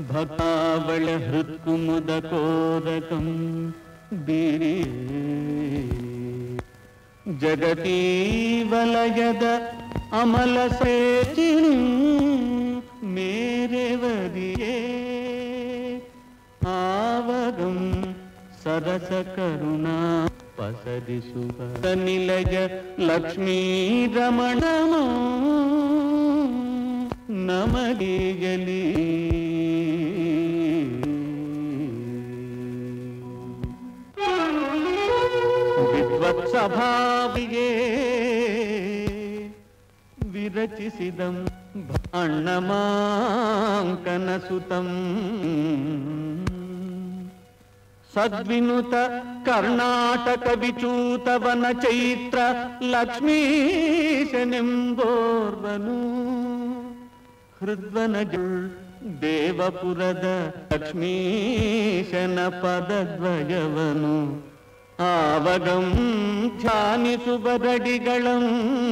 ಭಕ್ತಾವಳ ಹೃತ್ಕುಮುದ ಕೋದಕಂ ಬೀರಿ ಜಗತೀ ವಲಯದ ಅಮಲ ಸೇಚಿಣಿ ಮೇರೆವರಿಯೇ ಆವಗಂ ಸರಸ ಕರುಣಾ ಪಸರಿಸುವ ನಿಲಯ ಲಕ್ಷ್ಮೀ ರಮಣಮೋ ನಮಗೀಗಲಿ ವಿದ್ವತ್ಸಭಾವಿಗೆ ವಿರಚಿಸಿದಂ ಅಣ್ಣಮಾಂಕನ ಸುತಂ ಸದ್ವಿನುತ ಕರ್ನಾಟಕ ವಿಚೂತವನ ಚೈತ್ರ ಲಕ್ಷ್ಮೀಶನೆಂಬೋರ್ವನು ಹೃದ್ವನಜುಳ್ ದೇವಪುರದ ಲಕ್ಷ್ಮೀಶನ ಪದದ್ವಯವನು ಆವಗಂ ಧ್ಯಾನಿಸುವರಡಿಗಳಂ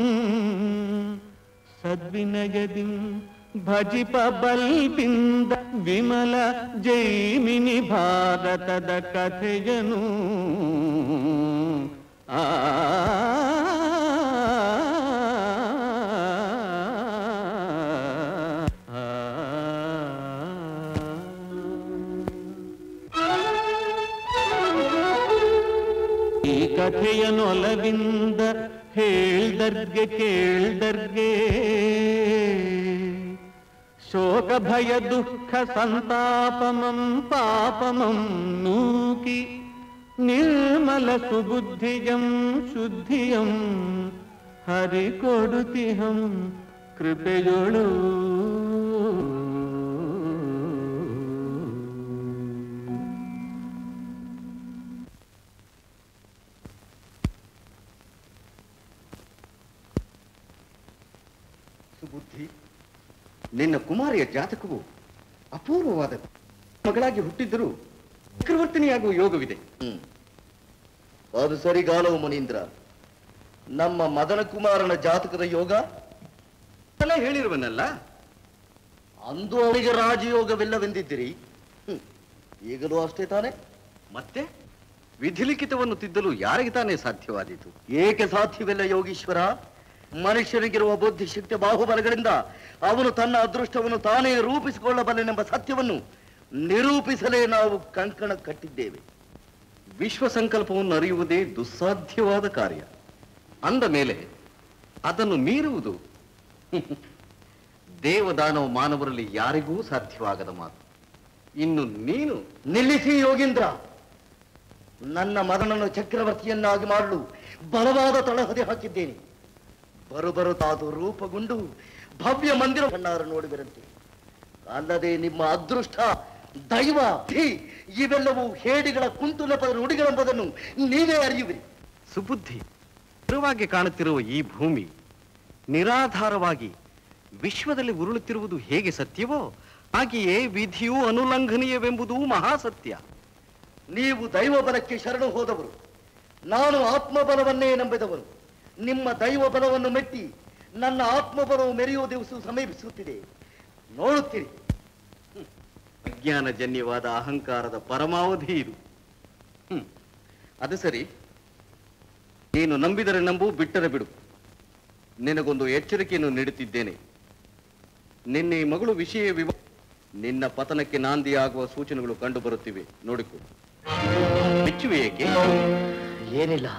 ಸದ್ವಿನಯದಿಂ ಭಜಿಪ ಬಲ್ಪಿಂದ ವಿಮಲ ಜೈಮಿನಿ ಭಾರತದ ಕಥೆಯನು ಆ ಈ ಕಥೆಯನೊಲವಿಂದ ಹೇಳ್ದರ್ಗೆ ಕೇಳ್ದರ್ಗೆ ಶೋಕ ಭಯ ದುಃಖ ಸಂತಾಪಮಂ ಪಾಪಮಂ ನೂಕಿ ನಿರ್ಮಲ ಸುಬುದ್ಧಿಯಂ ಶುದ್ಧಿಯಂ ಹರಿ ಕೊಡುತಿಹಂ ಕೃಪೆಯೊಳು ಸುಬುದ್ಧಿ ನಿನ್ನ ಕುಮಾರಿಯ ಜಾತಕವು ಅಪೂರ್ವವಾದದ್ದು ಮಗಳಾಗಿ ಹುಟ್ಟಿದ್ದರೂ ಚಕ್ರವರ್ತಿನಿಯಾಗುವ ಯೋಗವಿದೆ ಅದು ಸರಿ ಗಾಲವು ಮುನೀಂದ್ರ ನಮ್ಮ ಮದನ ಕುಮಾರನ ಜಾತಕದ ಯೋಗ ಎಲ್ಲ ಹೇಳಿರುವನಲ್ಲ ಅಂದು ಅವನಿಗೆ ರಾಜಯೋಗವಿಲ್ಲವೆಂದಿದ್ದೀರಿ ಹ್ಮ್. ಈಗಲೂ ಅಷ್ಟೇ ತಾನೆ ಮತ್ತೆ ವಿಧಿಲಿಖಿತವನ್ನು ತಿದ್ದಲು ಯಾರಿಗೆ ತಾನೇ ಸಾಧ್ಯವಾದೀತು ಏಕೆ ಸಾಧ್ಯವಿಲ್ಲ ಯೋಗೀಶ್ವರ ಮನುಷ್ಯನಿಗಿರುವ ಬುದ್ಧಿ ಶಕ್ತಿ ಬಾಹುಬಲಗಳಿಂದ ಅವನು ತನ್ನ ಅದೃಷ್ಟವನ್ನು ತಾನೇ ರೂಪಿಸಿಕೊಳ್ಳಬಲ್ಲನೆಂಬ ಸತ್ಯವನ್ನು ನಿರೂಪಿಸಲೇ ನಾವು ಕಂಕಣ ಕಟ್ಟಿದ್ದೇವೆ ವಿಶ್ವ ಸಂಕಲ್ಪವನ್ನು ಅರಿಯುವುದೇ ದುಸ್ಸಾಧ್ಯವಾದ ಕಾರ್ಯ ಅಂದ ಮೇಲೆ ಅದನ್ನು ಮೀರುವುದು ದೇವದಾನವ ಮಾನವರಲ್ಲಿ ಯಾರಿಗೂ ಸಾಧ್ಯವಾಗದ ಮಾತು ಇನ್ನು ನೀನು ನಿಲ್ಲಿಸಿ ಯೋಗೀಂದ್ರ ನನ್ನ ಮಗನನ್ನು ಚಕ್ರವರ್ತಿಯನ್ನಾಗಿ ಮಾಡಲು ಬಲವಾದ ತಳಹದಿ ಹಾಕಿದ್ದೇನೆ ಬರುಬರುತ್ತಾದು ರೂಪುಗೊಂಡು ಭವ್ಯ ಮಂದಿರ ಕಣ್ಣಾರು ನೋಡುವಿರಂತೆ ಅಲ್ಲದೆ ನಿಮ್ಮ ಅದೃಷ್ಟ ದೈವ ಧಿ ಇವೆಲ್ಲವೂ ಹೇಡಿಗಳ ಕುಂತುಲಪದ ನುಡಿಗಳೆಂಬುದನ್ನು ನೀವೇ ಅರಿಯುವಿರಿ ಸುಬುದ್ಧಿ ಸ್ಥಿರವಾಗಿ ಕಾಣುತ್ತಿರುವ ಈ ಭೂಮಿ ನಿರಾಧಾರವಾಗಿ ವಿಶ್ವದಲ್ಲಿ ಉರುಳುತ್ತಿರುವುದು ಹೇಗೆ ಸತ್ಯವೋ ಹಾಗೆಯೇ ವಿಧಿಯು ಅನುಲಂಘನೀಯವೆಂಬುದು ಮಹಾಸತ್ಯ ನೀವು ದೈವ ಬಲಕ್ಕೆ ಶರಣು ಹೋದವರು ನಾನು ಆತ್ಮಬಲವನ್ನೇ ನಂಬಿದವರು ನಿಮ್ಮ ದೈವ ಬಲವನ್ನು ಮೆಟ್ಟಿ ನನ್ನ ಆತ್ಮಬಲವು ಮೆರೆಯುವ ದಿವಸ ಸಮೀಪಿಸುತ್ತಿದೆ ನೋಡುತ್ತೀರಿ ಅಜ್ಞಾನಜನ್ಯವಾದ ಅಹಂಕಾರದ ಪರಮಾವಧಿ ಇದು ಹ್ಮ್. ಅದು ಸರಿ ನೀನು ನಂಬಿದರೆ ನಂಬು ಬಿಟ್ಟರೆ ಬಿಡು ನಿನಗೊಂದು ಎಚ್ಚರಿಕೆಯನ್ನು ನೀಡುತ್ತಿದ್ದೇನೆ ನಿನ್ನೆ ಈ ಮಗಳು ವಿಷಯ ವಿವ ನಿನ್ನ ಪತನಕ್ಕೆ ನಾಂದಿಯಾಗುವ ಸೂಚನೆಗಳು ಕಂಡು ಬರುತ್ತಿವೆ ನೋಡಿಕೊ ಮೆಚ್ಚುವೆ ಏಕೆ ಏನಿಲ್ಲ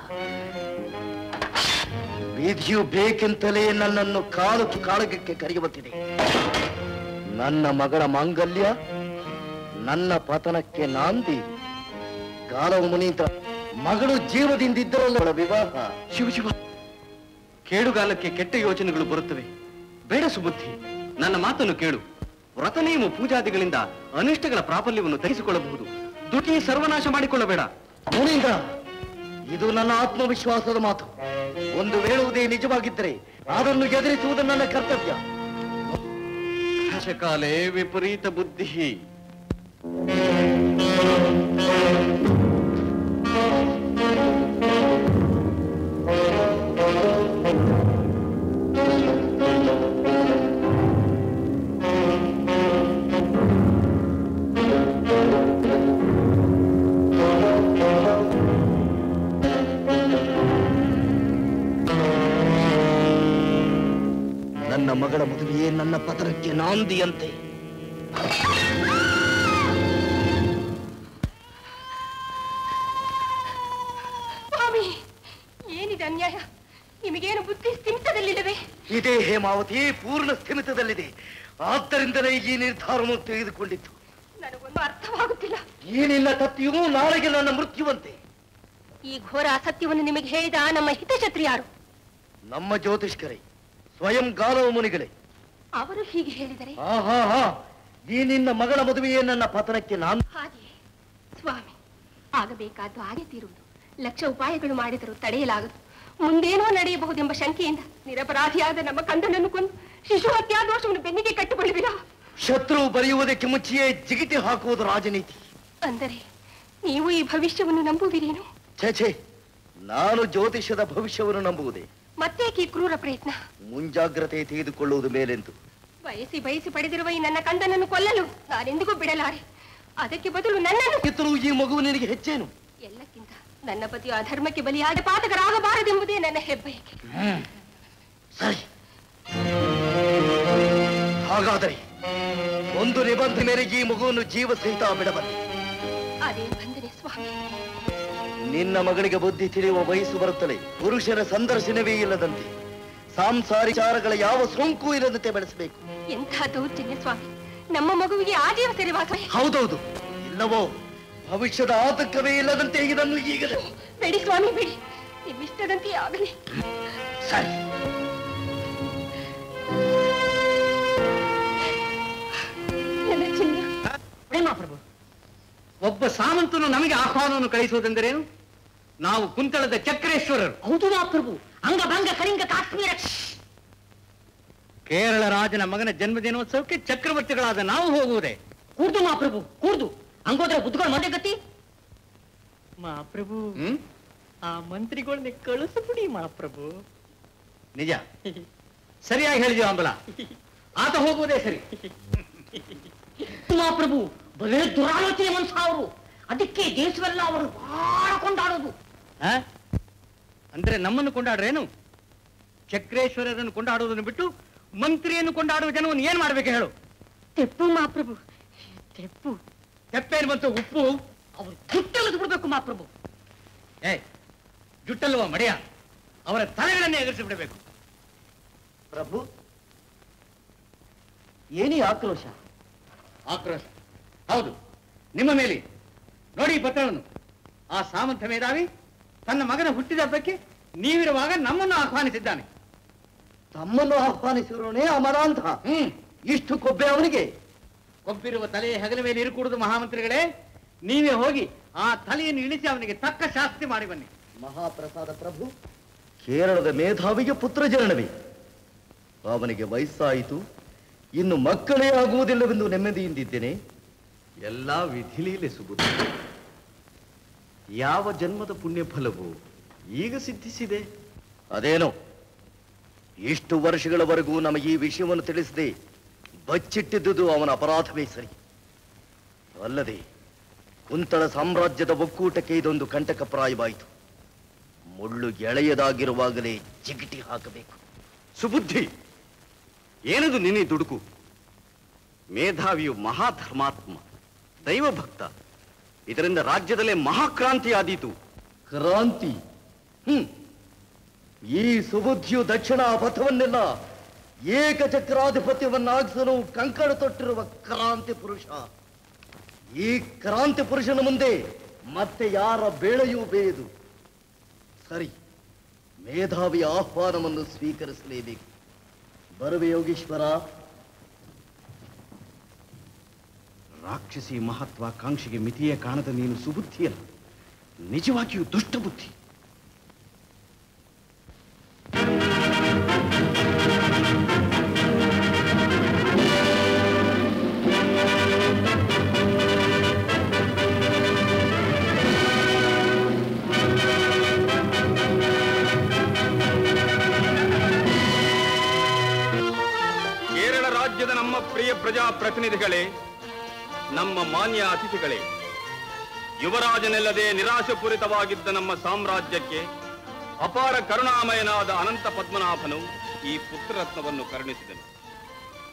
ವಿಧಿಯು ಬೇಕೆಂತಲೇ ನನ್ನನ್ನು ಕಾಳು ಕಾಳಗಕ್ಕೆ ಕರೆಯುವಂತಿದೆ ನನ್ನ ಮಗಳ ಮಾಂಗಲ್ಯ ನನ್ನ ಪತನಕ್ಕೆ ನಾಂದಿ ಕಾಲವು ಮುನೀತ ಮಗಳು ಜೀವದಿಂದಿದ್ದರಲ್ಲ ವಿವಾಹ ಶಿವ ಶಿವ ಕೇಡುಗಾಲಕ್ಕೆ ಕೆಟ್ಟ ಯೋಚನೆಗಳು ಬರುತ್ತವೆ ಬೇಡ ಸುಬುದ್ಧಿ ನನ್ನ ಮಾತನ್ನು ಕೇಳು ವ್ರತನೇಮ ಪೂಜಾದಿಗಳಿಂದ ಅನಿಷ್ಟಗಳ ಪ್ರಾಬಲ್ಯವನ್ನು ತರಿಸಿಕೊಳ್ಳಬಹುದು ದುಃಖಿ ಸರ್ವನಾಶ ಮಾಡಿಕೊಳ್ಳಬೇಡ ಮುನೀಂದ್ರ ಇದು ನನ್ನ ಆತ್ಮವಿಶ್ವಾಸದ ಮಾತು ಒಂದು ವೇಳುವುದೇ ನಿಜವಾಗಿದ್ದರೆ ಅದನ್ನು ಎದುರಿಸುವುದು ನನ್ನ ಕರ್ತವ್ಯ ಕಾಲೇ ವಿಪರೀತ ಬುದ್ಧಿ ನನ್ನ ಪತನಕ್ಕೆ ನಾಂದಿಯಂತೆ ಸ್ವಾಮಿ ಏನಿದೆ ಅನ್ಯಾಯ ನಿಮಗೇನು ಬುದ್ಧಿ ಸ್ಥಿಮಿತದಲ್ಲಿಲ್ಲವೇ ಇದೇ ಹೇಮಾವತಿ ಪೂರ್ಣ ಸ್ಥಿಮಿತದಲ್ಲಿದೆ ಆದ್ದರಿಂದಲೇ ಈ ನಿರ್ಧಾರವನ್ನು ತೆಗೆದುಕೊಂಡಿತ್ತು ನನಗೊಂದು ಅರ್ಥವಾಗುತ್ತಿಲ್ಲ ಈ ನಿನ್ನ ಕತ್ತಿಯು ನಾಳೆಗೆ ನನ್ನ ಮೃತ್ಯುವಂತೆ ಈ ಘೋರ ಅಸತ್ಯವನ್ನು ನಿಮಗೆ ಹೇಳಿದ ನಮ್ಮ ಹಿತಶತ್ರು ಯಾರು ನಮ್ಮ ಜ್ಯೋತಿಷ್ಕರೇ ಸ್ವಯಂ ಗಾನವ ಮುನಿಗಳೇ ಅವರು ಹೀಗೆ ಹೇಳಿದರೆ ಆಹಾ ಹಾ ಈ ನಿನ್ನ ಮಗಳ ಮದುವೆಯೇ ನನ್ನ ಪತನಕ್ಕೆ ನಾನು ಹಾಗೆ ಸ್ವಾಮಿ ಆಗಬೇಕಾದ್ದು ಹಾಗೆ ತೀರುವುದು ಲಕ್ಷ ಉಪಾಯಗಳು ಮಾಡಿದರೂ ತಡೆಯಲಾಗದು ಮುಂದೇನೋ ನಡೆಯಬಹುದೆಂಬ ಶಂಕೆಯಿಂದ ನಿರಪರಾಧಿಯಾದ ನಮ್ಮ ಕಂದನನ್ನು ಕೊಂದು ಶಿಶು ಹತ್ಯಾ ದೋಷವನ್ನು ಬೆನ್ನಿಗೆ ಕಟ್ಟಿಕೊಳ್ಳುವಿರಾ ಶತ್ರು ಬರೆಯುವುದಕ್ಕೆ ಮುಂಚೆಯೇ ಜಿಗಿಟಿ ಹಾಕುವುದು ರಾಜನೀತಿ ಅಂದರೆ ನೀವು ಈ ಭವಿಷ್ಯವನ್ನು ನಂಬುವಿರೇನು ಛೇ ಛೇ ನಾನು ಜ್ಯೋತಿಷದ ಭವಿಷ್ಯವನ್ನು ನಂಬುವುದೇ ಮತ್ತೇಕೆ ಈ ಕ್ರೂರ ಪ್ರಯತ್ನ ಮುಂಜಾಗ್ರತೆ ತೆಗೆದುಕೊಳ್ಳುವುದು ಮೇಲೆಂದು ಬಯಸಿ ಬಯಸಿ ಪಡೆದಿರುವ ಈ ನನ್ನ ಕಂದನನ್ನು ಕೊಲ್ಲಲು ನಾನೆಂದಿಗೂ ಬಿಡಲಾರೆ ಅದಕ್ಕೆ ಬದಲು ನನ್ನನ್ನು ಕಿತ್ತರೂ ಈ ಮಗು ನಿನಗೆ ಹೆಚ್ಚೇನು ಎಲ್ಲಕ್ಕಿಂತ ನನ್ನ ಪತಿಯು ಅಧರ್ಮಕ್ಕೆ ಬಲಿಯಾದ ಪಾತಕರಾಗಬಾರದೆಂಬುದೇ ನನ್ನ ಹೆಬ್ಬಯಕೆ ಸರಿ ಹಾಗಾದರೆ ಒಂದು ನಿಬಂಧನೆ ಮೇರೆಗೆ ಈ ಮಗುವನ್ನು ಜೀವ ಸಹಿತ ಬಿಡಬಲ್ಲೆ ಅದೇ ಬಂದನೆ ಸ್ವಾಮಿ ನಿನ್ನ ಮಗಳಿಗೆ ಬುದ್ಧಿ ತಿಳಿಯುವ ವಯಸ್ಸು ಬರುತ್ತಲೇ ಪುರುಷರ ಸಂದರ್ಶನವೇ ಇಲ್ಲದಂತೆ ಸಾಂಸಾರಿಚಾರಗಳ ಯಾವ ಸೋಂಕು ಇಲ್ಲದಂತೆ ಬೆಳೆಸಬೇಕು ಎಂಥ ದೌರ್ಜನ್ಯ ಸ್ವಾಮಿ ನಮ್ಮ ಮಗುವಿಗೆ ಆಜೀವ ಸೆರೆವಾಸವೇ ಹೌದೌದು ಇಲ್ಲವೋ ಭವಿಷ್ಯದ ಆತಂಕವೇ ಇಲ್ಲದಂತೆ ಇದನ್ನು ಈಗಲೇ ಬೇಡಿ ಸ್ವಾಮಿ ಬೇಡಿ ನಿಮ್ಮಿಷ್ಟದಂತೆ ಆಗಲಿ ಸರಿ ನನ್ನ ಚಿನ್ನ ಪ್ರಭು ಒಬ್ಬ ಸಾಮಂತನು ನಮಗೆ ಆಹ್ವಾನವನ್ನು ಕಳಿಸುವುದೆಂದರೇನು ನಾವು ಕುಂತಳದ ಚಕ್ರೇಶ್ವರರು ಹೌದು ಪ್ರಭು ಅಂಗಭಂಗ ಕಳಿಂಗ ಕಾಶ್ಮೀರ ಕೇರಳ ರಾಜನ ಮಗನ ಜನ್ಮದಿನೋತ್ಸವಕ್ಕೆ ಚಕ್ರವರ್ತಿಗಳಾದ ನಾವು ಹೋಗುವುದೇ ಕೂರ್ದು ಮಹಾಪ್ರಭು ಕೂರ್ದು ಹಂಗೋದ್ರೆ ಬುದ್ಧಿಗಳು ಮತ್ತೆ ಗತಿ ಮಹಾಪ್ರಭು ಹ್ಮ್ ಆ ಮಂತ್ರಿಗಳನ್ನ ಕಳಿಸ್ಬಿಡಿ ಮಹಾಪ್ರಭು ನಿಜ ಸರಿಯಾಗಿ ಹೇಳಿದೀವ ಅಂಬಲ ಆತ ಹೋಗುವುದೇ ಸರಿ ಮಹಾಪ್ರಭು ಬಲೇ ದುರಾಲೋಚನೆ ಮನ್ಸ ಅವರು ಅದಕ್ಕೆ ದೇಶವೆಲ್ಲ ಅವರು ಬಹಳ ಕೊಂಡಾಡೋದು ಆ? ಅಂದ್ರೆ ನಮ್ಮನ್ನು ಕೊಂಡಾಡ್ರೇನು ಚಕ್ರೇಶ್ವರರನ್ನು ಕೊಂಡಾಡುವುದನ್ನು ಬಿಟ್ಟು ಮಂತ್ರಿಯನ್ನು ಕೊಂಡಾಡುವ ಜನವನ್ನು ಏನ್ ಮಾಡ್ಬೇಕು ಹೇಳು ತೆಪ್ಪು ಮಹಾಪ್ರಭು ತೆಪ್ಪು ತೆಪ್ಪೇನು ಬಂತು ಉಪ್ಪು ಅವರು ಗುಟ್ಟೆಳೆದು ಬಿಡ್ಬೇಕು ಮಹಾಪ್ರಭು ಏ ಜುಟ್ಟಲ್ವ ಮಡಿಯ ಅವರ ತಲೆಗಳನ್ನೇ ಎದುರಿಸಿ ಬಿಡಬೇಕು ಪ್ರಭು ಏನೇ ಆಕ್ರೋಶ ಆಕ್ರೋಶ ಹೌದು ನಿಮ್ಮ ಮೇಲೆ ನೋಡಿ ಈ ಪತ್ರವನ್ನು ಆ ಸಾಮಂತ ಮೇಧಾವಿ ತನ್ನ ಮಗನ ಹುಟ್ಟಿದ ಹಬ್ಬಕ್ಕೆ ನೀವಿರುವಾಗ ನಮ್ಮನ್ನು ಆಹ್ವಾನಿಸಿದ್ದಾನೆ ತಮ್ಮನ್ನು ಆಹ್ವಾನಿಸಿರೋನೇ ಅಮರಾಂತ ಹ್ಮ್ ಇಷ್ಟು ಕೊಬ್ಬೆ ಅವನಿಗೆ ಕೊಬ್ಬಿರುವ ತಲೆಯ ಹೆಗಲ ಮೇಲೆ ಇರುಕೂಡುದು ಮಹಾಮಂತ್ರಿಗಳೇ ನೀವೇ ಹೋಗಿ ಆ ತಲೆಯನ್ನು ಇಳಿಸಿ ಅವನಿಗೆ ತಕ್ಕ ಶಾಸ್ತಿ ಮಾಡಿ ಬನ್ನಿ ಮಹಾಪ್ರಸಾದ ಪ್ರಭು ಕೇರಳದ ಮೇಧಾವಿಗೆ ಪುತ್ರ ಜನನವೇ ಅವನಿಗೆ ವಯಸ್ಸಾಯಿತು ಇನ್ನು ಮಕ್ಕಳೇ ಆಗುವುದಿಲ್ಲವೆಂದು ನೆಮ್ಮದಿಯಿಂದಿದ್ದೇನೆ ಎಲ್ಲ ವಿಧಿಲೀಲೆ ಸುಬುದ್ಧ ಯಾವ ಜನ್ಮದ ಪುಣ್ಯ ಫಲವು ಈಗ ಸಿದ್ಧಿಸಿದೆ ಅದೇನೋ ಇಷ್ಟು ವರ್ಷಗಳವರೆಗೂ ನಮಗೆ ಈ ವಿಷಯವನ್ನು ತಿಳಿಸದೆ ಬಚ್ಚಿಟ್ಟಿದ್ದುದು ಅವನ ಅಪರಾಧವೇ ಸರಿ ಅಲ್ಲದೆ ಕುಂತಳ ಸಾಮ್ರಾಜ್ಯದ ಒಕ್ಕೂಟಕ್ಕೆ ಇದೊಂದು ಕಂಟಕಪ್ರಾಯವಾಯಿತು ಮುಳ್ಳು ಎಳೆಯದಾಗಿರುವಾಗಲೇ ಜಿಗಿಟಿ ಹಾಕಬೇಕು ಸುಬುದ್ಧಿ ಏನದು ನಿನ್ನೆ ದುಡುಕು ಮೇಧಾವಿಯು ಮಹಾಧರ್ಮಾತ್ಮ ದೈವಭಕ್ತ ಇದರಿಂದ ರಾಜ್ಯದಲ್ಲೇ ಮಹಾಕ್ರಾಂತಿ ಆದೀತು ಕ್ರಾಂತಿ ಹ್ಮ್ ಈ ಸುಬುದ್ಧಿಯು ದಕ್ಷಿಣ ಪಥವನ್ನೆಲ್ಲ ಏಕಚಕ್ರಾಧಿಪತ್ಯವನ್ನಾಗಿಸಲು ಕಂಕಣ ತೊಟ್ಟಿರುವ ಕ್ರಾಂತಿ ಪುರುಷ ಈ ಕ್ರಾಂತಿ ಪುರುಷನ ಮುಂದೆ ಮತ್ತೆ ಯಾರ ಬೇಳೆಯೂ ಬೇಯದು ಸರಿ ಮೇಧಾವಿಯ ಆಹ್ವಾನವನ್ನು ಸ್ವೀಕರಿಸಲೇಬೇಕು ಬರುವೆ ಯೋಗೀಶ್ವರ ರಾಕ್ಷಸಿ ಮಹತ್ವಾಕಾಂಕ್ಷೆಗೆ ಮಿತಿಯೇ ಕಾಣದ ನೀನು ಸುಬುದ್ಧಿಯಲ್ಲ ನಿಜವಾಗಿಯೂ ದುಷ್ಟ ಬುದ್ಧಿ ಕೇರಳ ರಾಜ್ಯದ ನಮ್ಮ ಪ್ರಿಯ ಪ್ರಜಾಪ್ರತಿನಿಧಿಗಳೇ ನಮ್ಮ ಮಾನ್ಯ ಅತಿಥಿಗಳೇ ಯುವರಾಜನೆಲ್ಲದೆ ನಿರಾಶಪೂರಿತವಾಗಿದ್ದ ನಮ್ಮ ಸಾಮ್ರಾಜ್ಯಕ್ಕೆ ಅಪಾರ ಕರುಣಾಮಯನಾದ ಅನಂತ ಪದ್ಮನಾಭನು ಈ ಪುತ್ರರತ್ನವನ್ನು ಕರುಣಿಸಿದನು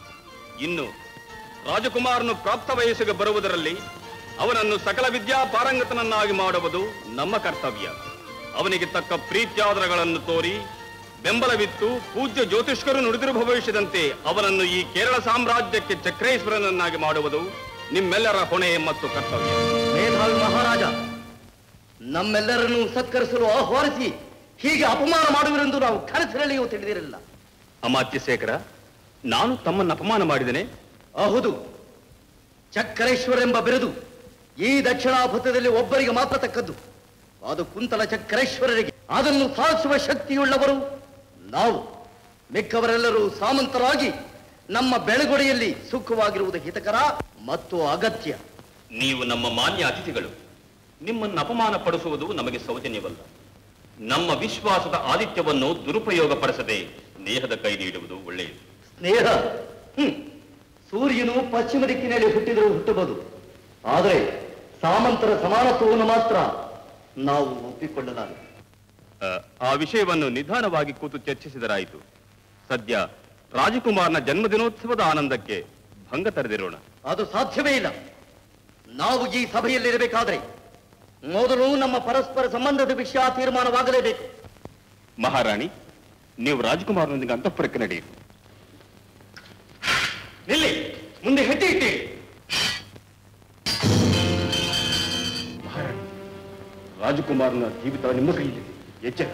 ಇನ್ನು ರಾಜಕುಮಾರನು ಪ್ರಾಪ್ತ ವಯಸ್ಸಿಗೆ ಬರುವುದರಲ್ಲಿ ಅವನನ್ನು ಸಕಲ ವಿದ್ಯಾ ಪಾರಂಗತನನ್ನಾಗಿ ಮಾಡುವುದು ನಮ್ಮ ಕರ್ತವ್ಯ ಅವನಿಗೆ ತಕ್ಕ ಪ್ರೀತ್ಯಾದರಗಳನ್ನು ತೋರಿ ಬೆಂಬಲವಿತ್ತು ಪೂಜ್ಯ ಜ್ಯೋತಿಷ್ಕರು ನುಡಿದಿರು ಭವಿಷ್ಯದಂತೆ ಅವನನ್ನು ಈ ಕೇರಳ ಸಾಮ್ರಾಜ್ಯಕ್ಕೆ ಚಕ್ರೇಶ್ವರನನ್ನಾಗಿ ಮಾಡುವುದು ನಿಮ್ಮೆಲ್ಲರ ಹೊಣೆ ಮತ್ತು ಕರ್ತವ್ಯ ಮೇಧಾವಿ ಮಹಾರಾಜ ನಮ್ಮೆಲ್ಲರನ್ನು ಸತ್ಕರಿಸಲು ಆಹ್ವಾನಿಸಿ ಹೀಗೆ ಅಪಮಾನ ಮಾಡುವಿರೆಂದು ನಾವು ಕನಸಿನಲ್ಲಿಯೂ ತಿಳಿದಿರಲಿಲ್ಲ ಅಮಾತ್ಯ ಶೇಖರ ನಾನು ತಮ್ಮನ್ನು ಅಪಮಾನ ಮಾಡಿದ್ದೇನೆ ಹೌದು ಚಕ್ಕರೇಶ್ವರೆಂಬ ಬಿರುದು ಈ ದಕ್ಷಿಣಾಭೂತದಲ್ಲಿ ಒಬ್ಬರಿಗೆ ಮಾತ್ರ ತಕ್ಕದ್ದು ಅದು ಕುಂತಲ ಚಕ್ಕರೇಶ್ವರರಿಗೆ ಅದನ್ನು ಸಾಧಿಸುವ ಶಕ್ತಿಯುಳ್ಳವರು ನಾವು ಮಿಕ್ಕವರೆಲ್ಲರೂ ಸಾಮಂತರಾಗಿ ನಮ್ಮ ಬೆಳಗೊಡೆಯಲ್ಲಿ ಸುಖವಾಗಿರುವುದು ಹಿತಕರ ಮತ್ತು ಅಗತ್ಯ ನೀವು ನಮ್ಮ ಮಾನ್ಯ ಅತಿಥಿಗಳು ನಿಮ್ಮನ್ನು ಅಪಮಾನ ಪಡಿಸುವುದು ನಮಗೆ ಸೌಜನ್ಯವಲ್ಲ ನಮ್ಮ ವಿಶ್ವಾಸದ ಆದಿತ್ಯವನ್ನು ದುರುಪಯೋಗ ಪಡಿಸದೆ ಸ್ನೇಹದ ಕೈ ನೀಡುವುದು ಒಳ್ಳೆಯದು ಸ್ನೇಹ ಹ್ಮ್ ಸೂರ್ಯನು ಪಶ್ಚಿಮ ದಿಕ್ಕಿನಲ್ಲಿ ಹುಟ್ಟಿದರೂ ಹುಟ್ಟಬಹುದು ಆದರೆ ಸಾಮಂತರ ಸಮಾನತ್ವವನ್ನು ಮಾತ್ರ ನಾವು ಒಪ್ಪಿಕೊಳ್ಳಲಾರೆ ಆ, ಆ ವಿಷಯವನ್ನು ನಿಧಾನವಾಗಿ ಕೂತು ಚರ್ಚಿಸಿದರಾಯಿತು ಸದ್ಯ ರಾಜಕುಮಾರನ ಜನ್ಮದಿನೋತ್ಸವದ ಆನಂದಕ್ಕೆ ಭಂಗ ತರೆದಿರೋಣ ಅದು ಸಾಧ್ಯವೇ ಇಲ್ಲ ನಾವು ಈ ಸಭೆಯಲ್ಲಿರಬೇಕಾದ್ರೆ ಮೊದಲು ನಮ್ಮ ಪರಸ್ಪರ ಸಂಬಂಧದ ವಿಷಯ ತೀರ್ಮಾನವಾಗಲೇಬೇಕು ಮಹಾರಾಣಿ ನೀವು ರಾಜಕುಮಾರನೊಂದಿಗೆ ಅಂತಃಪುರಕ್ಕೆ ನಡೆಯಿರಿ ನಿಲ್ಲಿ ಮುಂದೆ ಹೆಜ್ಜೆ ಇಟ್ಟಿ ಮಹಾರಾಣಿ ರಾಜಕುಮಾರನ ಜೀವಿತ ನಿಮ್ಮ ಕೈಯಲ್ಲಿ ಎಚ್ಚರ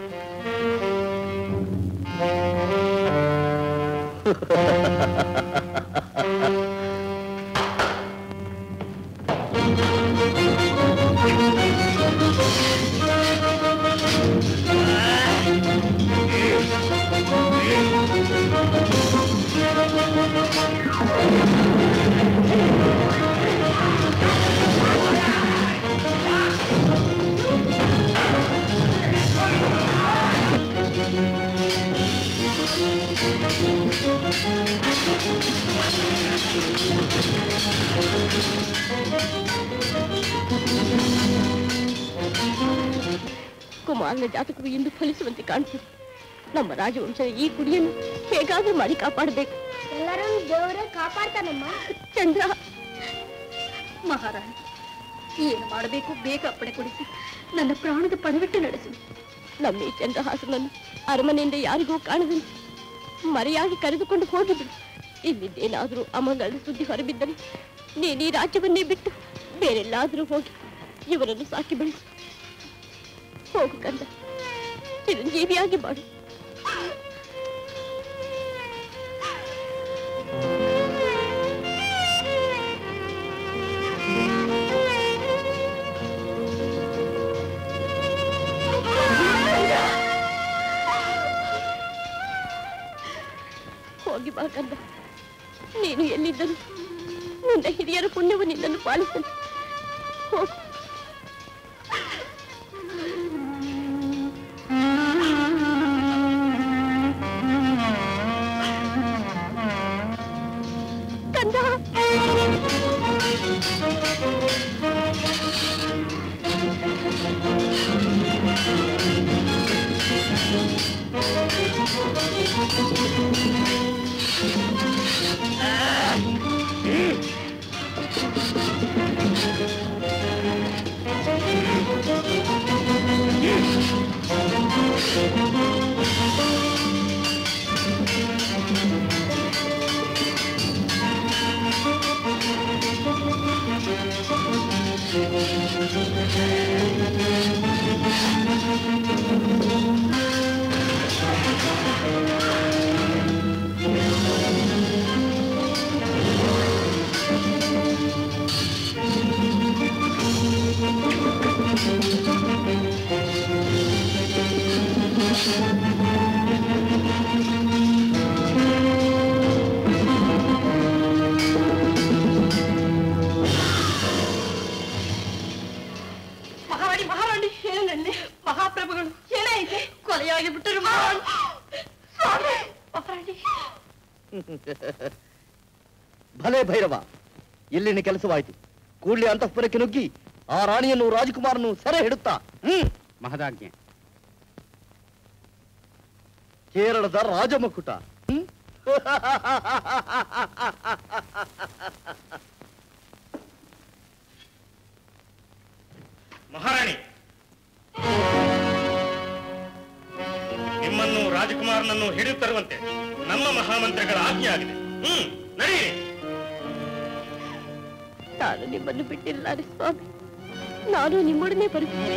ಕುಮಾರನ ಜಾತಕವು ಇಂದು ಫಲಿಸುವಂತೆ ಕಾಣಿಸಿದೆ ನಮ್ಮ ರಾಜವಂಶದ ಈ ಕುಡಿಯನ್ನು ಹೇಗಾದ್ರೂ ಮಾಡಿ ಕಾಪಾಡಬೇಕು ಎಲ್ಲರನ್ನು ದೇವರೇ ಕಾಪಾಡ್ತಾನಮ್ಮ ಚಂದ್ರ ಮಹಾರಾಣಿ ಏನು ಮಾಡಬೇಕು ಬೇಗ ಅಪ್ಪಣೆ ಕೊಡಿಸಿ ನನ್ನ ಪ್ರಾಣದ ಪಣವಿಟ್ಟು ನಡೆಸು ನಮ್ಮ ಈ ಚಂದ್ರಹಾಸನನ್ನು ಅರಮನೆಯಿಂದ ಯಾರಿಗೂ ಕಾಣದಂತೆ ಮರೆಯಾಗಿ ಕರೆದುಕೊಂಡು ಹೋಗಿಬಿಡು ಇಲ್ಲಿದ್ದೇನಾದರೂ ಅಮಂಗಳ ಸುದ್ದಿ ಹೊರಬಿದ್ದರೆ ನೀನು ಈ ರಾಜ್ಯವನ್ನೇ ಬಿಟ್ಟು ಬೇರೆಲ್ಲಾದರೂ ಹೋಗಿ ಇವರನ್ನು ಸಾಕಿ ಬೆಳೆಸು ಹೋಗು ಕಂದ ಚಿರಂಜೀವಿಯಾಗಿ ಮಾಡು ಹೋಗಿ ಬಾ ಕಂದ ನೀನು ಎಲ್ಲಿದ್ದರು ನಿನ್ನ ಹಿರಿಯರ ಪುಣ್ಯವು ನಿನ್ನನ್ನು ಪಾಲಿಸಲು ಹೋಗು ಕಂದ ಮಹಾರಾಣಿ ಮಹಾರಾಣಿ ಏನಂడి ಮಹಾಪ್ರಭುಗಳು ಏನಾಯ್ತು ಕೊಲೆಯಾಗಿ ಬಿಟ್ಟರು ಸ್ವಾಮಿ ಮಹಾರಾಣಿ ಭಲೆ ಭೈರವ ಇಲ್ಲಿನ ಕೆಲಸವಾಯಿತು ಕೂಡಲೇ ಅಂತಃಪುರಕ್ಕೆ ನುಗ್ಗಿ ಆ ರಾಣಿಯನ್ನು ರಾಜಕುಮಾರನು ಸೆರೆ ಹಿಡುತ್ತಾ ಹ್ಮ್ ಮಹದಾಜ್ಞೆ ಕೇರಳದ ರಾಜಮಕುಟ ಹ್ಮ್ ಮಹಾರಾಣಿ ನಿಮ್ಮನ್ನು ರಾಜಕುಮಾರನನ್ನು ಹಿಡಿದು ತರುವಂತೆ ನಮ್ಮ ಮಹಾಮಂತ್ರಿಗಳ ಆಜ್ಞೆ ಆಗಿದೆ ಹ್ಮ್ ನಡೆಯಿರಿ ನಾನು ನಿಮ್ಮನ್ನು ಬಿಟ್ಟಿರಲಾರೆ ಸ್ವಾಮಿ ನಾನು ನಿಮ್ಮೊಡನೆ ಬರುತ್ತೇನೆ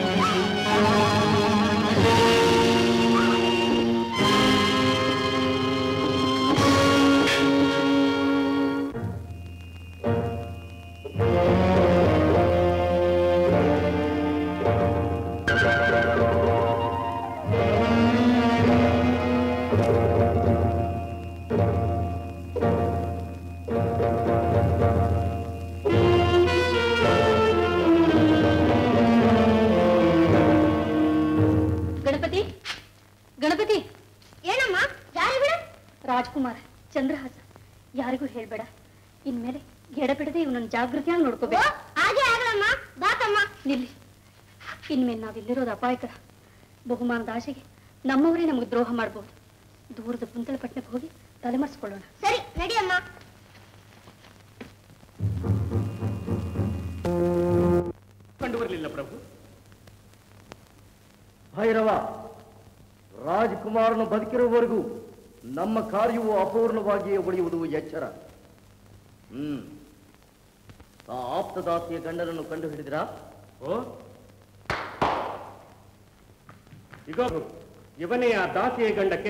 ಗಣಪತಿ ಗಣಪತಿ ಏನಮ್ಮ ಯಾರು ರಾಜ್ಕುಮಾರ್ ಚಂದ್ರಹಾಸ ಯಾರಿಗೂ ಹೇಳ್ಬೇಡ ಇನ್ಮೇಲೆ ಎಡಬಿಡದೆ ಇವನನ್ನು ಜಾಗೃತಿಯಾಗಿ ನೋಡ್ಕೋಬೇಕು ಹಾಗೆ ಆಗಲಮ್ಮ ಬಾಕಮ್ಮ ನಿಲ್ಲಿ ಇನ್ಮೇಲೆ ನಾವಿಲ್ಲಿರೋದು ಅಪಾಯಕರ ಬಹುಮಾನದ ಆಶೆಗೆ ನಮ್ಮವರೇ ನಮಗೆ ದ್ರೋಹ ಮಾಡಬಹುದು ದೂರದ ಕುಂತಳ ಪಟ್ಟಣಕ್ಕೆ ಹೋಗಿ ತಲೆಮರೆಸ್ಕೊಳ್ಳೋಣ ಸರಿ ನಡಿಯಮ್ಮ ಕಂಡು ಬರಲಿಲ್ಲ ಪ್ರಭು ಭೈರವ ರಾಜ್ಕುಮಾರನು ಬದುಕಿರುವವರೆಗೂ ನಮ್ಮ ಕಾರ್ಯವು ಅಪೂರ್ಣವಾಗಿಯೇ ಉಳಿಯುವುದು ಎಚ್ಚರ ಹ್ಮ್ ಆ ಆಪ್ತದಾಸಿಯ ಗಂಡನನ್ನು ಕಂಡು ಹಿಡಿದಿರಾ ಓ ಈಗ ಇವನೇ ಆ ದಾಸಿಯ ಗಂಡಕ್ಕೆ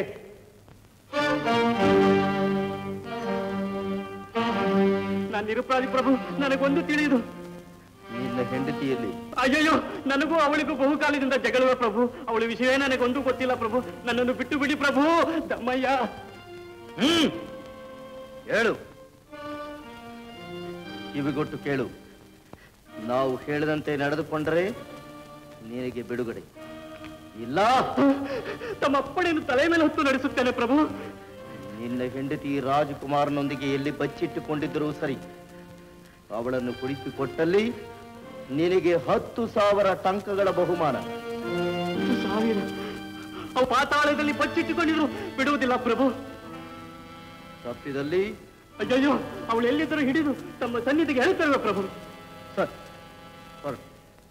ನಾನು ನಿರುಪರಾಧಿ ಪ್ರಭು ನನಗೊಂದು ತಿಳಿಯುದು ನಿನ್ನ ಹೆಂಡತಿಯಲ್ಲಿ ಅಯ್ಯಯ್ಯೋ ನನಗೂ ಅವಳಿಗೂ ಬಹುಕಾಲದಿಂದ ಜಗಳವ ಪ್ರಭು ಅವಳ ವಿಷಯ ನನಗೊಂದು ಗೊತ್ತಿಲ್ಲ ಪ್ರಭು ನನ್ನನ್ನು ಬಿಟ್ಟು ಬಿಡಿ ಪ್ರಭು ದಮ್ಮಯ್ಯ ಹ್ಮ್ ಹೇಳು ಕಿವಿಗೊಟ್ಟು ಕೇಳು ನಾವು ಹೇಳಿದಂತೆ ನಡೆದುಕೊಂಡರೆ ನಿನಗೆ ಬಿಡುಗಡೆ ಇಲ್ಲ ತಮ್ಮ ಅಪ್ಪಣೆಯನ್ನು ತಲೆ ಮೇಲೆ ಹೊತ್ತು ನಡೆಸುತ್ತೇನೆ ಪ್ರಭು ನಿನ್ನ ಹೆಂಡತಿ ರಾಜಕುಮಾರನೊಂದಿಗೆ ಎಲ್ಲಿ ಬಚ್ಚಿಟ್ಟುಕೊಂಡಿದ್ದರೂ ಸರಿ ಅವಳನ್ನು ಕುಳಿತುಕೊಟ್ಟಲ್ಲಿ ನಿನಗೆ ಹತ್ತು ಸಾವಿರ ಟಂಕಗಳ ಬಹುಮಾನ ಸಾವಿರ ಅವು ಪಾತಾಳದಲ್ಲಿ ಬಚ್ಚಿಟ್ಟುಕೊಂಡಿದ್ರು ಬಿಡುವುದಿಲ್ಲ ಪ್ರಭು ತಪ್ಪಿದಲ್ಲಿ ಅಯ್ಯಯ್ಯೋ ಅವಳು ಎಲ್ಲಿದ್ದರೂ ಹಿಡಿದು ತಮ್ಮ ಸನ್ನಿಧಿಗೆ ಹೇಳ್ತೇವೆ ಪ್ರಭು ಸರ್ ಹೊರಟು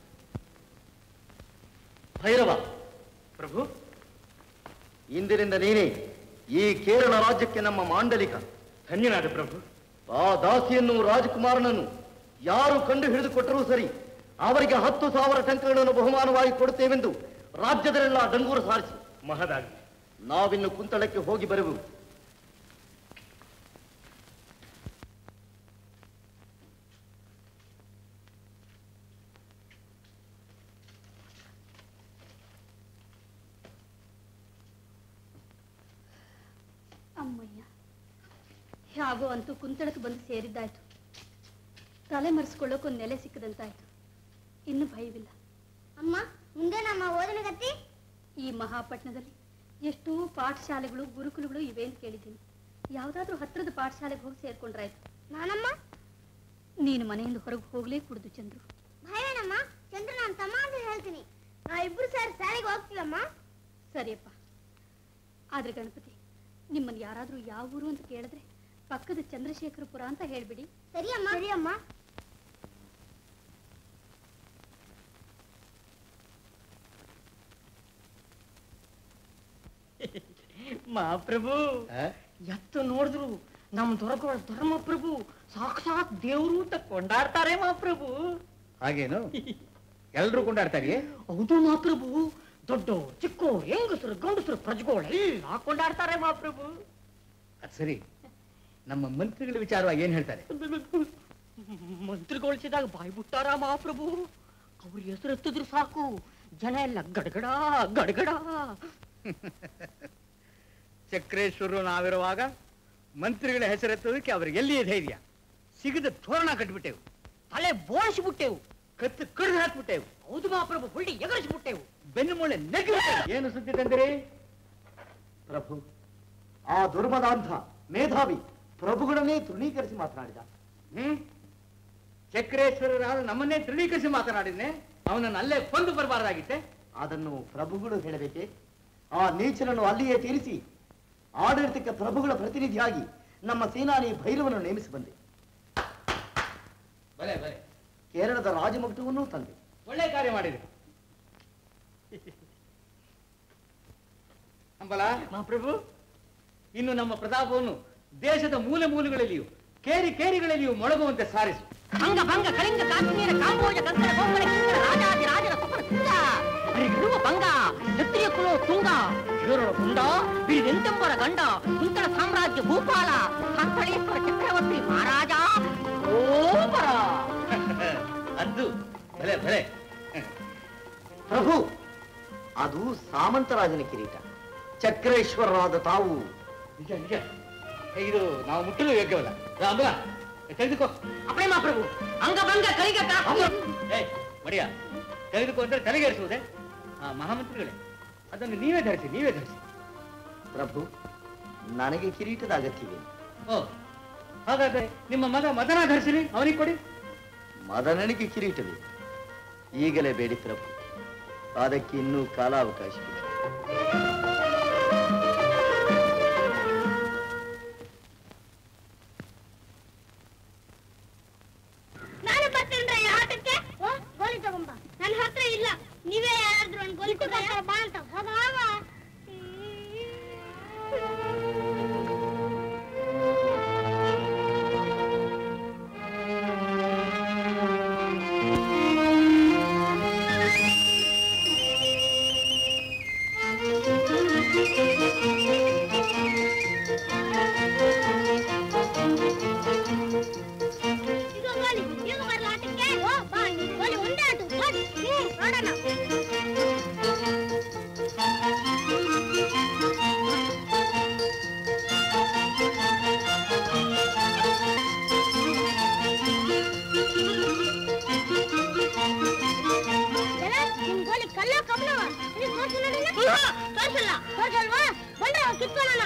ಭೈರವ ಪ್ರಭು ಇಂದಿನಿಂದ ನೀನೇ ಈ ಕೇರಳ ರಾಜ್ಯಕ್ಕೆ ನಮ್ಮ ಮಾಂಡಲಿಕ ಧನ್ಯನಾದ ಪ್ರಭು ಆ ದಾಸಿಯನ್ನು ರಾಜಕುಮಾರನನ್ನು ಯಾರು ಕಂಡು ಹಿಡಿದುಕೊಟ್ಟರೂ ಸರಿ ಅವರಿಗೆ ಹತ್ತು ಸಾವಿರ ಟಂಕಗಳನ್ನು ಬಹುಮಾನವಾಗಿ ಕೊಡುತ್ತೇವೆಂದು ರಾಜ್ಯದಲ್ಲೆಲ್ಲ ಡಂಗೂರು ಸಾರಿಸಿ ಮಹದಾಗಿ ನಾವಿನ್ನು ಕುಂತಳಕ್ಕೆ ಹೋಗಿ ಬರುವೆವು ಅಮ್ಮಯ್ಯ ಹೇಗೋ ಅಂತೂ ಕುಂತಳಕ್ಕೆ ಬಂದು ಸೇರಿದ್ದಾಯ್ತು ತಲೆ ಮರೆಸ್ಕೊಳ್ಳೋಕೊಂದು ನೆಲೆ ಸಿಕ್ಕದಂತಾಯ್ತು ಇನ್ನು ಭಯವಿಲ್ಲ ಅಮ್ಮ ಮುಂದೆ ನಮ್ಮ ಓದಿನ ಗತಿ ಈ ಮಹಾಪಟ್ಟಣದಲ್ಲಿ ಎಷ್ಟೋ ಪಾಠಶಾಲೆಗಳು ಗುರುಕುಲಗಳು ಇವೆ ಅಂತ ಕೇಳಿದ್ದೀನಿ ಯಾವುದಾದ್ರೂ ಹತ್ರದ ಪಾಠಶಾಲೆಗೆ ಹೋಗಿ ಸೇರ್ಕೊಂಡ್ರಾಯ್ತು ನಾನಮ್ಮ ನೀನು ಮನೆಯಿಂದ ಹೊರಗೆ ಹೋಗ್ಲೇ ಕುಡ್ದು ಚಂದ್ರು ಭಯವೇನಮ್ಮ ಚಂದ್ರ ನಾನು ತಮ್ಮ ಅಂತ ಹೇಳ್ತೀನಿ ನಾವಿಬ್ರು ಸೇರಿ ಶಾಲೆಗೆ ಹೋಗ್ತೀವಮ್ಮ ಸರಿಯಪ್ಪ ಆದ್ರೆ ಗಣಪತಿ ನಿಮ್ಮನ್ನು ಯಾರಾದ್ರೂ ಯಾವ ಊರು ಅಂತ ಕೇಳಿದ್ರೆ ಪಕ್ಕದ ಚಂದ್ರಶೇಖರಪುರ ಅಂತ ಹೇಳ್ಬಿಡಿ ಸರಿಯಮ್ಮ ಸರಿಯಮ್ಮ ಮಹಾಪ್ರಭು ಎತ್ತು ನೋಡಿದ್ರು ನಮ್ ದೊರಕ ಧರ್ಮಪ್ರಭು ಸಾಕ್ಷಾತ್ ದೇವ್ರು ಅಂತ ಕೊಂಡಾಡ್ತಾರೆ ಮಹಾಪ್ರಭು ಹಾಗೇನು ಎಲ್ರೂ ಕೊಂಡಾಡ್ತಾರಿಯೇ ಹೌದು ಮಹಾಪ್ರಭು ದೊಡ್ಡೋರು ಚಿಕ್ಕೋರು ಹೆಂಗಸರು ಗಂಡಸರು ಪ್ರಜೆಗಳು ಎಲ್ಲ ಕೊಂಡಾಡ್ತಾರೆ ಮಹಾಪ್ರಭು ಅದ್ ಸರಿ ನಮ್ಮ ಮಂತ್ರಿಗಳ ವಿಚಾರವಾಗಿ ಏನ್ ಹೇಳ್ತಾರೆ ಮಂತ್ರಿಗೊಳಿಸಿದಾಗ ಬಾಯಿ ಬಿಟ್ಟಾರ ಮಹಾಪ್ರಭು ಅವ್ರ ಹೆಸರು ಎತ್ತಿದ್ರು ಸಾಕು ಜನ ಎಲ್ಲ ಗಡಗಡ ಗಡಗಡ ಚಕ್ರೇಶ್ವರರು ನಾವಿರುವಾಗ ಮಂತ್ರಿಗಳ ಹೆಸರೆತ್ತೋದಕ್ಕೆ ಅವ್ರಿಗೆ ಎಲ್ಲಿಯೇ ಧೈರ್ಯ ಸಿಗದ ತೋರಣ ಕಟ್ಬಿಟ್ಟೆವು ತಲೆ ಬೋಳಿಸ್ಬಿಟ್ಟೆವು ಕತ್ತು ಕಡ್ದು ಹಾಕ್ಬಿಟ್ಟೆವು ಹೌದು ಮಹಾಪ್ರಭು ಹುಳ್ಳಿ ಎಗರಿಸ್ಬಿಟ್ಟೆವು ಬೆನ್ನು ಮೂಳೆ ನೆಗ್ಗಿ ಏನು ಸುದ್ದಿ ತಂದಿರಿ ಪ್ರಭು ಆ ದುರ್ಮದಾಂಧ ಮೇಧಾವಿ ಪ್ರಭುಗಳನ್ನೇ ತೃಣೀಕರಿಸಿ ಮಾತನಾಡಿದ ಹ್ಮ್ ಚಕ್ರೇಶ್ವರರಾದ ನಮ್ಮನ್ನೇ ತೃಣೀಕರಿಸಿ ಮಾತನಾಡಿದ್ನೆ ಅವನನ್ನು ಅಲ್ಲೇ ಕೊಂದು ಬರಬಾರ್ದಾಗಿತ್ತೆ ಅದನ್ನು ಪ್ರಭುಗಳು ಹೇಳಬೇಕೆ ಆ ನೀಚನನ್ನು ಅಲ್ಲಿಯೇ ತೀರಿಸಿ ಆಡಳಿತಕ್ಕೆ ಪ್ರಭುಗಳ ಪ್ರತಿನಿಧಿಯಾಗಿ ನಮ್ಮ ಸೇನಾನಿ ಭೈರವನು ನೇಮಿಸಿ ಬಂದೆ ಬಲೆ ಬಲೆ ಕೇರಳದ ರಾಜಮುಕುಟವನ್ನು ತಂದೆ ಒಳ್ಳೆ ಕಾರ್ಯ ಮಾಡಿದೆ ಅಂಬಲ ಮಹಾಪ್ರಭು ಇನ್ನು ನಮ್ಮ ಪ್ರತಾಪವನ್ನು ದೇಶದ ಮೂಲೆ ಮೂಲೆಗಳಲ್ಲಿಯೂ ಕೇರಿ ಕೇರಿಗಳಲ್ಲಿಯೂ ಮೊಳಗುವಂತೆ ಸಾರಿಸು ಭಂಗ ಭಂಗ ಕಳಿಂಗ ಕಾಶ್ಮೀರ ಕಾಂಬೋಜ ಕಂಕಣ ಕೊಂಕಣ ಕಿಂಕಣ ರಾಜಾದಿ ರಾಜನ ಸುಪರ ತುಂಗ ಹರಿಗಿಡುವ ಭಂಗ ಕ್ಷತ್ರಿಯ ಕುಲೋ ತುಂಗ ಶಿವರೊಳ ಗುಂಡ ಬಿರಿದೆಂತೆಂಬರ ಗಂಡ ಕುಂತಳ ಸಾಮ್ರಾಜ್ಯ ಭೂಪಾಲ ಹಂತಳೇಶ್ವರ ಚಕ್ರವರ್ತಿ ಮಹಾರಾಜ ಓಪರ ಅದ್ದು ಭಲೆ ಭಲೆ ಪ್ರಭು ಅದು ಸಾಮಂತರಾಜನ ಕಿರೀಟ ಚಕ್ರೇಶ್ವರರಾದ ತಾವು ನಿಜ ನಿಜ ಏ, ಇದು ನಾವು ಮುಟ್ಟಲು ಯೋಗ್ಯವಲ್ಲ ರಾ, ಅಂಬಲ ತೆಗೆದುಕೋ ಅಪ್ಪಣೆ ಮಹಾಪ್ರಭು ಅಂಗಭಂಗ ಕಳಿಗ ಕಾಶ್ಮೀರ ಏ ಮಡಿಯ ತೆಗೆದುಕೋ ಅಂದ್ರೆ ತಲೆಗೇರಿಸುವುದೇ ಆ ಮಹಾಮಂತ್ರಿಗಳೇ ಅದನ್ನು ನೀವೇ ಧರಿಸಿ ನೀವೇ ಧರಿಸಿ ಪ್ರಭು ನನಗೆ ಕಿರೀಟದ ಅಗತ್ಯವಿದೆ ಓ ಹಾಗಾದ್ರೆ ನಿಮ್ಮ ಮಗ ಮದನ ಧರಿಸಿರಿ ಅವನಿಗೆ ಕೊಡಿ ಮದನನಿಗೆ ಕಿರೀಟವೇ ಈಗಲೇ ಬೇಡಿ ಪ್ರಭು ಅದಕ್ಕೆ ಇನ್ನೂ ಕಾಲಾವಕಾಶವಿದೆ ನಾನು ಬರ್ತೀನಿ ಆಟಕ್ಕೆ ಓ ಗೋಲಿ ತಗೊಂಬ ನನ್ನ ಹತ್ರ ಇಲ್ಲ ನೀವೇ ಯಾರಾದ್ರೂ ಒಂದು ಗೋಲಿ ಕೊಡ್ತಾರೆ ಬಾ ಅಂತ ಹೋಗ ಈಗ ಗೋಲಿ ಈಗ ಬರಲ್ಲ ಆಟಕ್ಕೆ ಓ ಬಾ ನೀನು ಗೋಲಿ ಒಂದೇ ಆಟ ಗೋಲಿ ಹ್ಮ್ ನೋಡೋಣ ಜನ, ನಿನ್ ಗೋಲಿ ಕಲ್ಲ ಕಬ್ಬನವ ಇದು ತೋರ್ಸು ನೋಡಿಲ್ಲ ತೋರ್ಸಲ್ಲ ತೋರ್ಸಲ್ವಾ ಬಂದ್ರೆ ಕಿತ್ಕೊಳ್ಳೋಣ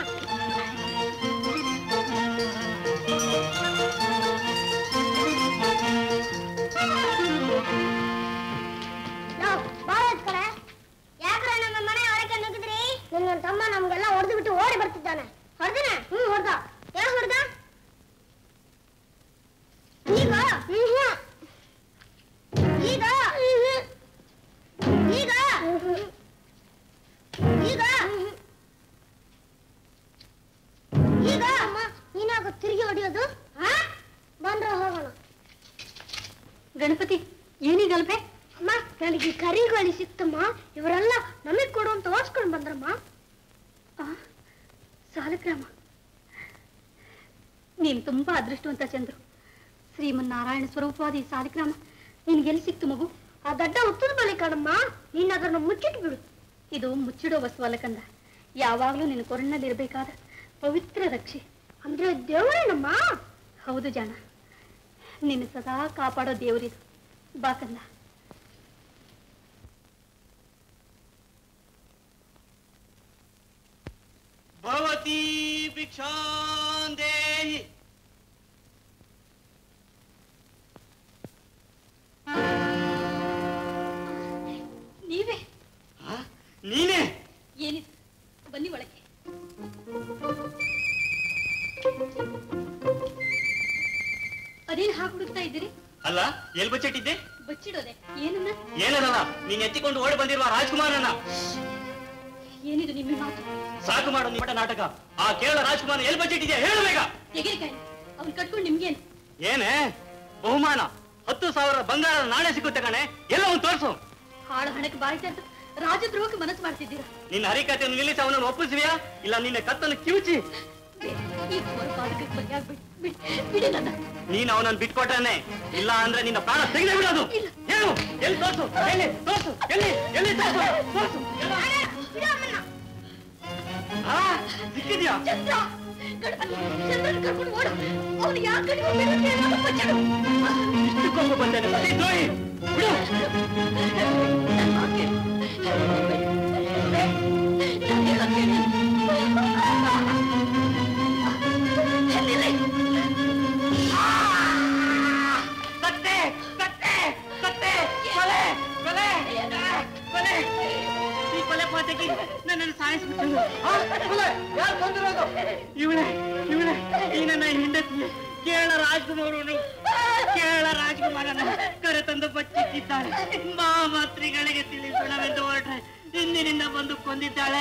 ಕಡೆ ಯಾಕ್ರೆ ನಮ್ಮ ಮನೆ ಹೊರಗೆ ನುಗ್ಗಿದ್ರಿ ನಿನ್ನ ತಮ್ಮ ನಮ್ಗೆಲ್ಲ ಹೊಡೆದು ಬಿಟ್ಟು ಓಡಿ ಬರ್ತಿದ್ದಾನೆ ಹೊಡೆದನೆ ಹ್ಮ್ ಹೊಡೆದ ಯಾಕೆ ಹೊಡೆದ ಈಗ ಈಗ ಈಗ ಈಗ ಈಗ ಅಮ್ಮ ನೀನಾಗ ತಿರುಗಿ ಹೊಡಿಯೋದು ಬಂದ್ರೆ ಹೋಗೋಣ ಗಣಪತಿ ಏನೀಗಲ್ವೇ ಅಮ್ಮ ನನಗೆ ಕರಿಗೋಳಿ ಸಿಕ್ತಮ್ಮ ಇವರೆಲ್ಲ ನಮಗ್ ಕೊಡು ಅಂತ ಓಡಿಸ್ಕೊಂಡು ಬಂದ್ರಮ್ಮ ಸಾಲಗ್ರಾಮ ನೀನು ತುಂಬಾ ಅದೃಷ್ಟವಂತ ಚಂದ್ರು ಶ್ರೀಮನ್ನಾರಾಯಣ ಸ್ವರೂಪವಾದ ಈ ಸಾಲಿಗ್ರಾಮ ನಿನ್ಗೆಲ್ಲಿ ಸಿಕ್ತು ಮಗು ಆ ದಡ್ಡ ಉತ್ತರ ಬಳಿ ಕಣಮ್ಮ ನೀನ್ ಅದನ್ನ ಮುಚ್ಚಿಟ್ಟು ಬಿಡು ಇದು ಮುಚ್ಚಿಡೋ ವಸ್ತು ಅಲ್ಲ ಕಂದ ಯಾವಾಗ್ಲೂ ನಿನ್ನ ಕೊರಳಿನಲ್ಲಿರ್ಬೇಕಾದ ಪವಿತ್ರ ರಕ್ಷೆ ಅಂದ್ರೆ ದೇವರೇನಮ್ಮ ಹೌದು ಜಾಣ ನಿನ್ನ ಸದಾ ಕಾಪಾಡೋ ದೇವರಿದು ಬಾ ಕಂದ ಭವತಿ ಭಿಕ್ಷಾಂದೇಹಿ ನೀವೇ ನೀನೇ ಏನಿದು ಬನ್ನಿ ಒಳಗೆ ಅದೇನು ಹಾಗೆ ಹುಡುಕ್ತಾ ಇದ್ದೀರಿ ಅಲ್ಲ ಎಲ್ ಬಚ್ಚಿಟ್ಟಿದ್ದೆ ಬಚ್ಚಿಡೋದೆ ಏನನ್ನ ಏನಲ್ಲ ನೀನ್ ಎತ್ತಿಕೊಂಡು ಓಡಿ ಬಂದಿರುವ ರಾಜ್ಕುಮಾರನ ಏನಿದು ನಿಮ್ಮ ಮಾತು ಸಾಕು ಮಾಡು ನಿಮ್ಮಟ ನಾಟಕ ಆ ಕೇರಳ ರಾಜ್ಕುಮಾರ್ ಎಲ್ ಬಚ್ಚಿಟ್ಟಿದ್ಯಾ ಹೇಳು ಬೇಗ ತೆಗಿರಿಕಾಯಿ ಅವ್ನು ಕಟ್ಕೊಂಡು ನಿಮ್ಗೇನು ಏನೇ ಬಹುಮಾನ ಹತ್ತು ಸಾವಿರ ಬಂಗಾರದ ನಾಳೆ ಸಿಗುತ್ತೆ ಕಣೆ ಎಲ್ಲ ಒಂದು ತೋರ್ಸು ಹಾಳು ಹಣಕ್ಕೆ ಬಾಯಿ ತೆರೆದು ರಾಜದ್ರೋಹಕ್ಕೆ ಮನಸ್ಸು ಮಾಡ್ತಿದ್ದೀರಾ ನಿನ್ನ ಹರಿಕತೆಯನ್ನು ನಿಲ್ಲಿಸಿ ಅವನನ್ನು ಒಪ್ಪಿಸುವಿಯಾ ಇಲ್ಲ ನಿನ್ನ ಕತ್ತನ್ನು ಕಿವುಚಿ ಬೇಡ, ಈ ಘೋರ ಪಾದಕಕ್ಕೆ ಬಲಿಯಾಗ್ಬಿಡಿ ಬಿಡಿ ಬಿಡಿ ನನ್ನ ನೀನ್ ಅವನನ್ನು ಬಿಟ್ಕೊಟ್ಟಾನೆ ಇಲ್ಲ ಅಂದ್ರೆ ನಿನ್ನ ಪ್ರಾಣ ತೆಗೆದೇ ಬಿಡೋದು ಹೇಳು ಎಲ್ಲಿ ತೋರ್ಸು ಎಲ್ಲಿ ತೋರ್ಸು ಎಲ್ಲಿ ಎಲ್ಲಿ ತೋರ್ಸು ತೋರ್ಸು ಆ, ಸಿಕ್ಕಿದ್ಯಾ ಚಂದ್ರ ಗಣಪತಿ ಚಂದ್ರನ್ ಕರ್ಕೊಂಡು ಓಡು ಅವ್ನು ಯಾಕೆ ಕಡಿಮೆ ಬೀಳುತ್ತೆ ಅನ್ನೋದು ಬಚ್ಚಿಡು ಇಷ್ಟು ಕೊಂಬು ಬಂದೇನೆ ಸತಿ ದ್ರೋಹಿ ಬಿಡು ನನ್ನ ಮಾತು ಕೇಳು. ನಾನು ಹೇಳೋದ್ ಕೇಳು. ಎಲ್ಲಿದೆ? ಕತ್ತೆ ಕತ್ತೆ ಕತ್ತೆ ಕೊಲೆ ಕೊಲೆ ಕೊಲೆ ಈ ಕೊಲೆ ಪಾತಕಿ ನನ್ನನ್ನು ಸಾಯಿಸ್ಬಿಟ್ಟು ಯಾರು ಬಂದಿರೋದು ಇವಳೆ ಇವಳೆ ಈ ನನ್ನ ಹೆಂಡತಿ ಕೇರಳ ರಾಜ್ಕುಮಾರನು ಕೇರಳ ರಾಜ್ಕುಮಾರನ ಕರೆ ತಂದು ಬಚ್ಚಿಟ್ಟಿದ್ದಾಳೆ ಮಾಮಾತ್ರಿಗಳಿಗೆ ತಿಳಿಸೋಣವೆಂದು ಹೊರಟ್ರೆ ಹಿಂದಿನಿಂದ ಬಂದು ಕೊಂದಿದ್ದಾಳೆ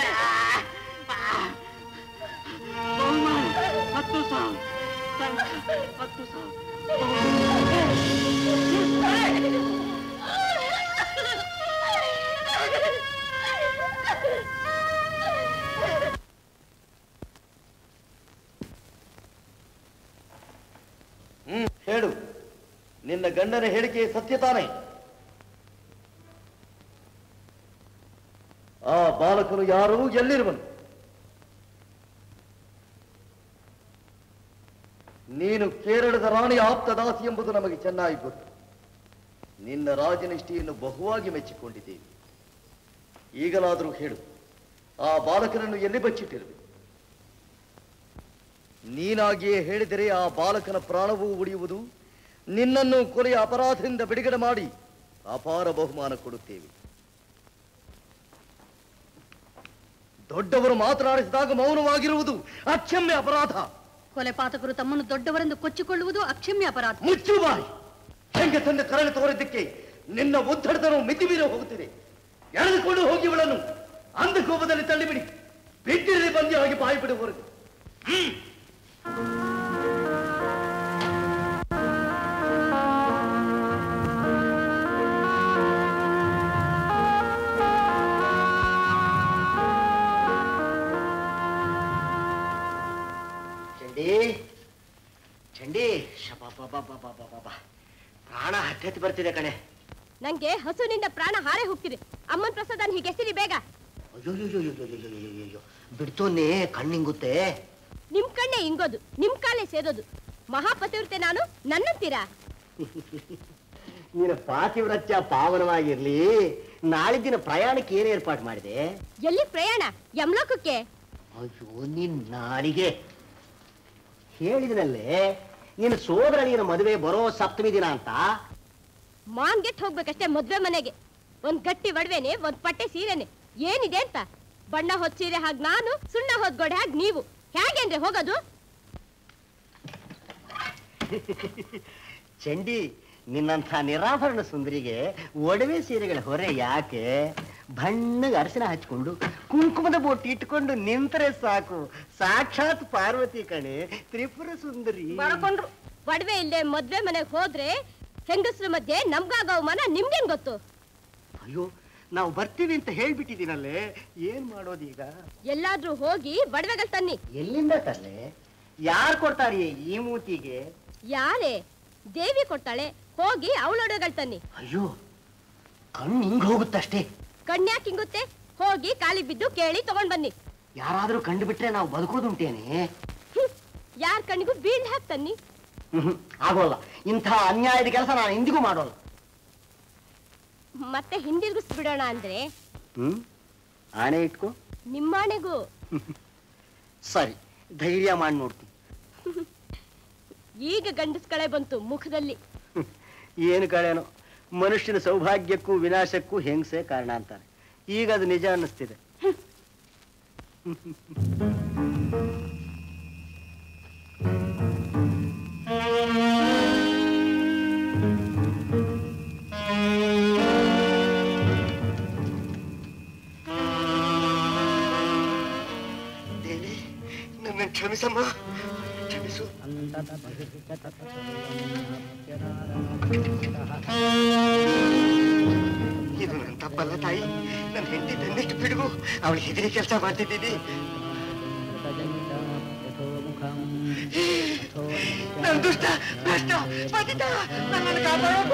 ಬಹುಮಾನ ಹತ್ತು ಸಾವಿರ ಹತ್ತು ಸಾವಿರ ಹ್ಮ್ ಹೇಳು ನಿನ್ನ ಗಂಡನ ಹೇಳಿಕೆ ಸತ್ಯ ತಾನೆ ಆ ಬಾಲಕನು ಯಾರು ಎಲ್ಲಿರುವನು ನೀನು ಕೇರಳದ ರಾಣಿಯ ಆಪ್ತದಾಸಿ ಎಂಬುದು ನಮಗೆ ಚೆನ್ನಾಗಿ ಗೊತ್ತು ನಿನ್ನ ರಾಜನಿಷ್ಠೆಯನ್ನು ಬಹುವಾಗಿ ಮೆಚ್ಚಿಕೊಂಡಿದ್ದೇವೆ ಈಗಲಾದರೂ ಹೇಳು ಆ ಬಾಲಕನನ್ನು ಎಲ್ಲಿ ಬಚ್ಚಿಟ್ಟಿರುವೆ ನೀನಾಗಿಯೇ ಹೇಳಿದರೆ ಆ ಬಾಲಕನ ಪ್ರಾಣವೂ ಉಳಿಯುವುದು ನಿನ್ನನ್ನು ಕೊಲೆಯ ಅಪರಾಧದಿಂದ ಬಿಡುಗಡೆ ಮಾಡಿ ಅಪಾರ ಬಹುಮಾನ ಕೊಡುತ್ತೇವೆ ದೊಡ್ಡವರು ಮಾತನಾಡಿಸಿದಾಗ ಮೌನವಾಗಿರುವುದು ಅಕ್ಷಮ್ಯ ಅಪರಾಧ ಕೊಲೆಪಾತಕರು ತಮ್ಮನ್ನು ದೊಡ್ಡವರೆಂದು ಕೊಚ್ಚಿಕೊಳ್ಳುವುದು ಅಕ್ಷಮ್ಯ ಅಪರಾಧ ಮುಚ್ಚು ಬಾಯಿ ಹೆಂಗೆ ತಂದೆ ಕರಳು ತೋರಿದ್ದಕ್ಕೆ ನಿನ್ನ ಒತ್ತಡತನವು ಮಿತಿ ಮೀರಿ ಹೋಗುತ್ತಿದೆ ಎಳೆದುಕೊಂಡು ಹೋಗಿ ಇವಳನ್ನು ಅಂಧಕೋಪದಲ್ಲಿ ತಳ್ಳಿಬಿಡಿ ಬಿದ್ದಿರಲಿ ಬಂದಿ ಆಗಿ ಬಾಯಿ ಬಿಡುವವರೆಗೂ ಚಂಡಿ ಚಂಡಿ ಶಬಾಬಾಬಾಬಾಬಾಬಾ. ಪ್ರಾಣ ಹತ್ತೆತ್ತು ಬರ್ತಿದೆ ಕಣೆ ನಂಗೆ ಹಸುವಿನಿಂದ ಪ್ರಾಣ ಹಾರೆ ಹೋಗ್ತಿದೆ ಅಮ್ಮನ್ ಪ್ರಸಾದನ್ ಹೀಗೆ ಎಸಿರಿ ಬೇಗ ಅಯ್ಯೋ ಬಿಡ್ತೋನೆ ಕಣ್ಣಿಂಗುತ್ತೆ ನಿಮ್ ಕಣ್ಣೆ ಹಿಂಗೋದು ನಿಮ್ ಕಾಲೇ ಸೇದೋದು ಮಹಾಪತಿವ್ರತೆ ನಾನು ನನ್ನಂತೀರಾ ನೀನು ಪಾತಿವ್ರತ್ಯ ಪಾವನವಾಗಿರ್ಲಿ ನಾಳಿದ್ದಿನ ಪ್ರಯಾಣಕ್ಕೆ ಏನು ಏರ್ಪಾಡು ಮಾಡಿದೆ ಎಲ್ಲಿ ಪ್ರಯಾಣ ಯಮ್ಲೋಕಕ್ಕೆ ಅಯ್ಯೋ ನಿನ್ ನಾಲಿಗೆ ಹೇಳಿದನಲ್ಲೇ ನಿನ್ನ ಸೋದರಳಿಯನ ಮದುವೆ ಬರೋ ಸಪ್ತಮಿ ದಿನ ಅಂತ ಮಾನ್ಗೆಟ್ ಹೋಗ್ಬೇಕಷ್ಟೇ ಮದ್ವೆ ಮನೆಗೆ ಒಂದ್ ಗಟ್ಟಿ ಒಡವೆನೆ ಒಂದ್ ಪಟ್ಟೆ ಸೀರೆನೆ ಏನಿದೆ ಅಂತ ಬಣ್ಣ ಹೊದ್ ಸೀರೆ ಹಾಗ್ ನಾನು ಸುಣ್ಣ ಹೊದ್ ಗೋಡೆ ಹಾಗ್ ನೀವು ಹೇಗೇನ್ರಿ ಹೋಗೋದು ಚಂಡಿ ನಿನ್ನಂಥ ನಿರಾಭರಣ ಸುಂದರಿಗೆ ಒಡವೆ ಸೀರೆಗಳ ಹೊರೆ ಯಾಕೆ ಬಣ್ಣಗೆ ಅರಸಿನ ಹಚ್ಕೊಂಡು ಕುಂಕುಮದ ಬೋಟ್ ಇಟ್ಕೊಂಡು ನಿಂತರೆ ಸಾಕು ಸಾಕ್ಷಾತ್ ಪಾರ್ವತಿ ಕಣೆ ತ್ರಿಪುರ ಸುಂದರಿ ಮಾಡ್ಕೊಂಡ್ರು ಒಡವೆ ಇಲ್ಲದೆ ಮದ್ವೆ ಮನೆಗೆ ಹೋದ್ರೆ ಹೆಂಗಸ್ರ ಮಧ್ಯೆ ನಮ್ಗಾಗೋ ಅವಮಾನ ನಿಮ್ಗೇನ್ ಗೊತ್ತು ಅಯ್ಯೋ ನಾವು ಬರ್ತೀವಿ ಅಂತ ಹೇಳ್ಬಿಟ್ಟಿದ್ದೀನಲ್ಲೇ ಏನ್ ಮಾಡೋದೀಗ ಎಲ್ಲಾದ್ರೂ ಹೋಗಿ ಒಡವೆಗಳು ತನ್ನಿ ಎಲ್ಲಿಂದ ತರ್ಲೆ ಯಾರು ಕೊಡ್ತಾರೆ ಈ ಮೂತಿಗೆ ಯಾರೇ ದೇವಿ ಕೊಡ್ತಾಳೆ ಹೋಗಿ ಅವಳ ಒಡವೆಗಳು ತನ್ನಿ ಅಯ್ಯೋ ಕಣ್ಣು ಹಿಂಗ್ ಹೋಗುತ್ತಷ್ಟೇ ಕಣ್ಯಾಕ್ ಹಿಂಗುತ್ತೆ ಹೋಗಿ ಕಾಲಿ ಬಿದ್ದು ಕೇಳಿ ತಗೊಂಡ್ ಬನ್ನಿ ಯಾರಾದ್ರೂ ಕಂಡುಬಿಟ್ರೆ ನಾವು ಬದುಕೋದುಂಟೇನೆ ಯಾರ ಕಣ್ಣಿಗೂ ಬೀಳ್ ಹಾಕ್ ತನ್ನಿ ಹ್ಮ್ ಆಗೋಲ್ಲ ಇಂಥ ಅನ್ಯಾಯದ ಕೆಲಸ ನಾನು ಎಂದಿಗೂ ಮಾಡೋಲ್ಲ ಮತ್ತೆ ಹಿಂದಿರುಗಿಸ್ಬಿಡೋಣ ಅಂದ್ರೆ ಹ್ಮ್ ಆಣೆ ಇಟ್ಕೋ ನಿಮ್ಮಾಣೆಗೂ ಸರಿ ಧೈರ್ಯ ಮಾಡಿ ನೋಡ್ತೀನಿ ಈಗ ಗಂಡಸ್ ಕಳೆ ಬಂತು ಮುಖದಲ್ಲಿ ಏನು ಕಳೇನೋ ಮನುಷ್ಯನ ಸೌಭಾಗ್ಯಕ್ಕೂ ವಿನಾಶಕ್ಕೂ ಹೆಂಗಸೆ ಕಾರಣ ಅಂತಾರೆ ಈಗ ಅದು ನಿಜ ಅನ್ನಿಸ್ತಿದೆ ದೇವಿ ನನ್ನ ಕ್ಷಮಿಸಮ್ಮ ಕ್ಷಮಿಸು ಇದು ನನ್ನ ತಪ್ಪಲ್ಲ ತಾಯಿ ನನ್ನ ಹೆಂಡತಿ ತಂದೆಷ್ಟು ಬಿಡುಗು ಅವಳು ಹೆದರಿ ಕೆಲಸ ಮಾಡ್ತಿದ್ದೀನಿ ನನ್ನ ದುಷ್ಟ ಭ್ರಷ್ಟ ಪತಿತ ನನ್ನನ್ನು ಕಾಪಾಡಪ್ಪ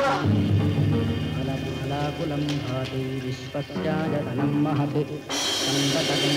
फलाकुलं भाति विश्वस्यायतनं महति सम्पतकं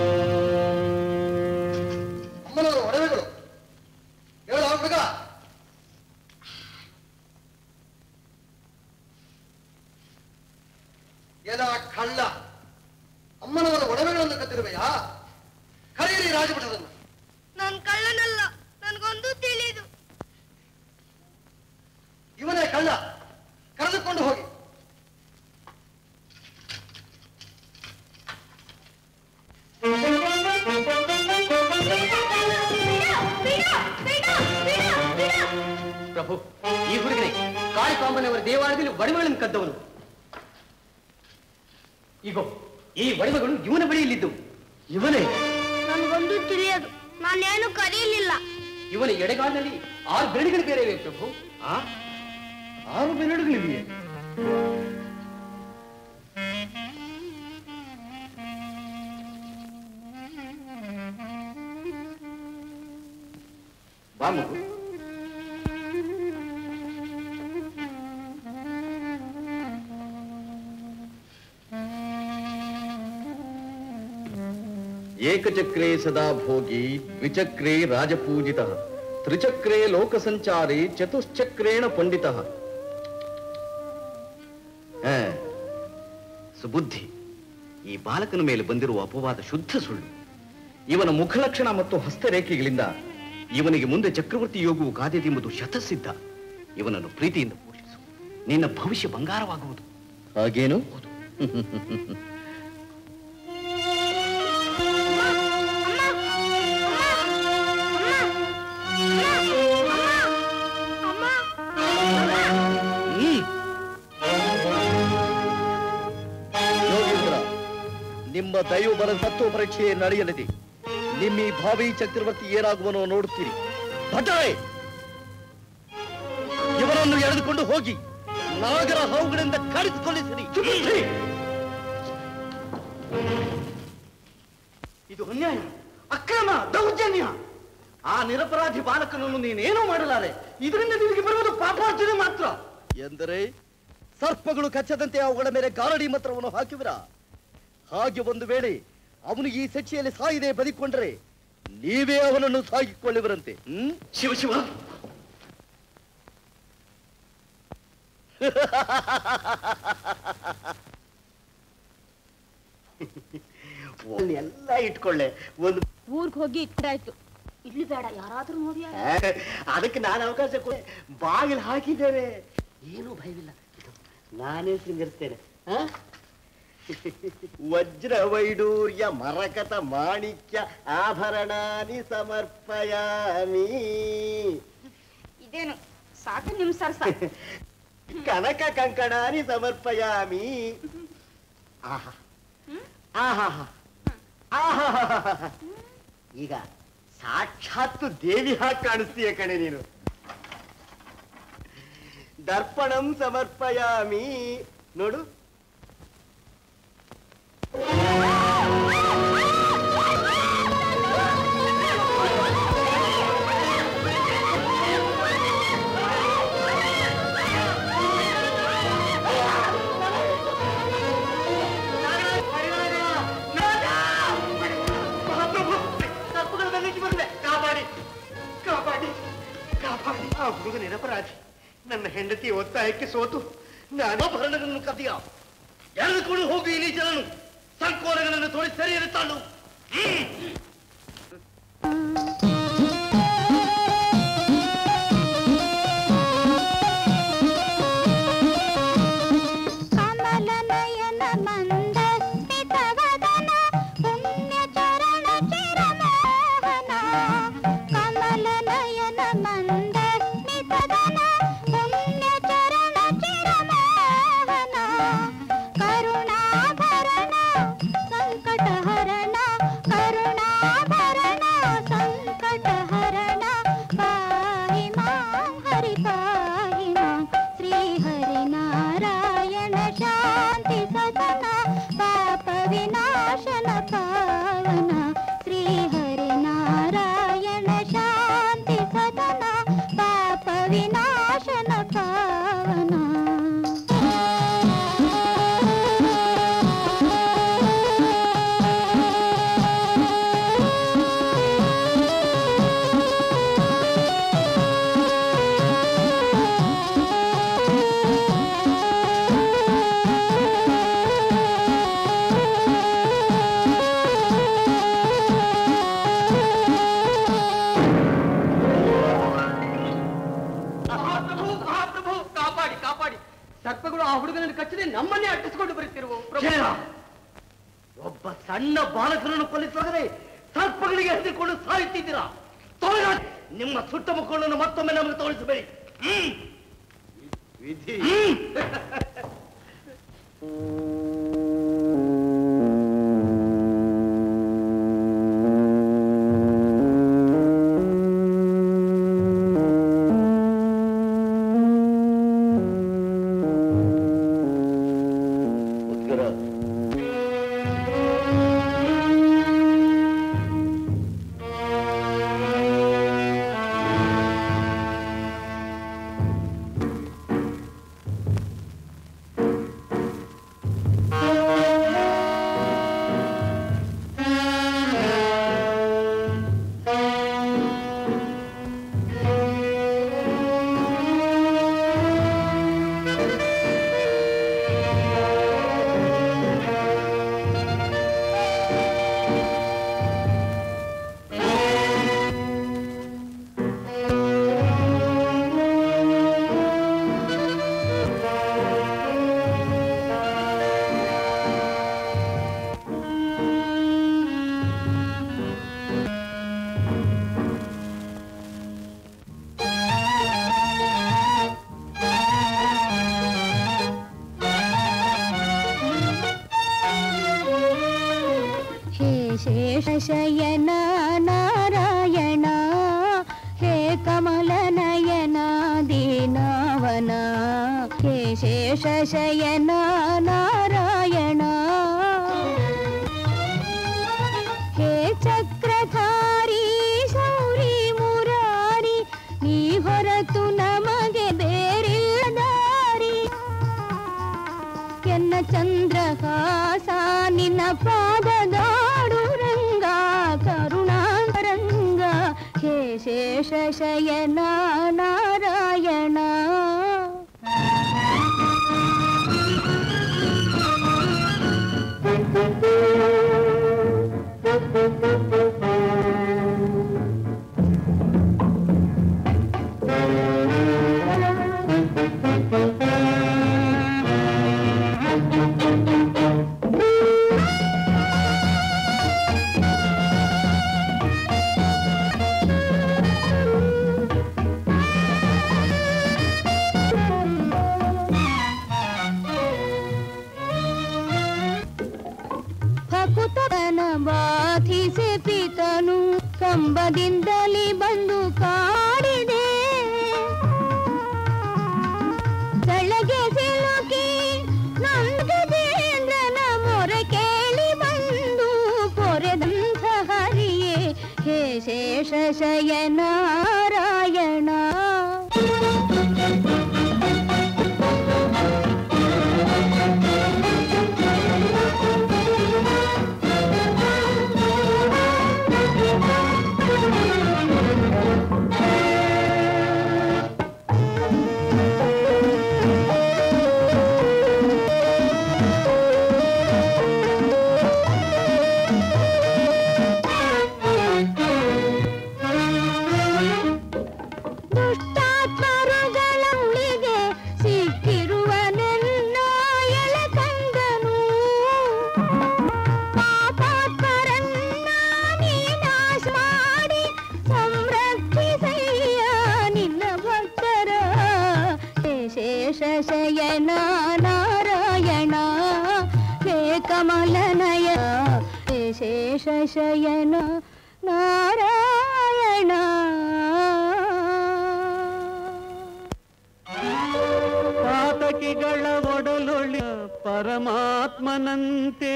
ಅಮ್ಮನವರ ಒಡವೆಗಳು ಹೇಳು ಆ ಹುಡುಗ ಎಲ ಕಳ್ಳ ಅಮ್ಮನವರ ಒಡವೆಗಳನ್ನು ಕದ್ದಿರುವೆಯಾ ಕರೆಯಿರಿ ರಾಜಭಟರನ್ನು ನಾನ್ ಕಳ್ಳನಲ್ಲ ನನ್ಗೊಂದು ತಿಳಿದು ಇವನೇ ಕಳ್ಳ ಕರೆದುಕೊಂಡು ಹೋಗಿ ಪ್ರಭು ಈ ಹುಡುಗನೇ ಕಾಳಿಕಾಂಬನವರ ದೇವಾಲಯದಲ್ಲಿ ಒಡವೆಗಳನ್ನು ಕದ್ದವನು ಈಗ ಈ ಒಡವೆಗಳು ಇವನ ಬಳಿಯಲ್ಲಿದ್ದವು ಇವನೇ ನನ್ಗೊಂದು ತಿಳಿಯದು ನಾನೇನು ಕರೀಲಿಲ್ಲ ಇವನ ಎಡೆಗಾಲಿನಲ್ಲಿ ಆರು ಬೆರಳುಗಳು ಬೇರೆ ಇವೆ ಪ್ರಭು ಆ? ಆರು ಬೆರಳುಗಳಿವೆಯೇ ಬಾ ಮಗು ಏಕಚಕ್ರೇ ಸದಾ ಭೋಗಿ ದ್ವಿಚಕ್ರೇ ರಾಜಪೂಜಿತ ತ್ರಿಚಕ್ರೇ ಲೋಕಸಂಚಾರಿ ಚತುಶ್ಚಕ್ರೇಣ ಪಂಡಿತ ಸುಬುದ್ಧಿ ಈ ಬಾಲಕನ ಮೇಲೆ ಬಂದಿರುವ ಅಪವಾದ ಶುದ್ಧ ಸುಳ್ಳು ಇವನ ಮುಖಲಕ್ಷಣ ಮತ್ತು ಹಸ್ತರೇಖೆಗಳಿಂದ ಇವನಿಗೆ ಮುಂದೆ ಚಕ್ರವರ್ತಿ ಯೋಗವು ಕಾದಿದೆಂಬುದು ಶತಸಿದ್ಧ ಇವನನ್ನು ಪ್ರೀತಿಯಿಂದ ಪೋಷಿಸು ನಿನ್ನ ಭವಿಷ್ಯ ಬಂಗಾರವಾಗುವುದು ಹಾಗೇನು ಯೋಗೇಂದ್ರ ನಿಮ್ಮ ದೈವಬಲ ತತ್ವ ಪರೀಕ್ಷೆ ನಡೆಯಲಿದೆ ನಿಮ್ಮ ಈ ಭಾವಿ ಚಕ್ರವರ್ತಿ ಏನಾಗುವನೋ ನೋಡುತ್ತೀರಿ ಭಟರೇ ಇವರನ್ನು ಎಳೆದುಕೊಂಡು ಹೋಗಿ ನಾಗರ ಹಾವುಗಳಿಂದ ಕಡಿದುಕೊಳ್ಳಿಸಿರಿ ಇದು ಅನ್ಯಾಯ ಅಕ್ರಮ ದೌರ್ಜನ್ಯ ಆ ನಿರಪರಾಧಿ ಬಾಲಕನನ್ನು ನೀನೇನೂ ಮಾಡಲಾರೆ ಇದರಿಂದ ನಿನಗೆ ಬರುವುದು ಪಾಪಾರ್ಜನೆ ಮಾತ್ರ ಎಂದರೆ ಸರ್ಪಗಳು ಕಚ್ಚದಂತೆ ಅವುಗಳ ಮೇಲೆ ಗಾರಡಿ ಮಂತ್ರವನ್ನು ಹಾಕಿವಿರ ಹಾಗೆ ಒಂದು ವೇಳೆ ಅವನು ಈ ಶಿಕ್ಷೆಯಲ್ಲಿ ಸಾಯದೆ ಬದುಕೊಂಡ್ರೆ ನೀವೇ ಅವನನ್ನು ಸಾಗಿಕೊಳ್ಳುವರಂತೆ ಹ್ಮ್ ಶಿವ ಶಿವ ಎಲ್ಲ ಇಟ್ಕೊಳ್ಳೆ ಒಂದು ಊರ್ಗ್ ಹೋಗಿ ಇಟ್ಟಾಯ್ತು ಇಲ್ಲಿ ಬೇಡ ಯಾರಾದ್ರೂ ನೋಡಿ ಆ, ಅದಕ್ಕೆ ನಾನು ಅವಕಾಶ ಕೊಡೆ ಬಾಗಿಲು ಹಾಕಿದ್ದೇನೆ ಏನೂ ಭಯವಿಲ್ಲ ಇದು ನಾನೇ ಶೃಂಗರಿಸ್ತೇನೆ ಆ? ವಜ್ರ ವೈಡೂರ್ಯ ಮರಕತ ಮಾಣಿಕ್ಯ ಆಭರಣಾನಿ ಸಮರ್ಪಯಾಮಿ ಇದೇನು ಸಾಕು ನಿಮ್ ಸರ್ಸ ಕನಕ ಕಂಕಣಾನಿ ಸಮರ್ಪಯಾಮಿ ಆಹಾ ಆಹಾ ಆಹಾ ಈಗ ಸಾಕ್ಷಾತ್ತು ದೇವಿ ಹಾಗೆ ಕಾಣಿಸ್ತೀಯ ಕಣೆ ನೀನು ದರ್ಪಣಂ ಸಮರ್ಪಯಾಮಿ ನೋಡು ಸರ್ಪಗಳು ಬೆನ್ನಿಗೆ ಬಂದಿದೆ ಕಾಪಾಡಿ ಕಾಪಾಡಿ ಕಾಪಾಡಿ ಆ ಹುಡುಗ ನಿರಪರಾಧಿ ನನ್ನ ಹೆಂಡತಿ ಒತ್ತಾಯಕ್ಕೆ ಸೋತು ನಾನು ಅಪಹರಣಗಳನ್ನು ಕದಿಯ ಎಳೆದುಕೊಂಡು ಹೋಗಿ ಈ ನೀಚನನ್ನು ಸಂಕೋಲಗಳನ್ನು ತೋಳಿ ಸರಿಯಲ್ಲಿ ತಾಳು ಕಮಲನಯನ ಮಂದಸ್ಮಿತವದನ ಪುಣ್ಯಚರಣ ಚಿರಮೋಹನ ಕಮಲನಯನ ಮಂದಸ್ಮಿತದನ ಪುಣ್ಯಚರಣ ಚಿರಮೋಹನ ಕರುಣಾಭರಣ ಸಂಕಟಹರಣ ಕರುಣಾಭರಣ ಸಂಕಟಹರಣ ಪಾಹಿ ಮಾಂ ಹರಿ ಪಾಹಿ ಮಾಂ ಶ್ರೀ ಹರಿನಾರಾಯಣ ಶಾಂತಿ ಸದನ ಪಾಪ ವಿನಾಶನ ಪಾವನ ಶ್ರೀ ಹರಿನಾರಾಯಣ ಶಾಂತಿ ಸದನ ಪಾಪ ವಿನಾಶನ ಪಾವನ ಆ ಹುಡುಗನನ್ನು ಕಚ್ಚದೆ ನಮ್ಮನ್ನೇ ಅಟ್ಟಿಸಿಕೊಂಡು ಬರುತ್ತಿರುವ ಛೇರ! ಒಬ್ಬ ಸಣ್ಣ ಬಾಲಕರನ್ನು ಕೊಲ್ಲಿಸದೆ ಸರ್ಪಗಳಿಗೆ ಹೆದರಿಕೊಂಡು ಸಾಯುತ್ತಿದ್ದೀರಾ ತೊಲಗ ನಿಮ್ಮ ಸುಟ್ಟ ಮುಖಗಳನ್ನು ಮತ್ತೊಮ್ಮೆ ನಮಗೆ ತೋರಿಸಬೇಡಿ ಹ್ಮ್ ವಿಧಿ ಮುದ್ಗರ ಹೇ ಶೇಷಶಯನ ನಾರಾಯಣ ಹೇ ಕಮಲನಯನ ದೀನವನ ಹೇ ಶೇಷಶಯನ ನಾರಾಯಣ ಹೇ ಚಕ್ರಧಾರಿ ಶೌರಿ ಮುರಾರಿ ನೀ ಹೊರತು ನಮಗೆ ಬೇರಿಲ್ಲ ದಾರಿ ಎನ್ನ ಚಂದ್ರಹಾಸ ನಿನ್ನ ಪಾದದಾಡು ರಂಗ ಕರುಣಾಂತರಂಗ ಹೇ ಶೇಷ ಶಯನ ನಾರಾಯಣ ಭಕುತನ ಬಾಧಿಸಿ ಪಿತನು ಕಂಬದಿಂದಲೇ ಬಂದು ಕಾಡಿದೆ ಕೆಳಗೆ ಸಿಲುಕಿ ನಂದಗಜೇಂದ್ರನ ಮೊರೆ ಕೇಳಿ ಬಂದು ಕೊರೆದಂಥ ಹರಿಯೇ ಹೇ ಶೇಷ ಶಯನ ನಾರಾಯಣ ದುಷ್ಟಾತ್ಮರುಗಳವಳಿಗೆ ಸಿಕ್ಕಿರುವ ನನ್ನ ಎಳೆಕಂದನು ಪಾಪಾತ್ಮರನ್ನ ನೀ ನಾಶ ಮಾಡಿ ಸಂರಕ್ಷಿಸಯ್ಯ ನಿನ್ನ ಭಕ್ತರ ಹೇ ಶೇಷ ಶಯನ ನಾರಾಯಣ ಹೇ ಕಮಲನಯ ಹೇ ಶೇಷ ಶಯನ ನಾರಾಯಣ ಪಾತಕಿಗಳ ಒಡಲೊಳ್ಳ ಪರಮಾತ್ಮನಂತೆ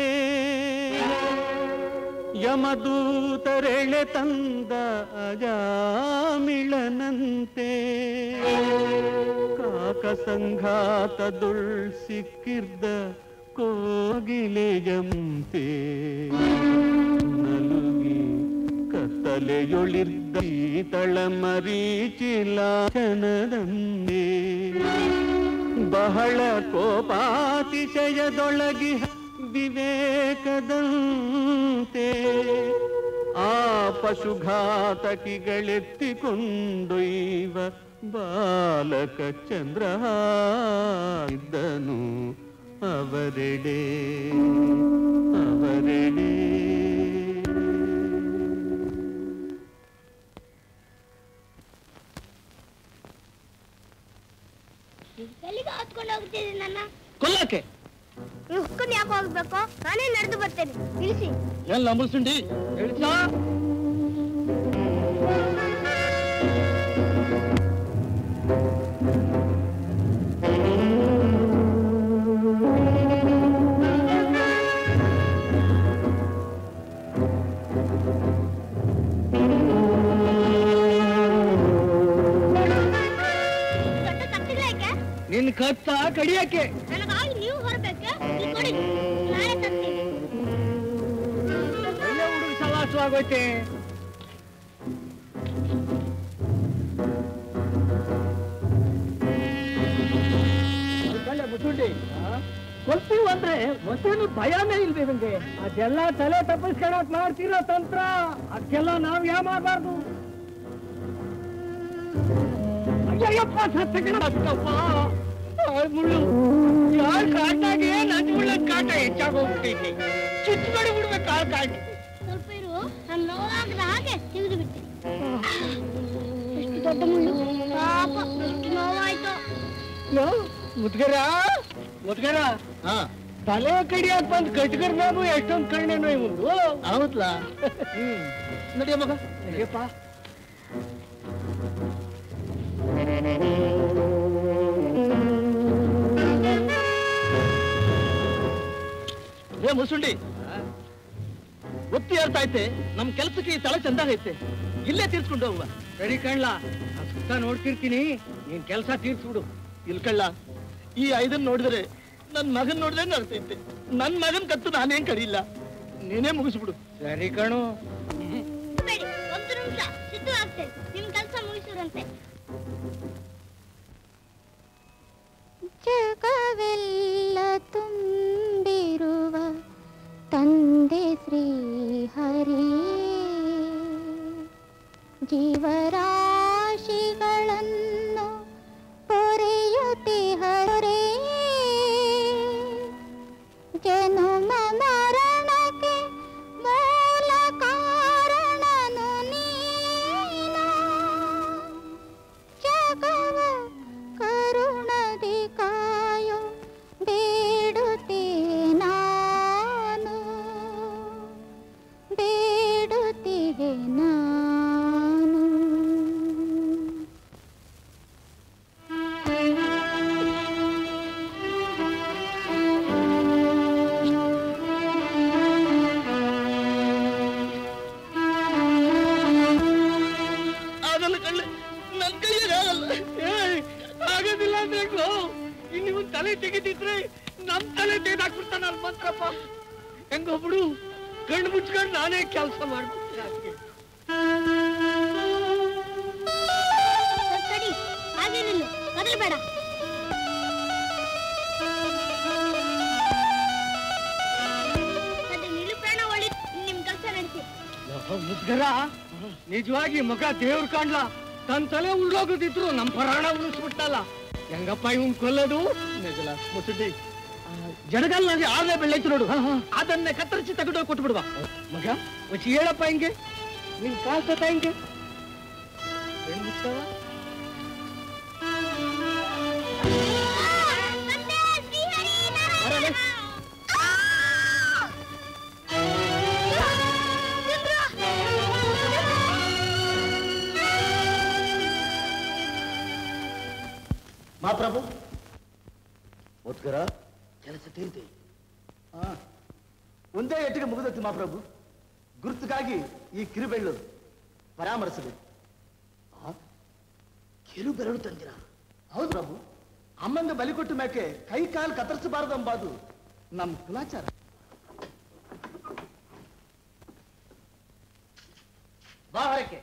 ಯಮದೂತರೆಳೆ ತಂದ ಅಜಾಮಿಳನಂತೆ ಕಾಕ ಸಂಘಾತದುಳ್ ಸಿಕ್ಕಿರ್ದ ಕೋಗಿಲೆಯಂತೆ ನಲುಗಿ ಕತ್ತಲೆಯೊಳಿರ್ದ ತಳ ಮರೀಚಿಲಾಚನದಂತೆ ಬಹಳ ಕೋಪಾತಿಶಯದೊಳಗಿ ವಿವೇಕದಂತೆ ಆ ಪಶುಘಾತಕಿಗಳೆತ್ತಿಕೊಂಡೊಯ್ವ ಬಾಲಕ ಚಂದ್ರ ಇದ್ದನು ಅವರೆಡೆ ಅವರೆಡೆ ಎಲ್ಲಿಗೆ ಹೊತ್ಕೊಂಡು ಹೋಗ್ತಿದ್ದೀನಿ ನನ್ನ ಕೊಲ್ಲಕ್ಕೆ ನೀವು ಹುಕ್ಕನ್ ಯಾಕೆ ಹೋಗ್ಬೇಕು ನಾನೇ ನಡೆದು ಬರ್ತೇನೆ ಇಳಿಸಿ ಎಲ್ಲ ಮುಸುಂಡಿ ಹೇಳ್ತಾ ದೊಡ್ಡ ಕತ್ತಿಗೆ ನಿನ್ ಕತ್ತ ಕಡಿಯಕ್ಕೆ ನನಗಾಗಿ ನೀವು ಹೊರಬೇಕು ಇಲ್ಲಿ ಕೊಡಿ ನಾಳೆ ತರ್ತೀನಿ ಒಳ್ಳೆ ಹುಡುಗ ಸವಾಸವಾಗೋಯ್ತೆ ಮುಸುಂಡಿ ಕೊಲ್ತೀವಿ ಅಂದ್ರೆ ಮೊಸರು ಭಯನೇ ಇಲ್ವೇ ನಿಮ್ಗೆ ಅದೆಲ್ಲ ತಲೆ ತಪ್ಪಿಸ್ಕೊಳಕ್ ಮಾಡ್ತಿರೋ ತಂತ್ರ ಅದಕ್ಕೆಲ್ಲ ನಾವ್ ಯಾವ ಮಾಡಬಾರ್ದು ಅಯ್ಯಪ್ಪ ಸತ್ತಪ್ಪ ಮುಳ್ಳು ಯಾರ ಕಾಟಾಗೆ ನನ್ ಮುಳ್ಳ ಕಾಟ ಹೆಚ್ಚಾಗೋಗ್ಬಿಟ್ಟೈತಿ ಚುಚ್ಚಿಬಡಿ ಬಿಡ್ಬೇಕು ಆ ಕಾಟ ಸ್ವಲ್ಪ ಇರು ನಾನು ನೋವಾಗದ ಹಾಗೆ ತೆಗೆದು ಬಿಡ್ತೀನಿ ಎಷ್ಟು ದೊಡ್ಡ ಮುಳ್ಳು ಪಾಪ ಎಷ್ಟು ನೋವಾಯ್ತು ಮುದ್ಗರ ಮುದ್ಗರ ತಲೆ ಕಡಿಯಕ್ ಬಂದ್ ಕಟ್ಗರ್ ನಾವು ಎಷ್ಟೊಂದ್ ಕಣ್ಣೇನೋ ಇವಂದು ಹೌದ್ಲಾ ಹ್ಮ್ ನಡಿಯ ಮಗ ನಡಿಯಪ್ಪ ಏ ಮುಸುಂಡಿ ಒತ್ತಿ ಹೇಳ್ತಾ ಐತೆ ನಮ್ ಕೆಲ್ಸಕ್ಕೆ ಈ ತಲೆ ಚಂದಾಗೈತೆ ಇಲ್ಲೇ ತೀರ್ಸ್ಕೊಂಡು ಹೋಗುವ ಸರಿ ಕಣ್ಲ ಸುತ್ತ ನೋಡ್ತಿರ್ತೀನಿ ನೀನ್ ಕೆಲ್ಸ ತೀರ್ಸ್ಬಿಡು ಇಲ್ ಕಳ್ಳ ಈ ಐದನ್ ನೋಡಿದ್ರೆ ನನ್ ಮಗನ್ ನೋಡಿದ್ರೆ ನಡ್ತೈತೆ ನನ್ ಮಗನ್ ಕತ್ತು ನಾನೇನ್ ಕಡಿಲ್ಲ ನೀನೇ ಮುಗಿಸ್ಬಿಡು ಸರಿ ಕಣು ಬೇಡಿ ಒಂದು ನಿಮಿಷ ಸಿದ್ದು ಆಗ್ತೇನೆ ನಿಮ್ ಕೆಲಸ ಮುಗಿಸಿರಂತೆ ಜಗವೆಲ್ಲ ತುಂಬಿರುವ ತಂದೆ ಶ್ರೀ ಹರಿ ಜೀವರಾಶಿಗಳನ್ನು ಪೊರೆಯುತ್ತಿಹರೇ ಜನುಮ ಮರಣಕ್ಕೆ ಮೂಲ ಕಾರಣನು ನೀನು ಜಗವ ಕರುಣದಿ ಕಾಯೋ ಬೇಡುತ್ತೆ ನಾನು ಬೇಡುತ್ತಿಗೆ ನಾನು ಆಗಲ್ಲ ಕಳ್ಳ ನನ್ ಕೈಯಾಗ ಆಗಲ್ಲ ಏಯ್, ಆಗೋದಿಲ್ಲ ಅಂದ್ರೆ ಹೆಂಗೋ? ಇನ್ನು ಇವ್ನ್ ತಲೆ ತೆಗೆದಿದ್ರೆ ನನ್ ತಲೆ ತೆಗೆದಾಕ್ಬಿಡ್ತಾನ ಅಲ್ಲಿ ಮಂತ್ರಪ್ಪ ಹೆಂಗೋ ಬಿಡು ಕಣ್ಣು ಮುಚ್ಕೊಂಡು ನಾನೇ ಕೆಲಸ ಮಾಡ್ಬಿಡ್ತೀನಿ ಅದಕ್ಕೆ ತಡಿ ಹಾಗೆ ನಿಲ್ಲು ಕದಲ್ಬೇಡ ಸದ್ಯ ನಿಲ್ಲು ಪ್ರಾಣ ಒಳ್ಳೆ ನಿಮ್ ಕೆಲಸ ನಡೆಸಿ ಮುದ್ಗರ ನಿಜವಾಗಿ ಮಗ ದೇವ್ರ ಕಾಣ್ಲ ತನ್ ತಲೆ ಉಳ್ಳೋಗದಿದ್ರು ನಮ್ ಪರಾಣ ಉಳಿಸ್ಬಿಟ್ಟಲ್ಲ ಹೆಂಗಪ್ಪ ಇವನ್ ಕೊಲ್ಲೋದು ನಿಜಲ ಮುಸುಡಿ ಜಡಗಲ್ನಾಗೆ ಆಗ ಬೆಳ್ಳೈತು ನೋಡು ಅದನ್ನೇ ಕತ್ತರಿಸಿ ತಗೊಂಡೋಗಿ ಕೊಟ್ಬಿಡುವ ಮಗ ಒಚ್ಚಿ ಹೇಳಪ್ಪ ಹಿಂಗೆ ನಿನ್ ಕಾಲ್ ತತ ಹಿಂಗೆ ಏನ್ ಮುಚ್ತಾವ? ಬರಲೇ. ಮಾಪ್ರಭು ಮುದ್ಗರ ಕೆಲಸ ತೀರಿದೆ ಆ, ಒಂದೇ ಎಟ್ಟಿಗೆ ಮುಗಿದತ್ತು ಮಾಪ್ರಭು ಗುರುತಿಗಾಗಿ ಈ ಕಿರುಬೆಳ್ಳು ಪರಾಮರಿಸಬೇಕು ಆ, ಕಿರು ಬೆರಳು ತಂದಿರ ಹೌದು ಪ್ರಭು ಅಮ್ಮಂಗ ಬಲಿ ಕೊಟ್ಟ ಮೇಕೆ ಕೈ ಕಾಲು ಕತ್ತರಿಸಬಾರದು ಎಂಬುದು ನಮ್ಮ ಕುಲಾಚಾರ ಬಾ ಹೊರಕ್ಕೆ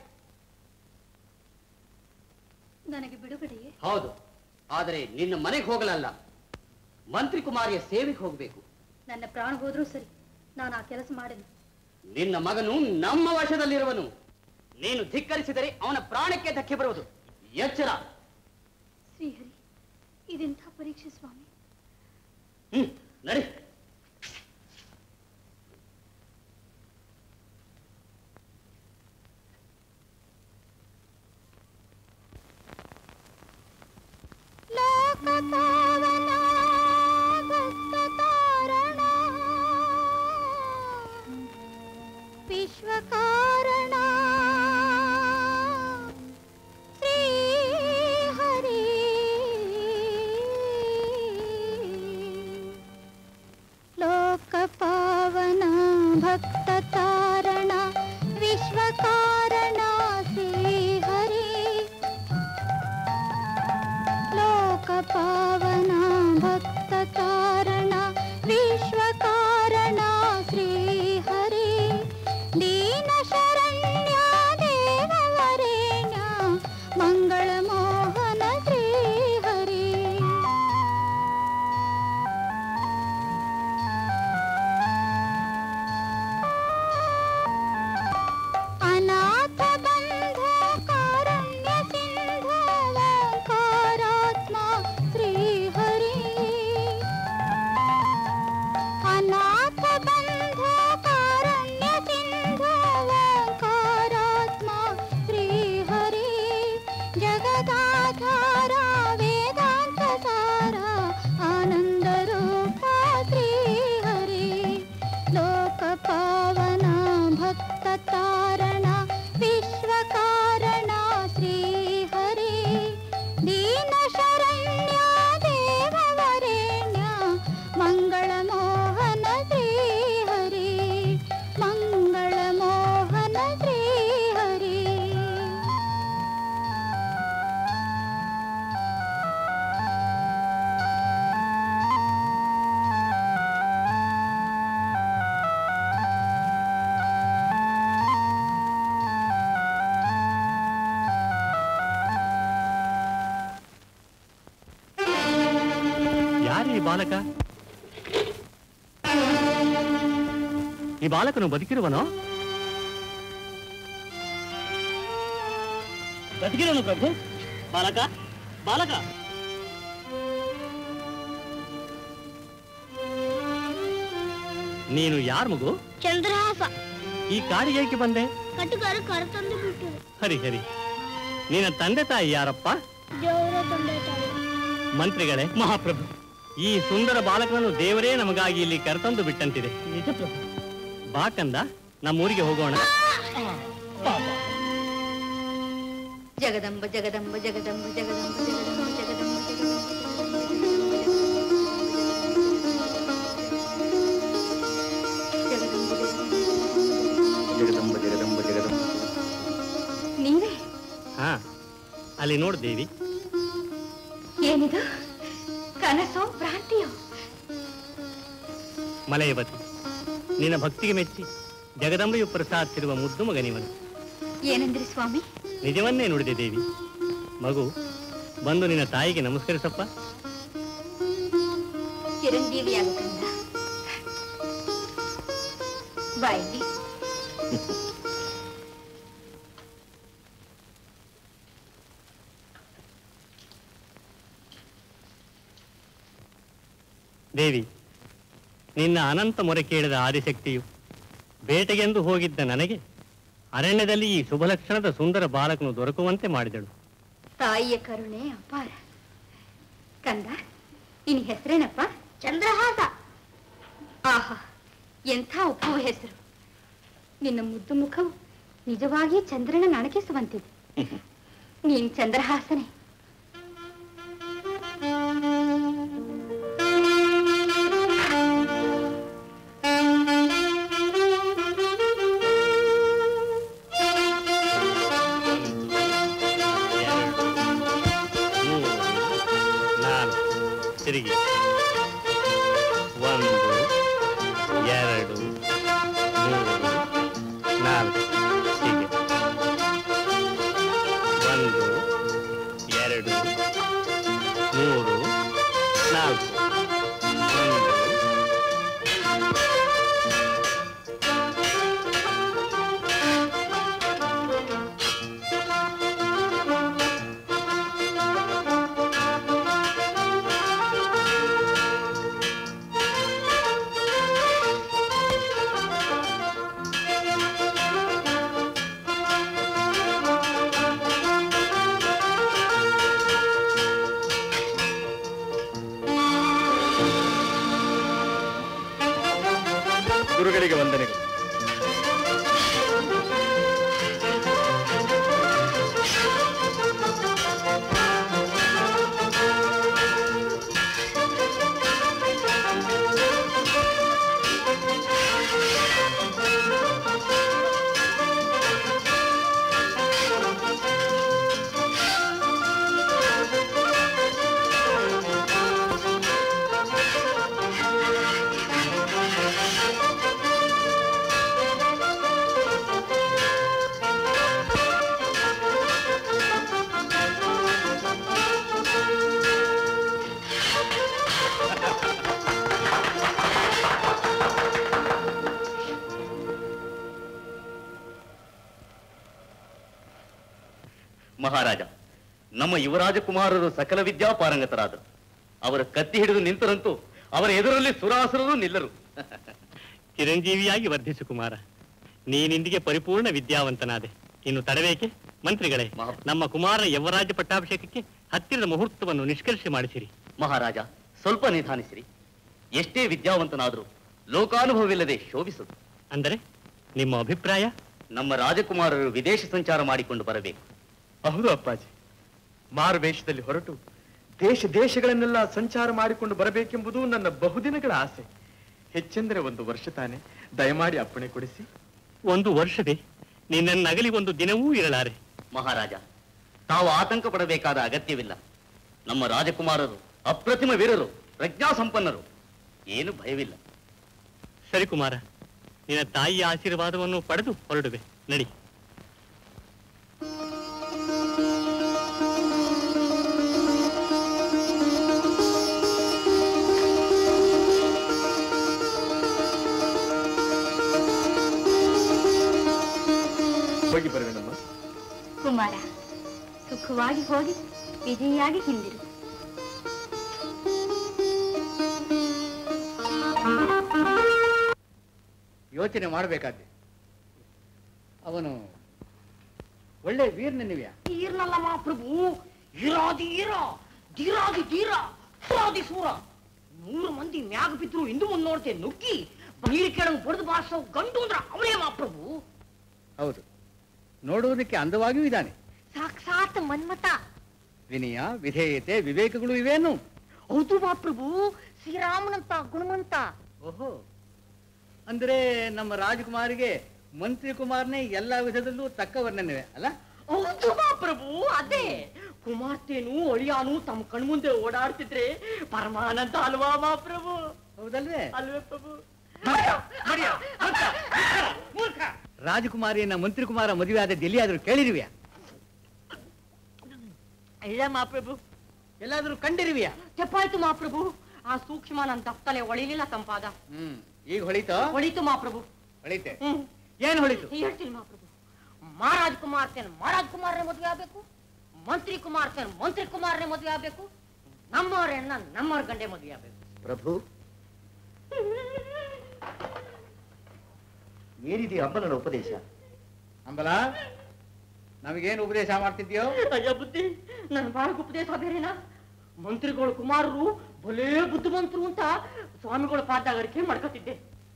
ನನಗೆ ಬಿಡುಗಡೆಯೇ ಹೌದು ಆದರೆ ನಿನ್ನ ಮನೆಗೆ ಹೋಗಲಲ್ಲ ಮಂತ್ರಿ ಕುಮಾರಿಯ ಸೇವೆಗೆ ಹೋಗಬೇಕು ನನ್ನ ಪ್ರಾಣ ಹೋದ್ರೂ ಸರಿ ನಾನು ಆ ಕೆಲಸ ಮಾಡಿಲ್ಲ ನಿನ್ನ ಮಗನು ನಮ್ಮ ವಶದಲ್ಲಿರುವನು ನೀನು ಧಿಕ್ಕರಿಸಿದರೆ ಅವನ ಪ್ರಾಣಕ್ಕೆ ಧಕ್ಕೆ ಬರುವುದು ಎಚ್ಚರ ಕ್ಷಮಿಸಿ ಸ್ವಾಮಿ ಹ್ಮ್ ನಡಿ ಲೋಕಪಾವನ ಭಕ್ತತಾರಣ ವಿಶ್ವಕಾರಣ ಶ್ರೀಹರಿ ಲೋಕಪಾವನ ಭಕ್ತತಾರಣ ವಿಶ್ವಕಾರಣ ಶ್ರೀಹರಿ ಲೋಕಪಾವನ ಭಕ್ತತಾರಣ ವಿಶ್ವಕಾರಣ ಶ್ರೀಹರಿ ದೀನ ಶರಣ್ಯ ದೇವವರೇಣ್ಯ ಮಂಗಳ ಮೋಹನ ಶ್ರೀಹರಿ ಅನಾಥ ಬಂಧ ಕಾರುಣ್ಯ ಸಿಂಧು ಓಂಕಾರಾತ್ಮ ಶ್ರೀಹರಿ ಅನಾಥ ಬಂಧ ಕಾರುಣ್ಯ ಸಿಂಧು ಓಂಕಾರಾತ್ಮ ಶ್ರೀಹರಿ ಜಗದಾಧಾರ ವೇದಾಂತ ಸಾರ ಆನಂದ ರೂಪ ಶ್ರೀಹರಿ ಲೋಕಪಾವನ ಭಕ್ತ ತಾರಣ ವಿಶ್ವಕಾರಣ ಶ್ರೀಹರಿ ದೀನ ಶರಣ್ಯ ದೇವವರೇಣ್ಯ ಮಂಗಳ ಮೋಹನ ಶ್ರೀಹರಿ ಮಂಗಳ ಮೋಹನ ಶ್ರೀಹರಿ ಯಾರು ಈ ಬಾಲಕ ಈ ಬಾಲಕನು ಬದುಕಿರುವನೋ ಬದುಕಿರೋನು ಪ್ರಭು ಬಾಲಕ ಬಾಲಕ ನೀನು ಯಾರ ಮಗು ಚಂದ್ರಹಾಸ ಈ ಕಾಡಿಗೆ ಏಕೆ ಬಂದೆ ಕಟುಕರು ಕರೆತಂದು ಬಿಟ್ಟರು ಹರಿ ಹರಿ ನಿನ್ನ ತಂದೆ ತಾಯಿ ಯಾರಪ್ಪ ದೇವರ ತಂದೆ ತಾಯಿ ಮಂತ್ರಿಗಳೇ ಮಹಾಪ್ರಭು ಈ ಸುಂದರ ಬಾಲಕನನ್ನು ದೇವರೇ ನಮಗಾಗಿ ಇಲ್ಲಿ ಕರೆತಂದು ಬಿಟ್ಟಂತಿದೆ ನಿಜ ಪ್ರಭು ಬಾಕಂದ ನಮ್ಮೂರಿಗೆ ಹೋಗೋಣ ಜಗದಂಬ ಜಗದಂಬ ಜಗದಂಬ ಜಗದಂಬ ಜಗದಂಬ ಜಗದಂಬ ಜಗದಂಬ ಜಗದಂಬ ಜಗದಂಬ ನೀವೇ ಹಾ ಅಲ್ಲಿ ನೋಡು ದೇವಿ ಏನಿದು ಕನಸೋ ಭ್ರಾಂತಿಯೋ ಮಲಯವತಿ ನಿನ್ನ ಭಕ್ತಿಗೆ ಮೆಚ್ಚಿ ಜಗದಂಬೆಯು ಪ್ರಸಾದಿಸಿರುವ ಮುದ್ದು ಮಗನಿವನು ಏನಂದ್ರಿ ಸ್ವಾಮಿ ನಿಜವನ್ನೇ ನುಡಿದೆ ದೇವಿ ಮಗು ಬಂದು ನಿನ್ನ ತಾಯಿಗೆ ನಮಸ್ಕರಿಸಪ್ಪ ಚಿರಂಜೀವಿಯಾಗು ಕಂದ ಬಾಯಿಲಿ ದೇವಿ ನಿನ್ನ ಅನಂತ ಮೊರೆ ಕೇಳಿದ ಆದಿಶಕ್ತಿಯು ಬೇಟೆಗೆಂದು ಹೋಗಿದ್ದ ನನಗೆ ಅರಣ್ಯದಲ್ಲಿ ಈ ಶುಭಲಕ್ಷಣದ ಸುಂದರ ಬಾಲಕನು ದೊರಕುವಂತೆ ಮಾಡಿದಳು ತಾಯಿಯ ಕರುಣೆ ಅಪಾರ ಕಂದ ನಿನ್ನ ಹೆಸರೇನಪ್ಪ ಚಂದ್ರಹಾಸ ಆಹಾ ಎಂಥ ಒಪ್ಪುವ ಹೆಸರು ನಿನ್ನ ಮುದ್ದು ಮುಖವು ನಿಜವಾಗಿ ಚಂದ್ರನ ನಣಕಿಸುವಂತಿದೆ ನೀನ್ ಚಂದ್ರಹಾಸನೆ ಮೂರು ನಾಲ್ಕು ತಿರುಗಿ ಒಂದು ಎರಡು ಮೂರು ನಾಲ್ಕು ಹೀಗೆ ಒಂದು ಎರಡು ಮೂರು ನಾಲ್ಕು ಒಂದು ಗುರುಗಳಿಗೆ ವಂದನೆಗಳು ಮಹಾರಾಜ ನಮ್ಮ ಯುವರಾಜ ಕುಮಾರರು ಸಕಲ ವಿದ್ಯಾ ಪಾರಂಗತರಾದರು ಅವರ ಕತ್ತಿ ಹಿಡಿದು ನಿಂತರಂತೂ ಅವರ ಎದುರಲ್ಲಿ ಸುರಾಸುರರು ನಿಲ್ಲರು ಚಿರಂಜೀವಿಯಾಗಿ ವರ್ಧಿಸು ಕುಮಾರ ನೀನಿಂದಿಗೆ ಪರಿಪೂರ್ಣ ವಿದ್ಯಾವಂತನಾದೆ ಇನ್ನು ತಡಬೇಕೆ ಮಂತ್ರಿಗಳೇ ನಮ್ಮ ಕುಮಾರ ಯವರಾಜ್ಯ ಪಟ್ಟಾಭಿಷೇಕಕ್ಕೆ ಹತ್ತಿರದ ಮುಹೂರ್ತವನ್ನು ನಿಷ್ಕರ್ಷೆ ಮಾಡಿಸಿರಿ ಮಹಾರಾಜ ಸ್ವಲ್ಪ ನಿಧಾನಿಸಿರಿ ಎಷ್ಟೇ ವಿದ್ಯಾವಂತನಾದರೂ ಲೋಕಾನುಭವವಿಲ್ಲದೆ ಶೋಭಿಸದು ಅಂದರೆ ನಿಮ್ಮ ಅಭಿಪ್ರಾಯ ನಮ್ಮ ರಾಜಕುಮಾರರು ವಿದೇಶ ಸಂಚಾರ ಮಾಡಿಕೊಂಡು ಬರಬೇಕು ಹೌದು ಅಪ್ಪಾಜಿ ಮಾರು ವೇಷದಲ್ಲಿ ಹೊರಟು ದೇಶ ದೇಶಗಳನ್ನೆಲ್ಲ ಸಂಚಾರ ಮಾಡಿಕೊಂಡು ಬರಬೇಕೆಂಬುದು ನನ್ನ ಬಹುದಿನಗಳ ಆಸೆ ಹೆಚ್ಚೆಂದರೆ ಒಂದು ವರ್ಷ ತಾನೆ ದಯಮಾಡಿ ಅಪ್ಪಣೆ ಕೊಡಿಸಿ ಒಂದು ವರ್ಷವೇ ನಿನ್ನನ್ನಗಲಿ ಒಂದು ದಿನವೂ ಇರಲಾರೆ ಮಹಾರಾಜ ತಾವು ಆತಂಕ ಪಡಬೇಕಾದ ಅಗತ್ಯವಿಲ್ಲ ನಮ್ಮ ರಾಜಕುಮಾರರು ಅಪ್ರತಿಮ ವೀರರು ಪ್ರಜ್ಞಾ ಸಂಪನ್ನರು ಏನು ಭಯವಿಲ್ಲ ಸರಿ ಕುಮಾರ ನಿನ್ನ ತಾಯಿಯ ಆಶೀರ್ವಾದವನ್ನು ಪಡೆದು ಹೊರಡುವೆ ನಡಿ ಹೋಗಿ ಬರುವೆನಮ್ಮ ಕುಮಾರ ಸುಖವಾಗಿ ಹೋಗಿ ವಿಜಯಿಯಾಗಿ ಹಿಂದಿರು ಯೋಚನೆ ಮಾಡಬೇಕಾದ್ದೆ ಅವನು ಒಳ್ಳೆ ವೀರ್ನನಿವ್ಯಾ ತೀರ್ನಲ್ಲ ಮಹಾಪ್ರಭು ಇರಾದಿ ಈರ ಧೀರಾದಿ ಧೀರ ಸೂರಾದಿ ಸೂರ ನೂರು ಮಂದಿ ಮ್ಯಾಗ ಬಿದ್ರು ಹಿಂದು ಮುಂದ್ ನೋಡ್ತೆ ನುಗ್ಗಿ ನೀರು ಕೆಳಂಗ್ ಬಡ್ದು ಬಾರಿಸೋ ಗಂಡು ಅಂದ್ರ ಅವನೇ ಮಹಾಪ್ರಭು ಹೌದು ನೋಡುವುದಕ್ಕೆ ಅಂದವಾಗಿಯೂ ಇದ್ದಾನೆ ಸಾಕ್ಷಾತ್ ಮನ್ಮತ ವಿನಯ ವಿಧೇಯತೆ ವಿವೇಕಗಳು ಇವೇನು ಹೌದು ಮಹಾಪ್ರಭು ಶ್ರೀರಾಮನಂತ ಗುಣವಂತ ಓಹೋ ಅಂದ್ರೆ ನಮ್ಮ ರಾಜಕುಮಾರಿಗೆ ಮಂತ್ರಿ ಕುಮಾರನೇ ಎಲ್ಲಾ ವಿಧದಲ್ಲೂ ತಕ್ಕ ವರ್ಣನೆ ಅಲ್ಲ ಹೌದು ಮಹಾಪ್ರಭು ಅದೇ ಕುಮಾರ್ತೇನು ಒಳಿಯಾನು ತಮ್ಮ ಕಣ್ಮುಂದೆ ಓಡಾಡ್ತಿದ್ರೆ ಪರಮಾನಂದ ಅಲ್ವಾ ಮಹಾಪ್ರಭು ಹೌದಲ್ವೇ ಅಲ್ವೇ ಪ್ರಭು ರಾಜಕುಮಾರಿಯನ್ನ ಮಂತ್ರಿ ಕುಮಾರ ಮದುವೆ ಆದ ಎಲ್ಲಿಯಾದ್ರೂ ಕೇಳಿರುವ್ಯಾ ಇಲ್ಲ ಮಹಾಪ್ರಭು ಎಲ್ಲಾದ್ರೂ ಕಂಡಿರುವ್ಯಾ ತೆಪ್ಪಾಯ್ತು ಮಹಾಪ್ರಭು ಆ ಸೂಕ್ಷ್ಮ ನನ್ನ ದಫ್ತಲೆ ಒಳಿಲಿಲ್ಲ ತಂಪಾದ ಹ್ಮ್ ಈಗ ಹೊಳಿತ ಹೊಳಿತು ಮಹಾಪ್ರಭು ಹೊಳಿತೆ ಹ್ಮ್ ಏನ್ ಹೊಳಿತು ಹೇಳ್ತೀನಿ ಮಹಾಪ್ರಭು ಮಹಾರಾಜ್ ಕುಮಾರ್ತೇನೆ ಮಹಾರಾಜ್ ಕುಮಾರನೇ ಮದುವೆ ಆಗ್ಬೇಕು ಮಂತ್ರಿ ಕುಮಾರ್ತೇನೆ ಮಂತ್ರಿ ಕುಮಾರನೇ ಮದುವೆ ಆಗ್ಬೇಕು ನಮ್ಮವರನ್ನ ನಮ್ಮವ್ರ ಗಂಡೆ ಮದುವೆ ಆಗ್ಬೇಕು ಪ್ರಭು ಏನಿದೆ ಅಂಬಲನ ಉಪದೇಶ ಅಂಬಲ ನಮಗೇನು ಉಪದೇಶ ಮಾಡ್ತಿದ್ಯೋ ಅಯ್ಯ ಬುದ್ಧಿ ನನ್ನ ಬಾಳ ಉಪದೇಶ ಬೇರೆನಾ ಮಂತ್ರಿಗಳು ಕುಮಾರರು ಭಲೇ ಬುದ್ಧಿವಂತರು ಅಂತ ಸ್ವಾಮಿಗಳ ಪಾದ ಅರಿಕೆ ಮಾಡ್ಕೊತಿದ್ದೆ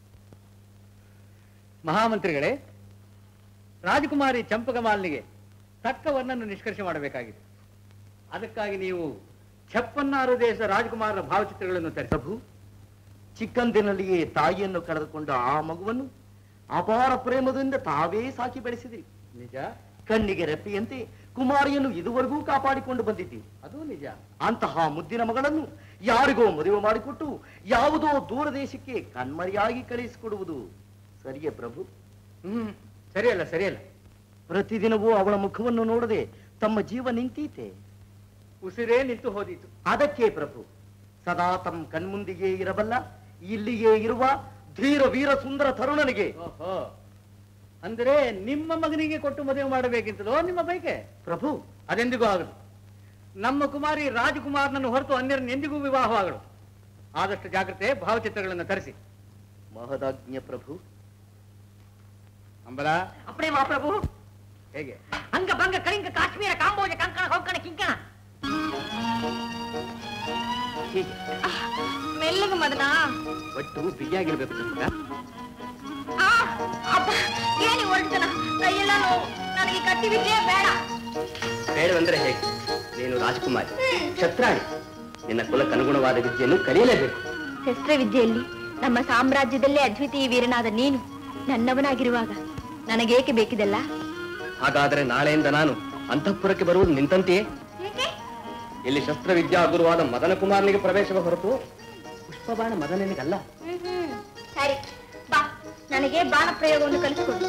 ಮಹಾಮಂತ್ರಿಗಳೇ ರಾಜಕುಮಾರಿ ಚಂಪಕಮಾಲಿನಿಗೆ ತಕ್ಕ ವರ್ಣನ್ನು ನಿಷ್ಕರ್ಷೆ ಮಾಡಬೇಕಾಗಿದೆ ಅದಕ್ಕಾಗಿ ನೀವು ಛಪ್ಪನ್ನಾರು ದೇಶ ರಾಜಕುಮಾರರ ಭಾವಚಿತ್ರಗಳನ್ನು ತರಿಸಿ ಪ್ರಭು ಚಿಕ್ಕಂದಿನಲ್ಲಿಯೇ ತಾಯಿಯನ್ನು ಕಳೆದುಕೊಂಡ ಆ ಮಗುವನ್ನು ಅಪಾರ ಪ್ರೇಮದಿಂದ ತಾವೇ ಸಾಕಿ ಬೆಳೆಸಿದಿರಿ ನಿಜ ಕಣ್ಣಿಗೆ ರೆಪ್ಪೆಯಂತೆ ಕುಮಾರಿಯನ್ನು ಇದುವರೆಗೂ ಕಾಪಾಡಿಕೊಂಡು ಬಂದಿದ್ದೀರಿ ಅದು ನಿಜ ಅಂತಹ ಮುದ್ದಿನ ಮಗಳನ್ನು ಯಾರಿಗೋ ಮದುವೆ ಮಾಡಿಕೊಟ್ಟು ಯಾವುದೋ ದೂರ ದೇಶಕ್ಕೆ ಕಣ್ಮರಿಯಾಗಿ ಕಳುಹಿಸಿಕೊಡುವುದು ಸರಿಯೇ ಪ್ರಭು ಹ್ಮ್ ಸರಿಯಲ್ಲ ಸರಿಯಲ್ಲ ಪ್ರತಿದಿನವೂ ಅವಳ ಮುಖವನ್ನು ನೋಡದೆ ತಮ್ಮ ಜೀವ ನಿಂತೀತೆ ಉಸಿರೇ ನಿಂತು ಹೋದೀತು ಅದಕ್ಕೆ ಪ್ರಭು ಸದಾ ತಮ್ಮ ಕಣ್ಮುಂದಿಗೆ ಇರಬಲ್ಲ ಇಲ್ಲಿಯೇ ಇರುವ ಧೀರ ವೀರ ಸುಂದರ ತರುಣನಿಗೆ ಓಹೋ ಅಂದ್ರೆ ನಿಮ್ಮ ಮಗನಿಗೆ ಕೊಟ್ಟು ಮದುವೆ ಮಾಡಬೇಕಿಂತಲೋ ನಿಮ್ಮ ಬೈಕೆ ಪ್ರಭು ಅದೆಂದಿಗೂ ಆಗದು ನಮ್ಮ ಕುಮಾರಿ ರಾಜಕುಮಾರನನ್ನು ಹೊರತು ಅನ್ಯರನ್ನು ಎಂದಿಗೂ ವಿವಾಹವಾಗಲು ಆದಷ್ಟು ಜಾಗ್ರತೆ ಭಾವಚಿತ್ರಗಳನ್ನು ತರಿಸಿ ಮಹದಾಜ್ಞ ಪ್ರಭು ಅಂಬಲ ಅಪ್ಪಣೆ ಮಹಾಪ್ರಭು ಹೇಗೆ ಅಂಗ ಭಂಗ ಕಳಿಂಗ ಕಾಶ್ಮೀರ ಕಾಂಬೋಜ ಕಂಕಣ ಕೊಂಕಣ ಕಿಂಕಣ ಹೀಗೆ ಮೆಲ್ಲಗೆ ಮದನ ಒಟ್ಟು ಬಿಗಿಯಾಗಿರ್ಬೇಕು ಚಂಪಕ ಅಪ್ಪ ಏನಿ ಹೊರಟನ ಕೈಯೆಲ್ಲ ನೋವು ನನಗೆ ಈ ಕಟ್ಟಿ ವಿದ್ಯೆ ಬೇಡ ಬೇಡವೆಂದರೆ ಹೇಗೆ ನೀನು ರಾಜಕುಮಾರಿ ಕ್ಷತ್ರಾಣಿ ನಿನ್ನ ಕುಲಕ್ಕನುಗುಣವಾದ ವಿದ್ಯೆಯನ್ನು ಕಲಿಯಲೇಬೇಕು ಶಸ್ತ್ರ ವಿದ್ಯೆಯಲ್ಲಿ ನಮ್ಮ ಸಾಮ್ರಾಜ್ಯದಲ್ಲೇ ಅದ್ವಿತೀಯ ವೀರನಾದ ನೀನು ನನ್ನವನಾಗಿರುವಾಗ ನನಗೇಕೆ ಬೇಕಿದೆಲ್ಲ ಹಾಗಾದರೆ ನಾಳೆಯಿಂದ ನಾನು ಅಂತಃಪುರಕ್ಕೆ ಬರುವುದು ನಿಂತಂತೆಯೇ ಇಲ್ಲಿ ಶಸ್ತ್ರವಿದ್ಯಾ ಗುರುವಾದ ಮದನ ಕುಮಾರನಿಗೆ ಪ್ರವೇಶವ ಹೊರತು ಪುಷ್ಪಬಾಣ ಮದನನಿಗಲ್ಲ ಸರಿ ಬಾ ನನಗೆ ಬಾಣ ಪ್ರಯೋಗವನ್ನು ಕಲಿಸಿಕೊಡು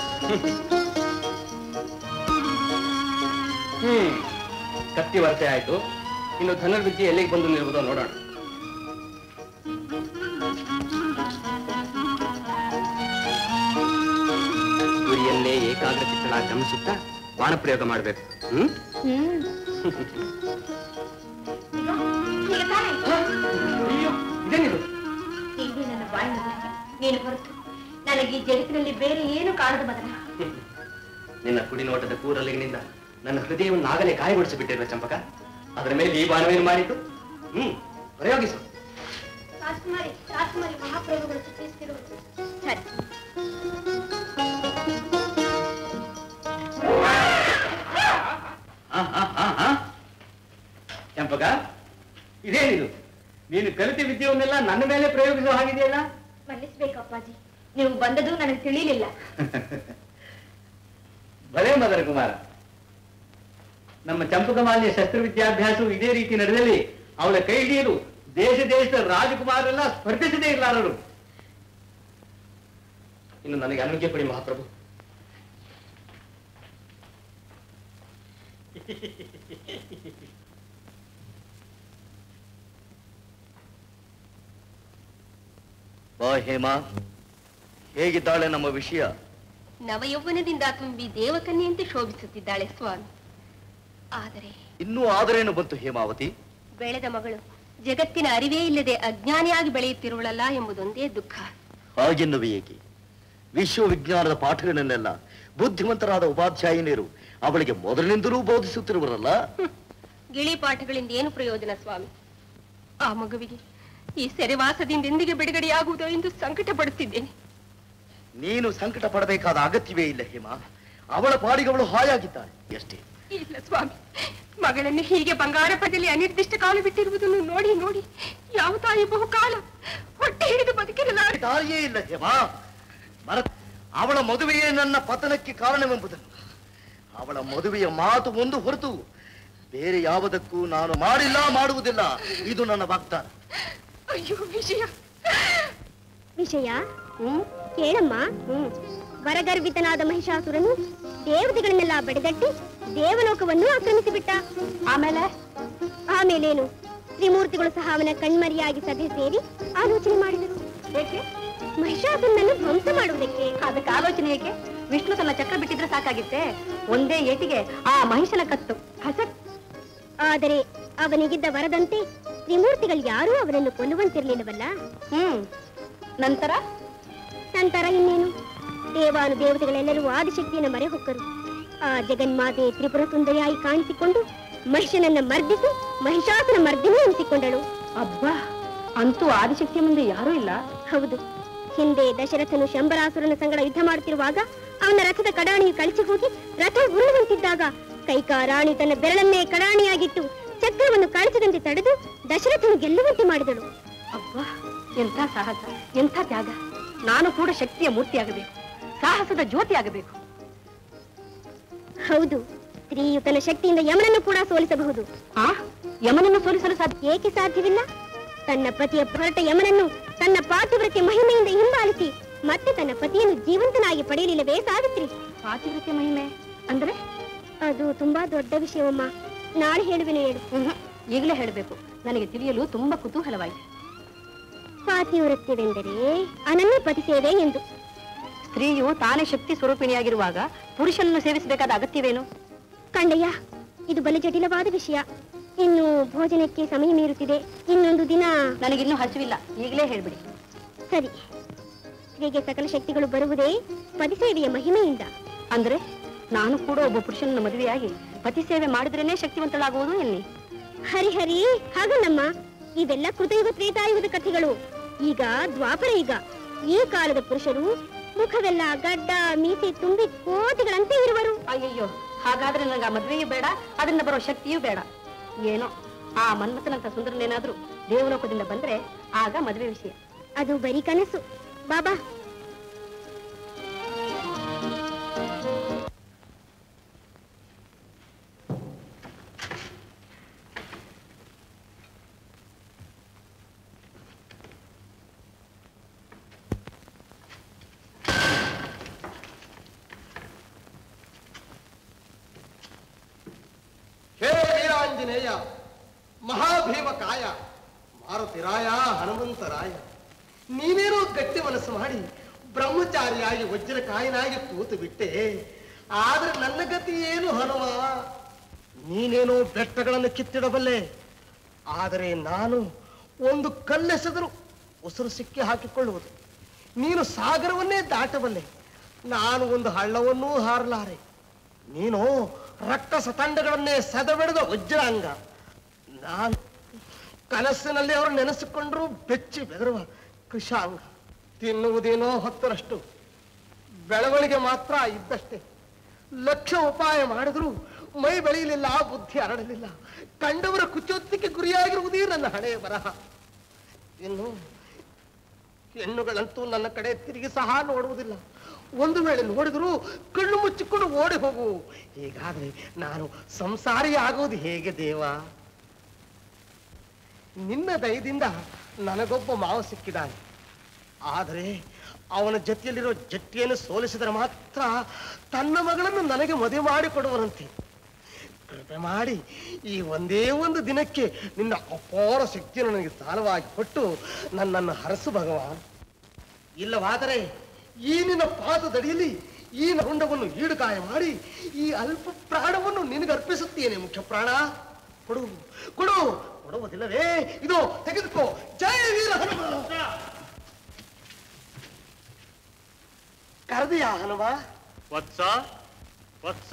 ಹ್ಮ್ ಕತ್ತಿ ವರ್ಷ ಆಯ್ತು ಇನ್ನು ಧನುರ್ವಿದ್ಯೆ ಎಲ್ಲಿಗೆ ಬಂದು ನಿಲ್ಲುವುದೋ ನೋಡೋಣ ಗುರಿಯನ್ನೇ ಏಕಾಗ್ರಚಿತ್ತನಾಗಿ ಗಮನಿಸುತ್ತಾ ಬಾಣ ಪ್ರಯೋಗ ಮಾಡಬೇಕು ಹ್ಮ್ ಹ್ಮ್ ಈಗ ತಾನೇ ಇದೇನಿದು ಇಲ್ಲಿ ನನ್ನ ಬಾಯಿನಲ್ಲಿ ನೀನು ಹೊರತು ನನಗೆ ಈ ಜಗತ್ತಿನಲ್ಲಿ ಬೇರೆ ಏನು ಕಾಣದ ಮದನ ನಿನ್ನ ಕುಡಿನೋಟದ ಕೂರಲಿಗಿನಿಂದ ನನ್ನ ಹೃದಯವನ್ನು ಆಗಲೇ ಗಾಯಗೊಳಿಸಿಬಿಟ್ಟಿರುವ ಚಂಪಕ ಅದರ ಮೇಲೆ ಈ ಬಾಣವೇನು ಮಾಡಿದ್ದು ಹ್ಮ್ ಪ್ರಯೋಗಿಸು ರಾಜಕುಮಾರಿ ರಾಜಕುಮಾರಿ ಮಹಾಪ್ರಭುಗಳು ಚಿತ್ರಿಸುತ್ತಿರುವುದು ಸರಿ ಆ, ಆ, ಆ, ಆ. ಚಂಪಕ ಇದೇನಿದು ನೀನು ಕಲಿತ ವಿದ್ಯೆಯನ್ನೆಲ್ಲ ನನ್ನ ಮೇಲೆ ಪ್ರಯೋಗಿಸುವ ಹಾಗಿದೆಯಲ್ಲ ಮನ್ನಿಸ್ಬೇಕು ಅಪ್ಪಾಜಿ ನೀವು ಬಂದದು ನನಗೆ ತಿಳಿಲಿಲ್ಲ ಭಲೇ ಮದರ ಕುಮಾರ ನಮ್ಮ ಚಂಪಕಮಾನ್ಯ ಶಸ್ತ್ರವಿದ್ಯಾಭ್ಯಾಸವು ಇದೇ ರೀತಿ ನಡೆದಲ್ಲಿ ಅವಳ ಕೈ ಹಿಡಿಯಲು ದೇಶ ದೇಶದ ರಾಜಕುಮಾರರೆಲ್ಲ ಸ್ಪರ್ಧಿಸದೇ ಇರಲಾರರು ಇನ್ನು ನನಗೆ ಅನುಜ್ಞೆ ಕೊಡಿ ಮಹಾಪ್ರಭು ಬಾ ಹೇಮಾ ಹೇಗಿದ್ದಾಳೆ ನಮ್ಮ ವಿಷಯ ನವಯೌವನದಿಂದ ತುಂಬಿ ದೇವಕನ್ಯಂತೆ ಶೋಭಿಸುತ್ತಿದ್ದಾಳೆ ಸ್ವಾಮಿ ಆದರೆ ಇನ್ನೂ ಆದರೇನು ಬಂತು ಹೇಮಾವತಿ ಬೆಳೆದ ಮಗಳು ಜಗತ್ತಿನ ಅರಿವೇ ಇಲ್ಲದೆ ಅಜ್ಞಾನಿಯಾಗಿ ಬೆಳೆಯುತ್ತಿರುವಳಲ್ಲ ಎಂಬುದೊಂದೇ ದುಃಖ ಹಾಗೆನ್ನುವೆ ಏಕೆ ವಿಶ್ವವಿಜ್ಞಾನದ ಪಾಠಗಳನ್ನೆಲ್ಲ ಬುದ್ಧಿವಂತರಾದ ಉಪಾಧ್ಯಾಯನಿಯರು ಅವಳಿಗೆ ಮೊದಲಿನಿಂದಲೂ ಬೋಧಿಸುತ್ತಿರುವರಲ್ಲ ಗಿಳಿ ಪಾಠಗಳಿಂದ ಏನು ಪ್ರಯೋಜನ ಸ್ವಾಮಿ ಆ ಮಗುವಿಗೆ ಈ ಸೆರೆವಾಸದಿಂದ ಎಂದಿಗೆ ಬಿಡುಗಡೆಯಾಗುವುದೋ ಎಂದು ಸಂಕಟ ಪಡುತ್ತಿದ್ದೇನೆ ನೀನು ಸಂಕಟ ಪಡಬೇಕಾದ ಅಗತ್ಯವೇ ಇಲ್ಲ ಹೇಮಾ ಅವಳ ಪಾಡಿಗೆ ಅವಳು ಹಾಯಾಗಿದ್ದಾಳೆ ಎಷ್ಟೇ ಇಲ್ಲ ಸ್ವಾಮಿ ಮಗಳನ್ನು ಹೀಗೆ ಬಂಗಾರ ಪದಲಿ ಅನಿರ್ದಿಷ್ಟ ಕಾಲ ಬಿಟ್ಟಿರುವುದನ್ನು ನೋಡಿ ನೋಡಿ ಯಾವ ತಾಯಿ ಬಹುಕಾಲ ಹೊಟ್ಟೆ ಹಿಡಿದು ಬದುಕಿರಲಾರೆ ದಾರಿಯೇ ಇಲ್ಲ ಹೇಮಾ ಮರ ಅವಳ ಮದುವೆಯೇ ನನ್ನ ಪತನಕ್ಕೆ ಕಾರಣವೆಂಬುದನ್ನು ಅವಳ ಮದುವೆಯ ಮಾತು ಒಂದು ಹೊರತು ಬೇರೆ ಯಾವುದಕ್ಕೂ ನಾನು ಮಾಡಿಲ್ಲ ಮಾಡುವುದಿಲ್ಲ ಇದು ನನ್ನ ವಾಗ್ದಾನ ಅಯ್ಯೋ ವಿಷಯ ವಿಷಯ ಕೇಳಮ್ಮ ವರಗರ್ವಿತನಾದ ಮಹಿಷಾಸುರನು ದೇವತೆಗಳನ್ನೆಲ್ಲ ಬಡಿದಟ್ಟಿ ದೇವಲೋಕವನ್ನು ಆಕ್ರಮಿಸಿಬಿಟ್ಟ ಆಮೇಲೆ ಆಮೇಲೇನು ತ್ರಿಮೂರ್ತಿಗಳು ಸಹ ಅವನ ಕಣ್ಮರಿಯಾಗಿ ಸಭೆ ಸೇರಿ ಆಲೋಚನೆ ಮಾಡಿದರು ಏಕೆ ಮಹಿಷಾಸುರನನ್ನು ಧ್ವಂಸ ಮಾಡುವುದಕ್ಕೆ ಅದಕ್ಕೆ ಆಲೋಚನೆ ಏಕೆ ವಿಷ್ಣು ತನ್ನ ಚಕ್ರ ಬಿಟ್ಟಿದ್ರೆ ಸಾಕಾಗಿತ್ತೆ ಒಂದೇ ಏಟಿಗೆ ಆ ಮಹಿಷನ ಕತ್ತು ಖಸಕ್ ಆದರೆ ಅವನಿಗಿದ್ದ ವರದಂತೆ ತ್ರಿಮೂರ್ತಿಗಳು ಯಾರೂ ಅವನನ್ನು ಕೊಲ್ಲುವಂತಿರ್ಲಿಲ್ಲವಲ್ಲ ಹ್ಮ್ ನಂತರ ನಂತರ ಇನ್ನೇನು ದೇವಾನು ದೇವತೆಗಳೆಲ್ಲರೂ ಆದಿಶಕ್ತಿಯನ್ನು ಮರೆ ಹೊಕ್ಕರು ಆ ಜಗನ್ಮಾತೆ ತ್ರಿಪುರ ಸುಂದರಿಯಾಗಿ ಕಾಣಿಸಿಕೊಂಡು ಮಹಿಷನನ್ನ ಮರ್ದಿಸಿ ಮಹಿಷಾಸುರ ಮರ್ದಿನಿ ಎನಿಸಿಕೊಂಡಳು ಅಬ್ಬಾ ಅಂತೂ ಆದಿಶಕ್ತಿಯ ಮುಂದೆ ಯಾರೂ ಇಲ್ಲ ಹೌದು ಹಿಂದೆ ದಶರಥನು ಶಂಬರಾಸುರನ ಸಂಗಡ ಯುದ್ಧ ಮಾಡುತ್ತಿರುವಾಗ ಅವನ ರಥದ ಕಡಾಣಿಯು ಕಳಚಿ ಹೋಗಿ ರಥ ಉರುಳುವಂತಿದ್ದಾಗ ಕೈಕಾ ರಾಣಿ ತನ್ನ ಬೆರಳನ್ನೇ ಕಡಾಣಿಯಾಗಿಟ್ಟು ಚಕ್ರವನ್ನು ಕಳಚದಂತೆ ತಡೆದು ದಶರಥನು ಗೆಲ್ಲುವಂತೆ ಮಾಡಿದಳು ಅಬ್ಬಾ ಎಂಥ ಸಾಹಸ ಎಂಥ ತ್ಯಾಗ ನಾನು ಕೂಡ ಶಕ್ತಿಯ ಮೂರ್ತಿಯಾಗಬೇಕು ಸಾಹಸದ ಜ್ಯೋತಿ ಆಗಬೇಕು ಹೌದು ಸ್ತ್ರೀಯು ತನ್ನ ಶಕ್ತಿಯಿಂದ ಯಮನನ್ನು ಕೂಡ ಸೋಲಿಸಬಹುದು ಆ ಯಮನನ್ನು ಸೋಲಿಸಲು ಸಾಧ್ಯ ಏಕೆ ಸಾಧ್ಯವಿಲ್ಲ ತನ್ನ ಪತಿಯ ಹೊರಟ ಯಮನನ್ನು ತನ್ನ ಪಾತಿವ್ರತ್ಯ ಮಹಿಮೆಯಿಂದ ಹಿಂಬಾಲಿಸಿ ಮತ್ತೆ ತನ್ನ ಪತಿಯನ್ನು ಜೀವಂತನಾಗಿ ಪಡೆಯಲಿಲ್ಲವೇ ಸಾವಿತ್ರಿ ಪಾತಿವ್ರತ್ಯ ಮಹಿಮೆ ಅಂದ್ರೆ ಅದು ತುಂಬಾ ದೊಡ್ಡ ವಿಷಯವಮ್ಮ ನಾಳೆ ಹೇಳುವೆನು ಹೇಳು ಈಗಲೇ ಹೇಳಬೇಕು ನನಗೆ ತಿಳಿಯಲು ತುಂಬಾ ಕುತೂಹಲವಾಗಿದೆ ಪಾತಿವ್ರತ್ಯವೆಂದರೆ ಅನನ್ಯ ಪತಿ ಸೇವೆ ಎಂದು ಸ್ತ್ರೀಯು ತಾನೇ ಶಕ್ತಿ ಸ್ವರೂಪಿಣಿಯಾಗಿರುವಾಗ ಪುರುಷನನ್ನು ಸೇವಿಸಬೇಕಾದ ಅಗತ್ಯವೇನು ಕಂಡಯ್ಯ ಇದು ಬಲು ಜಟಿಲವಾದ ವಿಷಯ ಇನ್ನು ಭೋಜನಕ್ಕೆ ಸಮಯ ಮೀರುತ್ತಿದೆ ಇನ್ನೊಂದು ದಿನ ನನಗಿನ್ನೂ ಹಸಿವಿಲ್ಲ ಈಗಲೇ ಹೇಳ್ಬಿಡಿ ಸರಿ ಸ್ತ್ರೀಗೆ ಸಕಲ ಶಕ್ತಿಗಳು ಬರುವುದೇ ಪತಿಸೇವೆಯ ಮಹಿಮೆಯಿಂದ ಅಂದ್ರೆ ನಾನು ಕೂಡ ಒಬ್ಬ ಪುರುಷನನ್ನು ಮದುವೆಯಾಗಿ ಪತಿ ಸೇವೆ ಮಾಡಿದ್ರೇನೆ ಶಕ್ತಿವಂತಳಾಗುವುದು ಎನ್ನಿ ಹರಿಹರಿ ಹಾಗಲ್ಲಮ್ಮ ಇವೆಲ್ಲ ಕೃತಯುಗ ತ್ರೇತಾಯುಗದ ಕಥೆಗಳು ಈಗ ದ್ವಾಪರ ಈಗ ಈ ಕಾಲದ ಪುರುಷರು ಮುಖವೆಲ್ಲ ಗಡ್ಡ ಮೀಸೆ ತುಂಬಿ ಕೋತಿಗಳಂತೆ ಇರುವರು ಅಯ್ಯಯ್ಯೋ ಹಾಗಾದ್ರೆ ನನಗೆ ಆ ಮದ್ವೆಯೂ ಬೇಡ ಅದರಿಂದ ಬರೋ ಶಕ್ತಿಯೂ ಬೇಡ ಏನೋ ಆ ಮನ್ಮಥನಂತ ಸುಂದರನೇನಾದ್ರೂ ದೇವಲೋಕದಿಂದ ಬಂದ್ರೆ ಆಗ ಮದ್ವೆ ವಿಷಯ ಅದು ಬರೀ ಕನಸು ಬಾಬಾ ಹೇ ವೀರಾಂಜನೇಯ ಮಹಾಭೀಮ ಕಾಯ ಮಾರುತಿರಾಯ ಹನುಮಂತರಾಯ ನೀನೇನೋ ಗಟ್ಟಿ ಮನಸ್ಸು ಮಾಡಿ ಬ್ರಹ್ಮಚಾರಿಯಾಗಿ ವಜ್ರಕಾಯನಾಗಿ ಕೂತು ಬಿಟ್ಟೆ ಆದ್ರೆ ನನ್ನ ಗತಿ ಏನು ಹನುಮ ನೀನೇನೋ ಬೆಟ್ಟಗಳನ್ನು ಕಿತ್ತಿಡಬಲ್ಲೆ ಆದರೆ ನಾನು ಒಂದು ಕಲ್ಲೆಸೆದರೂ ಉಸಿರು ಸಿಕ್ಕಿ ಹಾಕಿಕೊಳ್ಳುವುದು ನೀನು ಸಾಗರವನ್ನೇ ದಾಟಬಲ್ಲೆ ನಾನು ಒಂದು ಹಳ್ಳವನ್ನೂ ಹಾರಲಾರೆ ನೀನು ರಕ್ಕಸ ತಂಡಗಳನ್ನೇ ಸದಬೆಳೆದ ವಜ್ರಾಂಗ ನಾನು ಕನಸಿನಲ್ಲಿ ಅವರು ನೆನೆಸಿಕೊಂಡ್ರು ಬೆಚ್ಚಿ ಬೆದರುವ ಕೃಷಾಂಗ ತಿನ್ನುವುದೇನೋ ಹತ್ತರಷ್ಟು ಬೆಳವಣಿಗೆ ಮಾತ್ರ ಇದ್ದಷ್ಟೇ ಲಕ್ಷ ಉಪಾಯ ಮಾಡಿದ್ರು ಮೈ ಬೆಳೆಯಲಿಲ್ಲ ಬುದ್ಧಿ ಹರಡಲಿಲ್ಲ ಕಂಡವರ ಕುಚೋತ್ತಿಗೆ ಗುರಿಯಾಗಿರುವುದೇ ನನ್ನ ಹಣೆಯ ಬರಹ ಇನ್ನು ಹೆಣ್ಣುಗಳಂತೂ ನನ್ನ ಕಡೆ ತಿರುಗಿ ಸಹ ನೋಡುವುದಿಲ್ಲ ಒಂದು ವೇಳೆ ನೋಡಿದ್ರು ಕಣ್ಣು ಮುಚ್ಚಿಕೊಂಡು ಓಡಿ ಹೋಗು ಹೀಗಾದ್ರೆ ನಾನು ಸಂಸಾರಿ ಆಗುವುದು ಹೇಗೆ ದೇವ ನಿನ್ನ ದಯದಿಂದ ನನಗೊಬ್ಬ ಮಾವ ಸಿಕ್ಕಿದ್ದಾನೆ ಆದರೆ ಅವನ ಜೊತೆಯಲ್ಲಿರೋ ಜಟ್ಟಿಯನ್ನು ಸೋಲಿಸಿದರೆ ಮಾತ್ರ ತನ್ನ ಮಗಳನ್ನು ನನಗೆ ಮದುವೆ ಮಾಡಿಕೊಡುವನಂತೆ ಕೃಪೆ ಮಾಡಿ ಈ ಒಂದೇ ಒಂದು ದಿನಕ್ಕೆ ನಿನ್ನ ಅಪಾರ ಶಕ್ತಿಯನ್ನು ನನಗೆ ಸಾಲವಾಗಿ ಕೊಟ್ಟು ನನ್ನನ್ನು ಹರಸು ಭಗವಾನ್ ಇಲ್ಲವಾದರೆ ಈ ನಿನ್ನ ಪಾದದಡಿಯಲ್ಲಿ ಈ ರುಂಡವನ್ನು ಈಡುಗಾಯ ಮಾಡಿ ಈ ಅಲ್ಪ ಪ್ರಾಣವನ್ನು ನಿನಗೆ ಅರ್ಪಿಸುತ್ತೇನೆ ಮುಖ್ಯ ಪ್ರಾಣ ಕೊಡು ಕೊಡು ಕೊಡುವುದಿಲ್ಲವೇ ಇದು ತೆಗೆದುಕೋ ಜಯ ವೀರ ಹನುಮ ಕರೆದೆಯಾ ಹನುಮ ವತ್ಸ ವತ್ಸ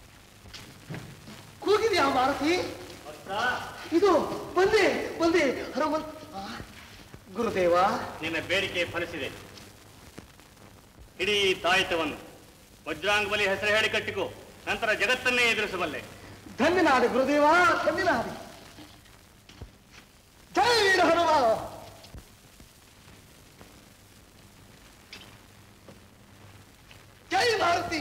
ಕೂಗಿದ್ಯಾ ಮಾರುತಿ ಇದು ಬಂದೆ ಬಂದೆ ಹನುಮಂತ ಆ, ಗುರುದೇವ ನಿನ್ನ ಬೇಡಿಕೆ ಫಲಿಸಿದೆ ಇಡೀ ತಾಯಿತವನ್ನು ವಜ್ರಾಂಗಬಲಿ ಹೆಸರು ಹೇಳಿ ಕಟ್ಟಿಕೋ ನಂತರ ಜಗತ್ತನ್ನೇ ಎದುರಿಸಬಲ್ಲೆ ಧನ್ಯನಾದೆ ಗುರುದೇವ ಧನ್ಯನಾದೆ ಜಯ ವೀರ ಹನುಮ ಜೈ ಮಾರುತಿ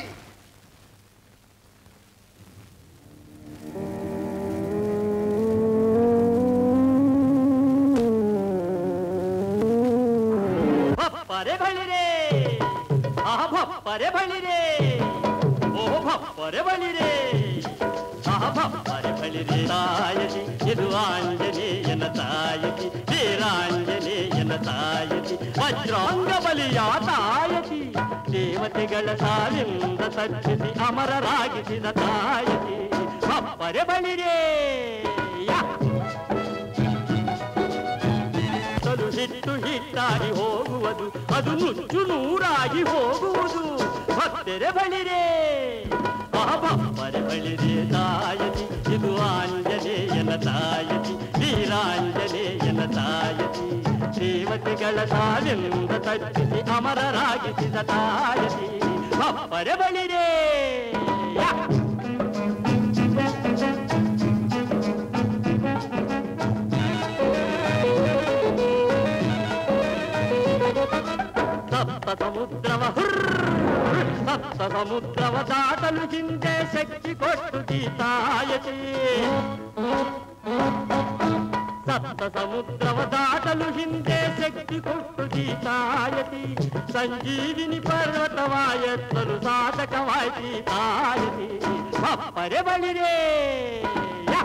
ಭಪ್ಪರೆ ಬಳಿರೆ ಆಹ ಭಪ್ಪರೆ ಬಳಿರೆ ಓ ಭಪ್ಪರೆ ಬಳಿರೆ ಆಹ ಭಪ್ಪರೆ ಬಳಿರೆ ತಾಯತಿ ಇದು ಆಂಜನೇಯನ ತಾಯತಿ ವೀರಾಂಜನೇಯನ ತಾಯತಿ ವಜ್ರಾಂಗ ಬಲಿಯ ತಾಯತಿ ದೇವತೆಗಳ ಸಾವಿಂದ ತಚ್ಚಿಸಿ ಅಮರರಾಗಿಸಿದ ತಾಯತಿ ಭಪ್ಪರೆ ಬಳಿರೆ ಯಾ ಮೊದಲು ಹಿಟ್ಟು ಹಿಟ್ಟಾಗಿ ಹೋಗುವುದು ಅದು ನುಚ್ಚು ನೂರಾಗಿ ಹೋಗುವುದು ಭಕ್ತರೆ ಬಳಿರೆ ಭಪ್ಪರೆ ಬಳಿರೆ ತಾಯತಿ ಇದು ಆಂಜನೇಯನ ತಾಯತಿ ವೀರಾಂಜನೇಯನ ತಾಯತಿ ದೇವತೆಗಳ ಸಾವಿಂದ ತಚ್ಚಿಸಿ ಅಮರರಾಗಿಸಿದ ತಾಯತಿ ಭಪ್ಪರೆ ಬಳಿರೆ ಯಾ ಸಪ್ತ ಸಮುದ್ರವ ಹುರ್ರ್ ಸಪ್ತ ಸಮುದ್ರವ ದಾಟಲು ಹಿಂದೆ ಶಕ್ತಿ ಕೊಟ್ಟು ಗೀತಾಯತಿ ಸಪ್ತ ಸಮುದ್ರವ ದಾಟಲು ಹಿಂದೆ ಶಕ್ತಿ ಕೊಟ್ಟು ಗೀತಾಯತಿ ಸಂಜೀವಿನಿ ಪರ್ವತವಾಯತ್ತಲು ಸಾಧಕವಾಯಿ ತಾಯತಿ ಬಪ್ಪರೆ ಬಳಿರೇ ಯಾ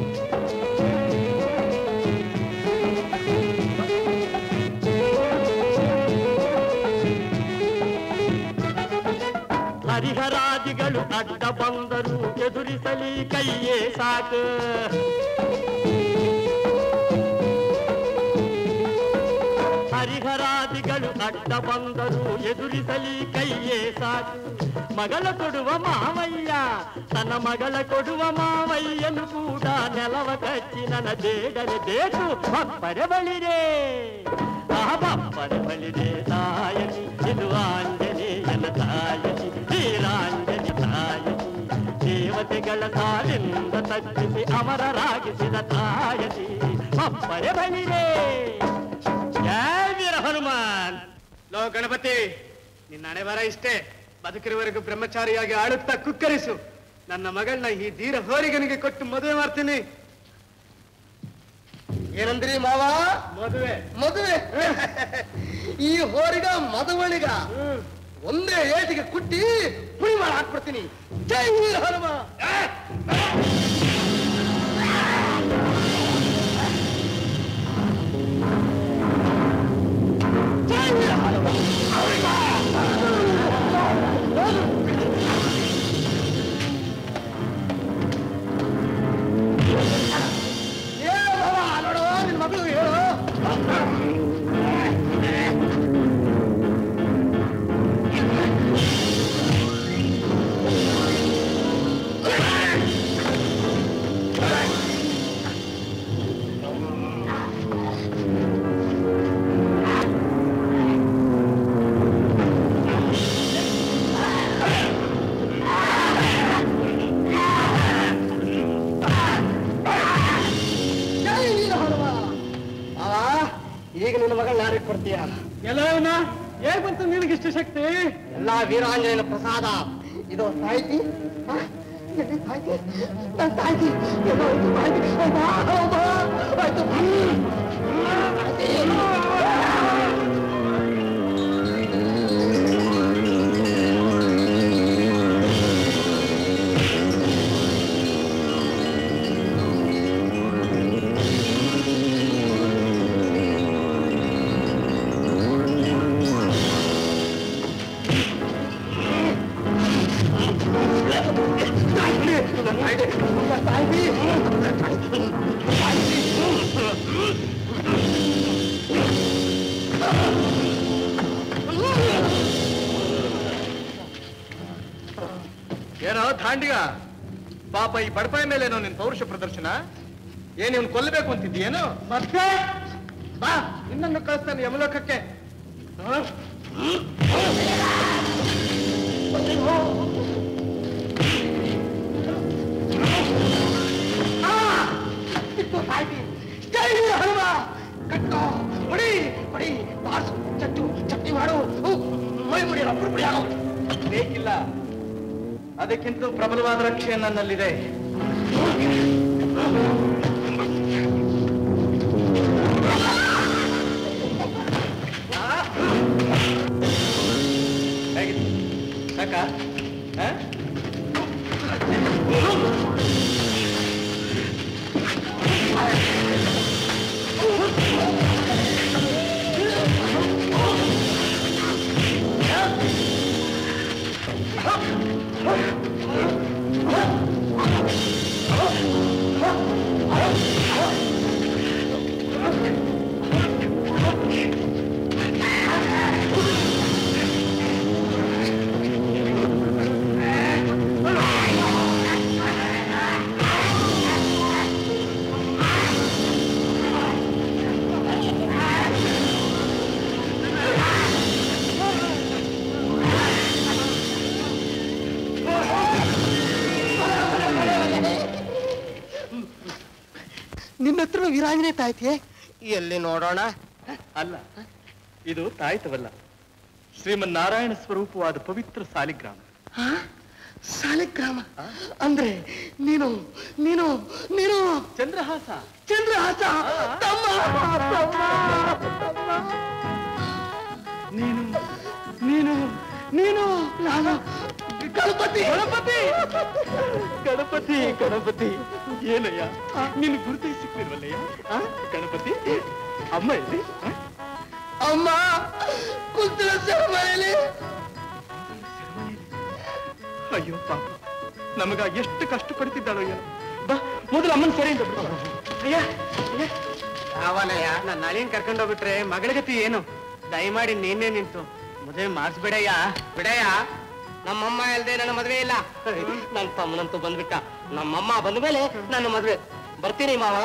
ಹರಿಹರಾದಿಗಳು ಅಡ್ಡ ಬಂದರು ಎದುರಿಸಲಿ ಕೈಯೇ ಸಾಕು ಹರಿಹರಾದಿಗಳು ಅಡ್ಡ ಬಂದರು ಎದುರಿಸಲಿ ಕೈಯೇ ಸಾಕು ಮಗಳ ಕೊಡುವ ಮಾವಯ್ಯ ತನ್ನ ಮಗಳ ಕೊಡುವ ಮಾವಯ್ಯನು ಕೂಡ ನೆಲವ ಕಚ್ಚಿ ನನ್ನ ಬೇಡನೆ ಬೇಕು ಬಪ್ಪರೆ ಬಳಿರೆ ಆ ಬಪ್ಪರೆ ಬಳಿರೆ ತಾಯನಿ ಇದು ಆಂಜನೇಯ ತಾಯಸಿ ಶ್ರೀರಾಂಜನಿ ತಾಯಸಿ ದೇವತೆಗಳ ಸಾಲಿಂದ ತಪ್ಪಿಸಿ ಅಮರರಾಗಿಸಿದ ತಾಯಸಿ ಅಪ್ಪರೆ ಬಳಿರೆ ಜಯ ವೀರ ಹನುಮಾನ್ ಲೋ ಗಣಪತಿ ನಿನ್ನ ಹಣೆ ಬರ ಇಷ್ಟೇ ಬದುಕಿರುವವರೆಗೂ ಬ್ರಹ್ಮಚಾರಿಯಾಗಿ ಆಳುತ್ತಾ ಕುಕ್ಕರಿಸು ನನ್ನ ಮಗಳನ್ನ ಈ ಧೀರ ಹೋರಿಗನಿಗೆ ಕೊಟ್ಟು ಮದುವೆ ಮಾಡ್ತೀನಿ ಏನಂದ್ರಿ ಮಾವ ಮದುವೆ ಮದುವೆ ಈ ಹೋರಿಗ ಮದುವಳಿಗ ಒಂದೇ ಏಟಿಗೆ ಕುಟ್ಟಿ ಪುಳಿ ಮಾಡಿ ಹಾಕ್ಬಿಡ್ತೀನಿ ಜೈ ವೀರ ಹನುಮ ಜೈ ವೀರ ಹನುಮ ಹೇಳು ಮಾವ, ನೋಡು ನಿನ್ ಮಗಳು ಹೇಳು ಜೈ ವೀರ ಹನುಮ ಮಾವ ಈಗ ನಿನ್ನ ಮಗಳನ್ನ ಯಾರಿಗೆ ಕೊಡ್ತೀಯ ಎಲ್ಲವನ್ನ ಹೇಗ್ ಬಂತು ನಿನಗಿಷ್ಟು ಶಕ್ತಿ ಎಲ್ಲಾ ವೀರಾಂಜನೇಯನ ಪ್ರಸಾದ ಇದು ತಾಯ್ತಿ ಹ? ಎಲ್ಲಿ ತಾಯ್ತಿ ನನ್ನ ತಾಯ್ತಿ ಎಲ್ಲೋ ಇದು ತಾಯ್ತಿ ಅಬ್ಬಾ, ಅಬ್ಬಾ, ಆಯ್ತು. ಹ್ಮ್. ಏನೋ ದಾಂಡಿಗ ಪಾಪ ಈ ಬಡಪಾಯ ಮೇಲೇನೋ ನಿನ್ ಪೌರುಷ ಪ್ರದರ್ಶನ ಏನ್ ಇವ್ನು ಕೊಲ್ಲಬೇಕು ಅಂತಿದ್ದೀಯೇನು ಮತ್ತೆ ಬಾ ನಿನ್ನನ್ನು ಕಳಿಸ್ತಾನೆ ಯಮಲೋಕಕ್ಕೆ ಹ? ಇದು ತಾಯ್ತಿ ಜೈ ವೀರ ಹನುಮ ಕಟ್ಟೋ ಹೊಡಿ ಹೊಡಿ ಬಾಸು ಚಟ್ಟು ಚಟ್ನಿ ಮಾಡು ಹು, ಮೈ ಮುಡಿ ರಬ್ಬರು ಪುಡಿ ಆಗೋ ಬೇಕಿಲ್ಲ ಅದಕ್ಕಿಂತ ಪ್ರಬಲವಾದ ರಕ್ಷೆ ನನ್ನಲ್ಲಿದೆ ಹೇಗಿದೆ ಸಾಕಾ ಹ? ನಿನ್ನ ಹತ್ರ ವೀರಾಂಜನೆ ತಾಯ್ತಿಯೇ ಎಲ್ಲಿ ನೋಡೋಣ ಅಲ್ಲ ಇದು ತಾಯ್ತವಲ್ಲ ಶ್ರೀಮನ್ನಾರಾಯಣ ಸ್ವರೂಪವಾದ ಪವಿತ್ರ ಸಾಲಿಗ್ರಾಮ ಸಾಲಿಗ್ರಾಮ ಅಂದ್ರೆ ನೀನು ನೀನು ನೀನು ಚಂದ್ರಹಾಸ ಚಂದ್ರಹಾಸ ತಮ್ಮ ತಮ್ಮ ನೀನು ನೀನು ನೀನು ನಾನು ಗಣಪತಿ ಗಣಪತಿ ಗಣಪತಿ ಗಣಪತಿ ಏನಯ್ಯ ನೀನು ಗುರುತಿಗೆ ಸಿಕ್ಕಿಲ್ವಲ್ಲಯ್ಯ ಆ? ಗಣಪತಿ ಅಮ್ಮ ಎಲ್ಲಿ ಆ? ಅಮ್ಮ ಕುಂತಿನ ಸೆರೆಮನೆಯಲ್ಲಿ ಅಯ್ಯೋ ಪಾಪ ನಮಗ ಎಷ್ಟು ಕಷ್ಟ ಪಡ್ತಿದ್ದಾಳೋ ಏನೋ ಬಾ ಮೊದಲು ಅಮ್ಮನ ಸರಿಯಿಂದ ಬಿಡು. ಅಯ್ಯ ಅಯ್ಯ ಅವನಯ್ಯ ನನ್ನ ನಳಿನ್ ಕರ್ಕೊಂಡೋಗ್ಬಿಟ್ರೆ ಮಗಳ ಗತಿ ಏನು ದಯಮಾಡಿ ನೀನೇ ನಿಂತು ಮದುವೆ ಮಾಡಿಸ್ಬಿಡಯ್ಯ ಬಿಡಯ್ಯ ನಮ್ಮಮ್ಮ ಇಲ್ದೆ ನನ್ನ ಮದ್ವೆ ಇಲ್ಲ ನನ್ನ ತಮ್ಮನಂತೂ ಬಂದ್ಬಿಟ್ಟ ನಮ್ಮಮ್ಮ ಬಂದ ಮೇಲೆ ನನ್ನ ಮದ್ವೆ ಬರ್ತೀನಿ ಮಾವ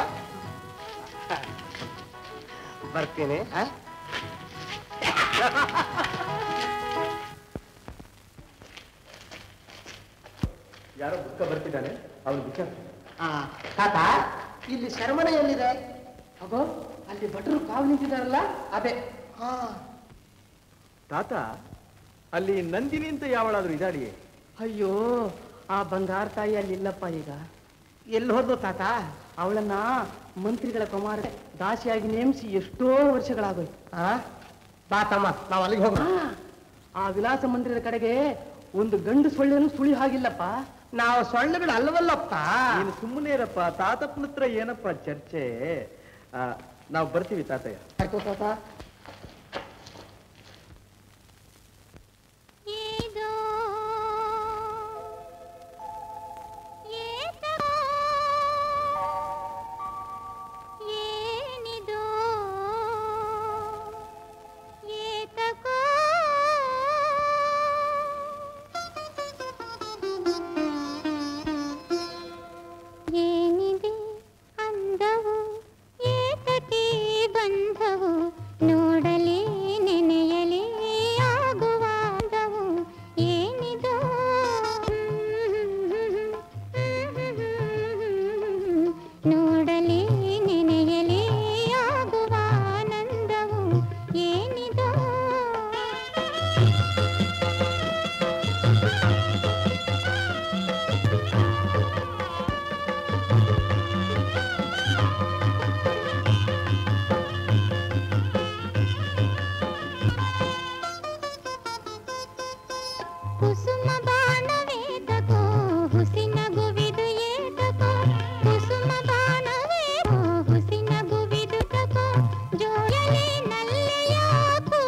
ಬರ್ತೀನಿ ಆ? ಯಾರೋ ಬುಕ್ಕ ಬರ್ತಿದ್ದಾನೆ ಅವನು ವಿಚಾರ ಆ ತಾತ ಇಲ್ಲಿ ಶರಮಣ ಎಲ್ಲಿದೆ ಅಗೋ ಅಲ್ಲಿ ಭಟ್ರು ಕಾವು ನಿಂತಿದಾರಲ್ಲ ಅದೇ ಹಾ ತಾತ ಅಲ್ಲಿ ನಂದಿನಿ ಅಂತ ಯಾವಳಾದ್ರೂ ಇದಾಳಿಯೇ ಅಯ್ಯೋ ಆ ಬಂಗಾರ ತಾಯಿ ಅಲ್ಲಿ ಇಲ್ಲಪ್ಪ ಈಗ ಎಲ್ಲಿ ಹೋದ್ಲು ತಾತ ಅವಳನ್ನ ಮಂತ್ರಿಗಳ ಕುಮಾರ ದಾಸಿಯಾಗಿ ನೇಮಿಸಿ ಎಷ್ಟೋ ವರ್ಷಗಳಾಗೋಯ್ತು ಆ ಬಾ ತಮ್ಮ ನಾವು ಅಲ್ಲಿಗೆ ಹೋಗೋಣ ಆ ವಿಲಾಸ ಮಂದಿರದ ಕಡೆಗೆ ಒಂದು ಗಂಡು ಸೊಳ್ಳೆನು ಸುಳಿ ಹಾಗಿಲ್ಲಪ್ಪ ನಾವು ಸೊಳ್ಳೆಗಳು ಅಲ್ಲವಲ್ಲಪ್ಪ ನೀನು ಸುಮ್ಮನೆ ಇರಪ್ಪ ತಾತಪ್ಪನ ಹತ್ರ ಏನಪ್ಪ ಚರ್ಚೆ ಆ, ನಾವು ಬರ್ತೀವಿ ತಾತಯ್ಯ ಆಯ್ತು ತಾತ ಏದೋ ಏತೋ ಏನಿದೋ ಏತಕೋ ಏನಿದೆ ಅಂದವು ಏತಕ್ಕೆ ಬಂಧವು ನೋಡಲೇ ನೆನೆಯಲೇ ಆಗುವ ಅಂದವು ಏನಿದೋ ನೋಡಲೇ ನೆನೆಯಲೇ ಆಗುವ ಆನಂದವು ಏನಿದೋ ಕುಸುಮ ಬಾಣವೇತಕೋ ಹುಸಿನಗುವಿದು ಏತಕೋ ಕುಸುಮ ಬಾಣವೇತೋ ಹುಸಿನಗುವಿದು ತಕೋ ಜೋಯಲೆ ನಲ್ಲೆಯಾಕೋ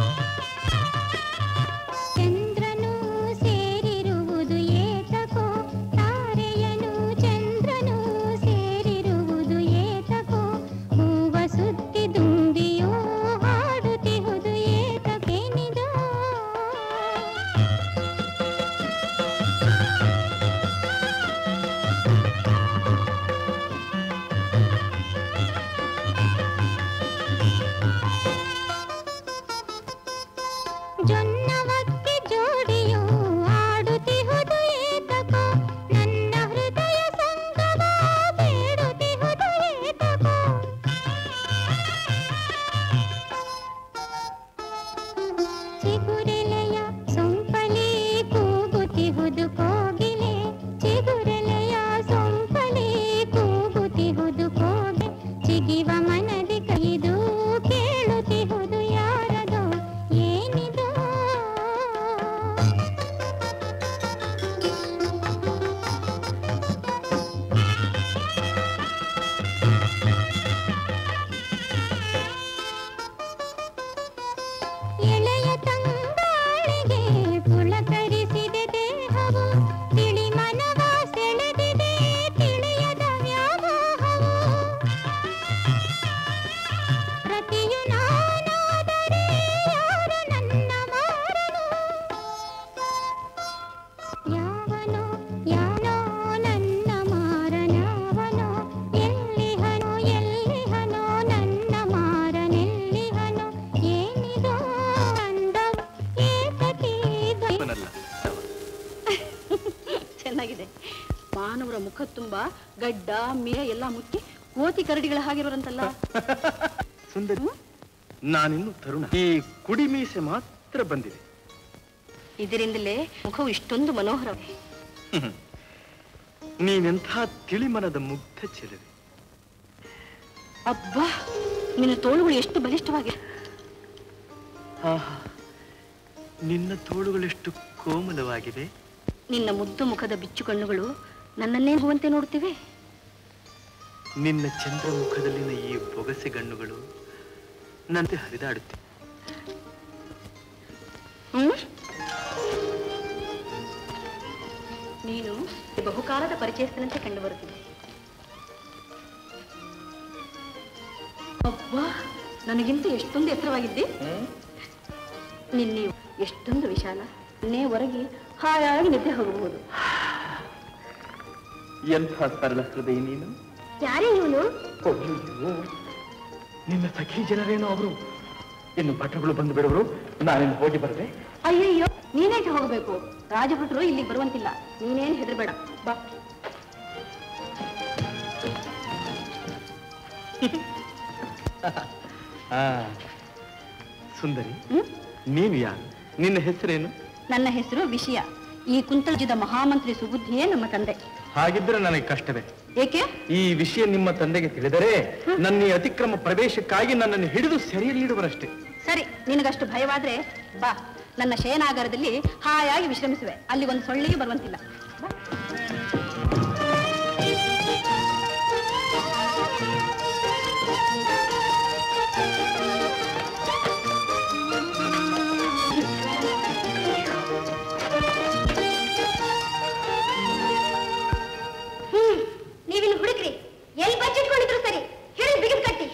ಚಂದ್ರನು ಸೇರಿರುವುದು ಏತಕೋ ತಾರೆಯನು ಚಂದ್ರನು ಸೇರಿರುವುದು ಏತಕೋ ಹೂವ ಸುತ್ತಿ ದುಂಬಿಯೋ ಹಾಡುತ್ತಿಹುದು ಏತಕೇನಿದೋ ಜೊನ್ನವಕ್ಕೆ ಜೋಡಿಯು ಆಡುತ್ತಿಹುದು ಏತಕೋ ನನ್ನ ಹೃದಯ ಸಂಗಮ ಬೇಡುತ್ತಿಹುದು ಏತಕೋ ಚಿಗುರೆಲೆಯ ಸೊಂಪಲಿ ಕೂಗುತ್ತಿಹುದು ಕೋಗಿಲೆ ಚಿಗುರೆಲೆಯ ಸೊಂಪಲಿ ಕೂಗುತ್ತಿಹುದು ಕೋಗೆ ಚಿಗಿವ ಮನದಿ ಕೈದು ಕೇಳುತ್ತಿಹುದು ಯಾರದೋ ಏನಿದೋ ಎಳೆಯ ತಂಗಾಳಿಗೆ ಪುಳಕರಿಸಿದೆ ದೇಹವು ತಿಳಿ ಮನವ ಸೆಳೆದಿದೆ ತಿಳಿಯದ ವ್ಯಾಮೋಹವು ಪ್ರತಿಯು ನಾನಾದರೆ ಯಾರು ನನ್ನ ಮಾರನು ಯಾವನೋ ಯಾನೋ ನನ್ನ ಮಾರನಾವನೋ ಎಲ್ಲಿಹನೋ ಎಲ್ಲಿಹನೋ ನನ್ನ ಮಾರನೆಲ್ಲಿಹನೋ ಏನಿದೋ ಅಂದವು ಏತಕೀ ದ್ವೈ- ಚೆನ್ನಾಗಿದೆ ಮಾನವರ ಮುಖ ತುಂಬಾ ಗಡ್ಡ ಮೀಯ ಎಲ್ಲ ಮುಚ್ಚಿ ಕೋತಿ ಕರಡಿಗಳ ಹಾಗಿರೋರಂತಲ್ಲ ಸುಂದರಿ ನಾನಿನ್ನು ತರುಣ ಈ ಕುಡಿ ಮೀಸೆ ಮಾತ್ರ ಬಂದಿದೆ ಇದರಿಂದಲೇ ಮುಖವು ಇಷ್ಟೊಂದು ಮನೋಹರವೇ ಹ್ಮ್. ನೀನೆಂಥ ತಿಳಿಮನದ ಮುಗ್ಧ ಚೆಲುವೆ ಅಬ್ಬಾ ನಿನ್ನ ತೋಳುಗಳು ಎಷ್ಟು ಬಲಿಷ್ಠವಾಗಿದೆ ಆಹಾ ನಿನ್ನ ತೋಳುಗಳೆಷ್ಟು ಕೋಮಲವಾಗಿವೆ ನಿನ್ನ ಮುದ್ದು ಮುಖದ ಬಿಚ್ಚು ಕಣ್ಣುಗಳು ನನ್ನನ್ನೇ ಹೋಗುವಂತೆ ನೋಡುತ್ತಿವೆ ನಿನ್ನ ಚಂದ್ರಮುಖದಲ್ಲಿನ ಈ ಬೊಗಸೆ ಗಣ್ಣುಗಳು ನಂತೆ ಹರಿದಾಡುತ್ತಿವೆ ಹ್ಮ್ ನೀನು ಬಹುಕಾಲದ ಪರಿಚಯಸ್ಥನಂತೆ ಕಂಡು ಬರುತ್ತಿದೆ ಅಬ್ಬಾ ನನಗಿಂತ ಎಷ್ಟೊಂದು ಎತ್ತರವಾಗಿದ್ದೆ ನಿನ್ನೆ ಎಷ್ಟೊಂದು ವಿಶಾಲ ನಿನ್ನೆ ಹೊರಗೆ ಹಾಯಾಗಿ ನಿದ್ದೆ ಹೋಗಬಹುದು ಎಂಥ ಸರಳ ಹೃದಯ ನೀನು ಯಾರೇ ಇವನು ಅಯ್ಯಯ್ಯೋ, ನಿನ್ನ ಸಖಿ ಜನರೇನೋ ಅವರು ಇನ್ನು ಭಟ್ರುಗಳು ಬಂದು ಬಿಡುವರು ನಾನಿನ್ನು ಹೋಗಿ ಬರದೆ ಅಯ್ಯಯ್ಯೋ ನೀನೇಕೆ ಹೋಗಬೇಕು ರಾಜಭಟ್ರು ಇಲ್ಲಿಗೆ ಬರುವಂತಿಲ್ಲ ನೀನೇನು ಹೆದರ್ಬೇಡ ಬಾ ಆ, ಸುಂದರಿ ನೀನು ಯಾರು ನಿನ್ನ ಹೆಸರೇನು ನನ್ನ ಹೆಸರು ವಿಷಯ ಈ ಕುಂತಳಜಿದ ಮಹಾಮಂತ್ರಿ ಸುಬುದ್ಧಿಯೇ ನಮ್ಮ ತಂದೆ ಹಾಗಿದ್ರೆ ನನಗೆ ಕಷ್ಟವೇ ಏಕೆ ಈ ವಿಷಯ ನಿಮ್ಮ ತಂದೆಗೆ ತಿಳಿದರೆ ನನ್ನ ಈ ಅತಿಕ್ರಮ ಪ್ರವೇಶಕ್ಕಾಗಿ ನನ್ನನ್ನು ಹಿಡಿದು ಸೆರೆಯಲ್ಲಿಡುವರಷ್ಟೇ ಸರಿ ನಿನಗಷ್ಟು ಭಯವಾದ್ರೆ ಬಾ ನನ್ನ ಶಯನಾಗಾರದಲ್ಲಿ ಹಾಯಾಗಿ ವಿಶ್ರಮಿಸುವೆ ಅಲ್ಲಿ ಒಂದು ಸೊಳ್ಳೆಯೂ ಬರುವಂತಿಲ್ಲ ಬಾ. ಹ್ಮ್ ನೀವಿನ್ನು ಹುಡುಕ್ರಿ ಎಲ್ಲಿ ಬಚ್ಚಿಟ್ಕೊಂಡಿದ್ರು ಸರಿ ಹೇಳಿ ಬಿಗಿದು ಕಟ್ಟಿ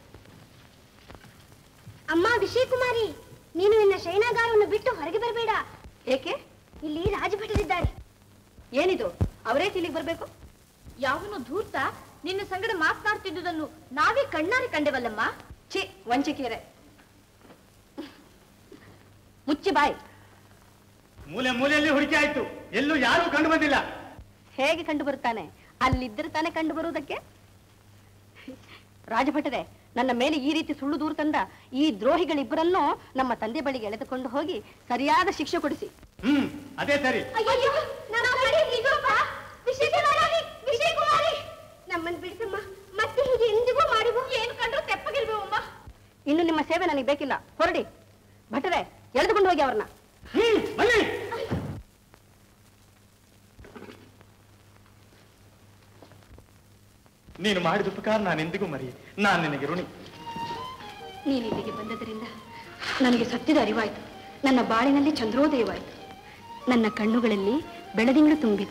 ಅಮ್ಮ ವಿಷಯ ಕುಮಾರಿ ನೀನು ನಿನ್ನ ಶಯನಾಗಾರವನ್ನು ಬಿಟ್ಟು ಹೊರಗೆ ಬರಬೇಡ ಏಕೆ ಇಲ್ಲಿ ರಾಜಭಟರಿದ್ದಾರೆ ಏನಿದು ಅವರೇ ಇಲ್ಲಿಗೆ ಬರ್ಬೇಕು ಯಾವನು ಧೂರ್ತ ನಿನ್ನ ಸಂಗಡ ಮಾತನಾಡ್ತಿದ್ದುದನ್ನು ನಾವೇ ಕಣ್ಣಾರೆ ಕಂಡೆವಲ್ಲಮ್ಮ ಛೀ ವಂಚಕಿಯರೇ ಮುಚ್ಚಿ ಬಾಯ್ ಮೂಲೆ ಮೂಲೆಯಲ್ಲಿ ಹುಡುಕಿ ಆಯ್ತು ಎಲ್ಲೂ ಯಾರೂ ಕಂಡು ಬಂದಿಲ್ಲ ಹೇಗೆ ಕಂಡು ಬರುತ್ತಾನೆ ಅಲ್ಲಿದ್ದರೆ ತಾನೇ ಕಂಡು ಬರುವುದಕ್ಕೆ ರಾಜಭಟರೆ ನನ್ನ ಮೇಲೆ ಈ ರೀತಿ ಸುಳ್ಳು ದೂರು ತಂದ ಈ ದ್ರೋಹಿಗಳಿಬ್ಬರನ್ನು ನಮ್ಮ ತಂದೆ ಬಳಿಗೆ ಎಳೆದುಕೊಂಡು ಹೋಗಿ ಸರಿಯಾದ ಶಿಕ್ಷೆ ಕೊಡಿಸಿ ಹ್ಮ್ ಅದೇ ಸರಿ ಅಯ್ಯಯ್ಯೋ ನಮ್ಮ ಕಡೆ ನಿಜಪ್ಪ ವಿಷಯ ಕುಮಾರಿ ವಿಷಯ ಕುಮಾರಿ ನಮ್ಮನ್ನು ಬಿಡಿಸಮ್ಮ ಮತ್ತೆ ಹೀಗೆ ಎಂದಿಗೂ ಮಾಡುವು ಏನು ಕಂಡ್ರು ತೆಪ್ಪಗಿಲ್ವಮ್ಮ ಇನ್ನು ನಿಮ್ಮ ಸೇವೆ ನನಗೆ ಬೇಕಿಲ್ಲ ಹೊರಡಿ ಭಟರೆ ಎಳೆದುಕೊಂಡು ಹೋಗಿ ಅವ್ರನ್ನ ನೀನು ಮಾಡಿದ ಉಪಕಾರ ನಾನು ಎಂದಿಗೂ ಮರಿ ನಾನು ನಿನಗೆ ಋಣಿ ನೀನು ಇಲ್ಲಿಗೆ ಬಂದದರಿಂದ ನನಗೆ ಸತ್ಯದ ಅರಿವಾಯಿತು ನನ್ನ ಬಾಳಿನಲ್ಲಿ ಚಂದ್ರೋದಯವಾಯಿತು ನನ್ನ ಕಣ್ಣುಗಳಲ್ಲಿ ಬೆಳದಿಂಗಳು ತುಂಬಿತು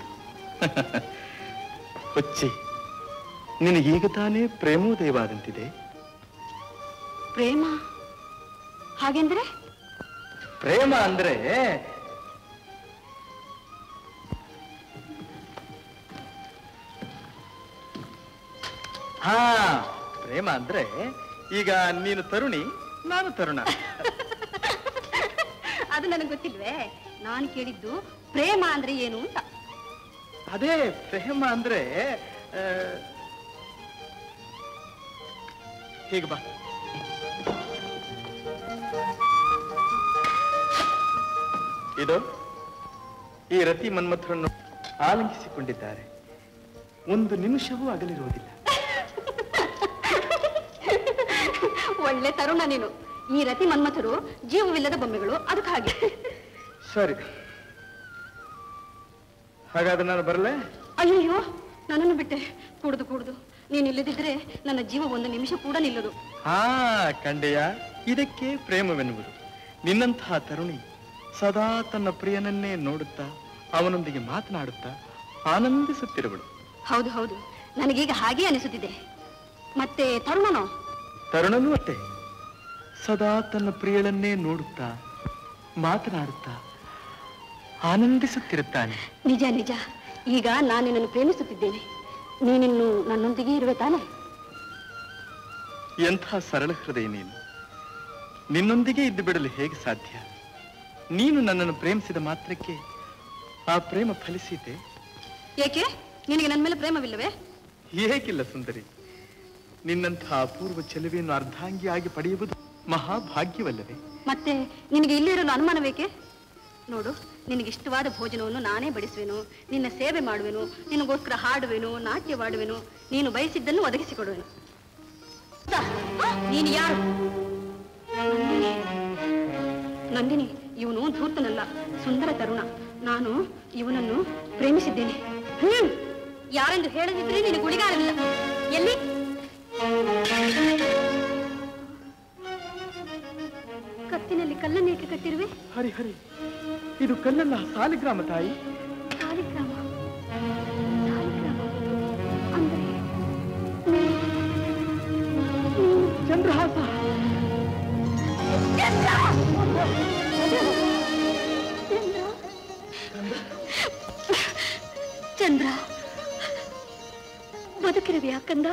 ಹುಚ್ಚಿ ನಿನಗೀಗ ತಾನೇ ಪ್ರೇಮೋದಯವಾದಂತಿದೆ ಪ್ರೇಮ ಹಾಗೆಂದ್ರೆ ಪ್ರೇಮ ಅಂದ್ರೆ ಹಾ ಪ್ರೇಮ ಅಂದ್ರೆ ಈಗ ನೀನು ತರುಣಿ ನಾನು ತರುಣ ಅದು ನನಗೆ ಗೊತ್ತಿಲ್ವೇ ನಾನು ಕೇಳಿದ್ದು ಪ್ರೇಮ ಅಂದ್ರೆ ಏನು ಅಂತ ಅದೇ ಪ್ರೇಮ ಅಂದ್ರೆ ಆ, ಹೀಗೆ ಬಾ ಇದು ಈ ರತಿ ಮನ್ಮಥರನ್ನು ಆಲಂಕಿಸಿಕೊಂಡಿದ್ದಾರೆ ಒಂದು ನಿಮಿಷವೂ ಅಗಲಿರುವುದಿಲ್ಲ ಒಳ್ಳೆ ತರುಣ ನೀನು ಈ ರತಿ ಮನ್ಮಥರು ಜೀವವಿಲ್ಲದ ಬೊಮ್ಮೆಗಳು ಅದಕ್ಕೆ ಹಾಗೆ ಸರಿ ಹಾಗಾದ್ರೆ ನಾನು ಬರಲೇ ಅಯ್ಯಯ್ಯೋ ನನ್ನನ್ನು ಬಿಟ್ಟೆ ಕೂಡುದು ಕೂಡುದು ನೀನು ಇಲ್ಲದಿದ್ರೆ ನನ್ನ ಜೀವ ಒಂದು ನಿಮಿಷ ಕೂಡ ನಿಲ್ಲದು ಹಾ ಕಂಡೆಯ ಇದಕ್ಕೆ ಪ್ರೇಮವೆನ್ನುವುದು ನಿನ್ನಂತಹ ತರುಣಿ ಸದಾ ತನ್ನ ಪ್ರಿಯನನ್ನೇ ನೋಡುತ್ತಾ ಅವನೊಂದಿಗೆ ಮಾತನಾಡುತ್ತಾ ಆನಂದಿಸುತ್ತಿರುವಳು ಹೌದು ಹೌದು ನನಗೀಗ ಹಾಗೆ ಅನಿಸುತ್ತಿದೆ ಮತ್ತೆ ತರುಣನೋ ತರುಣನೂ ಅಷ್ಟೇ ಸದಾ ತನ್ನ ಪ್ರಿಯಳನ್ನೇ ನೋಡುತ್ತಾ ಮಾತನಾಡುತ್ತಾ ಆನಂದಿಸುತ್ತಿರುತ್ತಾನೆ ನಿಜ ನಿಜ ಈಗ ನಾನು ನಿನ್ನನ್ನು ಪ್ರೇಮಿಸುತ್ತಿದ್ದೇನೆ ನೀನಿನ್ನು ನನ್ನೊಂದಿಗೆ ಇರುವೆ ತಾನೆ ಎಂಥ ಸರಳ ಹೃದಯ ನೀನು ನಿನ್ನೊಂದಿಗೆ ಇದ್ದು ಬಿಡಲು ಹೇಗೆ ಸಾಧ್ಯ ನೀನು ನನ್ನನ್ನು ಪ್ರೇಮಿಸಿದ ಮಾತ್ರಕ್ಕೆ ಆ ಪ್ರೇಮ ಫಲಿಸಿದೆ ಏಕೆ ನಿನಗೆ ನನ್ನ ಮೇಲೆ ಪ್ರೇಮವಿಲ್ಲವೇ ಏಕಿಲ್ಲ ಸುಂದರಿ ನಿನ್ನಂತಹ ಅಪೂರ್ವ ಚೆಲುವೆಯನ್ನು ಅರ್ಧಾಂಗಿಯಾಗಿ ಪಡೆಯುವುದು ಮಹಾಭಾಗ್ಯವಲ್ಲವೇ ಮತ್ತೆ ನಿನಗೆ ಇಲ್ಲೇ ಇರಲು ಅನುಮಾನವೇಕೆ ನೋಡು ನಿನಗಿಷ್ಟವಾದ ಭೋಜನವನ್ನು ನಾನೇ ಬಡಿಸುವೆನು ನಿನ್ನ ಸೇವೆ ಮಾಡುವೆನು ನಿನಗೋಸ್ಕರ ಹಾಡುವೆನು ನಾಟ್ಯವಾಡುವೆನು ನೀನು ಬಯಸಿದ್ದನ್ನು ಒದಗಿಸಿಕೊಡುವೆನು ಹೌದಾ? ನೀನು ಯಾರು ನಂದಿನಿ ನಂದಿನಿ ಇವನು ಧೂರ್ತನಲ್ಲ ಸುಂದರ ತರುಣ ನಾನು ಇವನನ್ನು ಪ್ರೇಮಿಸಿದ್ದೇನೆ ಹ್ಮ್ ಯಾರೆಂದು ಹೇಳದಿದ್ರೆ ನಿನಗೆ ಗುಳಿಗಾರವಿಲ್ಲ ಎಲ್ಲಿ ಕತ್ತಿನಲ್ಲಿ ಕಲ್ಲನ್ನೇಕೆ ಕಟ್ಟಿರುವೆ ಹರಿ ಹರಿ ಇದು ಕಲ್ಲಲ್ಲ ಸಾಲಿಗ್ರಾಮ ತಾಯಿ ಸಾಲಿಗ್ರಾಮ ಸಾಲಿಗ್ರಾಮ ಅಂದ್ರೆ ಚಂದ್ರಹಾಸ ಚಂದ್ರ ಬದುಕಿರುವೆ ಕಂದ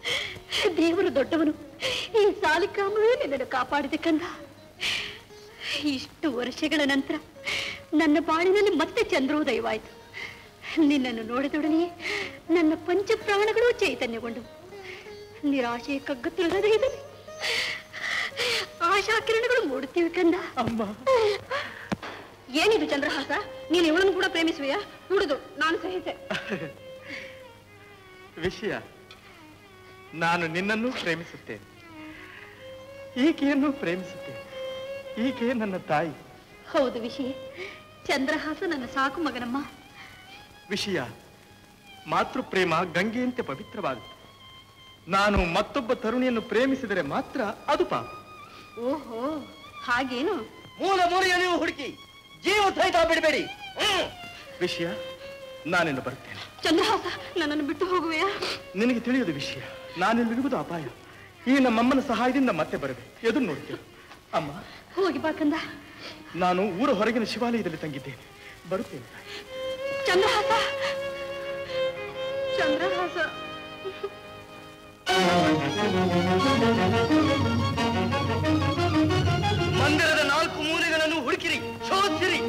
ದೇವರು ದೊಡ್ಡವನು ಈ ಸಾಲಿಗ್ರಾಮವೇ ನಿನ್ನನ್ನು ಕಾಪಾಡಿದೆ ಕಂದ ಇಷ್ಟು ವರ್ಷಗಳ ನಂತರ ನನ್ನ ಬಾಳಿನಲ್ಲಿ ಮತ್ತೆ ಚಂದ್ರೋದಯವಾಯಿತು ನಿನ್ನನ್ನು ನೋಡಿದೊಡನೆಯೇ ನನ್ನ ಪಂಚ ಪ್ರಾಣಗಳು ಚೈತನ್ಯಗೊಂಡವು ನಿರಾಶೆಯ ಕಗ್ಗತ್ತು ಹೃದಯದಲ್ಲಿ ಆಶಾ ಕಿರಣಗಳು ಮೂಡುತ್ತಿವೆ ಕಂದ ಅಮ್ಮ ಏನಿದು ಚಂದ್ರಹಾಸ ನೀನು ಇವಳನ್ನು ಕೂಡ ಪ್ರೇಮಿಸುವೆಯಾ ನುಡಿದು ನಾನು ಸಹಿತೆ ವಿಷಯ ನಾನು ನಿನ್ನನ್ನು ಪ್ರೇಮಿಸುತ್ತೇನೆ ಈಕೆಯನ್ನು ಪ್ರೇಮಿಸುತ್ತೇನೆ ಈಕೆ ನನ್ನ ತಾಯಿ ಹೌದು ವಿಷಯ ಚಂದ್ರಹಾಸ ನನ್ನ ಸಾಕು ಮಗನಮ್ಮ ವಿಷಯ ಮಾತೃ ಪ್ರೇಮ ಗಂಗೆಯಂತೆ ಪವಿತ್ರವಾಗುತ್ತೆ ನಾನು ಮತ್ತೊಬ್ಬ ತರುಣಿಯನ್ನು ಪ್ರೇಮಿಸಿದರೆ ಮಾತ್ರ ಅದು ಪಾಪ ಓಹೋ ಹಾಗೇನು ಮೂಲ ಮೂಲೆಯ ನೀವು ಹುಡುಕಿ ಜೀವ ಸಹಿತ ಬಿಡಬೇಡಿ ವಿಷಯ ನಾನಿನ್ನು ಬರ್ತೇನೆ ಚಂದ್ರಹಾಸ ನನ್ನನ್ನು ಬಿಟ್ಟು ಹೋಗುವೆಯಾ ನಿನಗೆ ತಿಳಿಯುವುದು ವಿಷಯ ನಾನಿಲ್ಲಿರುವುದು ಅಪಾಯ ಈ ನಮ್ಮಮ್ಮನ ಸಹಾಯದಿಂದ ಮತ್ತೆ ಬರবে ಎದುರು ನೋಡ್ತೇನೆ ಅಮ್ಮ ಹೋಗಿ ಬಾ ಕಂದ ನಾನು ಊರ ಹೊರಗಿನ ಶಿವಾಲಯದಲ್ಲಿ ತಂಗಿದ್ದೇನೆ ಬರುತ್ತೇನೆ ಚಂದ್ರಹಾಸ ಚಂದ್ರಹಾಸ ಮಂದಿರದ ನಾಲ್ಕು ಮೂಲೆಗಳನ್ನು ಹುಡುಕಿರಿ ಶೋಧಿಸಿರಿ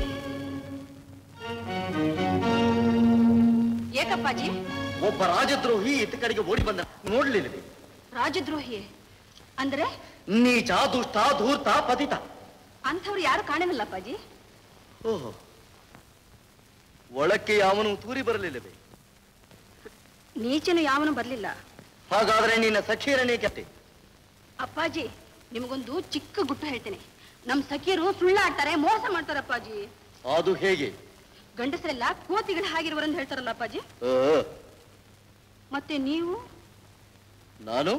ಏಕಪ್ಪಾಜಿ ಒಬ್ಬ ರಾಜದ್ರೋಹಿ ಇತ್ತ ಕಡೆಗೆ ಓಡಿ ಬಂದ ನೋಡ್ಲಿಲ್ಲವೇ ರಾಜದ್ರೋಹಿ ಅಂದ್ರೆ ನೀಚ ದುಷ್ಟ ಧೂರ್ತ ಪತಿತ ಅಂಥವ್ರು ಯಾರು ಕಾಣಲಿಲ್ಲ ಅಪ್ಪಾಜಿ ಓಹೋ ಒಳಕ್ಕೆ ಯಾವನು ತೂರಿ ಬರಲಿಲ್ಲವೇ ನೀಚನು ಯಾವನು ಬರ್ಲಿಲ್ಲ ಹಾಗಾದ್ರೆ ನಿನ್ನ ಸಖೀರನೇ ಕೆತ್ತೆ ಅಪ್ಪಾಜಿ ನಿಮಗೊಂದು ಚಿಕ್ಕ ಗುಟ್ಟು ಹೇಳ್ತೇನೆ ನಮ್ ಸಖಿಯರು ಸುಳ್ಳಾಡ್ತಾರೆ ಮೋಸ ಮಾಡ್ತಾರೆ ಅಪ್ಪಾಜಿ ಅದು ಹೇಗೆ ಗಂಡಸರೆಲ್ಲ ಕೋತಿಗಳು ಹಾಗಿರುವರೆಂದು ಹೇಳ್ತಾರಲ್ಲ ಅಪ್ಪಾಜಿ ಆ, ಮತ್ತೆ ನೀವು ನಾನು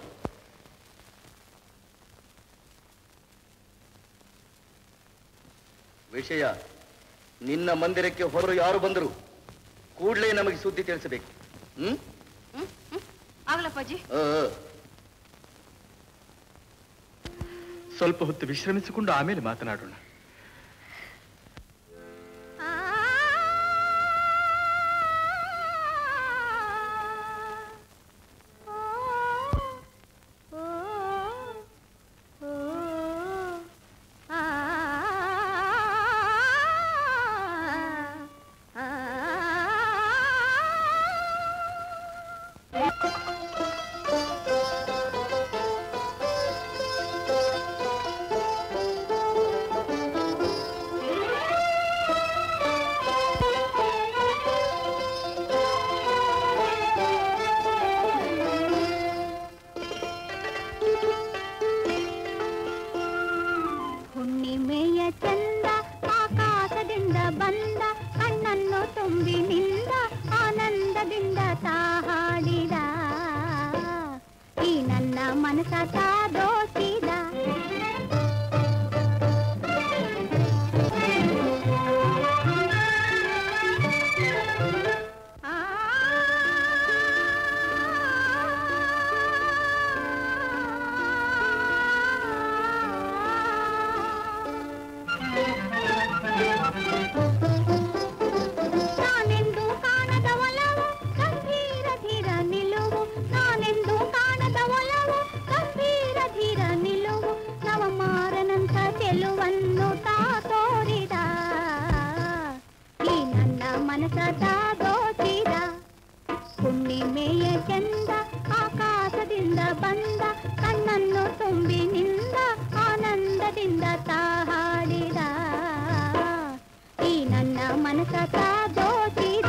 ವಿಷಯ ನಿನ್ನ ಮಂದಿರಕ್ಕೆ ಹೊರರು ಯಾರು ಬಂದರು ಕೂಡಲೇ ನಮಗೆ ಸುದ್ದಿ ತಿಳಿಸಬೇಕು ಹ್ಮ್ ಆಗ್ಲಪ್ಪಾಜಿ ಆ, ಆ. ಸ್ವಲ್ಪ ಹೊತ್ತು ವಿಶ್ರಮಿಸಿಕೊಂಡು ಆಮೇಲೆ ಮಾತನಾಡೋಣ ಹುಣ್ಣಿಮೆಯ ಚಂದ ಆಕಾಶದಿಂದ ಬಂದ ಕಣ್ಣನ್ನು ತುಂಬಿ ನಿಂದ ಆನಂದದಿಂದ ತಾ ಹಾಡಿದ ಈ ನನ್ನ ಮನಸ ತಾ ದೋಚಿದ ನಾನೆಂದು ಕಾಣದ ಒಲವು ಗಂಭೀರ ಧೀರ ನಿಲುವು ನಾನೆಂದು ಕಾಣದ ಒಲವು ಗಂಭೀರ ಧೀರ ನಿಲುವು ನವಮಾರನಂತ ಚೆಲುವನ್ನು ತಾ ತೋರಿದ ಈ ನನ್ನ ಮನಸ ತಾ ದೋಚಿದ ಹುಣ್ಣಿಮೆಯ ಚಂದ ಆಕಾಶದಿಂದ ಬಂದ ಕಣ್ಣನ್ನು ತುಂಬಿ ನಿಂದ ಆನಂದದಿಂದ ತಾ ಹಾಡಿದ ಈ ನನ್ನ ಮನಸ ತಾ ದೋಚಿದ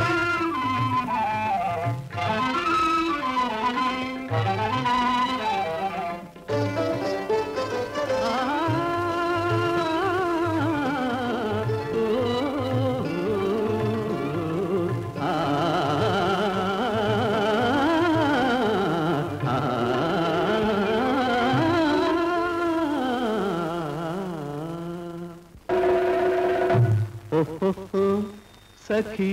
ಓಹೋ ಸಖಿ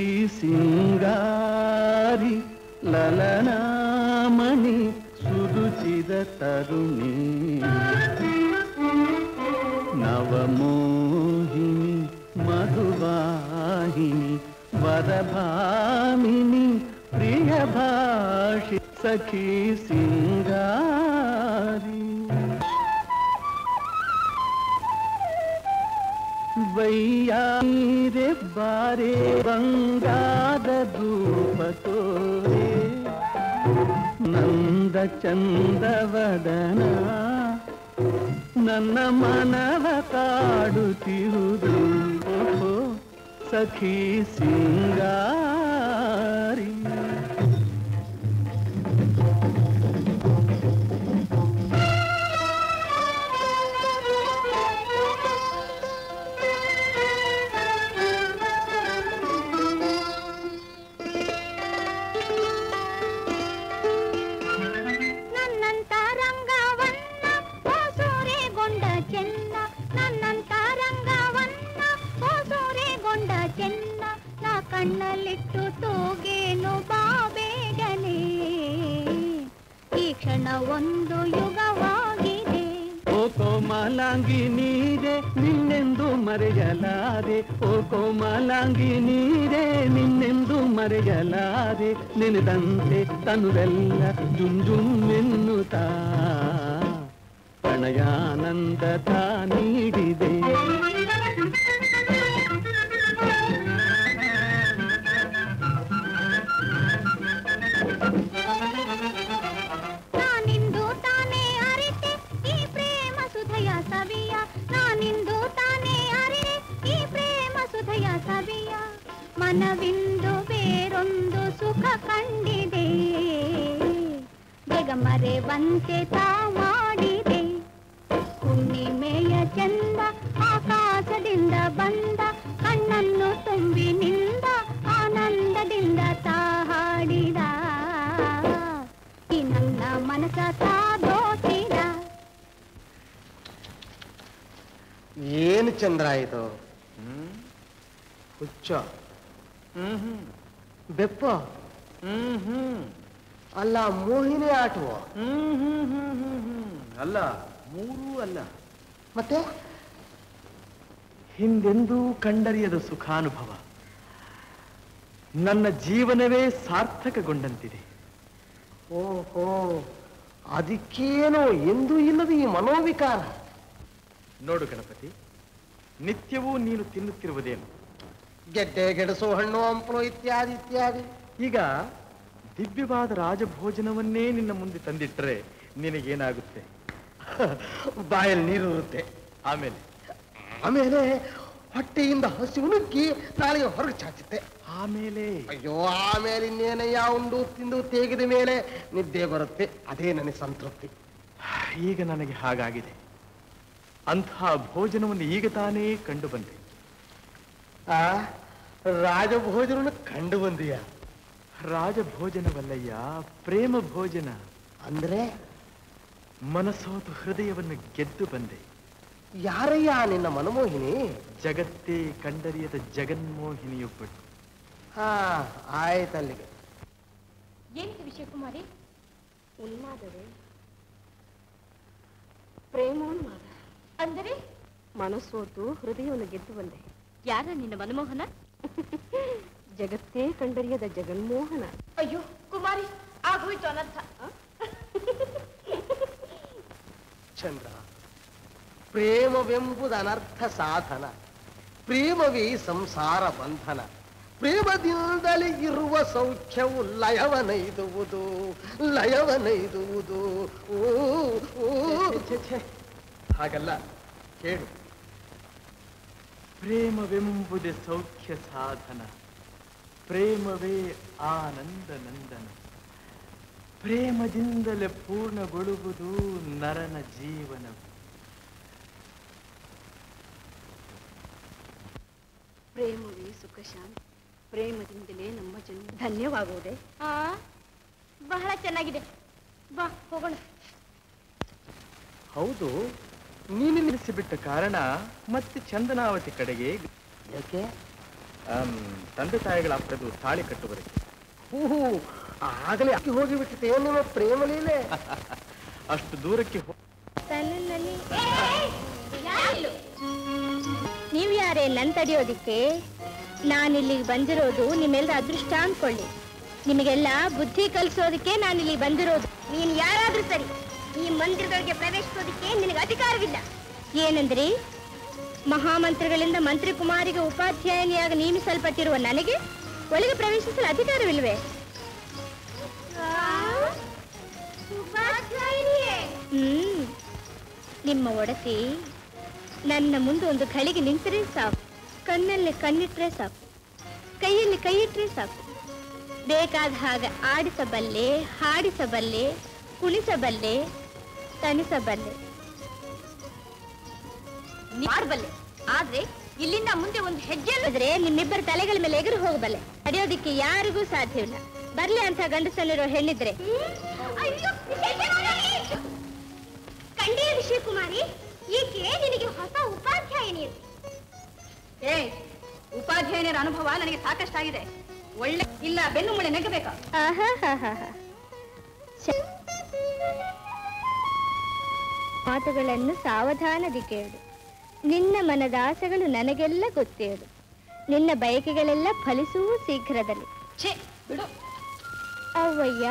ಸಿಂಗಾರಿ ಲಲನಾಮಣಿ ಸುದುಚಿದ ತರುಣಿ ನವಮೋಹಿನಿ ಮಧುವಾಹಿನಿ ವರಭಾಮಿನಿ ಪ್ರಿಯ ಭಾಷಿ ಸಖಿ ಸಿಂಗಾರಿ ವೈಯಾರೆ ಬಾರೆ ಬಂಗಾದ ಧೂಪ ತೋರೆ ನಂದ ಚಂದವದನ ನನ್ನ ಮನವ ಕಾಡುತ್ತಿರುವುದು ಓಹೋ ಸಖಿ ಸಿಂಗಾರಿ ನನ್ನಂತ ರಂಗವನ್ನ ಸೂರೆಗೊಂಡ ಚೆನ್ನ ನನ್ನಂತ ರಂಗವನ್ನ ಸೂರೆಗೊಂಡ ಚೆನ್ನ ನಾ ಕಣ್ಣಲ್ಲಿಟ್ಟು ತೂಗೇನು ಬಾಬೇಗನೆ ಈ ಕ್ಷಣ ಒಂದು ಯುಗವಾಗಿದೆ ಓ ಕೋಮಲಾಂಗಿ ನೀರೆ ನಿನ್ನೆಂದು ಮರೆಯಲಾದೆ ಓ ಕೋಮಲಾಂಗಿ ನೀರೆ ನಿನ್ನೆಂದು ಮರೆಯಲಾದೆ ನೆನೆದಂತೆ ತನುವೆಲ್ಲ ಜುಮ್ ಜುಮ್ ಎನ್ನುತ್ತಾ ಪ್ರಣಯಾನಂದ ತಾ ನೀಡಿದೆ ನಾನಿಂದು ತಾನೇ ಅರಿತೆ ಈ ಪ್ರೇಮ ಸುಧಯ ಸವಿಯ ನಾನಿಂದು ತಾನೇ ಅರಿತೆ ಈ ಪ್ರೇಮ ಸುಧಯ ಸವಿಯ ಮನವಿಂದು ಬೇರೊಂದು ಸುಖ ಕಂಡಿದೆ ಬೇಗ ಮರೆವಂತೆ ತಾ ಮಾಡಿದೆ ಹುಣ್ಣಿಮೆಯ ಚಂದ ಆಕಾಶದಿಂದ ಬಂದ ಕಣ್ಣನ್ನು ತುಂಬಿ ನಿಂದ ಆನಂದದಿಂದ ತಾ ಹಾಡಿದ ಈ ನನ್ನ ಮನಸ ತಾ ದೋಚಿದ ಏನು ಚಂದ್ರ ಇದು ಹುಚ್ಚ ಬೆಪ್ಪ ಅಲ್ಲ ಮೋಹಿನಿ ಆಟವ ಅಲ್ಲ ಮೂರೂ ಅಲ್ಲ ಮತ್ತೆ ಹಿಂದೆಂದೂ ಕಂಡರಿಯದ ಸುಖಾನುಭವ ನನ್ನ ಜೀವನವೇ ಸಾರ್ಥಕಗೊಂಡಂತಿದೆ ಓಹೋ ಅದಕ್ಕೇನೋ ಎಂದೂ ಇಲ್ಲದ ಈ ಮನೋವಿಕಾರ ನೋಡು ಗಣಪತಿ ನಿತ್ಯವೂ ನೀನು ತಿನ್ನುತ್ತಿರುವುದೇನು ಗೆಡ್ಡೆ ಗೆಣಸು ಹಣ್ಣು ಹಂಪಲು ಇತ್ಯಾದಿ ಇತ್ಯಾದಿ ಈಗ ದಿವ್ಯವಾದ ರಾಜಭೋಜನವನ್ನೇ ನಿನ್ನ ಮುಂದೆ ತಂದಿಟ್ಟರೆ ನಿನಗೇನಾಗುತ್ತೆ ಬಾಯಲ್ಲಿ ನೀರು ಇರುತ್ತೆ ಆಮೇಲೆ ಆಮೇಲೆ ಹೊಟ್ಟೆಯಿಂದ ಹಸಿವು ನುಗ್ಗಿ ನಾಳೆಗೆ ಹೊರಗೆ ಚಾಚುತ್ತೆ ಆಮೇಲೆ ಅಯ್ಯೋ ಆಮೇಲೆ ಇನ್ನೇನಯ್ಯ ಉಂಡು ತಿಂದು ತೇಗಿದ ಮೇಲೆ ನಿದ್ದೆ ಬರುತ್ತೆ ಅದೇ ನನಗೆ ಸಂತೃಪ್ತಿ ಈಗ ನನಗೆ ಹಾಗಾಗಿದೆ ಅಂಥ ಭೋಜನವನ್ನು ಈಗ ತಾನೇ ಕಂಡು ಬಂದೆ ಆ ರಾಜಭೋಜನ ಕಂಡು ಬಂದಿಯ ರಾಜಭೋಜನವಲ್ಲಯ್ಯ ಪ್ರೇಮ ಭೋಜನ ಅಂದ್ರೆ ಮನಸೋತು ಹೃದಯವನ್ನು ಗೆದ್ದು ಬಂದೆ ಯಾರಯ್ಯ ನಿನ್ನ ಮನಮೋಹಿನಿ ಜಗತ್ತೇ ಕಂಡರಿಯದ ಜಗನ್ಮೋಹಿನಿಯೊಬ್ಬಳು ಹಾ ಆಯ್ತಲ್ಲಿಗೆ ಏನಿದೆ ವಿಷಯ ಕುಮಾರಿ ಉನ್ಮಾದವೇ ಪ್ರೇಮೋನ್ಮಾದ ಅಂದರೆ ಮನಸ್ಸೋತು ಹೃದಯವನ್ನು ಗೆದ್ದು ಬಂದೆ ಯಾರ ನಿನ್ನ ಮನಮೋಹನ ಜಗತ್ತೇ ಕಂಡರಿಯದ ಜಗನ್ಮೋಹನ ಅಯ್ಯೋ ಕುಮಾರಿ ಆಗೋಯ್ತು ಅನರ್ಥ ಚಂದ್ರ ಪ್ರೇಮವೆಂಬುದು ಅನರ್ಥ ಸಾಧನ ಪ್ರೇಮವೇ ಸಂಸಾರ ಬಂಧನ ಪ್ರೇಮದಿಂದಲೇ ಇರುವ ಸೌಖ್ಯವು ಲಯವನೈದುವುದು ಲಯವನೈದುವುದು ಓ ಓ ಹಾಗಲ್ಲ ಕೇಳು ಪ್ರೇಮವೆಂಬುದೇ ಸೌಖ್ಯ ಸಾಧನ ಪ್ರೇಮವೇ ಆನಂದ ನಂದನ ಪ್ರೇಮದಿಂದಲೇ ಪೂರ್ಣಗೊಳ್ಳುವುದು ನರನ ಜೀವನ ಪ್ರೇಮವೇ ಸುಖ ಶಾಂತಿ ಪ್ರೇಮದಿಂದಲೇ ನಮ್ಮ ಜನ್ಮ ಧನ್ಯವಾಗುವುದೇ ಆ ಬಹಳ ಚೆನ್ನಾಗಿದೆ ಬಾ ಹೋಗೋಣ ಹೌದು ನೀನು ನಿಲ್ಲಿಸಿಬಿಟ್ಟ ಕಾರಣ ಮತ್ತೆ ಚಂದನಾವತಿ ಕಡೆಗೆ ಯಾಕೆ ಆಮ್, ತಂದೆ ತಾಯಿಗಳ ಅಪ್ಪದು ತಾಳಿ ಕಟ್ಟುವರೆಗೆ ಹೂ ಆಗಲೇ ಹೋಗಿಬಿಟ್ಟಿದೆ ನಿಮ್ಮ ಪ್ರೇಮ ಲೀಲೆ ಅಷ್ಟು ದೂರಕ್ಕೆ ಹೋ- ನೀವ್ ಯಾರೇ ನನ್ ತಡೆಯೋದಿಕ್ಕೆ ನಾನಿಲ್ಲಿಗೆ ಬಂದಿರೋದು ನಿಮ್ಮೆಲ್ಲರ ಅದೃಷ್ಟ ಅನ್ಕೊಳ್ಳಿ ನಿಮಗೆಲ್ಲ ಬುದ್ಧಿ ಕಲಿಸೋದಕ್ಕೆ ನಾನಿಲ್ಲಿ ಬಂದಿರೋದು ನೀನ್ ಯಾರಾದ್ರೂ ಸರಿ ಈ ಮಂದಿರದೊಳಗೆ ಪ್ರವೇಶಿಸೋದಕ್ಕೆ ನಿನಗೆ ಅಧಿಕಾರವಿಲ್ಲ ಏನಂದ್ರಿ ಮಹಾಮಂತ್ರಿಗಳಿಂದ ಮಂತ್ರಿ ಕುಮಾರಿಗೆ ಉಪಾಧ್ಯಾಯನಿಯಾಗಿ ನೇಮಿಸಲ್ಪಟ್ಟಿರುವ ನನಗೆ ಒಳಗೆ ಪ್ರವೇಶಿಸಲು ಅಧಿಕಾರವಿಲ್ವೇ ಹ್ಮ್ ನಿಮ್ಮ ಒಡತಿ ನನ್ನ ಮುಂದೆ ಒಂದು ಘಳಿಗೆ ನಿಂತರೆ ಸಾಕು ಕಣ್ಣಲ್ಲಿ ಕಣ್ಣಿಟ್ರೆ ಸಾಕು ಕೈಯಲ್ಲಿ ಕೈ ಇಟ್ರೆ ಸಾಕು ಬೇಕಾದ ಹಾಗೆ ಆಡಿಸಬಲ್ಲೆ ಹಾಡಿಸಬಲ್ಲೆ ಕುಣಿಸಬಲ್ಲೆ ತಣಿಸಬಲ್ಲೆ ಮಾಡಬಲ್ಲೆ ಆದ್ರೆ ಇಲ್ಲಿಂದ ಮುಂದೆ ಒಂದು ಹೆಜ್ಜೆ ಆದ್ರೆ ನಿಮ್ಮಿಬ್ಬರ ತಲೆಗಳ ಮೇಲೆ ಎಗರು ಹೋಗಬಲ್ಲೆ ನಡೆಯೋದಿಕ್ಕೆ ಯಾರಿಗೂ ಸಾಧ್ಯವಿಲ್ಲ ಬರ್ಲಿ ಅಂತ ಗಂಡಸಲ್ಲಿರೋ ಹೆಣ್ಣಿದ್ರೆ ಕಂಡಿಯ ವಿಷಯಕುಮಾರಿ ಈಕೆ ನಿನಗೆ ಹೊಸ ಉಪಾಧ್ಯಾಯನಿ ಏ ಉಪಾಧ್ಯಾಯನರ ಅನುಭವ ನನಗೆ ಸಾಕಷ್ಟಾಗಿದೆ ಒಳ್ಳೆ ಇಲ್ಲ ಬೆನ್ನು ಮುಳೆ ನೆಗಬೇಕಾ ಆಹಾಹಾಹಾಹಾ. ಶ- ಮಾತುಗಳನ್ನು ಸಾವಧಾನದಿ ಕೇಳು ನಿನ್ನ ಮನದ ಆಸೆಗಳು ನನಗೆಲ್ಲ ಗೊತ್ತೇಳು ನಿನ್ನ ಬಯಕೆಗಳೆಲ್ಲ ಫಲಿಸುವು ಶೀಘ್ರದಲ್ಲಿ ಛೇ ಬಿಡು ಅವ್ವಯ್ಯ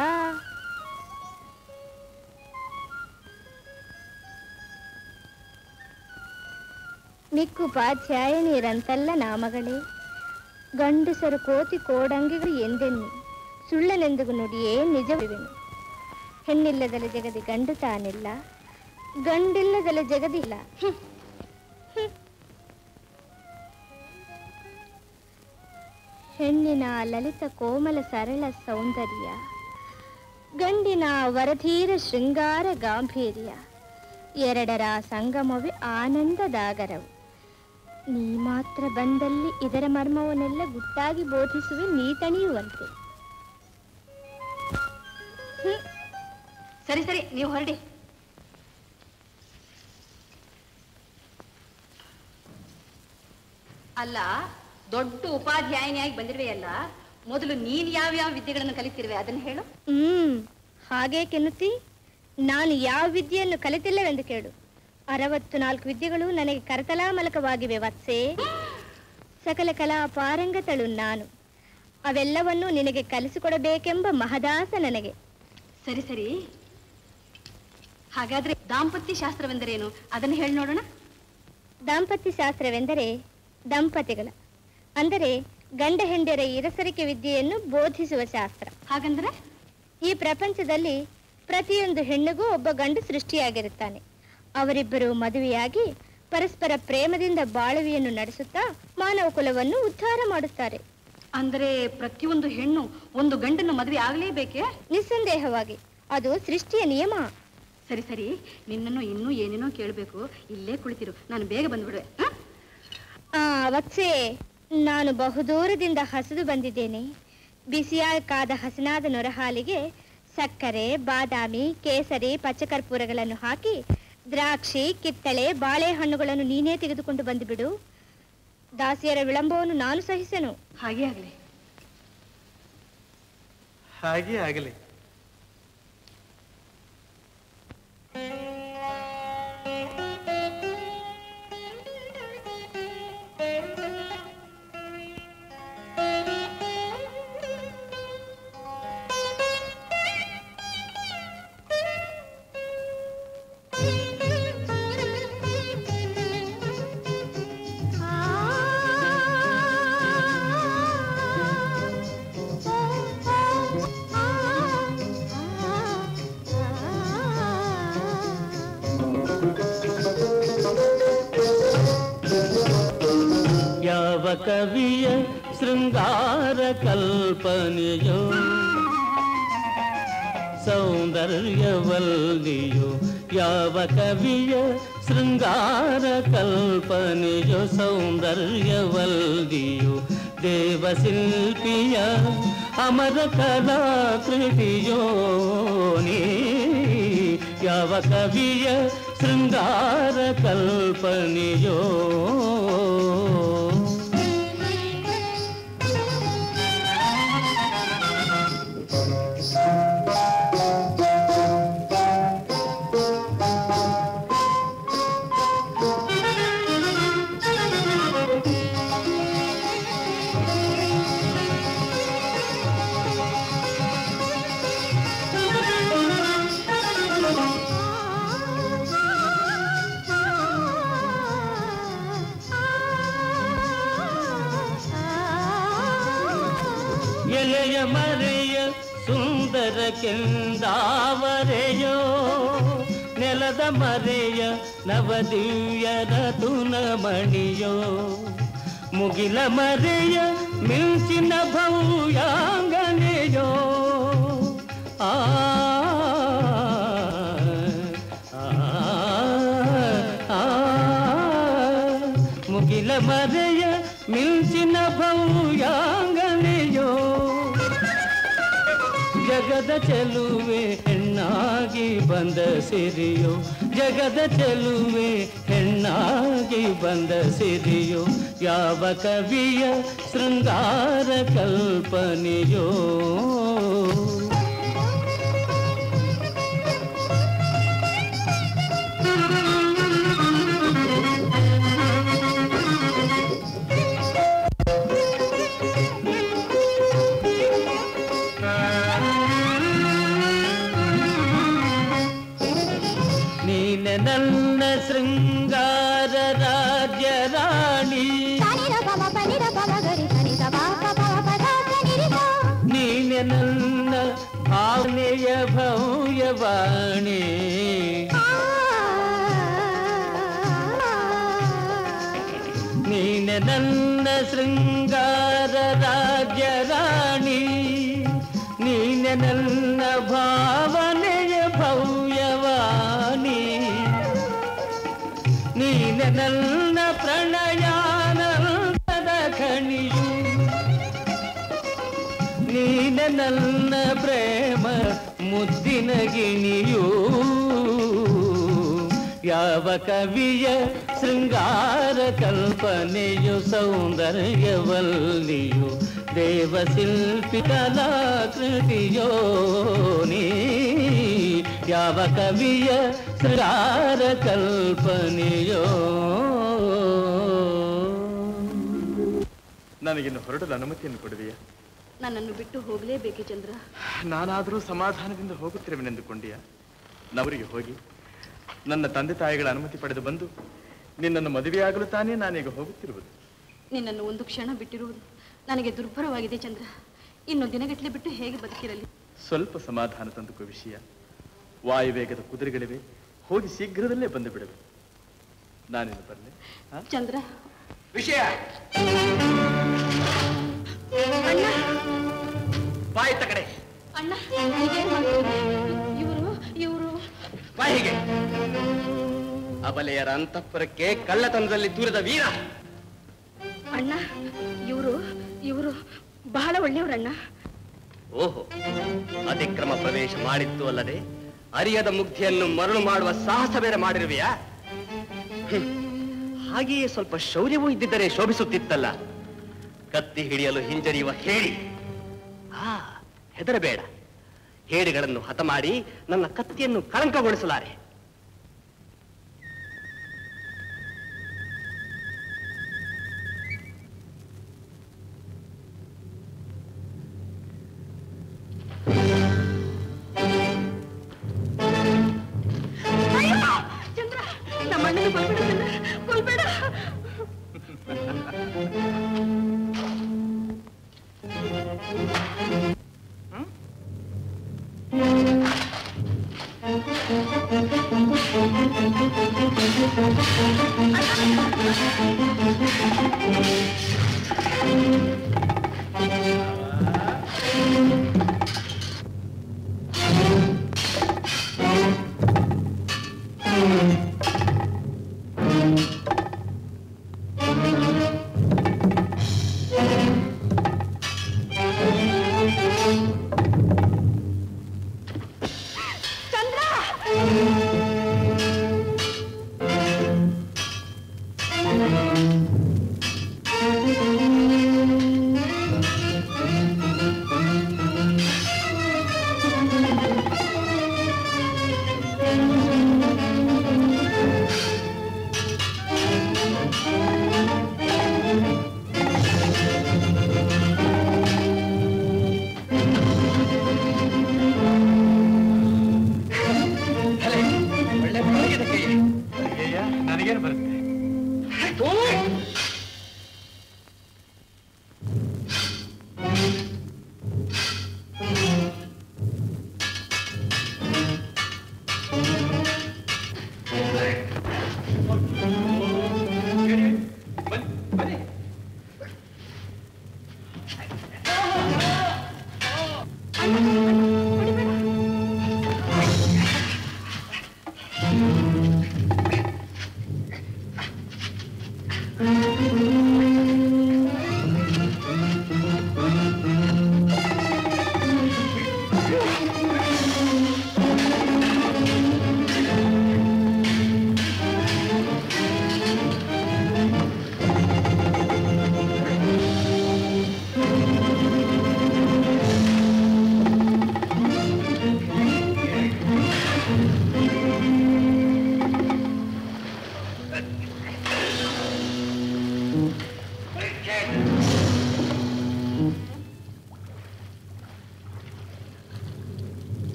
ಮಿಕ್ಕುಪಾಧ್ಯಾಯನಿಯರಂತಲ್ಲ ನಾಮಗಳೇ ಗಂಡಸರು ಕೋತಿ ಕೋಡಂಗಿಗಳು ಎಂದೆನ್ನಿ ಸುಳ್ಳನೆಂದುಗು ನುಡಿಯೇ ನಿಜವಿವೆನು ಹೆಣ್ಣಿಲ್ಲದಲೆ ಜಗದಿ ಗಂಡು ತಾನಿಲ್ಲ ಗಂಡಿಲ್ಲದಲೆ ಜಗದಿಲ್ಲ ಹ್ಮ್. ಹ್ಮ್. ಹೆಣ್ಣಿನ ಲಲಿತ ಕೋಮಲ ಸರಳ ಸೌಂದರ್ಯ ಗಂಡಿನ ವರಧೀರ ಶೃಂಗಾರ ಗಾಂಭೀರ್ಯ ಎರಡರ ಸಂಗಮವೇ ಆನಂದದಾಗರವು ನೀ ಮಾತ್ರ ಬಂದಲ್ಲಿ ಇದರ ಮರ್ಮವನ್ನೆಲ್ಲ ಗುಟ್ಟಾಗಿ ಬೋಧಿಸುವೆ ನೀ ತಣಿಯುವಂತೆ ಸರಿ ಸರಿ ನೀವು ಹೊರಡಿ ಅಲ್ಲ ದೊಡ್ಡ ಉಪಾಧ್ಯಾಯನಿಯಾಗಿ ಬಂದಿರುವೆಯಲ್ಲ ಮೊದಲು ನೀನ್ ಯಾವ ಯಾವ ವಿದ್ಯೆಗಳನ್ನು ಕಲಿತಿರುವೆ ಅದನ್ನ ಹೇಳು ಹ್ಮ್ ಹಾಗೆ ಕೆನ್ನುತ್ತಿ ನಾನು ಯಾವ ವಿದ್ಯೆಯನ್ನು ಕಲಿತಿಲ್ಲವೆಂದು ಕೇಳು ಅರವತ್ತು ನಾಲ್ಕು ವಿದ್ಯೆಗಳು ನನಗೆ ಕರತಲಾಮಲಕವಾಗಿವೆ ವತ್ಸೆ ಸಕಲ ಕಲಾ ಪಾರಂಗತಳು ನಾನು ಅವೆಲ್ಲವನ್ನು ನಿನಗೆ ಕಲಿಸಿಕೊಡಬೇಕೆಂಬ ಮಹದಾಸ ನನಗೆ ಸರಿ ಸರಿ ಹಾಗಾದ್ರೆ ದಾಂಪತ್ಯ ಶಾಸ್ತ್ರವೆಂದರೇನು ಅದನ್ನು ಹೇಳಿ ನೋಡೋಣ ದಾಂಪತ್ಯ ಶಾಸ್ತ್ರವೆಂದರೆ ದಂಪತಿಗಳ ಅಂದರೆ ಗಂಡ ಹೆಂಡರ ಇರಸರಿಕೆ ವಿದ್ಯೆಯನ್ನು ಬೋಧಿಸುವ ಶಾಸ್ತ್ರ ಹಾಗಂದ್ರೆ ಈ ಪ್ರಪಂಚದಲ್ಲಿ ಪ್ರತಿಯೊಂದು ಹೆಣ್ಣಿಗೂ ಒಬ್ಬ ಗಂಡು ಸೃಷ್ಟಿಯಾಗಿರುತ್ತಾನೆ ಅವರಿಬ್ಬರು ಮದುವೆಯಾಗಿ ಪರಸ್ಪರ ಪ್ರೇಮದಿಂದ ಬಾಳವಿಯನ್ನು ನಡೆಸುತ್ತಾ ಮಾನವ ಕುಲವನ್ನು ಉದ್ಧಾರ ಮಾಡುತ್ತಾರೆ ಅಂದರೆ ಪ್ರತಿಯೊಂದು ಹೆಣ್ಣು ಒಂದು ಗಂಡನ್ನು ಮದುವೆ ಆಗಲೇಬೇಕೇ ನಿಸ್ಸಂದೇಹವಾಗಿ ಅದು ಸೃಷ್ಟಿಯ ನಿಯಮ ಸರಿ ಸರಿ ನಿನ್ನನ್ನು ಇನ್ನೂ ಏನೇನೋ ಕೇಳಬೇಕು ಇಲ್ಲೇ ಕುಳಿತಿರು ನಾನು ಬೇಗ ಬಂದ್ಬಿಡುವೆ ಹ? ಆ ವತ್ಸೆ ನಾನು ಬಹುದೂರದಿಂದ ಹಸಿದು ಬಂದಿದ್ದೇನೆ ಬಿಸಿಯಾಗಿ ಕಾದ ಹಸನಾದ ನೊರಹಾಲಿಗೆ ಸಕ್ಕರೆ ಬಾದಾಮಿ ಕೇಸರಿ ಪಚ್ಚಕರ್ಪೂರಗಳನ್ನು ಹಾಕಿ ದ್ರಾಕ್ಷಿ ಕಿತ್ತಳೆ ಬಾಳೆಹಣ್ಣುಗಳನ್ನು ನೀನೇ ತೆಗೆದುಕೊಂಡು ಬಂದುಬಿಡು ದಾಸಿಯರ ವಿಳಂಬವನ್ನು ನಾನು ಸಹಿಸೆನು ಹಾಗೆ ಆಗಲಿ ಹಾಗೆ ಆಗಲಿ ಯಾವ ಕವಿಯ ಶೃಂಗಾರ ಕಲ್ಪನೆಯೋ ಸೌಂದರ್ಯವಲ್ಲಿಯೋ ಯಾವ ಕವಿಯ ಶೃಂಗಾರ ಕಲ್ಪನೆಯೋ ಸೌಂದರ್ಯವಲ್ಲಿಯೋ ದೇವಶಿಲ್ಪಿಯ ಅಮರ ಕಲಾಕೃತಿಯೋ ನೀ ಯಾವ ಕವಿಯ ಶೃಂಗಾರ ಕಲ್ಪನೆಯೋ ಎಲೆಯ ಮರೆಯ ಸುಂದರ ಕೆಂದಾವರೆಯೋ ನೆಲದ ಮರೆಯ ನವದಿವ್ಯರ ತುನಮಣಿಯೋ ಮುಗಿಲ ಮರೆಯ ಮಿಂಚಿನ ಭವ್ಯಾಂಗನೆಯೋ ಆ ಆ, ಆ, ಮುಗಿಲ ಮರೆಯ ಮಿಂಚಿನ ಭವ್ಯಾಂಗನೆಯೋ ಜಗದ ಚೆಲುವೆ ಹೆಣ್ಣಾಗಿ ಬಂದ ಸಿರಿಯೋ ಜಗದ ಚೆಲುವೆ ಹೆಣ್ಣಾಗಿ ಬಂದ ಸಿರಿಯೋ ಯಾವ ಕವಿಯ ಶೃಂಗಾರ ಕಲ್ಪನೆಯೋ ನೀನೆ ನನ್ನ ಶೃಂಗಾರ ರಾಜ್ಯ ರಾಣಿ ನೀನೆ ನನ್ನ ಭಾವನೆಯ ಭವ್ಯವಾಣಿ ನೀನೆ ನನ್ನ ಶೃಂಗಾರ ರಾಜ್ಯ ರಾಣಿ ನೀನೆ ನನ್ನ ಭಾವನೆಯ ಭವ್ಯವಾಣಿ ನೀನೆ ನನ್ನ ಪ್ರಣಯಾನಂದದ ಖಣಿಯು ನೀನೆ ನನ್ನ ಪ್ರೇಮ ಮುದ್ದಿನ ಗಿಣಿಯೂ ಯಾವ ಕವಿಯ ಶೃಂಗಾರ ಕಲ್ಪನೆಯು ಸೌಂದರ್ಯವಲ್ಲಿಯು ದೇವಶಿಲ್ಪಿ ಕಲಾಕೃತಿಯೋ ನೀ ಯಾವ ಕವಿಯ ಶೃಂಗಾರ ಕಲ್ಪನೆಯೋ ನನಗಿನ್ನು ಹೊರಡಲು ಅನುಮತಿಯನ್ನು ಕೊಡುವೆಯಾ ನನ್ನನ್ನು ಬಿಟ್ಟು ಹೋಗಲೇಬೇಕೆ ಚಂದ್ರ ನಾನಾದರೂ ಸಮಾಧಾನದಿಂದ ಹೋಗುತ್ತಿರುವೆನೆಂದುಕೊಂಡೆಯ ನವರಿಗೆ ಹೋಗಿ ನನ್ನ ತಂದೆ ತಾಯಿಗಳ ಅನುಮತಿ ಪಡೆದು ಬಂದು ನಿನ್ನನ್ನು ಮದುವೆಯಾಗಲು ತಾನೇ ನಾನೀಗ ಹೋಗುತ್ತಿರುವುದು ನಿನ್ನನ್ನು ಒಂದು ಕ್ಷಣ ಬಿಟ್ಟಿರುವುದು ನನಗೆ ದುರ್ಭರವಾಗಿದೆ ಚಂದ್ರ ಇನ್ನು ದಿನಗಟ್ಟಲೆ ಬಿಟ್ಟು ಹೇಗೆ ಬದುಕಿರಲಿ ಸ್ವಲ್ಪ ಸಮಾಧಾನ ತಂದುಕೋ ವಿಷಯ ವಾಯುವೇಗದ ಕುದುರೆಗಳಿವೆ ಹೋಗಿ ಶೀಘ್ರದಲ್ಲೇ ಬಂದು ಬಿಡುವೆ ನಾನಿನ್ನು ಬರಲೆ ಚಂದ್ರ ವಿಷಯ ಅಣ್ಣ ಬಾಯಿತ್ತ ಕಡೆ ಅಣ್ಣ ಇವರು ಇವರು ಬಾಯಿಗೆ ಅಬಲೆಯರ ಅಂತಃಪುರಕ್ಕೆ ಕಳ್ಳತನದಲ್ಲಿ ತೂರಿದ ವೀರ ಅಣ್ಣ ಇವರು ಇವರು ಬಹಳ ಒಳ್ಳೆಯವರಣ್ಣ ಓಹೋ ಅತಿಕ್ರಮ ಪ್ರವೇಶ ಮಾಡಿತ್ತು ಅಲ್ಲದೆ ಅರಿಯದ ಮುಗ್ಧಿಯನ್ನು ಮರಳು ಮಾಡುವ ಸಾಹಸ ಬೇರೆ ಮಾಡಿರುವೆಯಾ ಹ್ಮ್. ಹಾಗೆಯೇ ಸ್ವಲ್ಪ ಶೌರ್ಯವೂ ಇದ್ದಿದ್ದರೆ ಶೋಭಿಸುತ್ತಿತ್ತಲ್ಲ ಕತ್ತಿ ಹಿಡಿಯಲು ಹಿಂಜರಿಯುವ ಹೇಳಿ ಆ ಹೆದರಬೇಡ ಹೇಡಿಗಳನ್ನು ಹತ ಮಾಡಿ ನನ್ನ ಕತ್ತಿಯನ್ನು ಕಳಂಕಗೊಳಿಸಲಾರೆ ಚಂದ್ರ ನಮ್ಮ ಅಣ್ಣನ ಕೊಲ್ಬೇಡ ಚಂದ್ರ ಕೊಲ್ಬೇಡ ಒಳ್ಳೆ ಪಳಗಿದೆ ಕೈ. ಅಯ್ಯಯ್ಯ ನನಗೇನು ಬರುತ್ತೆ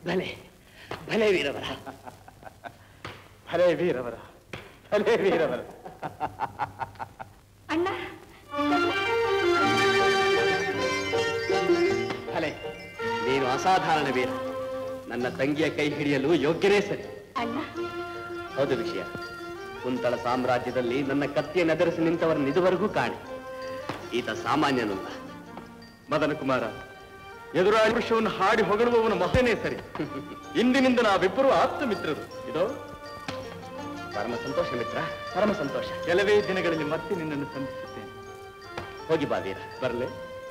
ಭಲೆ ಭಲೆ ವೀರವರ ಭಲೇ ವೀರವರ ಭಲೇ ವೀರವರ ಅಣ್ಣ ಭಲೆ ನೀನು ಅಸಾಧಾರಣ ವೀರ ನನ್ನ ತಂಗಿಯ ಕೈ ಹಿಡಿಯಲು ಯೋಗ್ಯನೇ ಸರಿ ಅಣ್ಣ ಹೌದು ವಿಷಯ ಕುಂತಳ ಸಾಮ್ರಾಜ್ಯದಲ್ಲಿ ನನ್ನ ಕತ್ತಿಯನ್ನು ಎದುರಿಸಿ ನಿಂತವರನ್ನು ಇದುವರೆಗೂ ಕಾಣಿ ಈತ ಸಾಮಾನ್ಯನಲ್ಲ ಮದನ ಕುಮಾರ ಎದುರಾಳಿ ಪುರುಷವನ್ನು ಹಾಡಿ ಹೊಗಳುವವನ ಮಹನೇ ಸರಿ ಇಂದಿನಿಂದ ನಾವಿಬ್ಬರು ಆಪ್ತ ಮಿತ್ರರು ಇದೋ ಪರಮ ಸಂತೋಷ ಮಿತ್ರ ಪರಮ ಸಂತೋಷ ಕೆಲವೇ ದಿನಗಳಲ್ಲಿ ಮತ್ತೆ ನಿನ್ನನ್ನು ಸಂಧಿಸುತ್ತೇನೆ ಹೋಗಿ ಬಾ ವೀರ ಬರಲೇ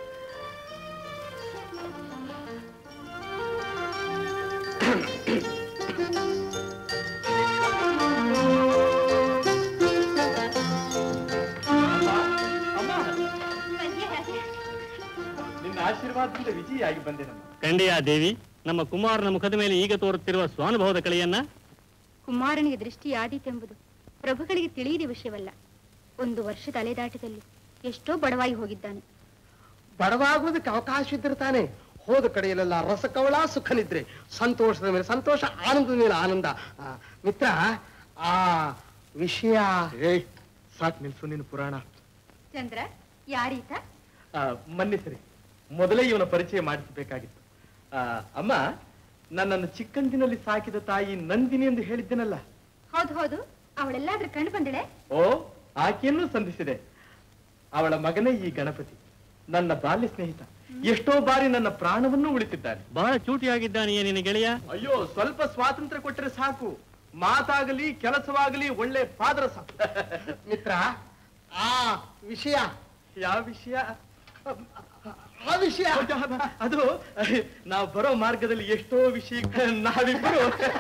ನಿನ್ನ ಆಶೀರ್ವಾದದಿಂದ ವಿಜಯಿಯಾಗಿ ಬಂದೆ ನಮ್ಮ ಕಂಡೆಯ ದೇವಿ ನಮ್ಮ ಕುಮಾರನ ಮುಖದ ಮೇಲೆ ಈಗ ತೋರುತ್ತಿರುವ ಸ್ವಾನುಭವದ ಕಳೆಯನ್ನ ಕುಮಾರನಿಗೆ ದೃಷ್ಟಿ ಆದೀತೆಂಬುದು ಪ್ರಭುಗಳಿಗೆ ತಿಳಿಯದ ವಿಷಯವಲ್ಲ ಒಂದು ವರ್ಷದ ಅಲೆದಾಟದಲ್ಲಿ ಎಷ್ಟೋ ಬಡವಾಗಿ ಹೋಗಿದ್ದಾನೆ ಬಡವಾಗುವುದಕ್ಕೆ ಅವಕಾಶ ಇದ್ರೆ ತಾನೆ ಹೋದ ಕಡೆಯಲ್ಲೆಲ್ಲ ರಸಕವಳ ಸುಖ ನಿದ್ರೆ ಸಂತೋಷದ ಮೇಲೆ ಸಂತೋಷ ಆನಂದದ ಮೇಲೆ ಆನಂದ ಆ, ಮಿತ್ರ ಆ ವಿಷಯ ಏಯ್ ಸಾಕ್ ನಿಲ್ಸು ನಿನ್ನ ಪುರಾಣ ಚಂದ್ರ ಯಾರೀತ ಆ, ಮನ್ನಿಸಿರಿ ಮೊದಲೇ ಇವನ ಪರಿಚಯ ಮಾಡಿಸಬೇಕಾಗಿತ್ತು ಆ, ಅಮ್ಮ ನನ್ನನ್ನು ಚಿಕ್ಕಂದಿನಲ್ಲಿ ಸಾಕಿದ ತಾಯಿ ನಂದಿನಿ ಎಂದು ಹೇಳಿದ್ದೆನಲ್ಲ ಹೌದು ಹೌದು ಅವಳೆಲ್ಲಾದ್ರೂ ಕಂಡು ಬಂದಳೆ ಓ ಆಕೆಯನ್ನು ಸಂಧಿಸಿದೆ ಅವಳ ಮಗನೇ ಈ ಗಣಪತಿ ನನ್ನ ಬಾಲ್ಯ ಸ್ನೇಹಿತ ಎಷ್ಟೋ ಬಾರಿ ನನ್ನ ಪ್ರಾಣವನ್ನು ಉಳಿಸಿದ್ದಾನೆ ಬಹಳ ಚೂಟಿಯಾಗಿದ್ದಾನೆಯೇ ನಿನ್ನ ಗೆಳೆಯ ಅಯ್ಯೋ ಸ್ವಲ್ಪ ಸ್ವಾತಂತ್ರ್ಯ ಕೊಟ್ಟರೆ ಸಾಕು ಮಾತಾಗಲಿ ಕೆಲಸವಾಗಲಿ ಒಳ್ಳೆ ಪಾದರ ಸಾಕು ಮಿತ್ರ ಆ ವಿಷಯ ಯಾವ ವಿಷಯ ಆ ವಿಷಯ ಅದು ನಾವು ಬರೋ ಮಾರ್ಗದಲ್ಲಿ ಎಷ್ಟೋ ವಿಷಯ ನಾವಿಬ್ಬರು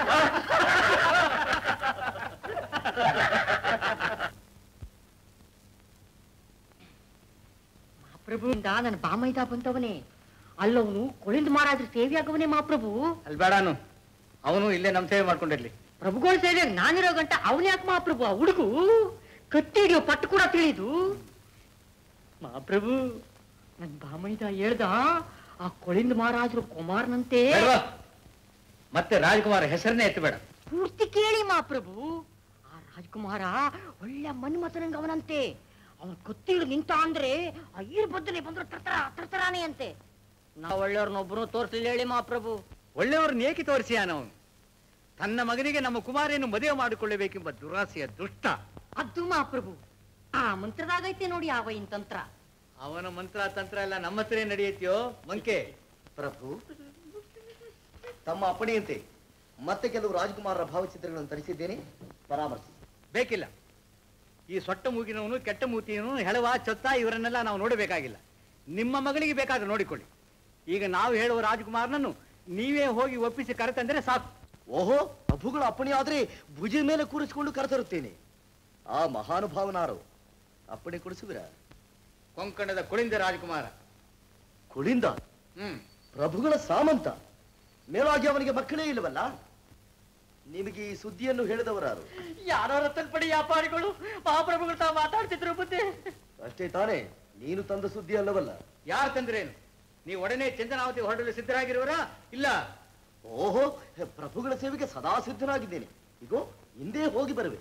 ಮಹಾಪ್ರಭುವಿಂದ ನನ್ನ ಬಾಮೈದ ಬಂದವನೇ ಅಲ್ಲವನು ಕೊಳಿಂದ ಮಹಾರಾಜರು ಸೇವೆಯಾಗವನೇ ಮಹಾಪ್ರಭು ಅಲ್ಬೇಡಾನು ಅವನು ಇಲ್ಲೇ ನಮ್ ಸೇವೆ ಮಾಡ್ಕೊಂಡಿರ್ಲಿ ಪ್ರಭುಗಳ ಸೇವೆಯಾಗ ನಾನಿರೋ ಗಂಟ ಅವನೇ ಯಾಕೆ ಮಹಾಪ್ರಭು ಆ ಹುಡುಗು ಕತ್ತಿ ಹಿಡಿಯೋ ಪಟ್ಟು ಕೂಡ ತಿಳಿದು ಮಹಾಪ್ರಭು ನನ್ ಬಾಮೈದ ಹೇಳ್ದ ಆ ಕೊಳಿಂದ ಮಹಾರಾಜರು ಕುಮಾರನಂತೆ ಬೇಡ್ವಾ? ಮತ್ತೆ ರಾಜಕುಮಾರ ಹೆಸರನ್ನೇ ಎತ್ತಬೇಡ ಪೂರ್ತಿ ಕೇಳಿ ಮಹಾಪ್ರಭು ಆ ರಾಜ್ಕುಮಾರ ಒಳ್ಳೆ ಮನ್ಮಥನಂಗ ಅವನಂತೆ ಅವನ್ ಕತ್ತಿಗಳು ನಿಂತ ಅಂದ್ರೆ ಐರ್ ಬದ್ದಲೆ ಬಂದ್ರು ತರ್ತರ ತರ್ತರಾನೆ ಅಂತೆ ನಾವು ಒಳ್ಳೆಯವ್ರನ್ನೊಬ್ಬರು ತೋರಿಸಲಿಲ್ಲ ಹೇಳಿ ಮಹಾಪ್ರಭು ಒಳ್ಳೆಯವ್ರನ್ನ ಏಕೆ ತೋರಿಸಿಯಾನ ಅವನು ತನ್ನ ಮಗನಿಗೆ ನಮ್ಮ ಕುಮಾರಿಯನ್ನು ಮದುವೆ ಮಾಡಿಕೊಳ್ಳಬೇಕೆಂಬ ದುರಾಸೆಯ ದುಷ್ಟ ಅದು ಮಹಾಪ್ರಭು ಆ ಮಂತ್ರದಾಗೈತೆ ನೋಡಿ ಆ ವೈನ್ ತಂತ್ರ ಅವನ ಮಂತ್ರ ತಂತ್ರ ಎಲ್ಲ ನಮ್ಮ ಹತ್ರೇ ನಡೆಯುತ್ತೆಯೋ ಮಂಕೆ ಪ್ರಭು ತಮ್ಮ ಅಪ್ಪಣೆಯಂತೆ ಮತ್ತೆ ಕೆಲವು ರಾಜಕುಮಾರರ ಭಾವಚಿತ್ರಗಳನ್ನು ತರಿಸಿದ್ದೇನೆ ಪರಾಮರ್ಶಿಸಿ ಬೇಕಿಲ್ಲ ಈ ಸೊಟ್ಟ ಮೂಗಿನವನು ಕೆಟ್ಟ ಮೂತಿಯವನು ಹೆಳವ ಚೊತ್ತ ಇವರನ್ನೆಲ್ಲ ನಾವು ನೋಡಬೇಕಾಗಿಲ್ಲ ನಿಮ್ಮ ಮಗಳಿಗೆ ಬೇಕಾದ್ರೆ ನೋಡಿಕೊಳ್ಳಿ ಈಗ ನಾವು ಹೇಳುವ ರಾಜಕುಮಾರನನ್ನು ನೀವೇ ಹೋಗಿ ಒಪ್ಪಿಸಿ ಕರೆತಂದ್ರೆ ಸಾಕು ಓಹೋ ಪ್ರಭುಗಳ ಅಪ್ಪಣೆ ಆದ್ರೆ ಭುಜದ ಮೇಲೆ ಕೂರಿಸಿಕೊಂಡು ಕರೆತರುತ್ತೇನೆ ಆ ಮಹಾನುಭಾವನಾರು ಅಪ್ಪಣೆ ಕೊಡಿಸುವಿರ ಕೊಂಕಣದ ಕುಳಿಂದ ರಾಜಕುಮಾರ ಕುಳಿಂದ ಹ್ಮ್ ಪ್ರಭುಗಳ ಸಾಮಂತ ಮೇಲಾಗಿ ಅವನಿಗೆ ಮಕ್ಕಳೇ ಇಲ್ಲವಲ್ಲ ನಿಮಗೆ ಈ ಸುದ್ದಿಯನ್ನು ಹೇಳಿದವರಾರು ಯಾರೋ ರತನ್ಪಡಿ ವ್ಯಾಪಾರಿಗಳು ಮಹಾಪ್ರಭುಗಳು ತಾವು ಮಾತಾಡ್ತಿದ್ರು ಬುದ್ಧಿ ಅಷ್ಟೇ ತಾನೇ ನೀನು ತಂದ ಸುದ್ದಿ ಅಲ್ಲವಲ್ಲ ಯಾರು ತಂದ್ರೇನು ನೀವು ಒಡನೆ ಚಂದನಾವತಿ ಹೊರಡಲು ಸಿದ್ಧರಾಗಿರುವರಾ ಇಲ್ಲ ಓಹೋ ಪ್ರಭುಗಳ ಸೇವೆಗೆ ಸದಾ ಸಿದ್ಧನಾಗಿದ್ದೇನೆ ಇಗೋ ಹಿಂದೆ ಹೋಗಿ ಬರುವೆ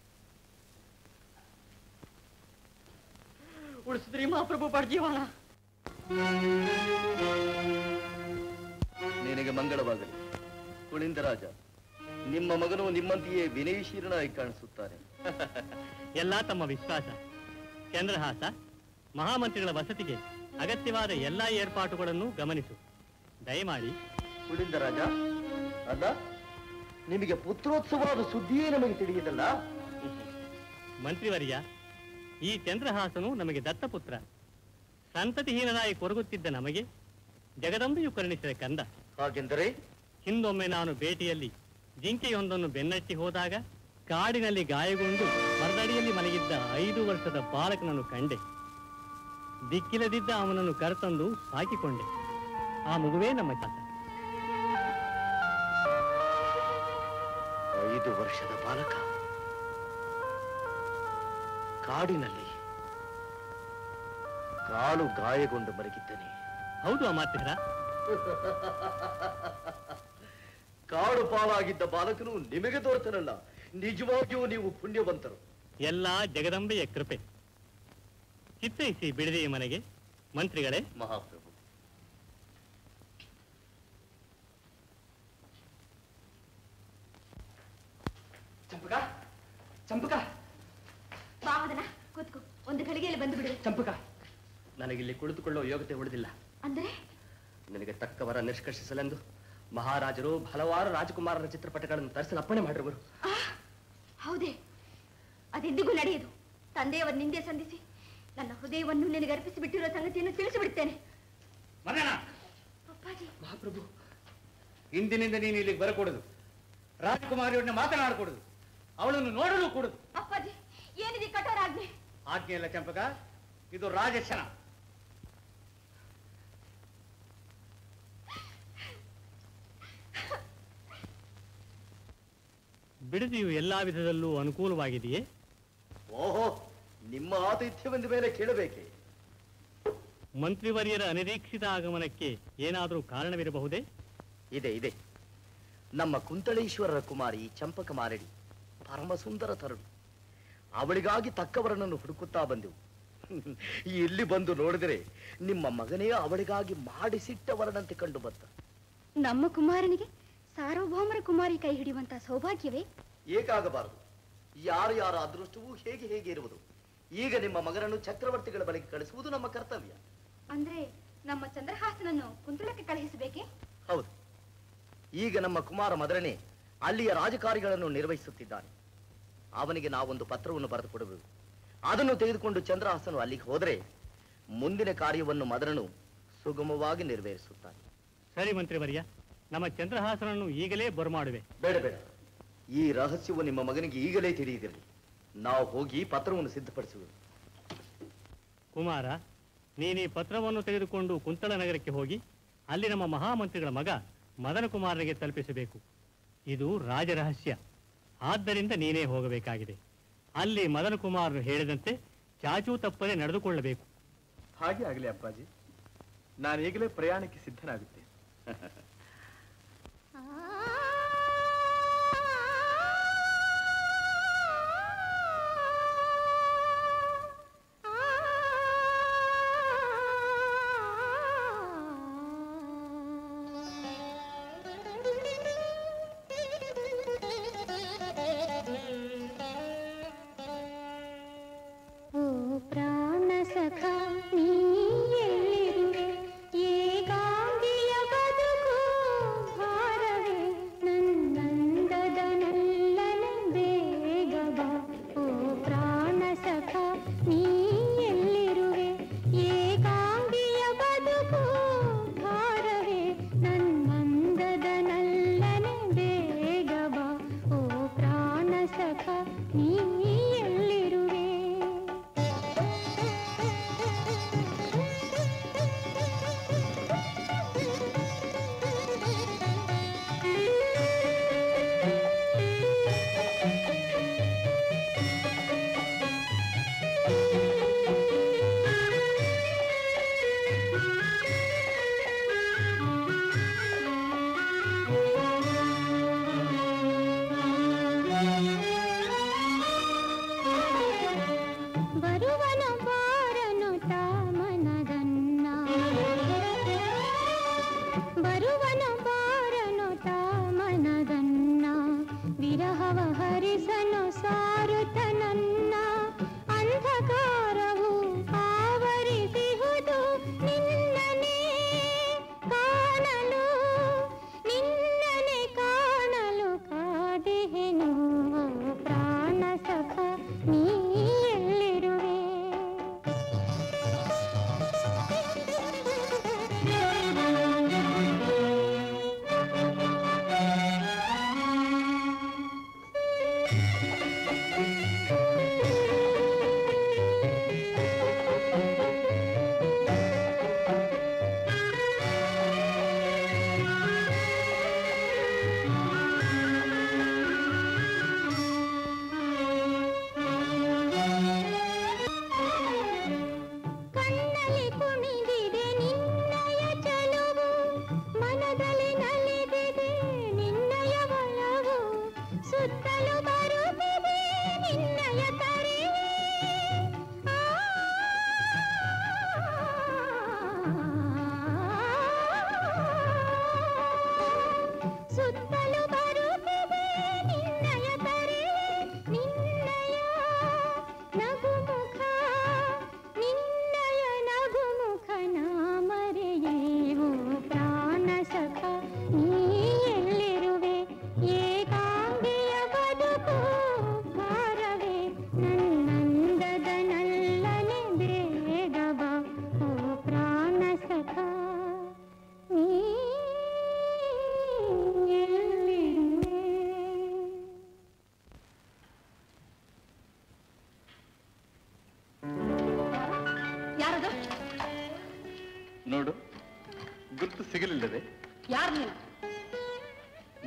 ಉಳಿಸಿದ್ರಿ ಮಹಾಪ್ರಭು ಬಡ್ಜೀವನ ನಿನಗೆ ಮಂಗಳವಾಗಲಿ ಕುಳಿಂದ ರಾಜ ನಿಮ್ಮ ಮಗನು ನಿಮ್ಮಂತೆಯೇ ವಿನಯಶೀಲನಾಗಿ ಕಾಣಿಸುತ್ತಾನೆ ಎಲ್ಲ ತಮ್ಮ ವಿಶ್ವಾಸ ಚಂದ್ರಹಾಸ ಮಹಾಮಂತ್ರಿಗಳ ವಸತಿಗೆ ಅಗತ್ಯವಾದ ಎಲ್ಲಾ ಏರ್ಪಾಟುಗಳನ್ನು ಗಮನಿಸು ದಯಮಾಡಿ ಕುಳಿಂದ ರಾಜ ಅಲ್ಲ ನಿಮಗೆ ಪುತ್ರೋತ್ಸವದ ಸುದ್ದಿಯೇ ನಮಗೆ ತಿಳಿಯುವುದಲ್ಲ ಮಂತ್ರಿವರ್ಯ ಈ ಚಂದ್ರಹಾಸನು ನಮಗೆ ದತ್ತಪುತ್ರ ಸಂತತಿಹೀನರಾಗಿ ಕೊರಗುತ್ತಿದ್ದ ನಮಗೆ ಜಗದಂಬೆಯು ಕರುಣಿಸಿದ ಕಂದ ಹಾಗೆಂದರೆ ಹಿಂದೊಮ್ಮೆ ನಾನು ಭೇಟಿಯಲ್ಲಿ ಜಿಂಕೆಯೊಂದನ್ನು ಬೆನ್ನಟ್ಟಿ ಹೋದಾಗ ಕಾಡಿನಲ್ಲಿ ಗಾಯಗೊಂಡು ಮರದಡಿಯಲ್ಲಿ ಮಲಗಿದ್ದ ಐದು ವರ್ಷದ ಬಾಲಕನನ್ನು ಕಂಡೆ ದಿಕ್ಕಿಲ್ಲದಿದ್ದ ಅವನನ್ನು ಕರೆತಂದು ಸಾಕಿಕೊಂಡೆ ಆ ಮಗುವೇ ನಮ್ಮ ತಾತ ಐದು ವರ್ಷದ ಬಾಲಕ ಕಾಡಿನಲ್ಲಿ ಕಾಲು ಗಾಯಗೊಂಡು ಮಲಗಿದ್ದನೆ ಹೌದು ಅಮಾತ್ಯರ ಕಾಡು ಪಾಲಾಗಿದ್ದ ಬಾಲಕನು ನಿಮಗೆ ದೊರೆತನಲ್ಲ ನಿಜವಾಗಿಯೂ ನೀವು ಪುಣ್ಯವಂತರು ಎಲ್ಲ ಜಗದಂಬೆಯ ಕೃಪೆ ಚಿತ್ತೈಸಿ ಬಿಡದೆಯ ಮನೆಗೆ ಮಂತ್ರಿಗಳೇ ಮಹಾಪ್ರಭು ಚಂಪಕ ಚಂಪಕ ಬಾವದನ ಕೂತ್ಕೋ ಒಂದು ಘಳಿಗೆಯಲ್ಲಿ ಬಂದು ಬಿಡು ಚಂಪಕ ನನಗಿಲ್ಲಿ ಕುಳಿತುಕೊಳ್ಳೋ ಯೋಗ್ಯತೆ ಉಳಿದಿಲ್ಲ ಅಂದ್ರೆ ನಿನಗೆ ತಕ್ಕವರ ನಿಷ್ಕರ್ಷಿಸಲೆಂದು ಮಹಾರಾಜರು ಹಲವಾರು ರಾಜಕುಮಾರರ ಚಿತ್ರಪಟಗಳನ್ನು ತರಿಸಲು ಅಪ್ಪಣೆ ಮಾಡಿರುವರು ಹೌದೇ ಅದೆಂದಿಗೂ ನಡೆಯದು ತಂದೆಯವರ ನಿಂದೆ ಸಂಧಿಸಿ ನನ್ನ ಹೃದಯವನ್ನು ನಿನಗೆ ಅರ್ಪಿಸಿ ಬಿಟ್ಟಿರೋ ಸಂಗತಿಯನ್ನು ತಿಳಿಸಿಬಿಡ್ತೇನೆ ಮದನ ಅಪ್ಪಾಜಿ ಮಹಾಪ್ರಭು ಇಂದಿನಿಂದ ನೀನು ಇಲ್ಲಿಗೆ ಬರಕೂಡದು ರಾಜಕುಮಾರಿಯೊಡನೆ ಮಾತನಾಡಕೂಡದು ಅವಳನ್ನು ನೋಡಲು ಕೂಡದು ಅಪ್ಪಾಜಿ ಏನಿದೆ ಕಠೋರ ಆಜ್ಞೆ ಆಜ್ಞೆ ಇಲ್ಲ ಚಂಪಕ ಇದು ರಾಜಕ್ಷಣ ಬಿಡದಿಯು ಎಲ್ಲಾ ವಿಧದಲ್ಲೂ ಅನುಕೂಲವಾಗಿದೆಯೇ ಓಹೋ ನಿಮ್ಮ ಆತಿಥ್ಯವೆಂದ ಮೇಲೆ ಕೇಳಬೇಕೆ ಮಂತ್ರಿವರ್ಯರ ಅನಿರೀಕ್ಷಿತ ಆಗಮನಕ್ಕೆ ಏನಾದರೂ ಕಾರಣವಿರಬಹುದೇ ಇದೆ ಇದೆ ನಮ್ಮ ಕುಂತಳೇಶ್ವರರ ಕುಮಾರಿ ಚಂಪಕ ಮಾರಡಿ ಪರಮ ಸುಂದರ ತರುಣಿ ಅವಳಿಗಾಗಿ ತಕ್ಕವರನನ್ನು ಹುಡುಕುತ್ತಾ ಬಂದೆವು ಇಲ್ಲಿ ಬಂದು ನೋಡಿದರೆ ನಿಮ್ಮ ಮಗನೇ ಅವಳಿಗಾಗಿ ಮಾಡಿಸಿಟ್ಟವರನಂತೆ ಕಂಡು ಬಂತ ನಮ್ಮ ಕುಮಾರನಿಗೆ ಸಾರ್ವಭೌಮರ ಕುಮಾರಿ ಕೈ ಹಿಡಿಯುವಂತ ಸೌಭಾಗ್ಯವೇ ಏಕಾಗಬಾರದು ಯಾರು ಯಾರ ಅದೃಷ್ಟವೂ ಹೇಗೆ ಹೇಗೆ ಇರುವುದು ಈಗ ನಿಮ್ಮ ಮಗನನ್ನು ಚಕ್ರವರ್ತಿಗಳ ಬಳಿಗೆ ಕಳಿಸುವುದು ನಮ್ಮ ಕರ್ತವ್ಯ ಅಂದ್ರೆ ನಮ್ಮ ಚಂದ್ರಹಾಸನನ್ನು ಕುಂತಳಕ್ಕೆ ಕಳುಹಿಸಬೇಕೆ ಹೌದು ಈಗ ನಮ್ಮ ಕುಮಾರ ಮದರನೇ ಅಲ್ಲಿಯ ರಾಜಕಾರಿಗಳನ್ನು ನಿರ್ವಹಿಸುತ್ತಿದ್ದಾನೆ ಅವನಿಗೆ ನಾವೊಂದು ಪತ್ರವನ್ನು ಬರೆದು ಕೊಡಬೇಕು ಅದನ್ನು ತೆಗೆದುಕೊಂಡು ಚಂದ್ರಹಾಸನು ಅಲ್ಲಿಗೆ ಹೋದರೆ ಮುಂದಿನ ಕಾರ್ಯವನ್ನು ಮದರನು ಸುಗಮವಾಗಿ ನೆರವೇರಿಸುತ್ತಾನೆ ಸರಿ ಮಂತ್ರಿವರ್ಯ ನಮ್ಮ ಚಂದ್ರಹಾಸನನ್ನು ಈಗಲೇ ಬರಮಾಡುವೆ ಬೇಡ ಬೇಡ ಈ ರಹಸ್ಯವು ನಿಮ್ಮ ಮಗನಿಗೆ ಈಗಲೇ ತಿಳಿಯದಿರಲಿ ನಾವು ಹೋಗಿ ಪತ್ರವನ್ನು ಸಿದ್ಧಪಡಿಸುವುದು ಕುಮಾರ ನೀನೀ ಪತ್ರವನ್ನು ತೆಗೆದುಕೊಂಡು ಕುಂತಳ ನಗರಕ್ಕೆ ಹೋಗಿ ಅಲ್ಲಿ ನಮ್ಮ ಮಹಾಮಂತ್ರಿಗಳ ಮಗ ಮದನ ಕುಮಾರನಿಗೆ ತಲುಪಿಸಬೇಕು ಇದು ರಾಜರಹಸ್ಯ ಆದ್ದರಿಂದ ನೀನೇ ಹೋಗಬೇಕಾಗಿದೆ ಅಲ್ಲಿ ಮದನ ಕುಮಾರನು ಹೇಳಿದಂತೆ ಚಾಚೂ ತಪ್ಪದೆ ನಡೆದುಕೊಳ್ಳಬೇಕು ಹಾಗೆ ಆಗಲಿ ಅಪ್ಪಾಜಿ ನಾನು ಈಗಲೇ ಪ್ರಯಾಣಕ್ಕೆ ಸಿದ್ಧನಾಗುತ್ತೇನೆ ಓ ಪ್ರಾಣ ಸಖ ನೀ ಎಲ್ಲಿರುವೆ ಏಕಾಂಗಿಯ ಬದುಕು ಭಾರವೇ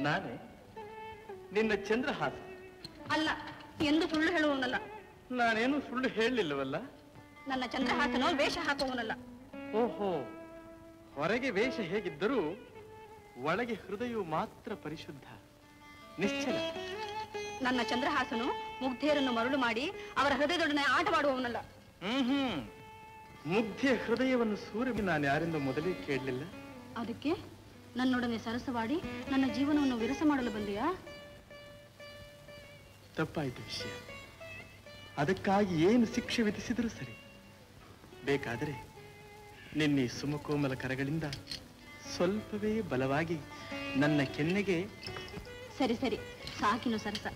ನಾನೇ ನಿನ್ನ ಚಂದ್ರಹಾಸ ಅಲ್ಲ ಎಂದು ಸುಳ್ಳು ಹೇಳುವವನಲ್ಲ ನಾನೇನು ಸುಳ್ಳು ಹೇಳಲಿಲ್ಲವಲ್ಲ ನನ್ನ ಚಂದ್ರಹಾಸನೋ ವೇಷ ಹಾಕುವವನಲ್ಲ ಓಹೋ ಹೊರಗೆ ವೇಷ ಹೇಗಿದ್ದರೂ ಒಳಗೆ ಹೃದಯವು ಮಾತ್ರ ಪರಿಶುದ್ಧ ನಿಶ್ಚಲ ನನ್ನ ಚಂದ್ರಹಾಸನು ಮುಗ್ಧೆಯರನ್ನು ಮರುಳು ಮಾಡಿ ಅವರ ಹೃದಯದೊಡನೆ ಆಟವಾಡುವವನಲ್ಲ ಹ್ಮ್ ಹ್ಮ್ ಮುಗ್ಧೆಯ ಹೃದಯವನ್ನು ಸೂರ್ಯ ನಾನು ಯಾರಿಂದ ಮೊದಲೇ ಕೇಳಲಿಲ್ಲ ಅದಕ್ಕೆ ನನ್ನೊಡನೆ ಸರಸವಾಡಿ ನನ್ನ ಜೀವನವನ್ನು ವಿರಸ ಮಾಡಲು ಬಂದೆಯಾ ತಪ್ಪಾಯಿತು ವಿಷಯ ಅದಕ್ಕಾಗಿ ಏನು ಶಿಕ್ಷೆ ವಿಧಿಸಿದರೂ ಸರಿ ಬೇಕಾದರೆ ನಿನ್ನೆ ಸುಮಕೋಮಲ ಕರಗಳಿಂದ ಸ್ವಲ್ಪವೇ ಬಲವಾಗಿ ನನ್ನ ಕೆನ್ನೆಗೆ ಸರಿ ಸರಿ ಸಾಕಿನು ಸರಸ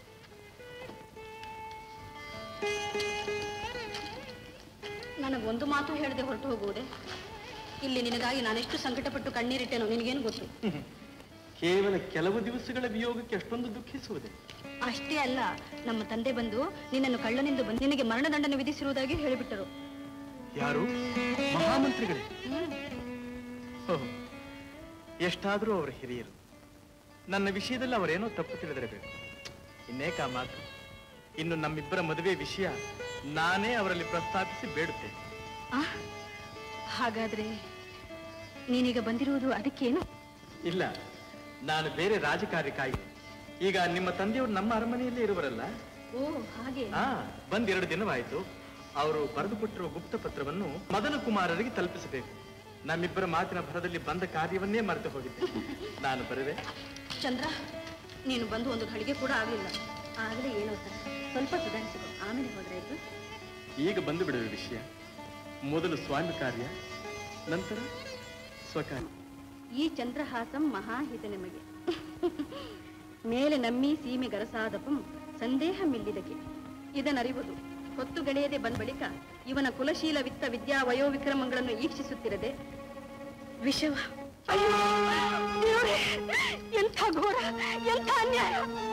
ನನಗೊಂದು ಮಾತು ಹೇಳದೆ ಹೊರಟು ಹೋಗುವುದೇ ಇಲ್ಲಿ ನಿನಗಾಗಿ ನಾನೆಷ್ಟು ಸಂಕಟಪಟ್ಟು ಕಣ್ಣೀರಿಟ್ಟೆನೋ ನಿನಗೇನು ಗೊತ್ತು ಕೇವಲ ಕೆಲವು ದಿವಸಗಳ ವಿಯೋಗಕ್ಕೆ ಅಷ್ಟೊಂದು ದುಃಖಿಸುವುದೇ ಅಷ್ಟೇ ಅಲ್ಲ ನಮ್ಮ ತಂದೆ ಬಂದು ನಿನ್ನನ್ನು ಕಳ್ಳನೆಂದು ಬಂದು ನಿನಗೆ ಮರಣದಂಡನೆ ವಿಧಿಸಿರುವುದಾಗಿ ಹೇಳಿಬಿಟ್ಟರು ಯಾರು ಮಹಾಮಂತ್ರಿಗಳೇ ಹೋ, ಎಷ್ಟಾದರೂ ಅವರ ಹಿರಿಯರು ನನ್ನ ವಿಷಯದಲ್ಲಿ ಅವರೇನೋ ತಪ್ಪು ತಿಳಿದಿರಬೇಕು ಇನ್ನೇಕ ಮಾತು ಇನ್ನು ನಮ್ಮಿಬ್ಬರ ಮದುವೆ ವಿಷಯ ನಾನೇ ಅವರಲ್ಲಿ ಪ್ರಸ್ತಾಪಿಸಿ ಬೇಡುತ್ತೇನೆ ಆ ಹಾಗಾದ್ರೆ ನೀನೀಗ ಬಂದಿರುವುದು ಅದಕ್ಕೇನು ಇಲ್ಲ ನಾನು ಬೇರೆ ರಾಜಕಾರ್ಯಕ್ಕಾಗಿ ಈಗ ನಿಮ್ಮ ತಂದೆಯವರು ನಮ್ಮ ಅರಮನೆಯಲ್ಲೇ ಇರುವರಲ್ಲ ಓ ಹಾಗೆ ಆ ಬಂದೆರಡು ದಿನವಾಯಿತು ಅವರು ಬರೆದು ಕೊಟ್ಟಿರುವ ಗುಪ್ತ ಪತ್ರವನ್ನು ಮದನ ಕುಮಾರರಿಗೆ ತಲುಪಿಸಬೇಕು ನಮ್ಮಿಬ್ಬರ ಮಾತಿನ ಭರದಲ್ಲಿ ಬಂದ ಕಾರ್ಯವನ್ನೇ ಮರೆತು ಹೋಗಿದ್ದೆ ನಾನು ಬರುವೆ ಚಂದ್ರ ನೀನು ಬಂದು ಒಂದು ಘಳಿಗೆ ಕೂಡ ಆಗಲಿಲ್ಲ ಆಗಲೇ ಏನೋ ಸರ್ ಸ್ವಲ್ಪ ಸುಧಾರಿಸಿಕೊ ಆಮೇಲೆ ಹೋದ್ರಾಯ್ತು ಈಗ ಬಂದು ಬಿಡುವ ವಿಷಯ ಮೊದಲು ಸ್ವಾಮಿ ಕಾರ್ಯ ನಂತರ ಸ್ವಕಾರ್ಯ ಈ ಚಂದ್ರಹಾಸಂ ಮಹಾಹಿತ ನಿಮಗೆ ಮೇಲೆ ನಮ್ಮಿ ಸೀಮೆ ಗರಸಾದಪಂ ಸಂದೇಹ ಮಿಲ್ಲಿದಕ್ಕೆ ಇದನ್ನರಿವುದು ಹೊತ್ತು ಗೆಳೆಯದೆ ಬಂದ ಬಳಿಕ ಇವನ ಕುಲಶೀಲ ವಿತ್ತ ವಿದ್ಯಾ ವಯೋವಿಕ್ರಮಗಳನ್ನು ಈಕ್ಷಿಸುತ್ತಿರದೆ ವಿಷವ ಅಯ್ಯೋ, ದೇವ್ರೇ, ಎಂಥ ಘೋರ ಎಂಥ ಅನ್ಯಾಯ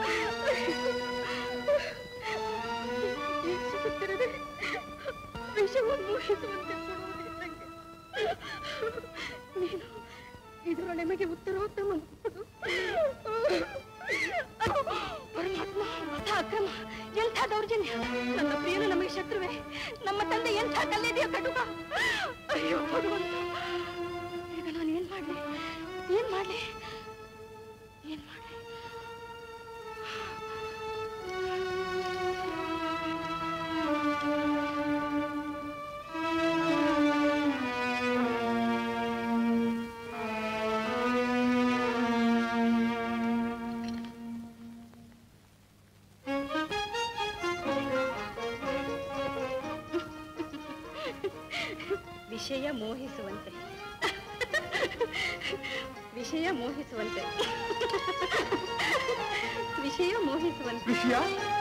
ಈಕ್ಷಿಸುತ್ತಿರದೆ ವಿಷವನ್ನು ಊಹಿಸುವಂತೆ ಕೊಡುವುದೇ ನನಗೆ. ನೀನು ಇದರ ನಿಮಗೆ ಉತ್ತರೋತ್ತಮ ಪರಮಾತ್ಮ ಎಂಥ ಅಕ್ರಮ ಎಂಥ ದೌರ್ಜನ್ಯ ನನ್ನ ಪ್ರಿಯನು ನಮಗೆ ಶತ್ರುವೆ ನಮ್ಮ ತಂದೆ ಎಂಥ ಕಲ್ಲೆದೆಯ ಕಟುಕ ಅಯ್ಯೋ ಭಗವಂತ ಈಗ ನಾನು ಏನ್ ಮಾಡ್ಲಿ ಏನ್ ಮಾಡ್ಲಿ ಏನ್ ಮಾಡ್ಲಿ ವಿಷಯ ಮೋಹಿಸುವಂತೆ ವಿಷಯ ಮೋಹಿಸುವಂತೆ ವಿಷಯ ಮೋಹಿಸುವಂತೆ ವಿಷಯ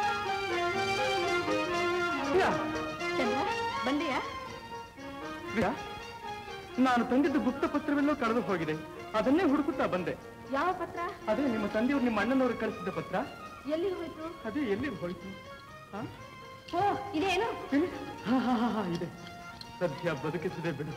ಚಂದ್ರ ಬಂದೆಯಾ ವಿಷಯ? ನಾನು ತಂದಿದ್ದ ಗುಪ್ತ ಪತ್ರವೆಲ್ಲೋ ಕಳೆದು ಹೋಗಿದೆ ಅದನ್ನೇ ಹುಡುಕುತ್ತಾ ಬಂದೆ ಯಾವ ಪತ್ರ ಅದೇ ನಿಮ್ಮ ತಂದೆಯವರು ನಿಮ್ಮ ಅಣ್ಣನವರು ಕಳಿಸಿದ್ದ ಪತ್ರ ಎಲ್ಲಿ ಹೋಯ್ತು ಅದೇ ಎಲ್ಲಿ ಹೋಯ್ತು ಹಾ? ಓ ಇದೇನು ಎಲ್ಲಿ? ಹಾ, ಹಾ, ಹಾ, ಹಾ, ಇದೆ ಸದ್ಯ ಬದುಕಿಸಿದೆ ಬಿಡು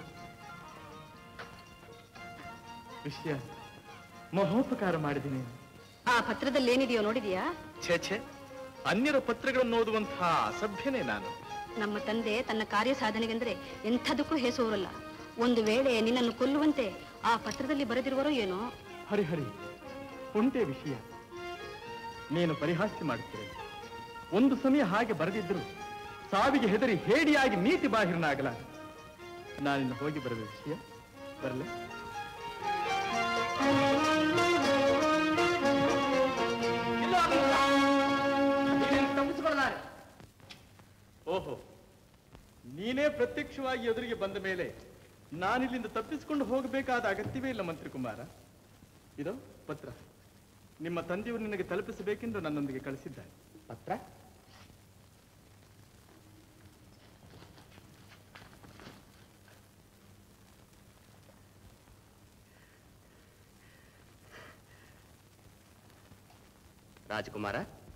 ವಿಷಯ ಮಹೋಪಕಾರ ಮಾಡಿದ್ದೀನಿ ಆ ಪತ್ರದಲ್ಲಿ ಏನಿದೆಯೋ ನೋಡಿದೀಯಾ ಛೇ ಛೇ ಅನ್ಯರ ಪತ್ರಗಳನ್ನು ಓದುವಂತಹ ಅಸಭ್ಯನೇ ನಾನು ನಮ್ಮ ತಂದೆ ತನ್ನ ಕಾರ್ಯ ಸಾಧನೆಗೆಂದರೆ ಎಂಥದಕ್ಕೂ ಹೇಸುವವರಲ್ಲ ಒಂದು ವೇಳೆ ನಿನ್ನನ್ನು ಕೊಲ್ಲುವಂತೆ ಆ ಪತ್ರದಲ್ಲಿ ಬರೆದಿರುವರೋ ಏನೋ ಹರಿ ಹರಿ ಉಂಟೆ ವಿಷಯ ನೀನು ಪರಿಹಾಸ್ಯ ಮಾಡುತ್ತೀರಿ ಒಂದು ಸಮಯ ಹಾಗೆ ಬರೆದಿದ್ದರು ಸಾವಿಗೆ ಹೆದರಿ ಹೇಡಿಯಾಗಿ ನೀತಿ ಬಾಹಿರನಾಗಲ ನಾನಿನ್ನು ಹೋಗಿ ಬರುವ ವಿಷಯ ಬರಲ್ಲ ತಪ್ಪಿಸಿಕೊಳ್ಳಲಾರೆ ಓಹೋ ನೀನೇ ಪ್ರತ್ಯಕ್ಷವಾಗಿ ಎದುರಿಗೆ ಬಂದ ಮೇಲೆ ನಾನಿಲ್ಲಿಂದ ತಪ್ಪಿಸಿಕೊಂಡು ಹೋಗಬೇಕಾದ ಅಗತ್ಯವೇ ಇಲ್ಲ ಮಂತ್ರಿ ಕುಮಾರ ಇದು ಪತ್ರ ನಿಮ್ಮ ತಂದೆಯವರು ನಿನಗೆ ತಲುಪಿಸಬೇಕೆಂದು ನನ್ನೊಂದಿಗೆ ಕಳಿಸಿದ್ದಾರೆ ಪತ್ರ ರಾಜಕುಮಾರ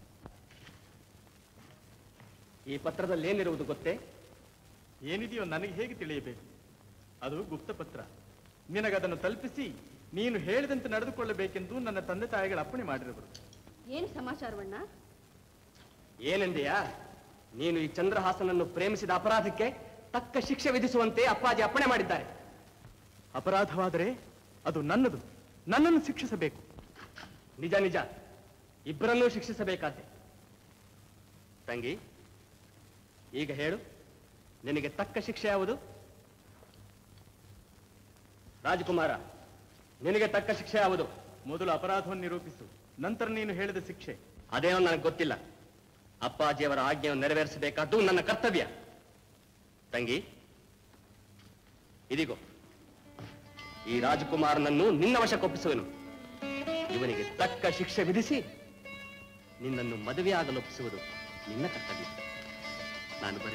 ಈ ಪತ್ರದಲ್ಲಿ ಏನಿರುವುದು ಗೊತ್ತೇ ಏನಿದೆಯೋ ನನಗೆ ಹೇಗೆ ತಿಳಿಯಬೇಕು ಅದು ಗುಪ್ತ ಪತ್ರ ನಿನಗದನ್ನು ತಲುಪಿಸಿ ನೀನು ಹೇಳಿದಂತೆ ನಡೆದುಕೊಳ್ಳಬೇಕೆಂದು ನನ್ನ ತಂದೆ ತಾಯಿಗಳ ಅಪ್ಪಣೆ ಮಾಡಿರುವರು ಏನ್ ಸಮಾಚಾರವಣ್ಣ ಏನಂದೆಯಾ ನೀನು ಈ ಚಂದ್ರಹಾಸನನ್ನು ಪ್ರೇಮಿಸಿದ ಅಪರಾಧಕ್ಕೆ ತಕ್ಕ ಶಿಕ್ಷೆ ವಿಧಿಸುವಂತೆ ಅಪ್ಪಾಜಿ ಅಪ್ಪಣೆ ಮಾಡಿದ್ದಾರೆ ಅಪರಾಧವಾದರೆ ಅದು ನನ್ನದು ನನ್ನನ್ನು ಶಿಕ್ಷಿಸಬೇಕು ನಿಜ ನಿಜ ಇಬ್ಬರನ್ನೂ ಶಿಕ್ಷಿಸಬೇಕಾದ್ದೆ ತಂಗಿ ಈಗ ಹೇಳು ನಿನಗೆ ತಕ್ಕ ಶಿಕ್ಷೆ ಯಾವುದು ರಾಜಕುಮಾರ ನಿನಗೆ ತಕ್ಕ ಶಿಕ್ಷೆ ಯಾವುದು ಮೊದಲು ಅಪರಾಧವನ್ನು ನಿರೂಪಿಸು ನಂತರ ನೀನು ಹೇಳಿದ ಶಿಕ್ಷೆ ಅದೇನೋ ನನಗೆ ಗೊತ್ತಿಲ್ಲ ಅಪ್ಪಾಜಿಯವರ ಆಜ್ಞೆಯನ್ನು ನೆರವೇರಿಸಬೇಕಾದ್ದು ನನ್ನ ಕರ್ತವ್ಯ ತಂಗಿ ಇದಿಗೋ ಈ ರಾಜಕುಮಾರನನ್ನು ನಿನ್ನ ವಶಕ್ಕೊಪ್ಪಿಸುವೆನು ಇವನಿಗೆ ತಕ್ಕ ಶಿಕ್ಷೆ ವಿಧಿಸಿ ನಿನ್ನನ್ನು ಮದುವೆಯಾಗಲೊಪ್ಪಿಸುವುದು ನಿನ್ನ ಕರ್ತವ್ಯ ನಾನು ಬರೆ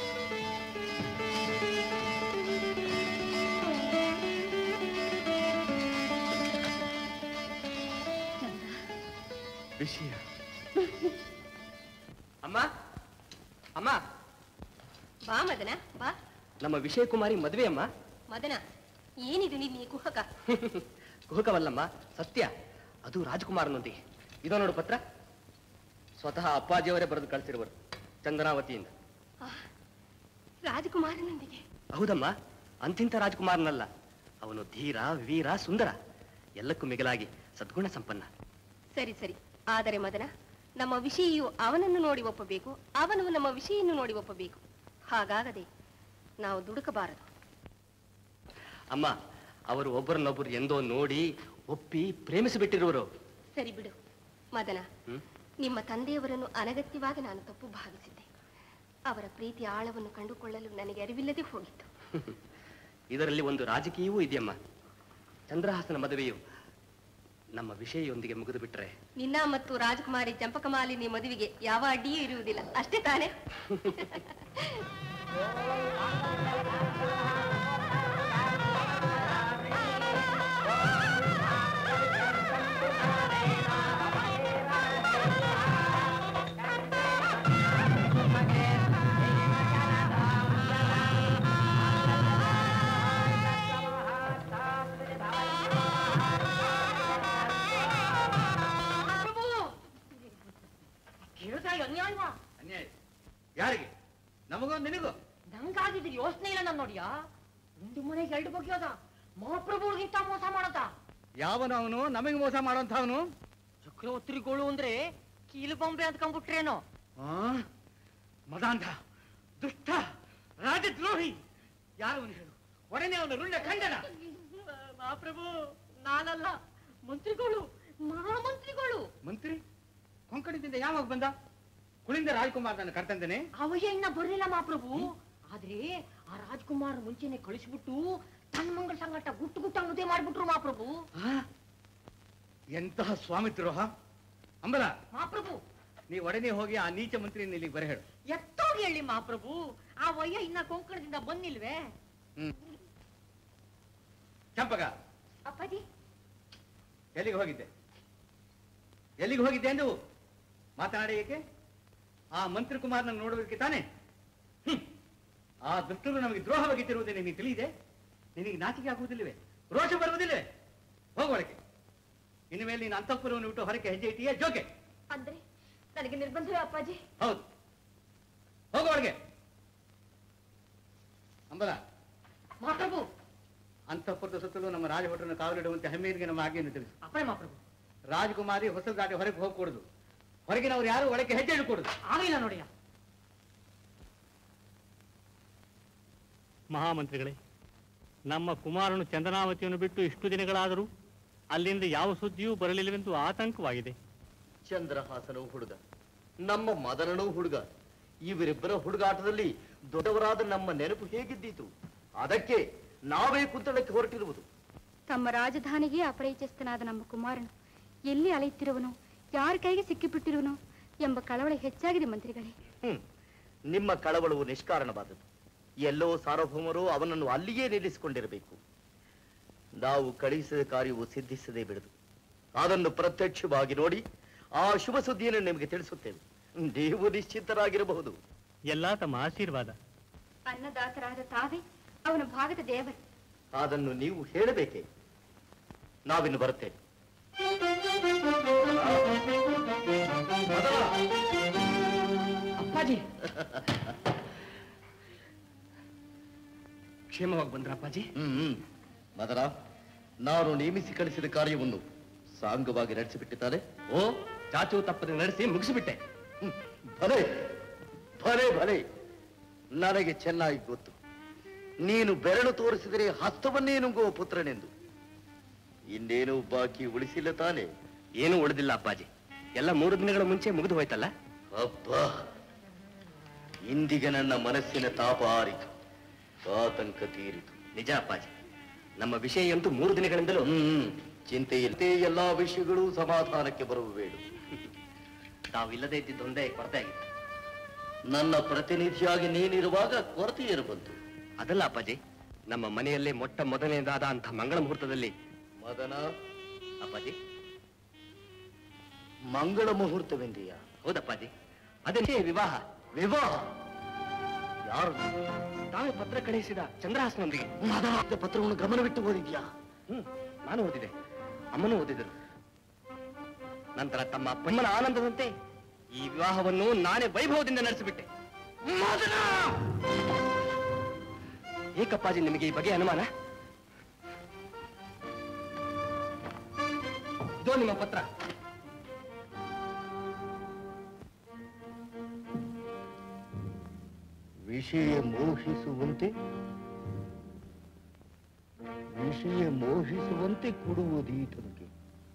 ವಿಷಯ ಅಮ್ಮ ಅಮ್ಮ ಬಾ ಮದನ ಬಾ ನಮ್ಮ ವಿಷಯ ಕುಮಾರಿ ಮದುವೆ ಅಮ್ಮ ಮದನ ಏನಿದು ನಿನ್ನ ಈ ಕುಹಕ ಕುಹುಕವಲ್ಲಮ್ಮ ಸತ್ಯ ಅದು ರಾಜಕುಮಾರನೊಂದಿಗೆ ಇದೋ ನೋಡು ಪತ್ರ ಸ್ವತಃ ಅಪ್ಪಾಜಿಯವರೇ ಬರೆದು ಕಳಿಸಿರುವರು ಚಂದನಾವತಿಯಿಂದ ರಾಜಕುಮಾರನೊಂದಿಗೆ ಹೌದಮ್ಮ ಅಂತಿಂತ ರಾಜಕುಮಾರನಲ್ಲ ಅವನು ಧೀರ ವೀರ ಸುಂದರ ಎಲ್ಲಕ್ಕೂ ಮಿಗಿಲಾಗಿ ಸದ್ಗುಣ ಸಂಪನ್ನ ಸರಿ ಸರಿ ಆದರೆ ಮದನ ನಮ್ಮ ವಿಷಯಿಯು ಅವನನ್ನು ನೋಡಿ ಒಪ್ಪಬೇಕು ಅವನು ನಮ್ಮ ವಿಷಯನ್ನು ನೋಡಿ ಒಪ್ಪಬೇಕು ಹಾಗಾಗದೆ ನಾವು ದುಡುಕಬಾರದು ಅಮ್ಮ ಅವರು ಒಬ್ಬರನ್ನೊಬ್ಬರು ಎಂದೋ ನೋಡಿ ಒಪ್ಪಿ ಪ್ರೇಮಿಸಿಬಿಟ್ಟಿರುವರು ಸರಿ ಬಿಡು ಮದನ ಹ್ಮ್? ನಿಮ್ಮ ತಂದೆಯವರನ್ನು ಅನಗತ್ಯವಾಗಿ ನಾನು ತಪ್ಪು ಭಾವಿಸಿದ್ದೆ ಅವರ ಪ್ರೀತಿಯ ಆಳವನ್ನು ಕಂಡುಕೊಳ್ಳಲು ನನಗೆ ಅರಿವಿಲ್ಲದೆ ಹೋಗಿತ್ತು ಇದರಲ್ಲಿ ಒಂದು ರಾಜಕೀಯವೂ ಇದೆಯಮ್ಮ ಚಂದ್ರಹಾಸನ ಮದುವೆಯು ನಮ್ಮ ವಿಷಯದೊಂದಿಗೆ ಮುಗಿದು ಬಿಟ್ರೆ ನಿನ್ನ ಮತ್ತು ರಾಜಕುಮಾರಿ ಚಂಪಕಮಾಲಿನಿ ಮದುವೆಗೆ ಯಾವ ಅಡ್ಡಿಯೂ ಇರುವುದಿಲ್ಲ ಅಷ್ಟೇ ತಾನೇ ಕೇಳ್ತಾ ಅನ್ಯಾಯವಾ ಅನ್ಯಾಯ ಯಾರಿಗೆ ನಮಗೋ ನಿನಗೋ ನಂಗಾಗಿದ್ರೆ ಯೋಚನೆ ಇಲ್ಲ ನನ್ ನೋಡಿಯಾ ಒಂದು ಮನೆಗೆ ಎರಡು ಬಗ್ಗೆ ಅದ ಮಹಾಪ್ರಭುಗಿಂತ ಮೋಸ ಮಾಡದ ಯಾವನು ಅವನು ನಮಗೆ ಮೋಸ ಮಾಡೋಂಥವನು ಚಕ್ರವರ್ತಿಗಳು ಅಂದ್ರೆ ಕೀಲು ಬೊಂಬೆ ಅಂದ್ಕೊಂಡ್ಬಿಟ್ರೇನೋ ಮದಾಂಧ ದುಷ್ಟ ರಾಜದ್ರೋಹಿ ಯಾರವನು ಹೇಳು ಒಡನೆ ಅವನು ರುಂಡ ಖಂಡನ ಮಹಾಪ್ರಭು ನಾನಲ್ಲ ಮಂತ್ರಿಗಳು ಮಹಾಮಂತ್ರಿಗಳು ಮಂತ್ರಿ ಕೊಂಕಣದಿಂದ ಯಾವಾಗ ಬಂದ ಕುಳಿಂದ ರಾಜ್ಕುಮಾರ್ ನನ್ನ ಕರ್ತಂದನೆ ಅವಯ್ಯ ಇನ್ನ ಬರ್ಲಿಲ್ಲ ಮಹಾಪ್ರಭು ಆದ್ರೆ ಆ ರಾಜ್ಕುಮಾರ್ ಮುಂಚೆನೆ ಕಳಿಸ್ಬಿಟ್ಟು ತನ್ನ ಮಂಗಳ ಸಂಗಟ ಗುಟ್ಟು ಗುಟ್ಟ ಮದುವೆ ಮಾಡ್ಬಿಟ್ರು ಮಹಾಪ್ರಭು ಎಂತಹ ಸ್ವಾಮಿದ್ರೋಹ ಅಂಬಲ ಮಹಾಪ್ರಭು ನೀ ಒಡನೆ ಹೋಗಿ ಆ ನೀಚ ಮಂತ್ರಿಯನ್ನು ಇಲ್ಲಿಗೆ ಬರಹೇಳು ಎತ್ತೋಗಿ ಹೇಳಿ ಮಹಾಪ್ರಭು ಆ ವಯ್ಯ ಇನ್ನ ಕೊಂಕಣದಿಂದ ಬಂದಿಲ್ವೇ ಹ್ಮ್ ಚಂಪಕ ಅಪ್ಪಾಜಿ ಎಲ್ಲಿಗೆ ಹೋಗಿದ್ದೆ ಎಲ್ಲಿಗೆ ಹೋಗಿದ್ದೆ ಎಂದು ಮಾತನಾಡಿ ಏಕೆ ಆ ಮಂತ್ರಿ ಕುಮಾರ್ನ ನೋಡೋದಕ್ಕೆ ತಾನೆ ಹ್ಮ್. ಆ ದುಷ್ಟರು ನಮಗೆ ದ್ರೋಹ ಬಗೆತಿರುವುದೇ ನಿನಗೆ ತಿಳಿಯಿದೆ ನಿನಗೆ ನಾಚಿಕೆ ಆಗುವುದಿಲ್ಲವೇ ರೋಷ ಬರುವುದಿಲ್ಲವೇ ಹೋಗುವಳಕ್ಕೆ ಇನ್ನು ಮೇಲೆ ನೀನು ಅಂತಃಪುರವನ್ನು ಬಿಟ್ಟು ಹೊರಕ್ಕೆ ಹೆಜ್ಜೆ ಇಟ್ಟಿಯೇ ಜೋಕೆ ಅಂದ್ರೆ ನನಗೆ ನಿರ್ಬಂಧವೇ ಅಪ್ಪಾಜಿ ಹೌದು ಹೋಗುವಳಗೆ ಅಂಬಲ ಮಹಾಪ್ರಭು ಅಂತಃಪುರದ ಸುತ್ತಲೂ ನಮ್ಮ ರಾಜಭಟರನ್ನು ಕಾವಲಿಡುವಂತೆ ಹೆಮ್ಮೆಯರಿಗೆ ನಮ್ಮ ಆಜ್ಞೆಯನ್ನು ತಿಳಿಸು ಅಪ್ಪಣೆ ಮಹಾಪ್ರಭು ರಾಜಕುಮಾರಿ ಹೊಸ ದಾಟಿ ಹೊರಗೆ ಹೋಗ್ಕೊಡುದು ಹೊರಗಿನವ್ರು ಯಾರು ಒಳಗೆ ಹೆಜ್ಜೆ ಇಡಕೂಡುದು ಆಗಿಲ್ಲ ನೋಡಿಯ ಮಹಾಮಂತ್ರಿಗಳೇ ನಮ್ಮ ಕುಮಾರನು ಚಂದನಾವತಿಯನ್ನು ಬಿಟ್ಟು ಇಷ್ಟು ದಿನಗಳಾದರೂ ಅಲ್ಲಿಂದ ಯಾವ ಸುದ್ದಿಯೂ ಬರಲಿಲ್ಲವೆಂದು ಆತಂಕವಾಗಿದೆ ಚಂದ್ರಹಾಸನೂ ಹುಡುಗ ನಮ್ಮ ಮದನನೂ ಹುಡುಗ ಇವರಿಬ್ಬರ ಹುಡುಗಾಟದಲ್ಲಿ ದೊಡ್ಡವರಾದ ನಮ್ಮ ನೆನಪು ಹೇಗಿದ್ದೀತು ಅದಕ್ಕೆ ನಾವೇ ಕುಂತಳಕ್ಕೆ ಹೊರಟಿರುವುದು ತಮ್ಮ ರಾಜಧಾನಿಗೆ ಅಪರಿಚಯಸ್ಥನಾದ ನಮ್ಮ ಕುಮಾರನು ಎಲ್ಲಿ ಅಲೆಯುತ್ತಿರುವನು ಯಾರ ಕೈಗೆ ಸಿಕ್ಕಿಬಿಟ್ಟಿರುವನು ಎಂಬ ಕಳವಳ ಹೆಚ್ಚಾಗಿದೆ ಮಂತ್ರಿಗಳೇ ಹ್ಮ್ ನಿಮ್ಮ ಕಳವಳವು ನಿಷ್ಕಾರಣವಾದದ್ದು ಎಲ್ಲೋ ಸಾರ್ವಭೌಮರು ಅವನನ್ನು ಅಲ್ಲಿಯೇ ನಿಲ್ಲಿಸಿಕೊಂಡಿರಬೇಕು ನಾವು ಕಳುಹಿಸಿದ ಕಾರ್ಯವು ಸಿದ್ಧಿಸದೇ ಬಿಡದು ಅದನ್ನು ಪ್ರತ್ಯಕ್ಷವಾಗಿ ನೋಡಿ ಆ ಶುಭ ಸುದ್ದಿಯನ್ನು ನಿಮಗೆ ತಿಳಿಸುತ್ತೇವೆ ನೀವು ನಿಶ್ಚಿಂತರಾಗಿರಬಹುದು ಎಲ್ಲ ತಮ್ಮ ಆಶೀರ್ವಾದ ಅನ್ನದಾತರಾದ ತಾವೇ ಅವನ ಭಾಗದ ದೇವರು ಅದನ್ನು ನೀವು ಹೇಳಬೇಕೆ ನಾವಿನ್ನು ಬರುತ್ತೇವೆ ಅಪ್ಪಾಜಿ ಕ್ಷೇಮವಾಗಿ ಬಂದ್ರ ಅಪ್ಪಾಜಿ ಹ್ಮ್ ಮದರ ನಾನು ನೇಮಿಸಿ ಕಳಿಸಿದ ಕಾರ್ಯವನ್ನು ಸಾಂಗವಾಗಿ ನಡೆಸಿಬಿಟ್ಟಿದ್ದಾರೆ ಓ ಚಾಚು ತಪ್ಪದೆ ನಡೆಸಿ ಮುಗಿಸಿಬಿಟ್ಟೆ ಭಲೆ ಭಲೆ ಭಲೆ ನನಗೆ ಚೆನ್ನಾಗಿ ಗೊತ್ತು ನೀನು ಬೆರಳು ತೋರಿಸಿದರೆ ಹಸ್ತವನ್ನೇ ನುಂಗುವ ಪುತ್ರನೆಂದು ಇನ್ನೇನು ಬಾಕಿ ಉಳಿಸಿಲ್ಲ ತಾನೆ ಏನೂ ಉಳಿದಿಲ್ಲ ಅಪ್ಪಾಜಿ ಎಲ್ಲ ಮೂರು ದಿನಗಳ ಮುಂಚೆ ಮುಗಿದು ಹೋಯ್ತಲ್ಲ ಅಬ್ಬಾ ಇಂದಿಗೆ ನನ್ನ ಮನಸ್ಸಿನ ತಾಪ ಆರಿತು ಆತಂಕ ತೀರಿತು ನಿಜ ಅಪ್ಪಾಜಿ ನಮ್ಮ ವಿಷಯ ಅಂತೂ ಮೂರು ದಿನಗಳಿಂದಲೂ ಹ್ಮ್ ಚಿಂತೆ ಇಲ್ಲದೆ ಎಲ್ಲಾ ವಿಷಯಗಳು ಸಮಾಧಾನಕ್ಕೆ ಬರುವ ಬೇಡು ತಾವಿಲ್ಲದೆ ಇದ್ದಿದ್ದೊಂದೇ ಕೊರತೆ ಆಗಿತ್ತು ನನ್ನ ಪ್ರತಿನಿಧಿಯಾಗಿ ನೀನಿರುವಾಗ ಕೊರತೆ ಏನು ಬಂತು ಅದಲ್ಲ ಅಪ್ಪಾಜಿ ನಮ್ಮ ಮನೆಯಲ್ಲೇ ಮೊಟ್ಟ ಮೊದಲನೇದಾದ ಅಂತ ಮಂಗಳ ಮುಹೂರ್ತದಲ್ಲಿ ಮದನ ಅಪ್ಪಾಜಿ ಮಂಗಳ ಮುಹೂರ್ತವೆಂದೆಯ ಹೌದಪ್ಪಾಜಿ ಅದೇ ವಿವಾಹ ವಿವಾಹ ಯಾರು ತಾವೇ ಪತ್ರ ಕಳುಹಿಸಿದ ಚಂದ್ರಹಾಸನೊಂದಿಗೆ ಮದನ ಪತ್ರವನ್ನು ಗಮನವಿಟ್ಟು ಓದಿದ್ಯಾ ಹ್ಮ್ ನಾನು ಓದಿದೆ ಅಮ್ಮನೂ ಓದಿದರು ನಂತರ ತಮ್ಮ ಅಪ್ಪಮ್ಮನ ಆನಂದದಂತೆ ಈ ವಿವಾಹವನ್ನು ನಾನೇ ವೈಭವದಿಂದ ನಡೆಸಿಬಿಟ್ಟೆ ಏಕಪ್ಪಾಜಿ ನಿಮಗೆ ಈ ಬಗ್ಗೆ ಅನುಮಾನ ಇದೋ ನಿಮ್ಮ ಪತ್ರ ವಿಷಯ ಮೋಹಿಸುವಂತೆ ವಿಷಯ ಮೋಹಿಸುವಂತೆ ಕೊಡುವುದೀತನಿಗೆ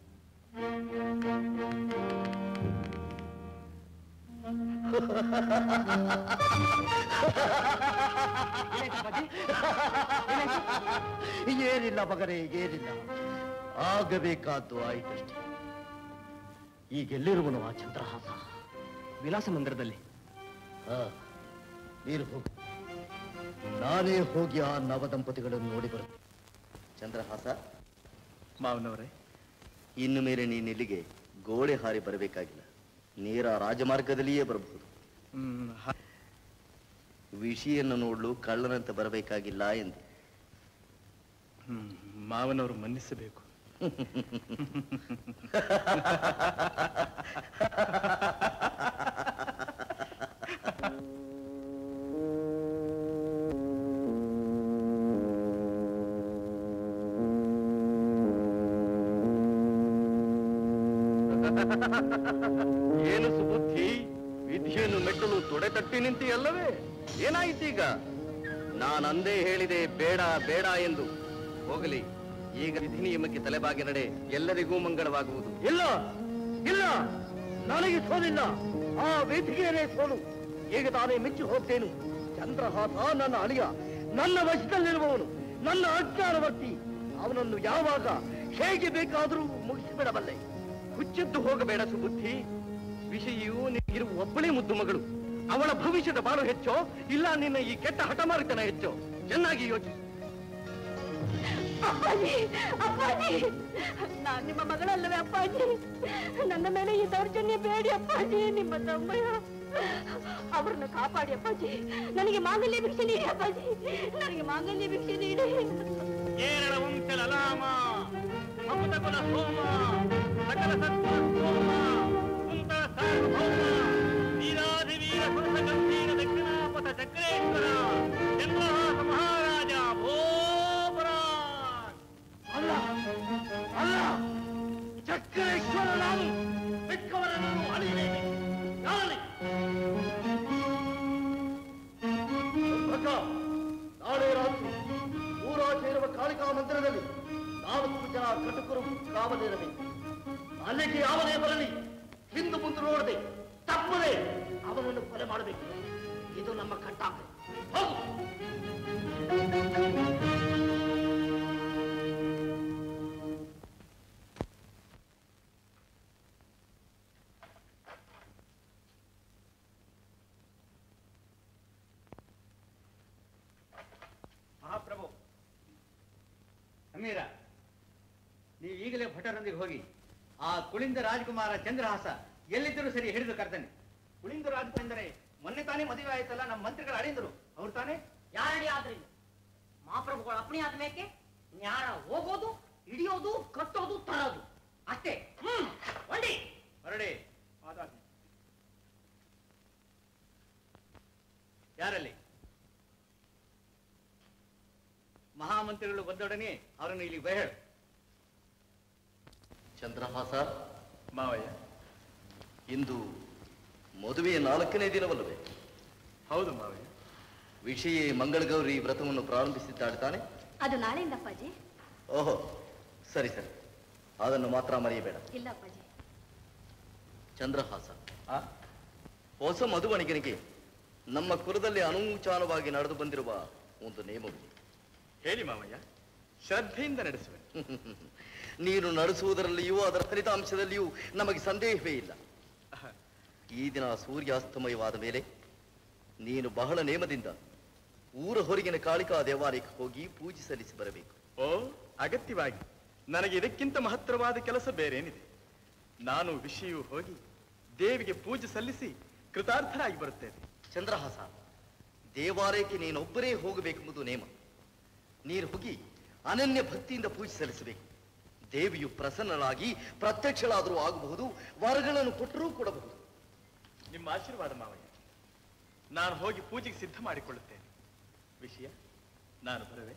ಏನಿಲ್ಲ ಮಗನೇ ಏನಿಲ್ಲ ಆಗಬೇಕಾದ್ದು ಆಯ್ತಷ್ಟೇ ಈಗೆಲ್ಲಿರುವನು ಆ ಚಂದ್ರಹಾಸ ವಿಲಾಸ ಮಂದಿರದಲ್ಲಿ ಆ, ನೀನು ಹೋಗು ನಾನೇ ಹೋಗಿ ಆ ನವದಂಪತಿಗಳನ್ನು ನೋಡಿ ಬರು ಚಂದ್ರಹಾಸ ಮಾವನವರೇ ಇನ್ನು ಮೇಲೆ ನೀನು ಇಲ್ಲಿಗೆ ಗೋಡೆ ಹಾರಿ ಬರಬೇಕಾಗಿಲ್ಲ ನೇರ ರಾಜಮಾರ್ಗದಲ್ಲಿಯೇ ಬರಬಹುದು ಹ್ಮ್ ಹ- ವಿಷಯನ್ನು ನೋಡಲು ಕಳ್ಳನಂತೆ ಬರಬೇಕಾಗಿಲ್ಲ ಎಂದು ಹ್ಮ್ ಮಾವನವರು ಮನ್ನಿಸಬೇಕು ಏನು ಸುಬುದ್ಧಿ ವಿಧಿಯನ್ನು ಮೆಟ್ಟಲು ತೊಡೆ ತಟ್ಟಿ ನಿಂತಿಯಲ್ಲವೇ ಏನಾಯಿತೀಗ ನಾನಂದೇ ಹೇಳಿದೆ ಬೇಡ ಬೇಡ ಎಂದು ಹೋಗಲಿ ಈಗ ವಿಧಿ ನಿಯಮಕ್ಕೆ ತಲೆಬಾಗಿ ನಡೆ ಎಲ್ಲರಿಗೂ ಮಂಗಳವಾಗುವುದು ಇಲ್ಲ ಇಲ್ಲ ನನಗೆ ಸೋಲಿಲ್ಲ ಆ ವೇದಿಕೆಯೇ ಸೋಲು ಈಗ ತಾನೇ ಮೆಚ್ಚಿ ಹೋಗ್ತೇನು ಚಂದ್ರಹಾಸ ನನ್ನ ಅಳಿಯ ನನ್ನ ವಶದಲ್ಲಿರುವವನು ನನ್ನ ಅಜ್ಞಾನವರ್ತಿ ಅವನನ್ನು ಯಾವಾಗ ಹೇಗೆ ಬೇಕಾದರೂ ಮುಗಿಸಿಬಿಡಬಲ್ಲೆ ಹುಚ್ಚೆದ್ದು ಹೋಗಬೇಡ ಸುಬುದ್ಧಿ ವಿಷಯವು ನಿನಗಿರುವ ಒಬ್ಬಳೇ ಮುದ್ದು ಮಗಳು ಅವಳ ಭವಿಷ್ಯದ ಬಾಳು ಹೆಚ್ಚೋ ಇಲ್ಲ ನಿನ್ನ ಈ ಕೆಟ್ಟ ಹಠಮಾರಿತನ ಹೆಚ್ಚೋ ಚೆನ್ನಾಗಿ ಯೋಚಿಸು ಅಪ್ಪಾಜಿ ಅಪ್ಪಾಜಿ ನಾನ್ ನಿಮ್ಮ ಮಗಳಲ್ಲವೇ ಅಪ್ಪಾಜಿ ನನ್ನ ಮೇಲೆ ಈ ದೌರ್ಜನ್ಯ ಬೇಡಿ ಅಪ್ಪಾಜಿ ನಿಮ್ಮ ತಮ್ಮಯ್ಯ ಅವ್ರನ್ನ ಕಾಪಾಡಿ ಅಪ್ಪಾಜಿ ನನಗೆ ಮಾಂಗಲ್ಯ ಭಿಕ್ಷೆ ನೀಡಿ ಅಪ್ಪಾಜಿ ನನಗೆ ಮಾಂಗಲ್ಯ ಭಿಕ್ಷೆ ನೀಡಿ ಕೇರಳ ವಂಶ ಲಲಾಮ ಅಮೃತ ಕುಲ ಸೋಮ ಸಕಲ ಸತ್ವ ಸೋಮ ಕುಂತ ಸಾರ್ವಭೌಮ ವೀರಾಧಿವೀರ ಸುರಸ ಗಂಭೀರ ದಕ್ಷಿಣಾಪಥ ಚಕ್ರೇಶ್ವರ ಚಂದ್ರಹಾಸ ಮಹಾರಾಜ ಭೋಪುರ ಅಲ್ಲ ಅಲ್ಲ ಚಕ್ರೇಶ್ವರ ನಾನು ಮಿಕ್ಕವರನ್ನು ಅಳಿಯಲೇನೆ ಯಾರಲ್ಲಿ ಭಗ, ನಾಳೆ ರಾತ್ರಿ ಊರಾಚೆ ಇರುವ ಕಾಳಿಕಾ ಮಂದಿರದಲ್ಲಿ ನಾಲ್ಕು ಜನ ಕಟುಕರು ಕಾವಲಿರಬೇಕು ಅಲ್ಲಿಗೆ ಯಾವನೇ ಬರಲಿ ಹಿಂದು ಮುಂದೆ ನೋಡದೆ ತಪ್ಪದೆ ಅವನನ್ನು ಕೊಲೆ ಮಾಡಬೇಕು ಇದು ನಮ್ಮ ಕಟ್ಟಾಪೆ ಹೋಗು ಮಹಾಪ್ರಭು ಸಮೀರ ನೀವು ಈಗಲೇ ಭಟರೊಂದಿಗೆ ಹೋಗಿ ಆ ಕುಳಿಂದ ರಾಜಕುಮಾರ ಚಂದ್ರಹಾಸ ಎಲ್ಲಿದ್ದರೂ ಸರಿ ಹಿಡಿದು ಕರ್ತನೆ ಕುಳಿಂದ ರಾಜ ಎಂದರೆ ಮೊನ್ನೆ ತಾನೇ ಮದುವೆ ಆಯ್ತಲ್ಲ ನಮ್ಮ ಮಂತ್ರಿಗಳು ಅಳಿಂದರು ಅವ್ರು ತಾನೇ ಯಾರಡಿ ಆದ್ರಿಂದ ಮಹಾಪ್ರಭುಗಳ ಅಪ್ಪಣೆ ಆದ ಮೇಕೆ ನ್ಯಾರ ಹೋಗೋದು ಹಿಡಿಯೋದು ಕಟ್ಟೋದು ತರೋದು ಅಷ್ಟೇ ಹ್ಮ್ ಒಂಡಿ ಹೊರಡಿ ಯಾರಲ್ಲಿ ಮಹಾಮಂತ್ರಿಗಳು ಬಂದೊಡನೆ ಅವರನ್ನು ಇಲ್ಲಿ ಬಯಳು ಚಂದ್ರಹಾಸ ಮಾವಯ್ಯ ಇಂದು ಮದುವೆಯ ನಾಲ್ಕನೇ ದಿನವಲ್ಲವೇ ಹೌದು ಮಾವಯ್ಯ ವಿಷಯ ಮಂಗಳಗೌರಿ ವ್ರತವನ್ನು ಪ್ರಾರಂಭಿಸಿದ್ದಾಳೆ ತಾನೆ ಅದು ನಾಳೆಯಿಂದ ಅಪ್ಪಾಜಿ ಓಹೋ ಸರಿ ಸರಿ ಅದನ್ನು ಮಾತ್ರ ಮರೆಯಬೇಡ ಇಲ್ಲ ಅಪ್ಪಾಜಿ ಚಂದ್ರಹಾಸ ಹೊಸ ಮಧುವಣಿಗನಿಗೆ ನಮ್ಮ ಕುಲದಲ್ಲಿ ಅನೂಚಾನವಾಗಿ ನಡೆದು ಬಂದಿರುವ ಒಂದು ನಿಯಮವಿದೆ ಹೇಳಿ ಮಾವಯ್ಯ ಶ್ರದ್ಧೆಯಿಂದ ನಡೆಸುವೆ ನೀನು ನಡೆಸುವುದರಲ್ಲಿಯೂ ಅದರ ಫಲಿತಾಂಶದಲ್ಲಿಯೂ ನಮಗೆ ಸಂದೇಹವೇ ಇಲ್ಲ ಈ ದಿನ ಸೂರ್ಯಾಸ್ತಮಯವಾದ ಮೇಲೆ ನೀನು ಬಹಳ ನೇಮದಿಂದ ಊರ ಹೊರಗಿನ ಕಾಳಿಕಾ ದೇವಾಲಯಕ್ಕೆ ಹೋಗಿ ಪೂಜೆ ಸಲ್ಲಿಸಿ ಬರಬೇಕು ಓ ಅಗತ್ಯವಾಗಿ ನನಗೆ ಇದಕ್ಕಿಂತ ಮಹತ್ತರವಾದ ಕೆಲಸ ಬೇರೇನಿದೆ ನಾನು ವಿಷಯವು ಹೋಗಿ ದೇವಿಗೆ ಪೂಜೆ ಸಲ್ಲಿಸಿ ಕೃತಾರ್ಥರಾಗಿ ಬರುತ್ತೇನೆ ಚಂದ್ರಹಾಸ ದೇವಾಲಯಕ್ಕೆ ನೀನೊಬ್ಬರೇ ಹೋಗಬೇಕೆಂಬುದು ನೇಮ ನೀನು ಹೋಗಿ ಅನನ್ಯ ಭಕ್ತಿಯಿಂದ ಪೂಜೆ ಸಲ್ಲಿಸಬೇಕು ದೇವಿಯು ಪ್ರಸನ್ನಳಾಗಿ ಪ್ರತ್ಯಕ್ಷಳಾದರೂ ಆಗಬಹುದು ವರಗಳನ್ನು ಕೊಟ್ಟರೂ ಕೊಡಬಹುದು ನಿಮ್ಮ ಆಶೀರ್ವಾದ ಮಾವಯ್ಯ ನಾನು ಹೋಗಿ ಪೂಜೆಗೆ ಸಿದ್ಧ ಮಾಡಿಕೊಳ್ಳುತ್ತೇನೆ ವಿಷಯ ನಾನು ಬರುವೆ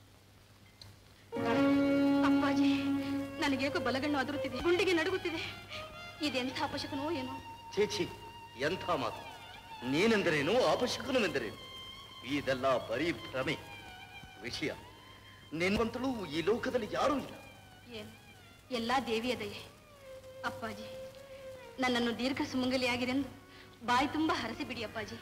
ಅಪ್ಪಾಜಿ ನನಗೇಕೋ ಬಲಗಣ್ಣು ಅದರುತ್ತಿದೆ ಗುಂಡಿಗೆ ನಡುಗುತ್ತಿದೆ ಇದೆಂಥ ಅಪಶಕನೋ ಏನೋ ಛೀ ಎಂಥ ಮಾತು ನೀನೆಂದರೇನು ಅಪಶಕನವೆಂದರೇನು ಇದೆಲ್ಲ ಬರೀ ಭ್ರಮೆ ವಿಷಯ ನಿನ್ವಂತಳು ಈ ಲೋಕದಲ್ಲಿ ಯಾರೂ ಇಲ್ಲ ಏನು ಎಲ್ಲ ದೇವಿಯ ದಯೆ ಅಪ್ಪಾಜಿ ನನ್ನನ್ನು ದೀರ್ಘ ಸುಮಂಗಲಿಯಾಗಿರೆಂದು ಬಾಯಿ ತುಂಬ ಹರಸಿ ಬಿಡಿ ಅಪ್ಪಾಜಿ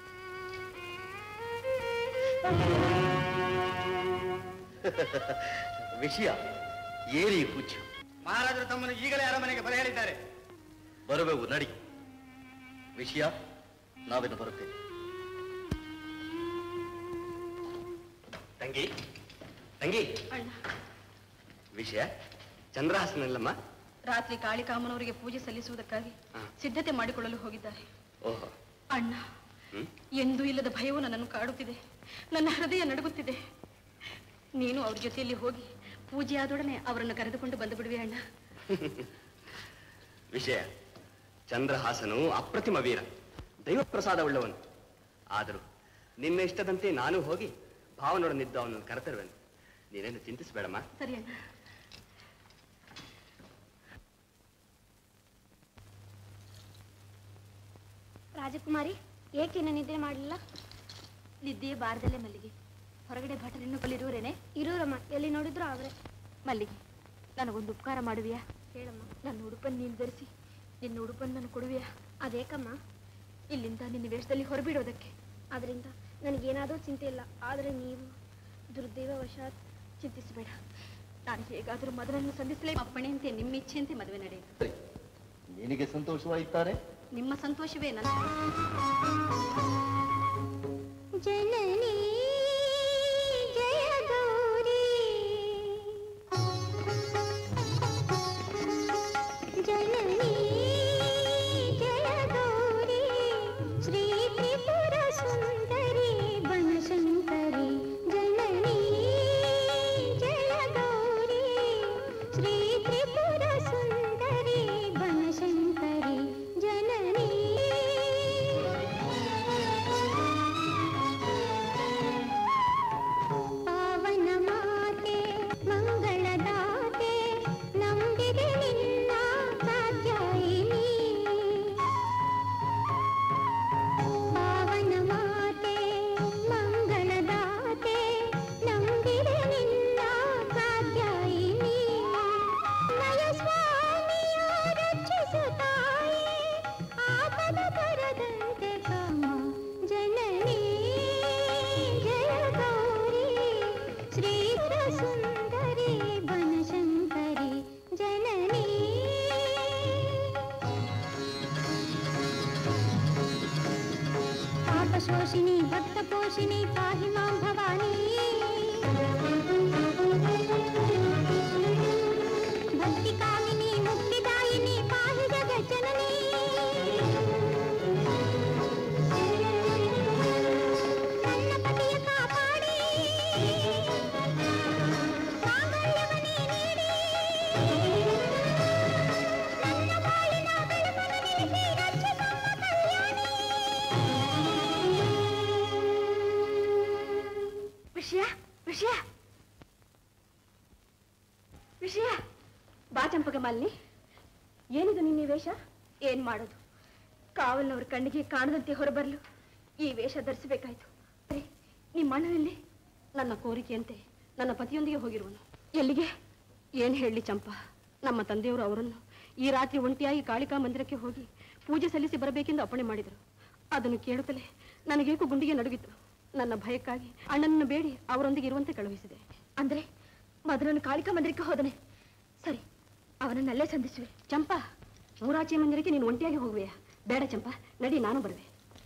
ವಿಷಯ ಏರಿ ಹುಚ್ಚು ಮಹಾರಾಜರು ತಮ್ಮನ್ನು ಈಗಲೇ ಅರಮನೆಗೆ ಬರ ಹೇಳಿದ್ದಾರೆ ಬರುವೆವು ನಡಿ ವಿಷಯ ನಾವೇನು ಬರುತ್ತೇವೆ ತಂಗಿ ತಂಗಿ ಅಣ್ಣ ವಿಷಯ ಚಂದ್ರಹಾಸನಲ್ಲಮ್ಮ ರಾತ್ರಿ ಕಾಳಿಕಾಮನವರಿಗೆ ಪೂಜೆ ಸಲ್ಲಿಸುವುದಕ್ಕಾಗಿ ಹಾ. ಸಿದ್ಧತೆ ಮಾಡಿಕೊಳ್ಳಲು ಹೋಗಿದ್ದಾರೆ ಓಹೋ ಅಣ್ಣ ಹ್ಮ್? ಎಂದೂ ಇಲ್ಲದ ಭಯವು ನನ್ನನ್ನು ಕಾಡುತ್ತಿದೆ ನನ್ನ ಹೃದಯ ನಡುಗುತ್ತಿದೆ ನೀನು ಅವ್ರ ಜೊತೆಯಲ್ಲಿ ಹೋಗಿ ಪೂಜೆ ಆದೊಡನೆ ಅವರನ್ನು ಕರೆದುಕೊಂಡು ಬಂದು ಬಿಡುವೆ ಅಣ್ಣ ವಿಷಯ ಚಂದ್ರಹಾಸನು ಅಪ್ರತಿಮ ವೀರ ದೈವ ಪ್ರಸಾದವುಳ್ಳವನು ಆದರೂ ನಿನ್ನ ಇಷ್ಟದಂತೆ ನಾನು ಹೋಗಿ ಭಾವನೊಡನಿದ್ದ ಅವನನ್ನು ಕರೆತರುವೆನು ನೀನೇನು ಚಿಂತಿಸಬೇಡಮ್ಮ ಸರಿ ಅಣ್ಣ ರಾಜಕುಮಾರಿ ಏಕೆ ಇನ್ನು ನಿದ್ರೆ ಮಾಡಲಿಲ್ಲ ನಿದ್ದೆಯೇ ಬಾರದಲ್ಲೇ ಮಲ್ಲಿಗೆ ಹೊರಗಡೆ ಭಟರಿನ್ನು ಕಲ್ಲಿರುವರೇನೆ ಇರೋರಮ್ಮ ಎಲ್ಲಿ ನೋಡಿದ್ರು ಅವರೇ ಮಲ್ಲಿಗೆ ನನಗೊಂದು ಉಪಕಾರ ಮಾಡುವಿಯಾ ಹೇಳಮ್ಮ ನನ್ನ ಉಡುಪನ್ನು ನೀನು ಧರಿಸಿ ನಿನ್ನ ಉಡುಪನ್ನು ನಾನು ಕೊಡುವೆಯಾ ಅದೇಕಮ್ಮ ಇಲ್ಲಿಂದ ನಿನ್ನ ವೇಷದಲ್ಲಿ ಹೊರಬಿಡೋದಕ್ಕೆ ಅದರಿಂದ ನನಗೇನಾದರೂ ಚಿಂತೆ ಇಲ್ಲ ಆದರೆ ನೀವು ದುರ್ದೈವ ವಶಾತ್ ಚಿಂತಿಸಬೇಡ ನಾನು ಹೇಗಾದರೂ ಮದನನ್ನು ಸಂಧಿಸಲೇ ಅಪ್ಪಣೆಯಂತೆ ನಿಮ್ಮ ಇಚ್ಛೆಯಂತೆ ಮದುವೆ ನಡೆಯಿತು ನಿನಗೆ ಸಂತೋಷವಾಯಿತಾರೆ ನಿಮ್ಮ ಸಂತೋಷವೇ ನನ್ನ ಜನನಿ ಜಯ ಗೌರಿ ಜನನಿ ಜಯ ಗೌರಿ ಶ್ರೀ ತ್ರಿಪುರ ಸುಂದರಿ ಬನಶಂಕರಿ ಜನನಿ ಜಯ ಗೌರಿ ಶ್ರೀ ತ್ರಿಪುರ ಸುಂದರಿ ಬನಶಂಕರಿ ಜನನಿ ಪಾವನ ಮಾತೆ ಮಂಗಳದಾತೆ ನಂಬಿದೆ ನಿನ್ನ ಕಾತ್ಯಾಯಿನಿ ಪಾವನ ಮಾತೆ ಮಂಗಳದಾತೆ ನಂಬಿದೆ ನಿನ್ನ ಕಾತ್ಯಾಯಿನಿ ನಯ ಸ್ವಾಮಿಯ ರಕ್ಷಿಸುತ್ತಾಯಿ ಆಪದ ಬರದಂತೆ ಕಾಮ ಜನನಿ ಜಯ ಗೌರಿ ಶ್ರೀರ ಸುಂದರಿ ಬನಶಂಕರಿ ಜನನಿ ಪಾಪಶೋಷಿಣಿ ಭಕ್ತಪೋಷಿಣಿ ಪಾಹಿ ಮಾಂ ಭವಾನಿ ಭಕ್ತಿ ಕಾಮಿನಿ ಮುಕ್ತಿದಾಯಿನಿ ಪಾಹಿ ಜಗಜ್ಜನನಿ ನನ್ನ ಪತಿಯ ಕಾಪಾಡಿ ಮಾಂಗಲ್ಯವನೇ ನೀಡಿ ನಾಗಮಾಲಿನಿ ಏನಿದು ನಿನ್ನ ಈ ವೇಷ ಏನ್ ಮಾಡೋದು ಕಾವಲ್ನವ್ರ ಕಣ್ಣಿಗೆ ಕಾಣದಂತೆ ಹೊರಬರಲು ಈ ವೇಷ ಧರಿಸಬೇಕಾಯ್ತು ಅರೆ, ನಿಮ್ಮ ಅಣ್ಣನಲ್ಲಿ ನನ್ನ ಕೋರಿಕೆಯಂತೆ ನನ್ನ ಪತಿಯೊಂದಿಗೆ ಹೋಗಿರುವನು ಎಲ್ಲಿಗೆ ಏನ್ ಹೇಳಲಿ ಚಂಪಾ ನಮ್ಮ ತಂದೆಯವರು ಅವರನ್ನು ಈ ರಾತ್ರಿ ಒಂಟಿಯಾಗಿ ಕಾಳಿಕಾ ಮಂದಿರಕ್ಕೆ ಹೋಗಿ ಪೂಜೆ ಸಲ್ಲಿಸಿ ಬರಬೇಕೆಂದು ಅಪ್ಪಣೆ ಮಾಡಿದರು ಅದನ್ನು ಕೇಳುತ್ತಲೇ ನನಗೇಕೋ ಗುಂಡಿಗೆ ನಡುಗಿತು ನನ್ನ ಭಯಕ್ಕಾಗಿ ಅಣ್ಣನನ್ನು ಬೇಡಿ ಅವರೊಂದಿಗೆ ಇರುವಂತೆ ಕಳುಹಿಸಿದೆ ಅಂದ್ರೆ ಮೊದಲನ್ನು ಕಾಳಿಕಾ ಮಂದಿರಕ್ಕೆ ಹೋದನೆ ಸರಿ ಅವನನ್ನು ಅಲ್ಲೇ ಸಂಧಿಸುವೆ ಚಂಪಾ ಮೂರಾಚೆ ಮಂದಿರಕ್ಕೆ ನೀನು ಒಂಟಿಯಾಗಿ ಹೋಗುವೆಯಾ ಬೇಡ ಚಂಪಾ ನಡಿ ನಾನು ಬರುವೆ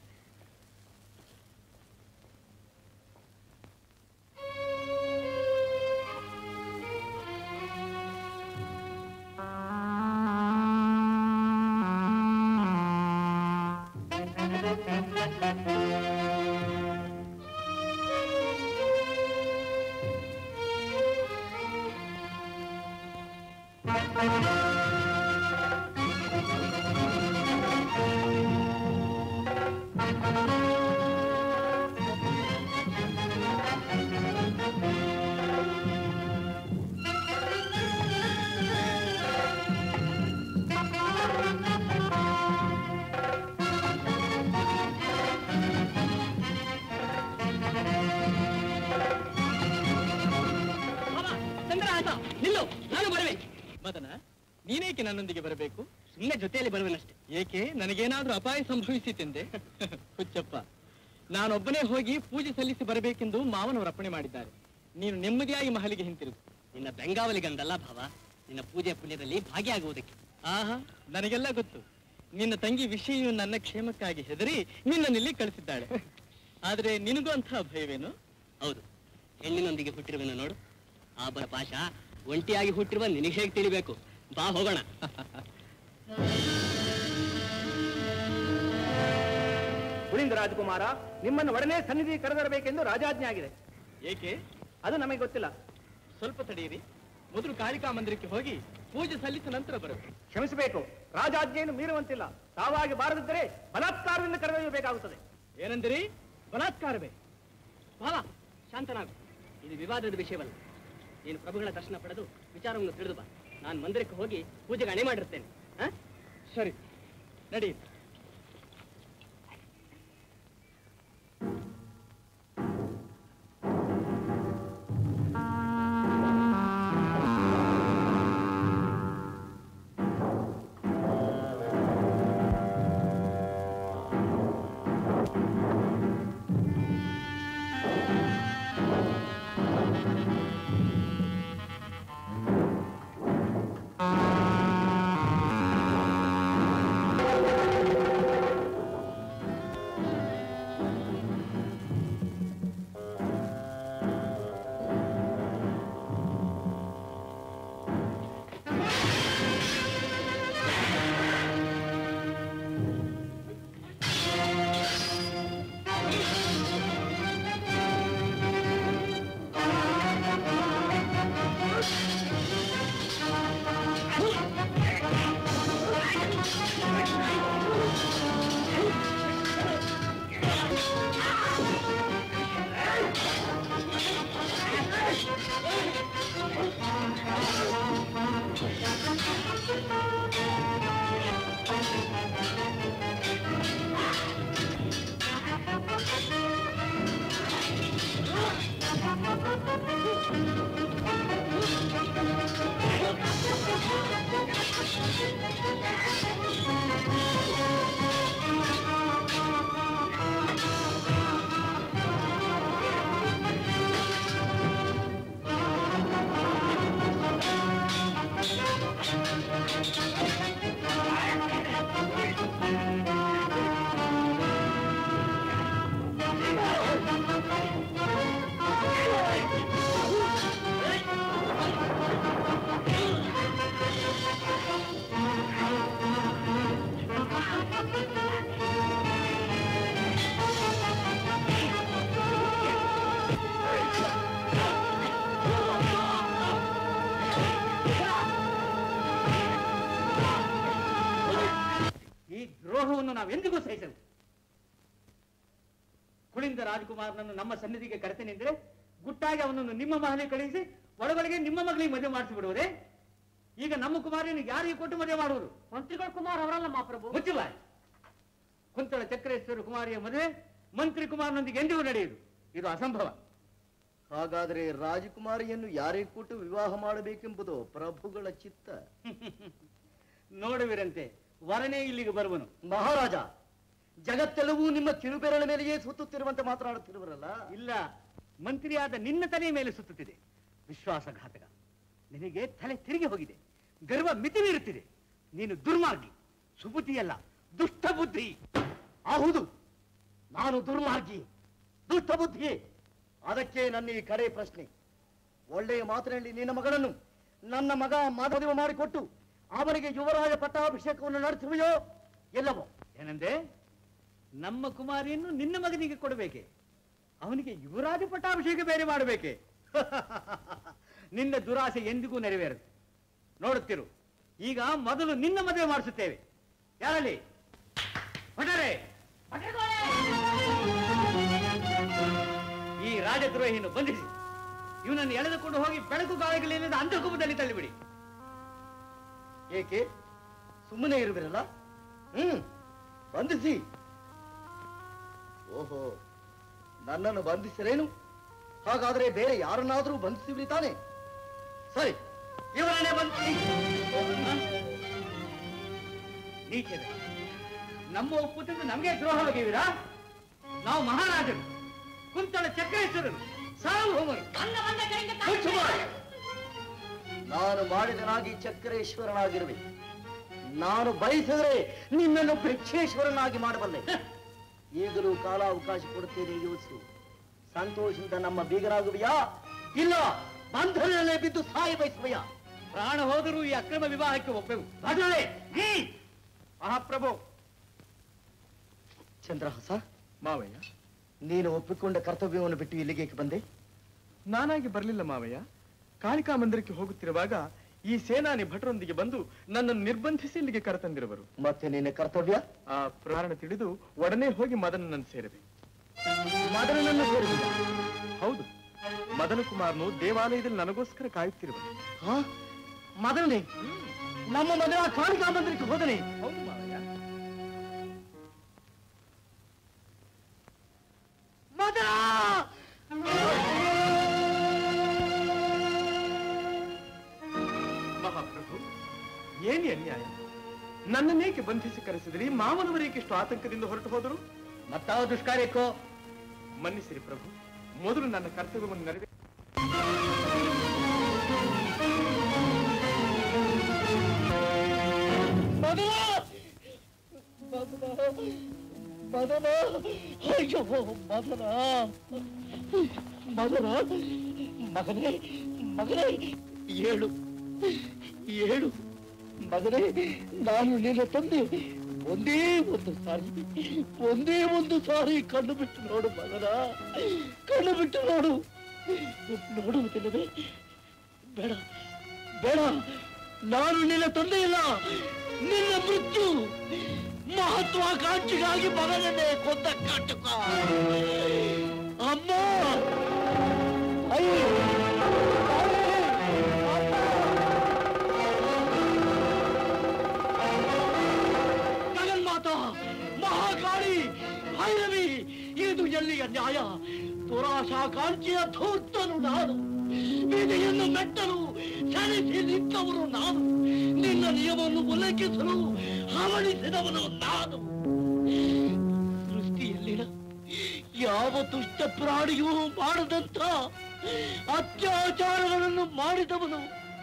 ಚಂದ್ರಹಾಸ ನಿಲ್ಲು ನಾನು ಬರುವೆ ಮದನ ನೀನೇಕೆ ನನ್ನೊಂದಿಗೆ ಬರಬೇಕು ಸುಮ್ಮನೆ ಜೊತೆಯಲ್ಲಿ ಬರುವೆನಷ್ಟೇ ಏಕೆ ನನಗೇನಾದ್ರೂ ಅಪಾಯ ಸಂಭವಿಸಿತೆಂದೆ ಹುಚ್ಚಪ್ಪ ನಾನೊಬ್ಬನೇ ಹೋಗಿ ಪೂಜೆ ಸಲ್ಲಿಸಿ ಬರಬೇಕೆಂದು ಮಾವನವರು ಅಪ್ಪಣೆ ಮಾಡಿದ್ದಾರೆ ನೀನು ನೆಮ್ಮದಿಯಾಗಿ ಮಹಲಿಗೆ ಹಿಂತಿರುಗು ನಿನ್ನ ಬೆಂಗಾವಲಿಗಂದಲ್ಲ ಭಾವ ನಿನ್ನ ಪೂಜೆ ಪುಣ್ಯದಲ್ಲಿ ಭಾಗಿಯಾಗುವುದಕ್ಕೆ ಆಹಾ ನನಗೆಲ್ಲ ಗೊತ್ತು ನಿನ್ನ ತಂಗಿ ವಿಷಯ ನನ್ನ ಕ್ಷೇಮಕ್ಕಾಗಿ ಹೆದರಿ ನಿನ್ನನ್ನಿಲ್ಲಿ ಕಳಿಸಿದ್ದಾಳೆ ಆದ್ರೆ ನಿನಗೂ ಅಂತಹ ಭಯವೇನು ಹೌದು ಹೆಣ್ಣಿನೊಂದಿಗೆ ಹುಟ್ಟಿರುವೆನು ನೋಡು ಆ ಬರ ಪಾಶ ಒಂಟಿಯಾಗಿ ಹುಟ್ಟಿರುವ ನಿನಗೆ ಹೇಗೆ ತಿಳಿಬೇಕು ಬಾ ಹೋಗೋಣ ಉಳಿಂದ ರಾಜಕುಮಾರ ನಿಮ್ಮನ್ನು ಒಡನೆ ಸನ್ನಿಧಿ ಕರೆದರಬೇಕೆಂದು ರಾಜಾಜ್ಞೆ ಆಗಿದೆ ಏಕೆ ಅದು ನಮಗೆ ಗೊತ್ತಿಲ್ಲ ಸ್ವಲ್ಪ ತಡೆಯಿರಿ ಮೊದಲು ಕಾಳಿಕಾ ಮಂದಿರಕ್ಕೆ ಹೋಗಿ ಪೂಜೆ ಸಲ್ಲಿಸಿದ ನಂತರ ಬರಬೇಕು ಕ್ಷಮಿಸಬೇಕು ರಾಜಾಜ್ಞೆಯನ್ನು ಮೀರುವಂತಿಲ್ಲ ತಾವಾಗಿ ಬಾರದಿದ್ದರೆ ಬಲಾತ್ಕಾರದಿಂದ ಕರೆದೊಯ್ಯಬೇಕಾಗುತ್ತದೆ ಏನಂದಿರಿ ಬಲಾತ್ಕಾರವೇ ಭಾವ ಶಾಂತನಾಗು ಇದು ವಿವಾದದ ವಿಷಯವಲ್ಲ ನೀನು ಪ್ರಭುಗಳ ದರ್ಶನ ಪಡೆದು ವಿಚಾರವನ್ನು ತಿಳಿದು ಬಾ ನಾನು ಮಂದಿರಕ್ಕೆ ಹೋಗಿ ಪೂಜೆಗೆ ಅಣೆ ಮಾಡಿರ್ತೇನೆ ಆ? ಸರಿ ನಡಿ ಈ ದ್ರೋಹವನ್ನು ನಾವೆಂದಿಗೂ ಸಹಿಸಲು ಕುಳಿಂದ ರಾಜಕುಮಾರನನ್ನು ನಮ್ಮ ಸನ್ನಿಧಿಗೆ ಕರೆತೇನೆಂದ್ರೆ ಗುಟ್ಟಾಗಿ ಅವನನ್ನು ನಿಮ್ಮ ಮಹಲಿ ಕಳುಹಿಸಿ ಒಳಗೊಳಗೆ ನಿಮ್ಮ ಮಗಳಿಗೆ ಮದುವೆ ಮಾಡಿಸಿ ಬಿಡುವರೇ ಈಗ ನಮ್ಮ ಕುಮಾರಿಯನ್ನು ಯಾರಿಗೆ ಕೊಟ್ಟು ಮದುವೆ ಮಾಡುವರು ಮಂತ್ರಿಗಳ ಕುಮಾರ್ ಅವರಲ್ಲ ಮಹಾಪ್ರಭು ಮುಚ್ಚಿಲ್ಲ ಕುಂತಳ ಚಕ್ರೇಶ್ವರ ಕುಮಾರಿಯ ಮದುವೆ ಮಂತ್ರಿ ಕುಮಾರನೊಂದಿಗೆ ಎಂದಿಗೂ ನಡೆಯುವುದು ಇದು ಅಸಂಭವ ಹಾಗಾದರೆ ರಾಜಕುಮಾರಿಯನ್ನು ಯಾರಿಗೆ ಕೊಟ್ಟು ವಿವಾಹ ಮಾಡಬೇಕೆಂಬುದು ಪ್ರಭುಗಳ ಚಿತ್ತ ನೋಡುವಿರಂತೆ ವರನೇ ಇಲ್ಲಿಗೆ ಬರುವನು ಮಹಾರಾಜ ಜಗತ್ತೆಲ್ಲವೂ ನಿಮ್ಮ ಕಿರುಬೆರಳ ಮೇಲೆಯೇ ಸುತ್ತುತ್ತಿರುವಂತೆ ಮಾತನಾಡುತ್ತಿರುವರಲ್ಲ ಇಲ್ಲ ಮಂತ್ರಿಯಾದ ನಿನ್ನ ತಲೆಯ ಮೇಲೆ ಸುತ್ತುತ್ತಿದೆ ವಿಶ್ವಾಸಘಾತಕ ನಿನಗೆ ತಲೆ ತಿರುಗಿ ಹೋಗಿದೆ ಗರ್ವ ಮಿತಿ ಮೀರುತ್ತಿದೆ ನೀನು ದುರ್ಮಾರ್ಗಿ ಸುಬುದ್ಧಿಯಲ್ಲ ದುಷ್ಟ ಬುದ್ಧಿ ಹೌದು ನಾನು ದುರ್ಮಾರ್ಗಿ ದುಷ್ಟ ಬುದ್ಧಿ ಅದಕ್ಕೆ ನನ್ನ ಈ ಕಡೆ ಪ್ರಶ್ನೆ ಒಳ್ಳೆಯ ಮಾತಿನಲ್ಲಿ ನಿನ್ನ ಮಗಳನ್ನು ನನ್ನ ಮಗ ಮದುವೆ ಮಾಡಿಕೊಟ್ಟು ಅವನಿಗೆ ಯುವರಾಜ ಪಟ್ಟಾಭಿಷೇಕವನ್ನು ನಡೆಸುವೆಯೋ ಎಲ್ಲವೋ ಏನಂದೆ ನಮ್ಮ ಕುಮಾರಿಯನ್ನು ನಿನ್ನ ಮಗನಿಗೆ ಕೊಡಬೇಕೆ ಅವನಿಗೆ ಯುವರಾಜ ಪಟ್ಟಾಭಿಷೇಕ ಬೇರೆ ಮಾಡಬೇಕೆ ನಿನ್ನ ದುರಾಸೆ ಎಂದಿಗೂ ನೆರವೇರದು ನೋಡುತ್ತಿರು ಈಗ ಮೊದಲು ನಿನ್ನ ಮದುವೆ ಮಾಡಿಸುತ್ತೇವೆ ಯಾರಲ್ಲಿ ಭಟರೇ ಈ ರಾಜದ್ರೋಹಿಯನ್ನು ಬಂಧಿಸಿ ಇವನನ್ನು ಎಳೆದುಕೊಂಡು ಹೋಗಿ ಬೆಳಕು ಗಾಳಿಗಳಿಲ್ಲದ ಅಂತರ್ಗುಮದಲ್ಲಿ ತಳ್ಳಿಬಿಡಿ ಏಕೆ ಸುಮ್ಮನೆ ಇರುವಿರಲ್ಲ ಹ್ಮ್ ಬಂಧಿಸಿ ಓಹೋ ನನ್ನನ್ನು ಬಂಧಿಸಿರೇನು ಹಾಗಾದ್ರೆ ಬೇರೆ ಯಾರನ್ನಾದ್ರೂ ಬಂಧಿಸಿಬಿಡಿ ತಾನೆ ಸರಿ ಇವರನ್ನೇ ಬಂಧಿಸಿ ನೀಚರೇ ನಮ್ಮ ಒಪ್ಪುತ್ತಿದ್ದು ನಮಗೆ ದ್ರೋಹ ಬಗೆಯುವಿರಾ ನಾವು ಮಹಾರಾಜರು ಕುಂತಳ ಚಕ್ರೇಶ್ವರರು ಸಾರ್ವಭೌಮರು ಮುಚ್ಚು ಬಾಯಿ. ನಾನು ಮಾಡಿದನಾಗಿ ಚಕ್ರೇಶ್ವರನಾಗಿರುವೆ ನಾನು ಬಯಸಿದ್ರೆ ನಿನ್ನನ್ನು ಭಿಕ್ಷೇಶ್ವರನಾಗಿ ಮಾಡಬಲ್ಲೆ ಈಗಲೂ ಕಾಲಾವಕಾಶ ಕೊಡುತ್ತೇನೆ ಯೋಚಿಸು ಸಂತೋಷದಿಂದ ನಮ್ಮ ಬೀಗರಾಗುವೆಯಾ ಇಲ್ಲ ಬಂಧನಲ್ಲೇ ಬಿದ್ದು ಸಾಯಿ ಬಯಸುವೆಯಾ ಪ್ರಾಣ ಹೋದರೂ ಈ ಅಕ್ರಮ ವಿವಾಹಕ್ಕೆ ಒಪ್ಪೆವು ಭದ್ರಳೆ ಮಹಾಪ್ರಭು ಚಂದ್ರಹಾಸ ಮಾವಯ್ಯ ನೀನು ಒಪ್ಪಿಕೊಂಡ ಕರ್ತವ್ಯವನ್ನು ಬಿಟ್ಟು ಇಲ್ಲಿಗೆ ಬಂದೆ ನಾನಾಗಿ ಬರಲಿಲ್ಲ ಮಾವಯ್ಯ ಕಾಳಿಕಾ ಮಂದಿರಕ್ಕೆ ಹೋಗುತ್ತಿರುವಾಗ ಈ ಸೇನಾನಿ ಭಟರೊಂದಿಗೆ ಬಂದು ನನ್ನನ್ನು ನಿರ್ಬಂಧಿಸಿ ಇಲ್ಲಿಗೆ ಕರೆತಂದಿರುವರು ಮತ್ತೆ ನಿನ್ನ ಕರ್ತವ್ಯ ಆ ಪ್ರಾಣ ತಿಳಿದು ಒಡನೆ ಹೋಗಿ ಮದನನನ್ನು ಸೇರಿದೆ ಮದನನನ್ನು ಸೇರಿದ ಹೌದು ಮದನ ಕುಮಾರನು ದೇವಾಲಯದಲ್ಲಿ ನನಗೋಸ್ಕರ ಕಾಯುತ್ತಿರುವನು ಹಾ ಮದನೇ ನಮ್ಮ ಮಗನ ಕಾಳಿಕಾ ಮಂದಿರಕ್ಕೆ ಹೋದನೆ ಹೌದು ಮಾವಯ್ಯ ಮದನ ಮಹಾಪ್ರಭು ಏನಿ ಅನ್ಯಾಯ ನನ್ನನ್ನೇಕೆ ಬಂಧಿಸಿ ಕರೆಸಿದ್ರಿ ಮಾವನವರೇಕೆಷ್ಟು ಆತಂಕದಿಂದ ಹೊರಟು ಹೋದರು ಮತ್ತಾವ ದುಷ್ಕಾರ್ಯಕ್ಕೋ ಮನ್ನಿಸಿರಿ ಪ್ರಭು ಮೊದಲು ನನ್ನ ಕರ್ತವ್ಯವನ್ನು ನೆರವೇ ಮದನ ಮದನ ಅಯ್ಯೋ ಮದನ ಮದನ ಮಗನೇ ಮಗನೇ ಏಳು ಏಳು ಮಗನೇ ನಾನು ನಿನ್ನ ತಂದೆ ಒಂದೇ ಒಂದು ಸಾರಿ ಒಂದೇ ಒಂದು ಸಾರಿ ಕಣ್ಣು ಬಿಟ್ಟು ನೋಡು ಮಗನ ಕಣ್ಣು ಬಿಟ್ಟು ನೋಡು ನೋಡುವುದಿಲ್ಲವೇ ಬೇಡ ಬೇಡ ನಾನು ನಿನ್ನ ತಂದೆ ಇಲ್ಲ ನಿನ್ನ ಮೃತ್ಯು ಮಹತ್ವಾಕಾಂಕ್ಷಿಗಾಗಿ ಮಗನನ್ನೇ ಕೊಂದ ಕಾಟುಕ ಅಮ್ಮ ಅಯ್ಯೋ ಜಗನ್ಮಾತ ಮಹಾಕಾಳಿ ಭೈರವಿ ಇದು ಎಲ್ಲಿಯ ನ್ಯಾಯ ದುರಾಶಾಕಾಂಕ್ಷಿಯ ಧೂರ್ತನು ನಾನು ಬೀದಿಯನ್ನು ಮೆಟ್ಟಲು ಸರಿಸಿ ನಿಂತವನು ನಾನು ನಿನ್ನ ನಿಯಮವನ್ನು ಉಲ್ಲಂಘಿಸಲು ಹವಣಿಸಿದವನು ನಾನು ಸೃಷ್ಟಿಯಲ್ಲಿನ ಯಾವ ದುಷ್ಟ ಪ್ರಾಣಿಯೂ ಮಾಡದಂತ ಅತ್ಯಾಚಾರಗಳನ್ನು ಮಾಡಿದವನು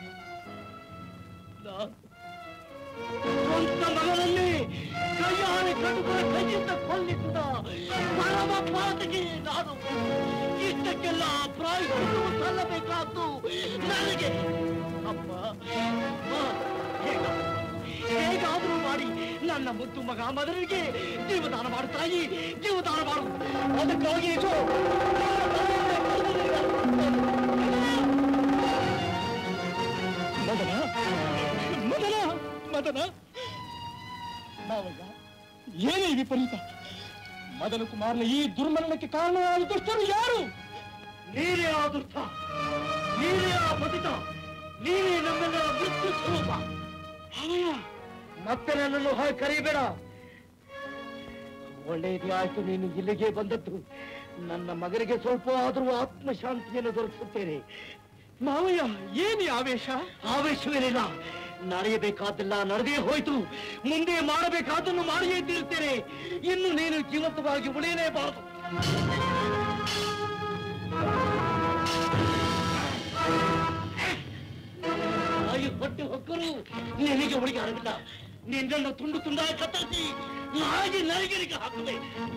ನಾನು ಸ್ವಂತ ಮಗನಲ್ಲಿ ಕೈಯಾಳಿ ಕಡುಬರ ಕೈಯಿಂದ ಕೊಲ್ಲಿಸಿದ ಪರಮ ಪಾತಕಿ ನಾನು ಇಷ್ಟಕ್ಕೆಲ್ಲ ಪ್ರಾಯಶ್ಚಿತ್ತವು ಸಲ್ಲಬೇಕಾದ್ದು ನನಗೆ ಅಪ್ಪ ಅಮ್ಮ, ಹೇಗಾದ್ರೂ- ಹೇಗಾದ್ರೂ ಮಾಡಿ ನನ್ನ ಮುದ್ದು ಮಗ ಮದರಿಗೆ ಜೀವದಾನ ಮಾಡು ತಾಯಿ ಜೀವದಾನ ಮಾಡು ಅದಕ್ಕಾಗಿ ಇದು ಮದನ ಮದನ ಮದನ ಮಾವಯ್ಯ ಏನೇ ಈ ವಿಪರೀತ ಮದನ ಕುಮಾರನ ಈ ದುರ್ಮರಣಕ್ಕೆ ಕಾರಣವಾದ ದುಷ್ಟರು ಯಾರು ನೀರೇ ಆ ದುಷ್ಟ ನೀರೇ ಆ ಪತಿತ ನೀನೇ ನಮ್ಮೆಲ್ಲರ ಮೃತ್ಯು ಸ್ವರೂಪ ಮತ್ತೆ ನನ್ನನ್ನು ಹಾಗೆ ಕರೀಬೇಡ ಒಳ್ಳೆಯದೇ ಆಯ್ತು ನೀನು ಇಲ್ಲಿಗೆ ಬಂದದ್ದು ನನ್ನ ಮಗನಿಗೆ ಸ್ವಲ್ಪ ಆದರೂ ಆತ್ಮಶಾಂತಿಯನ್ನು ದೊರಕಿಸುತ್ತೇನೆ ಮಾವಯ್ಯ ಏನು ಆವೇಶ ಆವೇಶವೇನಿಲ್ಲ ನಡೆಯಬೇಕಾದ್ದೆಲ್ಲ ನಡೆದೇ ಹೋಯ್ತು ಮುಂದೆ ಮಾಡಬೇಕಾದನ್ನು ಮಾಡಿಯೇ ತೀರುತ್ತೇನೆ ಇನ್ನು ನೀನು ಜೀವಂತವಾಗಿ ಉಳಿಯಲೇಬಾರದು ತಾಯಿ ಹೊಟ್ಟೆ ಹೊಕ್ಕರು ನಿನಗೆ ಉಳಿಗೆ ಆಡಲಿಲ್ಲ ನಿನ್ನನ್ನು ತುಂಡು ತುಂಡಾಗಿ ಕತ್ತರಿಸಿ ನಾಗಿ ನರಿಗೆರಿಗೆ ಹಾಕುವೆ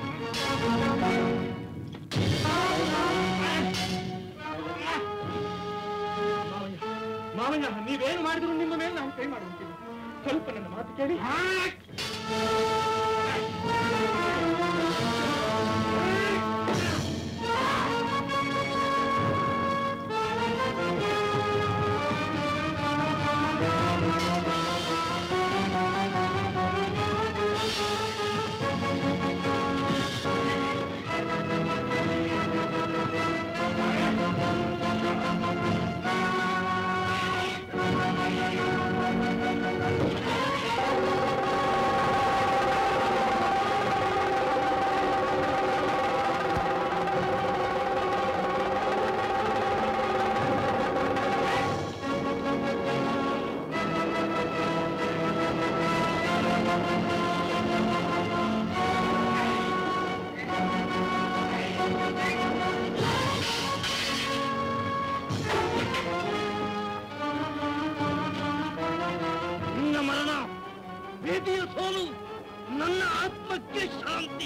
ಮಾವಯ್ಯ ನೀವೇನು ಮಾಡಿದ್ರು ನಿಮ್ಮ ಮೇಲೆ ನಾನು ಕೈ ಮಾಡುವಂತೀನಿ ಸ್ವಲ್ಪ ನನ್ನ ಮಾತು ಕೇಳಿ ನಿನ್ನ ಮರಣ ಭೀತಿಯ ಸೋಲು ನನ್ನ ಆತ್ಮಕ್ಕೆ ಶಾಂತಿ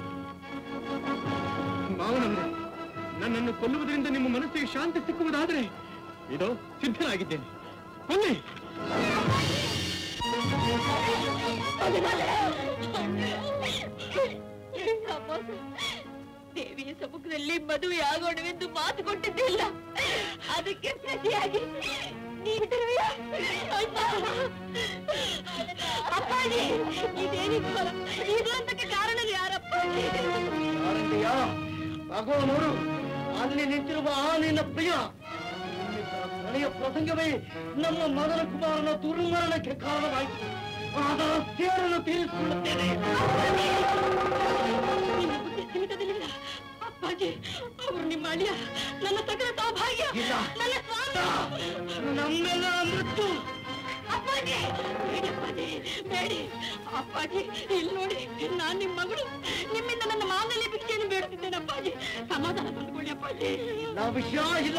ಮಾವನಂದ್ರೆ ನನ್ನನ್ನು ಕೊಲ್ಲುವುದರಿಂದ ನಿಮ್ಮ ಮನಸ್ಸಿಗೆ ಶಾಂತಿ ಸಿಕ್ಕುವುದಾದ್ರೆ ಇದೋ ಸಿದ್ಧನಾಗಿದ್ದೇನೆ ಕೊಲ್ಲಿ ದೇವಿಯ ಸಮ್ಮುಖದಲ್ಲಿ ಮದುವೆ ಆಗೋಣವೆಂದು ಮಾತು ಕೊಟ್ಟಿದ್ದಿಲ್ಲ ಅದಕ್ಕೆ ಪ್ರತಿಯಾಗಿ ನೀವಿದರುವೆಯಾ? ಅಣ್ಣ! ಅಪ್ಪಾಜಿ ಇದೇನಿದು ಈ ದುರಂತಕ್ಕೆ ಕಾರಣ ಯಾರಪ್ಪಾಜಿ ಕಾರಂಡಿಯ ಮಗೋ ನೋಡು ಅಲ್ಲಿ ನಿಂತಿರುವ ಆ ನಿನ್ನ ಪ್ರಿಯ ಪ್ರಣಯ ಪ್ರಸಂಗವೇ ನಮ್ಮ ಮದನ ಕುಮಾರನ ದುರ್ಮರಣಕ್ಕೆ ಕಾರಣವಾಯಿತು ಅದರ ಸೇರನ್ನು ತೀರಿಸಿಕೊಳ್ಳುತ್ತೇನೆ ನಿಮ್ಮ ಬುದ್ಧಿ ಸ್ಥಿಮಿತದಲ್ಲಿಲ್ಲ ಅಪ್ಪಾಜಿ ಅವರು ನಿಮ್ಮ ಅಳಿಯ ನನ್ನ ಸಕಲ ಸೌಭಾಗ್ಯ ಇಲ್ಲ. ನನ್ನ ಸ್ವಾಮಿ ನಮ್ಮೆಲ್ಲರ ಮೃತ್ಯು ಅಪ್ಪಾಜಿ ಬೇಡಿ ಅಪ್ಪಾಜಿ ಬೇಡಿ ಅಪ್ಪಾಜಿ ಇಲ್ಲಿ ನೋಡಿ ನಾನ್ ನಿಮ್ಮ ಮಗಳು ನಿಮ್ಮಿಂದ ನನ್ನ ಮಾಂಗಲ್ಯ ಭಿಕ್ಷೆಯನ್ನು ಬೇಡುತ್ತಿದ್ದೇನೆ ಅಪ್ಪಾಜಿ ಸಮಾಧಾನ ತಂದುಕೊಳ್ಳಿ ಅಪ್ಪಾಜಿ ನಾ ವಿಷಯ ಇಲ್ಲ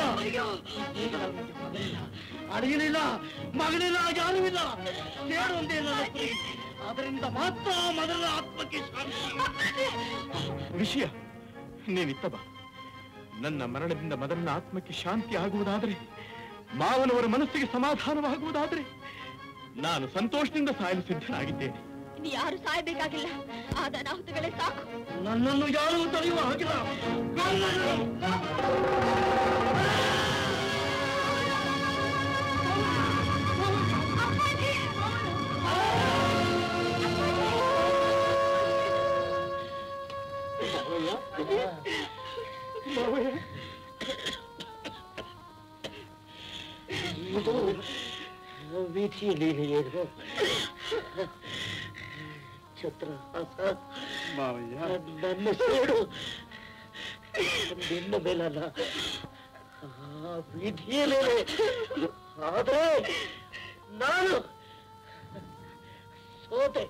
ಅಡಿಯಲಿಲ್ಲ ಮಗನಿಲ್ಲ ಯಾರೂ ಇಲ್ಲ ಸೇಡು ಒಂದೇ ನನ್ನ ಗುರಿ. ಅದರಿಂದ ಮಾತ್ರ ಮಗನ ಆತ್ಮಕ್ಕೆ ಶಾಂತಿ ವಿಷಯ ನೀನಿತ್ತ ಬಾ ನನ್ನ ಮರಣದಿಂದ ಮದನ ಆತ್ಮಕ್ಕೆ ಶಾಂತಿ ಆಗುವುದಾದ್ರೆ ಮಾವನವರ ಮನಸ್ಸಿಗೆ ಸಮಾಧಾನವಾಗುವುದಾದ್ರೆ ನಾನು ಸಂತೋಷದಿಂದ ಸಾಯಲು ಸಿದ್ಧನಾಗಿದ್ದೇನೆ ಇನ್ನು ಯಾರು ಸಾಯಬೇಕಾಗಿಲ್ಲ ಆದ ಅನಾಹುತಗಳೇ ಸಾಕು ನನ್ನನ್ನು ಯಾರೂ ತಡೆಯುವ ಹಾಗಿಲ್ಲ ಇದು ವೀಥಿಯಲ್ಲಿ ಏನು ಛತ್ರಹಾಸ ನನ್ನ ಸೇಡು ನಿನ್ನ ಮೇಲಲ್ಲ ಆ ವಿಧಿಯಲ್ಲೇ ಆದ್ರೆ ನಾನು ಸೋತೆ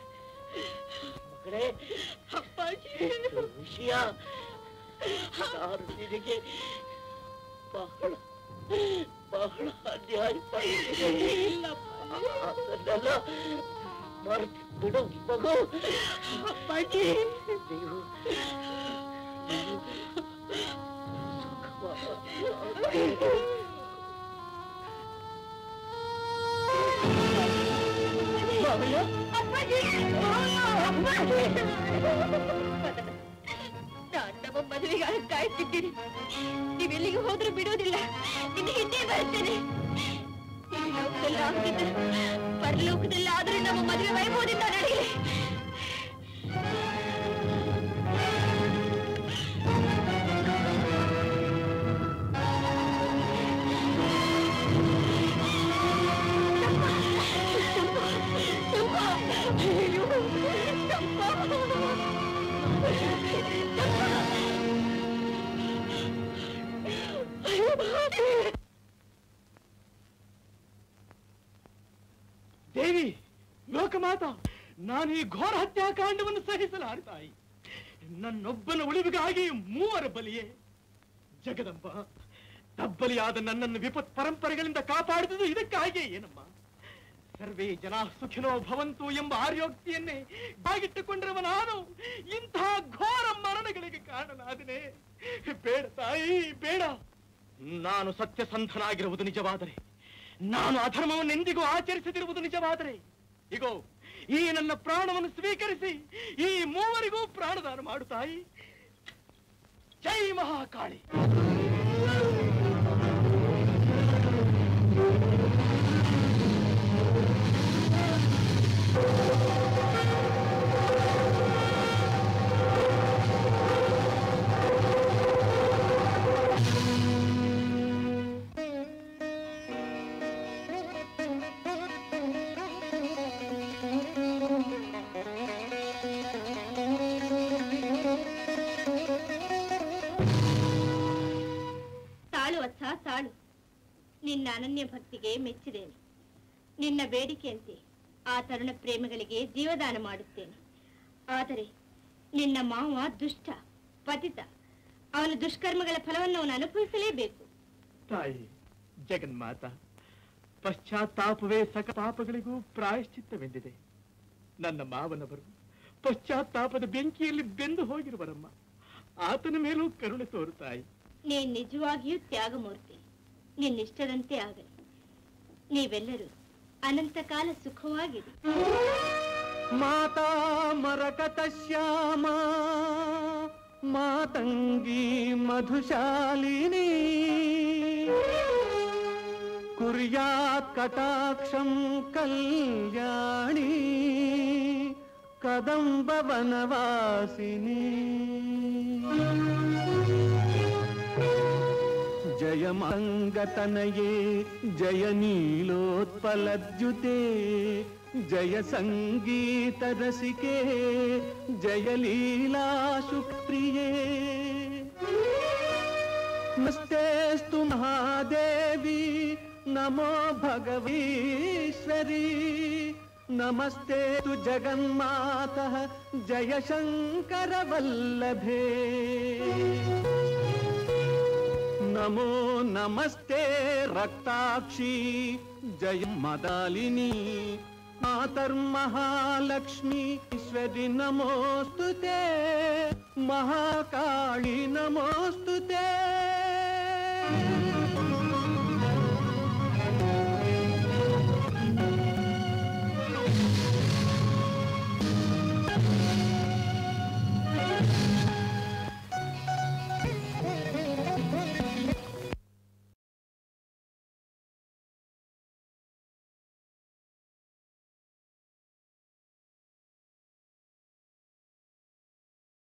ಮಗಳೇ ಅಪ್ಪಾಜಿ ವಿಷಯ ನಾನು ನಿನಗೆ ಬಹಳ ಬಹಳ ಅನ್ಯಾಯ ಮಾಡಿದ್ದೇನೆ ಅದನ್ನೆಲ್ಲ ಮರ್ತು ಬಿಡು ಮಗು ಅಪ್ಪಾಜಿ ನೀವು ನೀವು ನಾನು ನಮ್ಮ ಮದುವೆಗಾಗಿ ಕಾಯ್ತಿದ್ದೀನಿ ನೀವೆಲ್ಲಿಗೆ ಹೋದ್ರೂ ಬಿಡೋದಿಲ್ಲ ನಿನ್ನ ಹಿಂದೆ ಬರ್ತೇನೆ ಈ ಲೋಕದಲ್ಲಿ ಆಗ್ತಿದ್ದ ಪರಲೋಕದಲ್ಲಿ ಆದ್ರೆ ನಮ್ಮ ಮದುವೆ ವೈಭವದಿಂದ ನಡೆಯಲಿ ದೇವಿ ಲೋಕಮಾತ ನಾನು ಈ ಘೋರ ಹತ್ಯಾಕಾಂಡವನ್ನು ಸಹಿಸಲಾರತಾಯಿ ನನ್ನೊಬ್ಬನ ಉಳಿವಿಗಾಗಿ ಮೂವರ ಬಲಿಯೇ ಜಗದಂಬ ತಬ್ಬಲಿಯಾದ ನನ್ನನ್ನು ವಿಪತ್ ಪರಂಪರೆಗಳಿಂದ ಕಾಪಾಡಿದುದು ಇದಕ್ಕಾಗಿ ಏನಮ್ಮ ಸರ್ವೇ ಜನ ಸುಖಿನೋ ಭವಂತು ಎಂಬ ಆರ್ಯೋಕ್ತಿಯನ್ನೇ ಬಾಗಿಟ್ಟುಕೊಂಡಿರುವ ನಾನು ಇಂತಹ ಘೋರ ಮರಣಗಳಿಗೆ ಕಾರಣನಾದನೆ ಬೇಡ ತಾಯಿ ಬೇಡ ನಾನು ಸತ್ಯಸಂಧನಾಗಿರುವುದು ನಿಜವಾದರೆ ನಾನು ಅಧರ್ಮವನ್ನೆಂದಿಗೂ ಆಚರಿಸದಿರುವುದು ನಿಜವಾದರೆ ಇಗೋ ಈ ನನ್ನ ಪ್ರಾಣವನ್ನು ಸ್ವೀಕರಿಸಿ ಈ ಮೂವರಿಗೂ ಪ್ರಾಣದಾನ ಮಾಡು ತಾಯಿ ಜೈ ಮಹಾಕಾಳಿ ತಾಳು ವತ್ಸ ತಾಳು ನಿನ್ನ ಅನನ್ಯ ಭಕ್ತಿಗೆ ಮೆಚ್ಚಿದ್ದೇನೆ ನಿನ್ನ ಬೇಡಿಕೆಯಂತೆ ಆ ತರುಣ ಪ್ರೇಮಿಗಳಿಗೆ ಜೀವದಾನ ಮಾಡುತ್ತೇನೆ ಆದರೆ ನಿನ್ನ ಮಾವ ದುಷ್ಟ ಪತಿತ ಅವನ ದುಷ್ಕರ್ಮಗಳ ಫಲವನ್ನು ಅವನು ಅನುಭವಿಸಲೇಬೇಕು ತಾಯಿ ಜಗನ್ಮಾತ ಪಶ್ಚಾತ್ತಾಪವೇ ಸಕ ಪಾಪಗಳಿಗೂ ಪ್ರಾಯಶ್ಚಿತ್ತವೆಂದಿದೆ ನನ್ನ ಮಾವನವರು ಪಶ್ಚಾತ್ತಾಪದ ಬೆಂಕಿಯಲ್ಲಿ ಬೆಂದು ಹೋಗಿರುವರಮ್ಮ ಆತನ ಮೇಲೂ ಕರುಣೆ ತೋರು ತಾಯಿ ನೀನ್ ನಿಜವಾಗಿಯೂ ತ್ಯಾಗಮೂರ್ತಿ ನಿನ್ನಿಷ್ಟದಂತೆ ಆಗಲಿ ನೀವೆಲ್ಲರೂ ಅನಂತ ಕಾಲ ಸುಖವಾಗಿರಿ ಮಾತಾ ಮರಕತ ಶ್ಯಾಮ ಮಾತಂಗಿ ಮಧುಶಾಲಿನಿ ಕುರ್ಯಾತ್ ಕಟಾಕ್ಷಂ ಕಲ್ಯಾಣಿ ಕದಂಬ ವನವಾಸಿನಿ ಜಯ ಮಂಗತನಯೇ ಜಯ ನೀಲೋತ್ಪಲದ್ಯುತೆ ಜಯ ಸಂಗೀತ ರಸಿಕೆ ಜಯ ಲೀಲಾ ಸುಪ್ರಿಯೇ ನಮಸ್ತೆಸ್ತು ಮಹಾದೇವಿ ನಮೋ ಭಗವೀಶ್ವರಿ ನಮಸ್ತೆ ತು ಜಗನ್ಮಾತಃ ಜಯ ಶಂಕರ ವಲ್ಲಭೇ ನಮೋ ನಮಸ್ತೆ ರಕ್ತಾಕ್ಷಿ ಜಯ ಮದಾಲಿನಿ ಮಾತರ್ಮಹಾಲಕ್ಷ್ಮಿ ಈಶ್ವರಿ ನಮೋಸ್ತುತೆ ಮಹಾಕಾಳಿ ನಮೋಸ್ತುತೆ